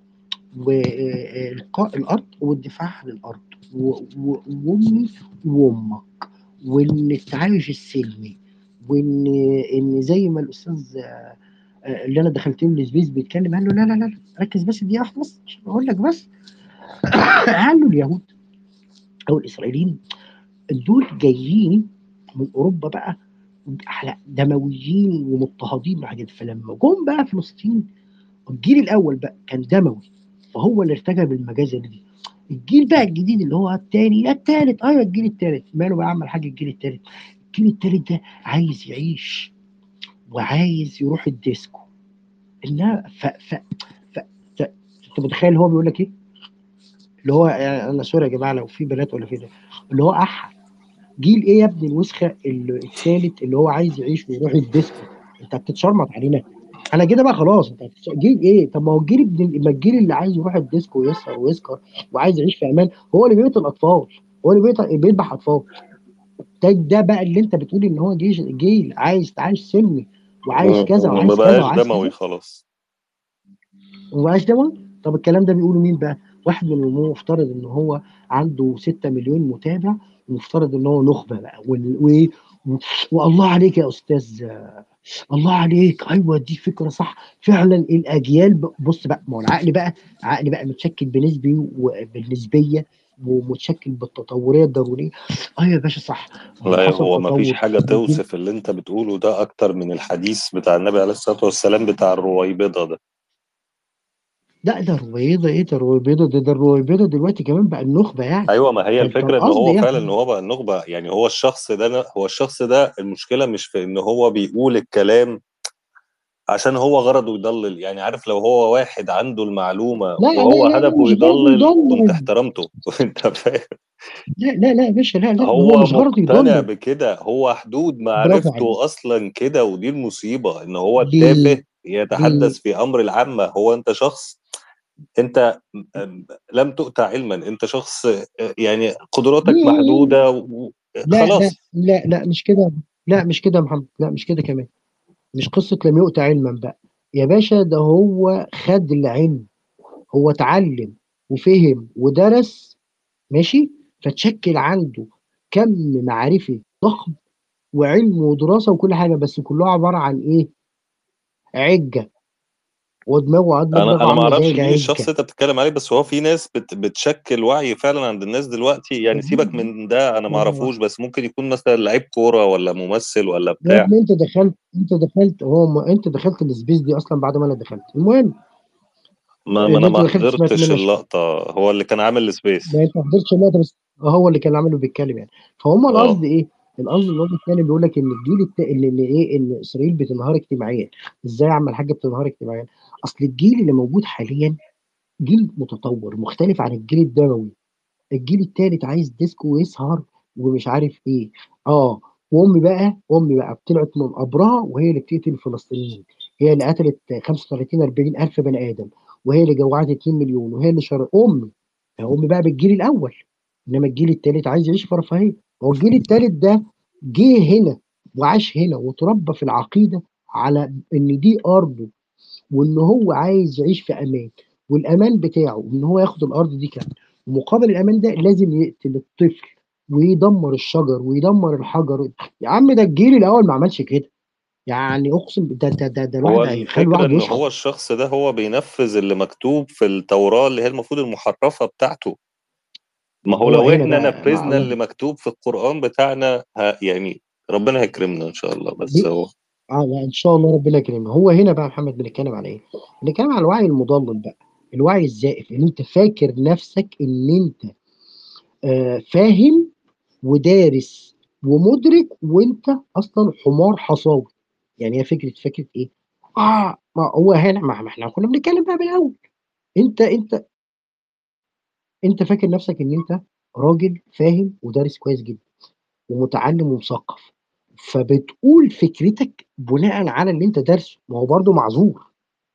والقاء الارض والدفاع عن الارض و- و- وامي وامك وان التعايش السلمي وان ان زي ما الاستاذ آه، آه، اللي انا دخلت له السبيس بيتكلم قال له لا لا لا ركز بس دقيقه واحده بس عشان اقول لك بس قال له اليهود او الاسرائيليين دول جايين من اوروبا بقى على دمويين ومضطهدين وحاجات فلما جم بقى فلسطين الجيل الاول بقى كان دموي فهو اللي ارتكب المجازر دي الجيل بقى الجديد اللي هو التاني التالت ايوه الجيل التالت ماله بقى عمل حاجه الجيل التالت الجيل التالت ده عايز يعيش وعايز يروح الديسكو انها ف ف ف ف انت متخيل هو بيقول لك ايه؟ اللي هو يعني انا سوري يا جماعه لو في بنات ولا في ده اللي هو اح جيل ايه يا ابني الوسخه ال- التالت اللي هو عايز يعيش ويروح الديسكو انت بتتشرمط علينا انا كده بقى خلاص انت بتتش- جيل ايه طب ما هو الجيل ابن ما الجيل اللي عايز يروح الديسكو ويسهر ويسكر وعايز يعيش في امان هو اللي بيقتل اطفال هو اللي بيقتل بيذبح اطفال ده ده بقى اللي انت بتقول ان هو جيش جيل عايز تعيش سلمي وعايز كذا ما وعايز كذا بقاش وعايز دموي كذا خلاص ومعاش دواء طب الكلام ده بيقوله مين بقى؟ واحد من المفترض ان هو عنده 6 مليون متابع ومفترض ان هو نخبه بقى وال- و... و... والله عليك يا استاذ آه، الله عليك ايوه دي فكره صح فعلا الاجيال ب... بص بقى ما هو العقل بقى عقل بقى متشكل بنسبي وبالنسبيه ومتشكل بالتطوريه الضروريه ايوه يا باشا صح ما هو لا حصل هو ما فيش تطور حاجة في الجيل توصف اللي انت بتقوله ده اكتر من الحديث بتاع النبي عليه الصلاة والسلام بتاع الرويبضة ده لا ده رويضة ايه ده رويضة ده ده الرويضة دلوقتي كمان بقى النخبة يعني ايوه ما هي فانت الفكره ان القصد هو ايه فعلا ان هو بقى النخبه يعني هو الشخص ده هو الشخص ده المشكله مش في ان هو بيقول الكلام عشان هو غرضه يضلل يعني عارف لو هو واحد عنده المعلومه لا لا وهو لا لا هدفه مش غرضه يضلل كنت يضلل احترمته انت فاهم لا لا لا يا باشا لا لا ده هو هو مش غرضه مقتنع يضلل بكده هو حدود برافو عليك معرفته اصلا كده ودي المصيبه ان هو ليه التافه يتحدث في امر العامه هو انت شخص انت م- لم تؤتى علما انت شخص يعني قدراتك ليه محدوده لا لا وخلاص لا لا مش كده لا مش كده يا محمد لا مش كده كمان مش قصة لم يؤت علما بقى يا باشا ده هو خد العلم هو اتعلم وفهم ودرس ماشي فتشكل عنده كم معرفي ضخم وعلم ودراسة وكل حاجة بس كلها عبارة عن ايه عجة ودماغه قد انا دماغه انا ما عاملة زي اعرفش مين الشخص العجة اللي انت بتتكلم عليه بس هو في ناس بت بتشكل وعي فعلا عند الناس دلوقتي يعني سيبك من ده انا ما اعرفوش بس ممكن يكون مثلا لعيب كوره ولا ممثل ولا يا بتاع ابني انت دخلت انت دخلت هو ما انت دخلت السبيس دي اصلا بعد ما انا دخلت المهم ما, ما ان انا انت ما دخلت سمعت حضرتش منه شويه اللقطه هو اللي كان عامل ما السبيس انت ما حضرتش اللقطه بس هو اللي كان عامله بيتكلم يعني فهم القصد اه ايه؟ القصد ان هو بيتكلم بيقول لك ان الجيل الت... اللي, اللي ايه ان اسرائيل بتنهار اجتماعيا ازاي يا عم الحاج بتنهار اجتماعيا؟ اصل الجيل اللي موجود حاليا جيل متطور مختلف عن الجيل الدموي الجيل التالت عايز ديسكو ويسهر ومش عارف ايه اه وامي بقى امي بقى طلعت من قبرها وهي اللي بتقتل الفلسطينيين هي اللي قتلت 35 40 الف بني ادم وهي اللي جوعت 2 مليون وهي اللي شر امي امي بقى بالجيل الاول انما الجيل التالت عايز يعيش في رفاهيه هو الجيل التالت ده جه هنا وعاش هنا وتربى في العقيده على ان دي ارضه وان هو عايز يعيش في امان والامان بتاعه ان هو ياخد الارض دي كامله ومقابل الامان ده لازم يقتل الطفل ويدمر الشجر ويدمر الحجر يا عم ده الجيل الاول ما عملش كده يعني اقسم ده ده ده, ده هو الواحد هيخلي الفكره الواحد ان يشعر هو الشخص ده هو بينفذ اللي مكتوب في التوراه اللي هي المفروض المحرفه بتاعته ما ما هو هو لو هنا احنا بقى مع نفذنا الله اللي مكتوب في القران بتاعنا ها يعني ربنا هيكرمنا ان شاء الله بس دي هو اه لا ان شاء الله ربنا يكرمنا هو هنا بقى يا محمد بنتكلم على ايه؟ بنتكلم على الوعي المضلل بقى الوعي الزائف ان انت فاكر نفسك ان انت آه فاهم ودارس ومدرك وانت اصلا حمار حصاوي يعني هي فكره فكره ايه؟ اه ما هو هنا ما ما احنا كنا بنتكلم بقى بالاول انت انت انت فاكر نفسك ان انت راجل فاهم ودارس كويس جدا ومتعلم ومثقف فبتقول فكرتك بناء على اللي انت دارسه ما هو برضه معذور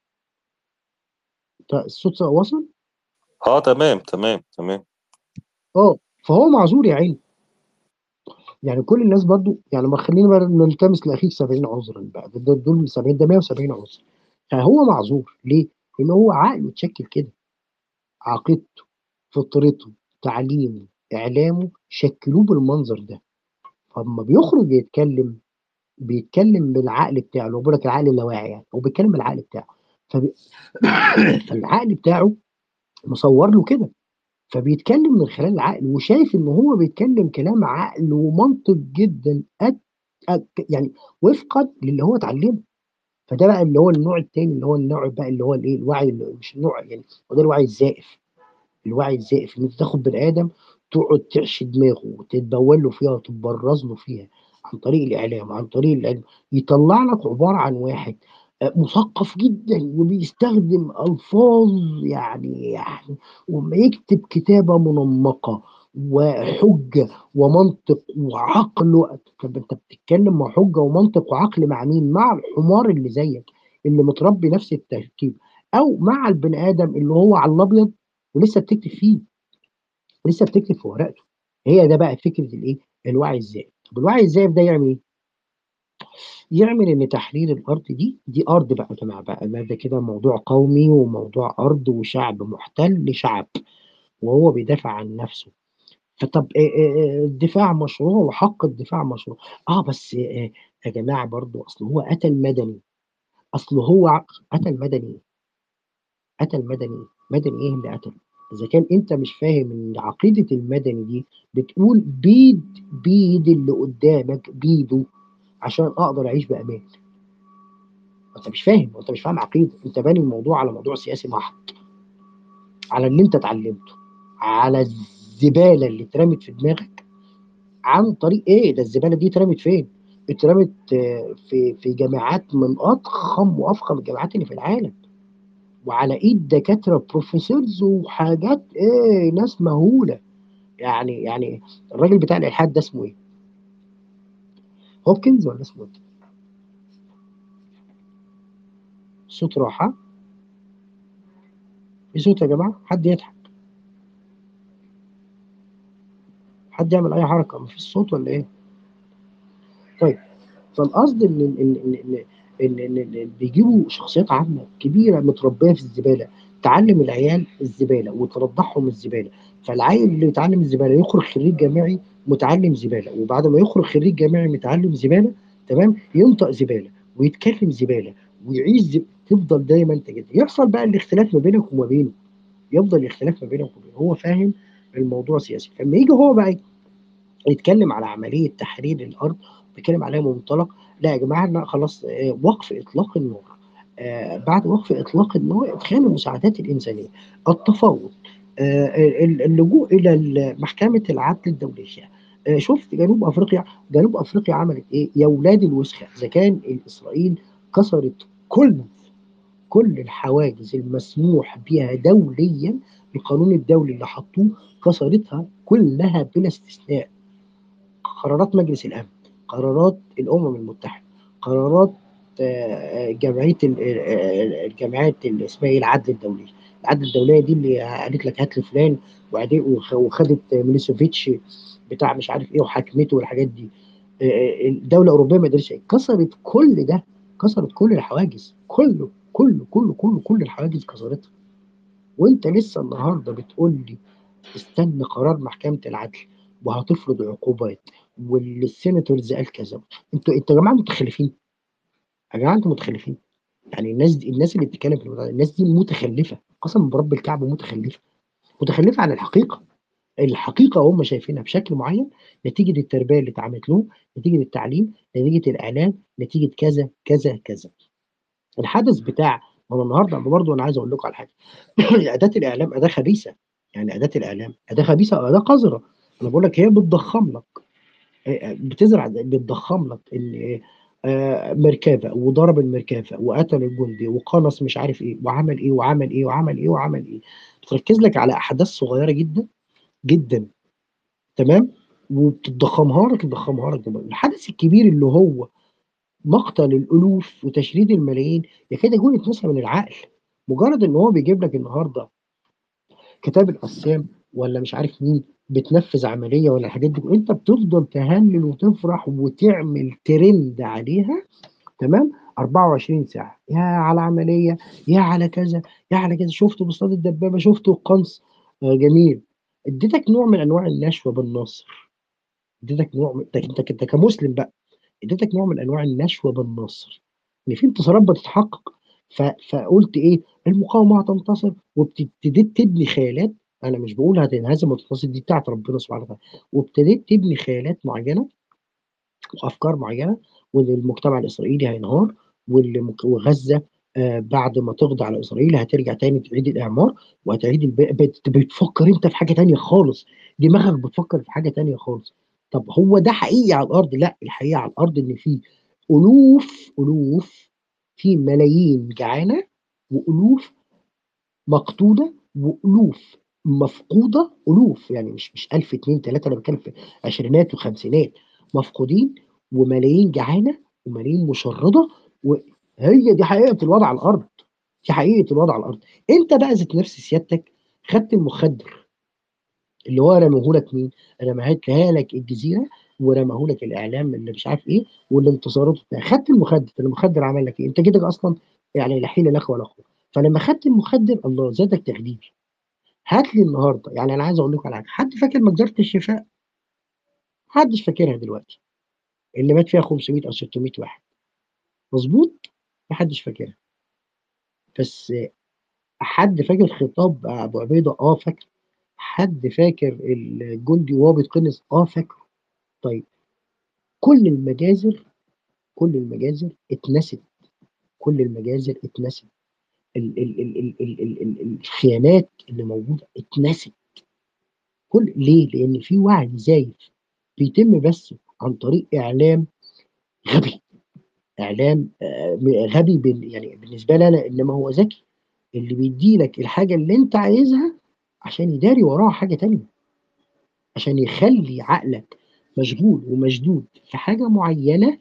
ط- الصوت وصل؟ اه تمام تمام تمام اه فهو معذور يا عيني يعني كل الناس برضو يعني ما خلينا بقى نلتمس لاخيك 70 عذرا بقى ده- ده- دول 70 ده 170 عذر فهو معذور ليه؟ لان هو عقله اتشكل كده عقيدته فطرته تعليمه اعلامه شكلوه بالمنظر ده فلما بيخرج يتكلم بيتكلم بالعقل بتاعه اللي هو بيقول لك العقل اللاواعي يعني هو بيتكلم بالعقل بتاعه فبي... فالعقل بتاعه مصور له كده فبيتكلم من خلال العقل وشايف ان هو بيتكلم كلام عقل ومنطق جدا أت... أت... يعني وفقا للي هو اتعلمه فده بقى اللي هو النوع التاني اللي هو النوع بقى اللي هو الايه الوعي اللي مش النوع يعني هو ده الوعي الزائف الوعي الزائف ان انت تاخد بني ادم تقعد تعشي دماغه وتتبول له فيها وتتبرز له فيها عن طريق الاعلام عن طريق العلم يطلع لك عباره عن واحد آه، مثقف جدا وبيستخدم الفاظ يعني يعني وما يكتب كتابه منمقه وحجه ومنطق وعقل طب انت بتتكلم مع حجه ومنطق وعقل مع مين؟ مع الحمار اللي زيك اللي متربي نفس التركيب او مع البني ادم اللي هو على الابيض ولسه بتكتب فيه ولسه بتكتب في ورقته هي ده بقى فكره الايه الوعي الزائف طب الوعي الزائف ده يعمل ايه يعمل ان تحرير الارض دي دي ارض بقى يا جماعه بقى ده ده كده موضوع قومي وموضوع ارض وشعب محتل لشعب وهو بيدافع عن نفسه فطب آه، آه، آه، الدفاع مشروع وحق الدفاع مشروع اه بس آه، يا جماعه برضو اصل هو قتل مدني اصل هو ع- قتل مدني قتل مدني مدني ايه اللي قتل اذا كان انت مش فاهم ان عقيده المدني دي بتقول بيد بيد اللي قدامك بيده عشان اقدر اعيش بامان انت مش فاهم انت مش فاهم عقيده انت باني الموضوع على موضوع سياسي محض على اللي انت اتعلمته على الزباله اللي اترمت في دماغك عن طريق ايه ده الزباله دي اترمت فين اترمت آه، في في جامعات من اضخم وافخم الجامعات اللي في العالم وعلى ايد دكاتره بروفيسورز وحاجات ايه ناس مهوله يعني يعني الراجل بتاع الالحاد ده اسمه ايه؟ هوبكنز ولا اسمه ايه؟ صوت راحه في صوت يا جماعه حد يضحك حد يعمل اي حركه مفيش صوت ولا ايه؟ طيب فالقصد ان ان ان ان ان, إن, إن, إن بيجيبوا شخصيات عامه كبيره متربيه في الزباله تعلم العيال الزباله وترضعهم الزباله فالعيل اللي يتعلم الزباله يخرج خريج جامعي متعلم زباله وبعد ما يخرج خريج جامعي متعلم زباله تمام ينطق زباله ويتكلم زباله ويعيش زب... تفضل دايما انت كده يحصل بقى الاختلاف ما بينك وما بينه يفضل الاختلاف ما بينك وبينه هو فاهم الموضوع سياسي فلما يجي هو بقى يتكلم على عمليه تحرير الارض بيتكلم عليها منطلق لا يا جماعه لا خلاص آه، وقف اطلاق النار آه، بعد وقف اطلاق النار ادخال المساعدات الانسانيه التفاوض آه، ال- اللجوء الى ال- محكمه العدل الدوليه آه، شفت جنوب افريقيا جنوب افريقيا عملت ايه يا ولاد الوسخه اذا كان اسرائيل كسرت كل كل الحواجز المسموح بها دوليا القانون الدولي اللي حطوه كسرتها كلها بلا استثناء قرارات مجلس الامن قرارات الامم المتحده قرارات آه، جمعيه ال- آه، الجمعيات اللي اسمها ايه العدل الدولي العدل الدوليه دي اللي قالت لك هات لي فلان وبعدين وخ- وخدت ميليسوفيتش بتاع مش عارف ايه وحاكمته والحاجات دي آه، الدوله الاوروبيه ما قدرتش كسرت كل ده كسرت كل الحواجز كله كله كله كله كل الحواجز كسرتها وانت لسه النهارده بتقول لي استنى قرار محكمه العدل وهتفرض عقوبات والسيناتورز قال كذا انتوا انتوا يا جماعه متخلفين يا جماعه انتوا متخلفين يعني الناس دي الناس اللي بتتكلم في الموضوع ده، الناس دي متخلفه قسما برب الكعبه متخلفه متخلفه عن الحقيقه الحقيقه هم شايفينها بشكل معين نتيجه التربيه اللي اتعملت لهم نتيجه التعليم نتيجه الاعلام نتيجه كذا كذا كذا الحدث بتاع ما انا النهارده برضه انا عايز اقول لكم على حاجه اداه الاعلام اداه خبيثه يعني اداه الاعلام اداه خبيثه واداه قذره انا بقول لك هي بتضخم لك آه، بتزرع بتضخم لك ان آه، مركبه وضرب المركبه وقتل الجندي وقنص مش عارف ايه وعمل ايه وعمل ايه وعمل ايه وعمل ايه بتركز لك على احداث صغيره جدا جدا تمام وبتضخمها لك تضخمها لك الحدث الكبير اللي هو مقتل الالوف وتشريد الملايين يكاد يكون يتنسى من العقل مجرد ان هو بيجيب لك النهارده كتاب القسام ولا مش عارف مين بتنفذ عمليه ولا الحاجات دي انت بتفضل تهلل وتفرح وتعمل ترند عليها تمام 24 ساعه يا على عمليه يا على كذا يا على كذا شفت بصطاد الدبابه شفت القنص آه جميل اديتك نوع من انواع النشوه بالنصر اديتك نوع من انت انت كمسلم بقى اديتك نوع من انواع النشوه بالنصر ان في انتصارات بتتحقق ف... فقلت ايه المقاومه هتنتصر وابتديت تبني خيالات انا مش بقول هتنهزم وتنتصر دي بتاعت ربنا سبحانه وتعالى وابتديت تبني خيالات معينه وافكار معينه وان المجتمع الاسرائيلي هينهار واللي مك- وغزه آه بعد ما تقضي على اسرائيل هترجع تاني تعيد الاعمار وهتعيد الب... بت... بتفكر انت في حاجه تانية خالص دماغك بتفكر في حاجه تانية خالص طب هو ده حقيقي على الارض لا الحقيقه على الارض ان في الوف الوف في ملايين جعانه والوف مقتوله والوف مفقوده الوف يعني مش مش 1000 2 3 انا بتكلم في عشرينات وخمسينات مفقودين وملايين جعانه وملايين مشرده وهي دي حقيقه الوضع على الارض دي حقيقه الوضع على الارض انت بقى ذات نفس سيادتك خدت المخدر اللي هو رماهولك مين؟ رماها لك الجزيره ورماهولك الاعلام اللي مش عارف ايه والانتصارات وبتاع خدت المخدر المخدر عمل لك ايه؟ انت كده اصلا يعني لا حيل لك ولا قوه فلما خدت المخدر الله زادك تخدير هات لي النهارده يعني انا عايز اقول لكم على حاجه حد فاكر مجزره الشفاء؟ محدش فاكرها دلوقتي اللي مات فيها 500 او 600 واحد مظبوط؟ محدش فاكرها بس حد فاكر خطاب ابو عبيده؟ اه فاكر حد فاكر الجندي وهو بيتقنص؟ اه فاكره طيب كل المجازر كل المجازر اتنست كل المجازر اتنست ال ال ال ال ال ال ال الخيانات اللي موجوده اتنست كل ليه؟ لان في وعي زايف بيتم بس عن طريق اعلام غبي اعلام آه، غبي بال- يعني بالنسبه لي انا انما هو ذكي اللي بيدي لك الحاجه اللي انت عايزها عشان يداري وراها حاجه تانية عشان يخلي عقلك مشغول ومشدود في حاجه معينه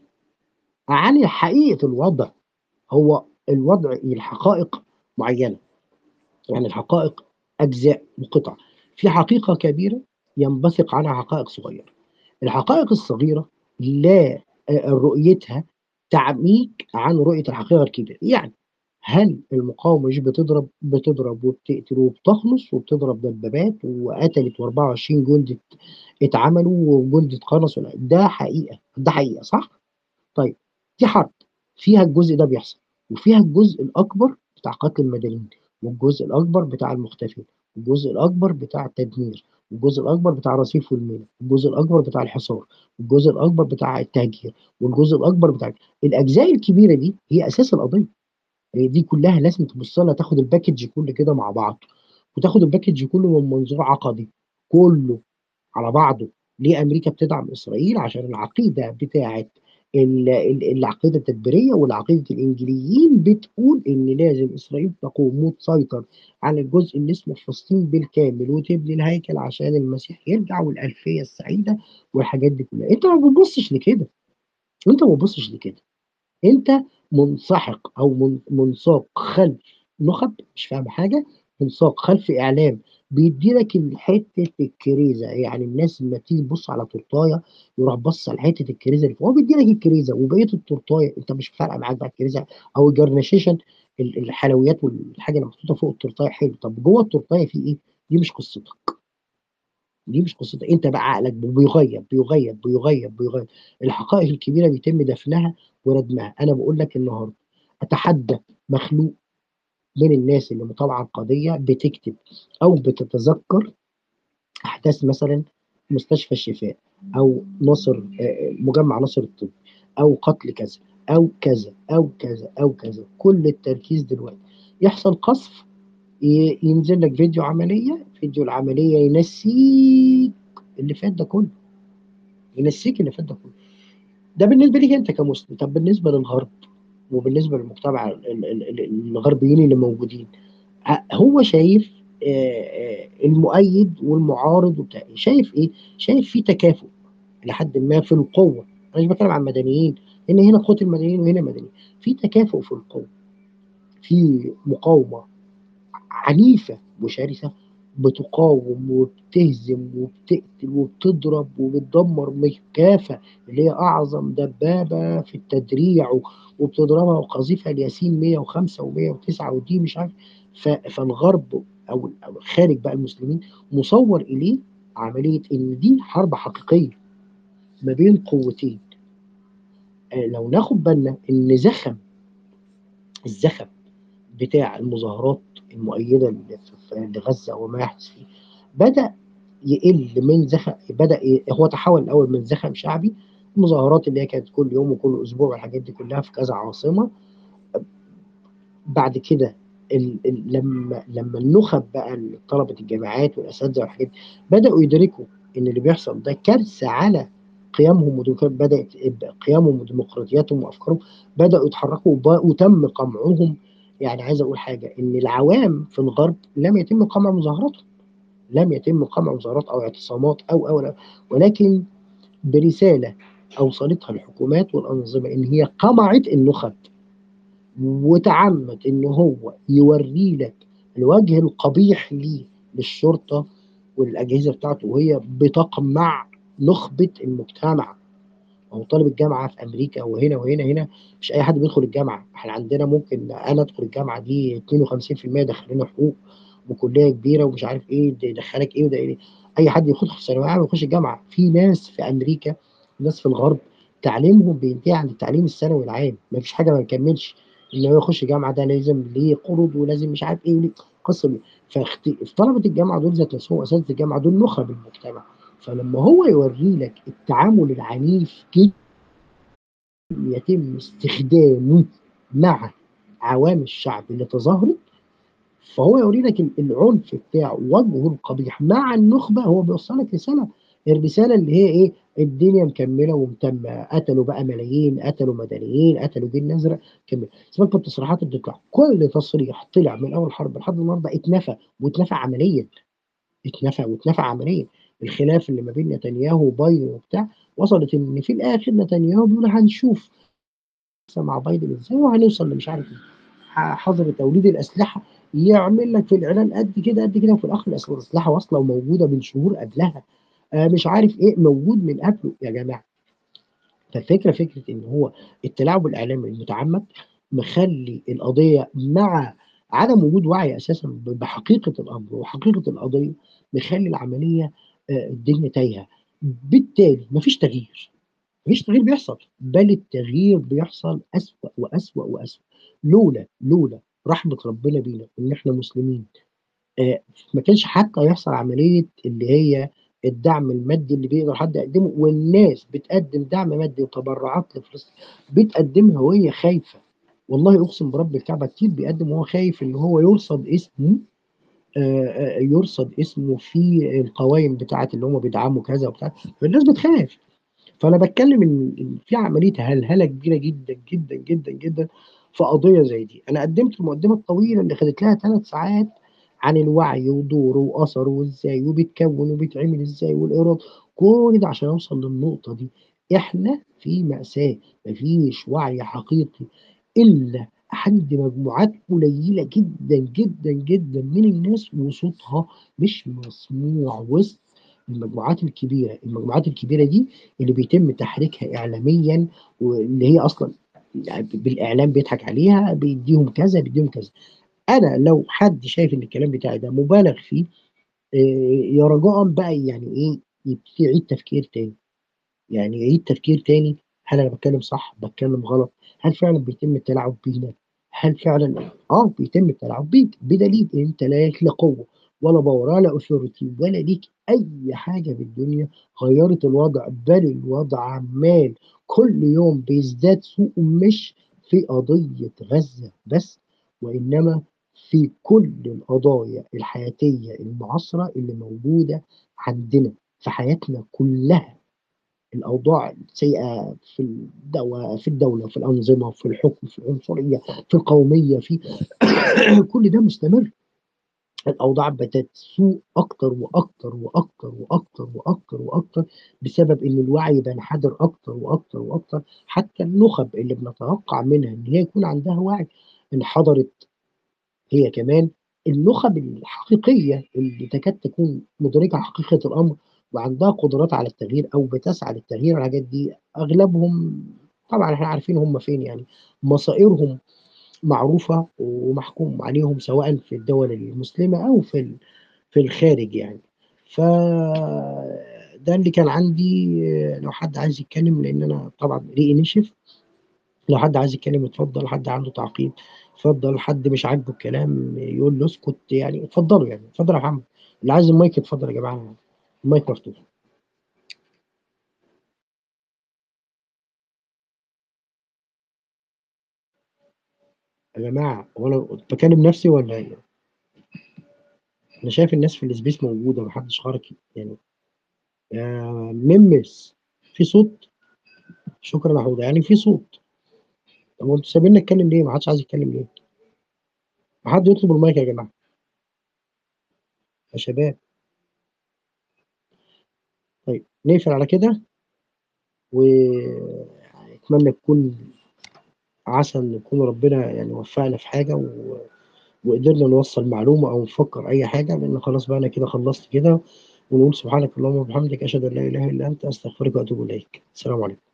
عن حقيقه الوضع هو الوضع الحقائق معينه يعني الحقائق اجزاء وقطع في حقيقه كبيره ينبثق عنها حقائق صغيره الحقائق الصغيره لا آه، رؤيتها تعميك عن رؤيه الحقيقه الكبيره يعني هل المقاومه مش بتضرب بتضرب وبتقتل وبتخلص وبتضرب دبابات وقتلت و24 جندي اتعملوا وجندي اتخلص ولا- ده حقيقه ده حقيقه صح؟ طيب دي حرب فيها الجزء ده بيحصل وفيها الجزء الاكبر بتاع قتل المدنيين والجزء الاكبر بتاع المختفين والجزء الاكبر بتاع التدمير والجزء الاكبر بتاع الرصيف والمينا والجزء الاكبر بتاع الحصار والجزء الاكبر بتاع التهجير والجزء الاكبر بتاع الاجزاء الكبيره دي هي اساس القضيه هي دي كلها لازم تبص لها تاخد الباكج كله كده مع بعض وتاخد الباكج كله من منظور عقدي كله على بعضه ليه امريكا بتدعم اسرائيل عشان العقيده بتاعه ال- ال- العقيده التدبيريه والعقيده الانجيليين بتقول ان لازم اسرائيل تقوم وتسيطر على الجزء اللي اسمه فلسطين بالكامل وتبني الهيكل عشان المسيح يرجع والالفيه السعيده والحاجات دي كلها انت ما بتبصش لكده انت ما بتبصش لكده انت منسحق او من- منساق خلف نخب مش فاهم حاجه منساق خلف اعلام بيدي لك حته الكريزه يعني الناس لما تيجي تبص على تورتايه يروح بص على حته الكريزه اللي فوق هو بيدي لك الكريزه وبقيه التورتايه انت مش فارقه معاك بقى الكريزه او الجرنيشيشن ال- الحلويات والحاجه اللي محطوطه فوق التورتايه حلو طب جوه التورتايه في ايه؟ دي مش قصتك دي مش قصتك انت بقى عقلك بيغيب بيغيب بيغيب بيغيب الحقائق الكبيره بيتم دفنها وردمها انا بقول لك النهارده اتحدى مخلوق من الناس اللي مطالعه القضيه بتكتب او بتتذكر احداث مثلا مستشفى الشفاء او ناصر آه، مجمع ناصر الطب او قتل كذا او كذا او كذا او كذا كل التركيز دلوقتي يحصل قصف ي- ينزل لك فيديو عمليه فيديو العمليه ينسيك اللي فات ده كله ينسيك اللي فات ده كله ده بالنسبه ليك انت كمسلم طب بالنسبه للغرب وبالنسبه للمجتمع ال- ال- ال- ال- الغربيين اللي موجودين ه- هو شايف آه، آه، المؤيد والمعارض وبتاع شايف ايه؟ شايف في تكافؤ لحد ما في القوه انا مش بتكلم عن مدنيين لان هنا قوه المدنيين وهنا مدنيين في تكافؤ في القوه في مقاومه عنيفه وشرسه بتقاوم وبتهزم وبتقتل وبتضرب وبتدمر بكافه اللي هي اعظم دبابه في التدريع و- وبتضربها وقذيفه الياسين 105 و109 ودي مش عارف ف- فالغرب او أو خارج بقى المسلمين مصور اليه عمليه ان دي حرب حقيقيه ما بين قوتين آه، لو ناخد بالنا ان زخم الزخم بتاع المظاهرات المؤيده ل- في- لغزه وما يحدث فيه بدا يقل من زخم بدا ي- هو تحول الاول من زخم شعبي المظاهرات اللي هي كانت كل يوم وكل اسبوع والحاجات دي كلها في كذا عاصمه بعد كده ال ال لما لما النخب بقى طلبه الجامعات والاساتذه والحاجات دي بداوا يدركوا ان اللي بيحصل ده كارثه على قيمهم وديمقراط- بدات قيمهم وديمقراطياتهم وافكارهم بداوا يتحركوا وب- وتم قمعهم يعني عايز اقول حاجه ان العوام في الغرب لم يتم قمع مظاهراتهم لم يتم قمع مظاهرات او اعتصامات او او أو، ولكن برساله اوصلتها الحكومات والانظمه ان هي قمعت النخب وتعمد ان هو يوري لك الوجه القبيح ليه للشرطه وللاجهزه بتاعته وهي بتقمع نخبه المجتمع هو طالب الجامعه في امريكا وهنا وهنا هنا مش اي حد بيدخل الجامعه احنا عندنا ممكن انا ادخل الجامعه دي 52% داخلين حقوق وكليه كبيره ومش عارف ايه ده يدخلك ايه وده ايه اي حد يخش في ثانويه عامه يخش الجامعه في ناس في امريكا ناس في الغرب تعليمهم بينتهي عن التعليم الثانوي العام ما فيش حاجه ما يكملش ان هو يخش جامعه ده لازم ليه قروض ولازم مش عارف ايه وليه قصه دي فاخت... طلبه الجامعه دول ذات نفسهم اساتذه الجامعه دول نخب المجتمع فلما هو يوري لك التعامل العنيف جدا يتم استخدامه مع عوام الشعب اللي تظاهرت فهو يوري لك ال- العنف بتاعه وجهه القبيح مع النخبه هو بيوصلك رساله الرساله اللي هي ايه الدنيا مكمله ومتمه قتلوا بقى ملايين قتلوا مدنيين قتلوا جيل ازرق كمل سيبك من التصريحات اللي بتطلع كل تصريح طلع من اول حرب لحد النهارده اتنفى واتنفى عمليا اتنفى واتنفى عمليا الخلاف اللي ما بين نتنياهو وبايدن وبتاع وصلت ان في الاخر نتنياهو بيقول هنشوف مع بايدن ازاي وهنوصل لمش عارف ايه حظر توليد الاسلحه يعمل لك في الاعلان قد كده قد كده وفي الاخر الأس- الاسلحه واصله وموجوده من شهور قبلها آه مش عارف ايه موجود من قبله يا جماعه فالفكره فكره ان هو التلاعب الاعلامي المتعمد مخلي القضيه مع عدم وجود وعي اساسا ب- بحقيقه الامر وحقيقه القضيه مخلي العمليه آه، الدنيا تايهه بالتالي مفيش تغيير مفيش تغيير بيحصل بل التغيير بيحصل اسوأ واسوأ واسوأ لولا لولا رحمه ربنا بينا ان احنا مسلمين آه، ما كانش حتى يحصل عمليه اللي هي الدعم المادي اللي بيقدر حد يقدمه والناس بتقدم دعم مادي وتبرعات لفلسطين بتقدمها وهي خايفه والله اقسم برب الكعبه كتير بيقدم وهو خايف ان هو يرصد اسمه آه، آه، يرصد اسمه في القوائم بتاعه اللي هم بيدعموا كذا وبتاع فالناس بتخاف فانا بتكلم ان إن في عمليه هلهله كبيره جدا جدا جدا جدا في قضيه زي دي انا قدمت المقدمه الطويله اللي خدت لها ثلاث ساعات عن الوعي ودوره واثره وازاي وبيتكون وبيتعمل ازاي والاراده كل ده عشان اوصل للنقطه دي احنا في ماساه مفيش وعي حقيقي الا عند مجموعات قليله جدا جدا جدا من الناس وصوتها مش مسموع وسط المجموعات الكبيره المجموعات الكبيره دي اللي بيتم تحريكها اعلاميا واللي هي اصلا يعني بالاعلام بيضحك عليها بيديهم كذا بيديهم كذا انا لو حد شايف ان الكلام بتاعي ده مبالغ فيه إيه، يا رجاء بقى يعني ايه يبتدي يعيد تفكير تاني يعني يعيد تفكير تاني هل انا بتكلم صح بتكلم غلط هل فعلا بيتم التلاعب بينا هل فعلا اه بيتم التلاعب بيك بدليل ان انت لا لك لا قوه ولا باور ولا اثوريتي ولا ليك اي حاجه في الدنيا غيرت الوضع بل الوضع عمال كل يوم بيزداد سوء مش في قضيه غزه بس وانما في كل القضايا الحياتيه المعاصره اللي موجوده عندنا في حياتنا كلها الاوضاع السيئه في الدولة في الدوله في الانظمه في الحكم في العنصريه في القوميه في كل ده مستمر الاوضاع بتسوء اكتر واكتر واكتر واكتر واكتر واكتر بسبب ان الوعي بينحدر اكتر واكتر واكتر حتى النخب اللي بنتوقع منها ان هي يكون عندها وعي انحدرت هي كمان النخب الحقيقيه اللي تكاد تكون مدركه حقيقه الامر وعندها قدرات على التغيير او بتسعى للتغيير الحاجات دي اغلبهم طبعا احنا عارفين هم فين يعني مصائرهم معروفه ومحكوم عليهم سواء في الدول المسلمه او في ال- في الخارج يعني ف ده اللي كان عندي لو حد عايز يتكلم لان انا طبعا ريقي نشف لو حد عايز يتكلم اتفضل حد عنده تعقيب اتفضل حد مش عاجبه الكلام يقول له اسكت يعني اتفضلوا يعني اتفضل يا محمد اللي عايز المايك اتفضل يا جماعه المايك مفتوح يا جماعه هو انا بكلم نفسي ولا ايه؟ انا شايف الناس في السبيس موجوده محدش خرج يعني يا ممس في صوت شكرا يا حوده يعني في صوت طب وانتوا سايبيني نتكلم ليه؟ ما حدش عايز يتكلم ليه؟ ما حد يطلب المايك يا جماعه يا شباب طيب نقفل على كده واتمنى تكون عسى ان يكون ربنا يعني وفقنا في حاجه و... وقدرنا نوصل معلومه او نفكر اي حاجه لان خلاص بقى انا كده خلصت كده ونقول سبحانك اللهم وبحمدك اشهد ان لا اله الا انت استغفرك واتوب اليك السلام عليكم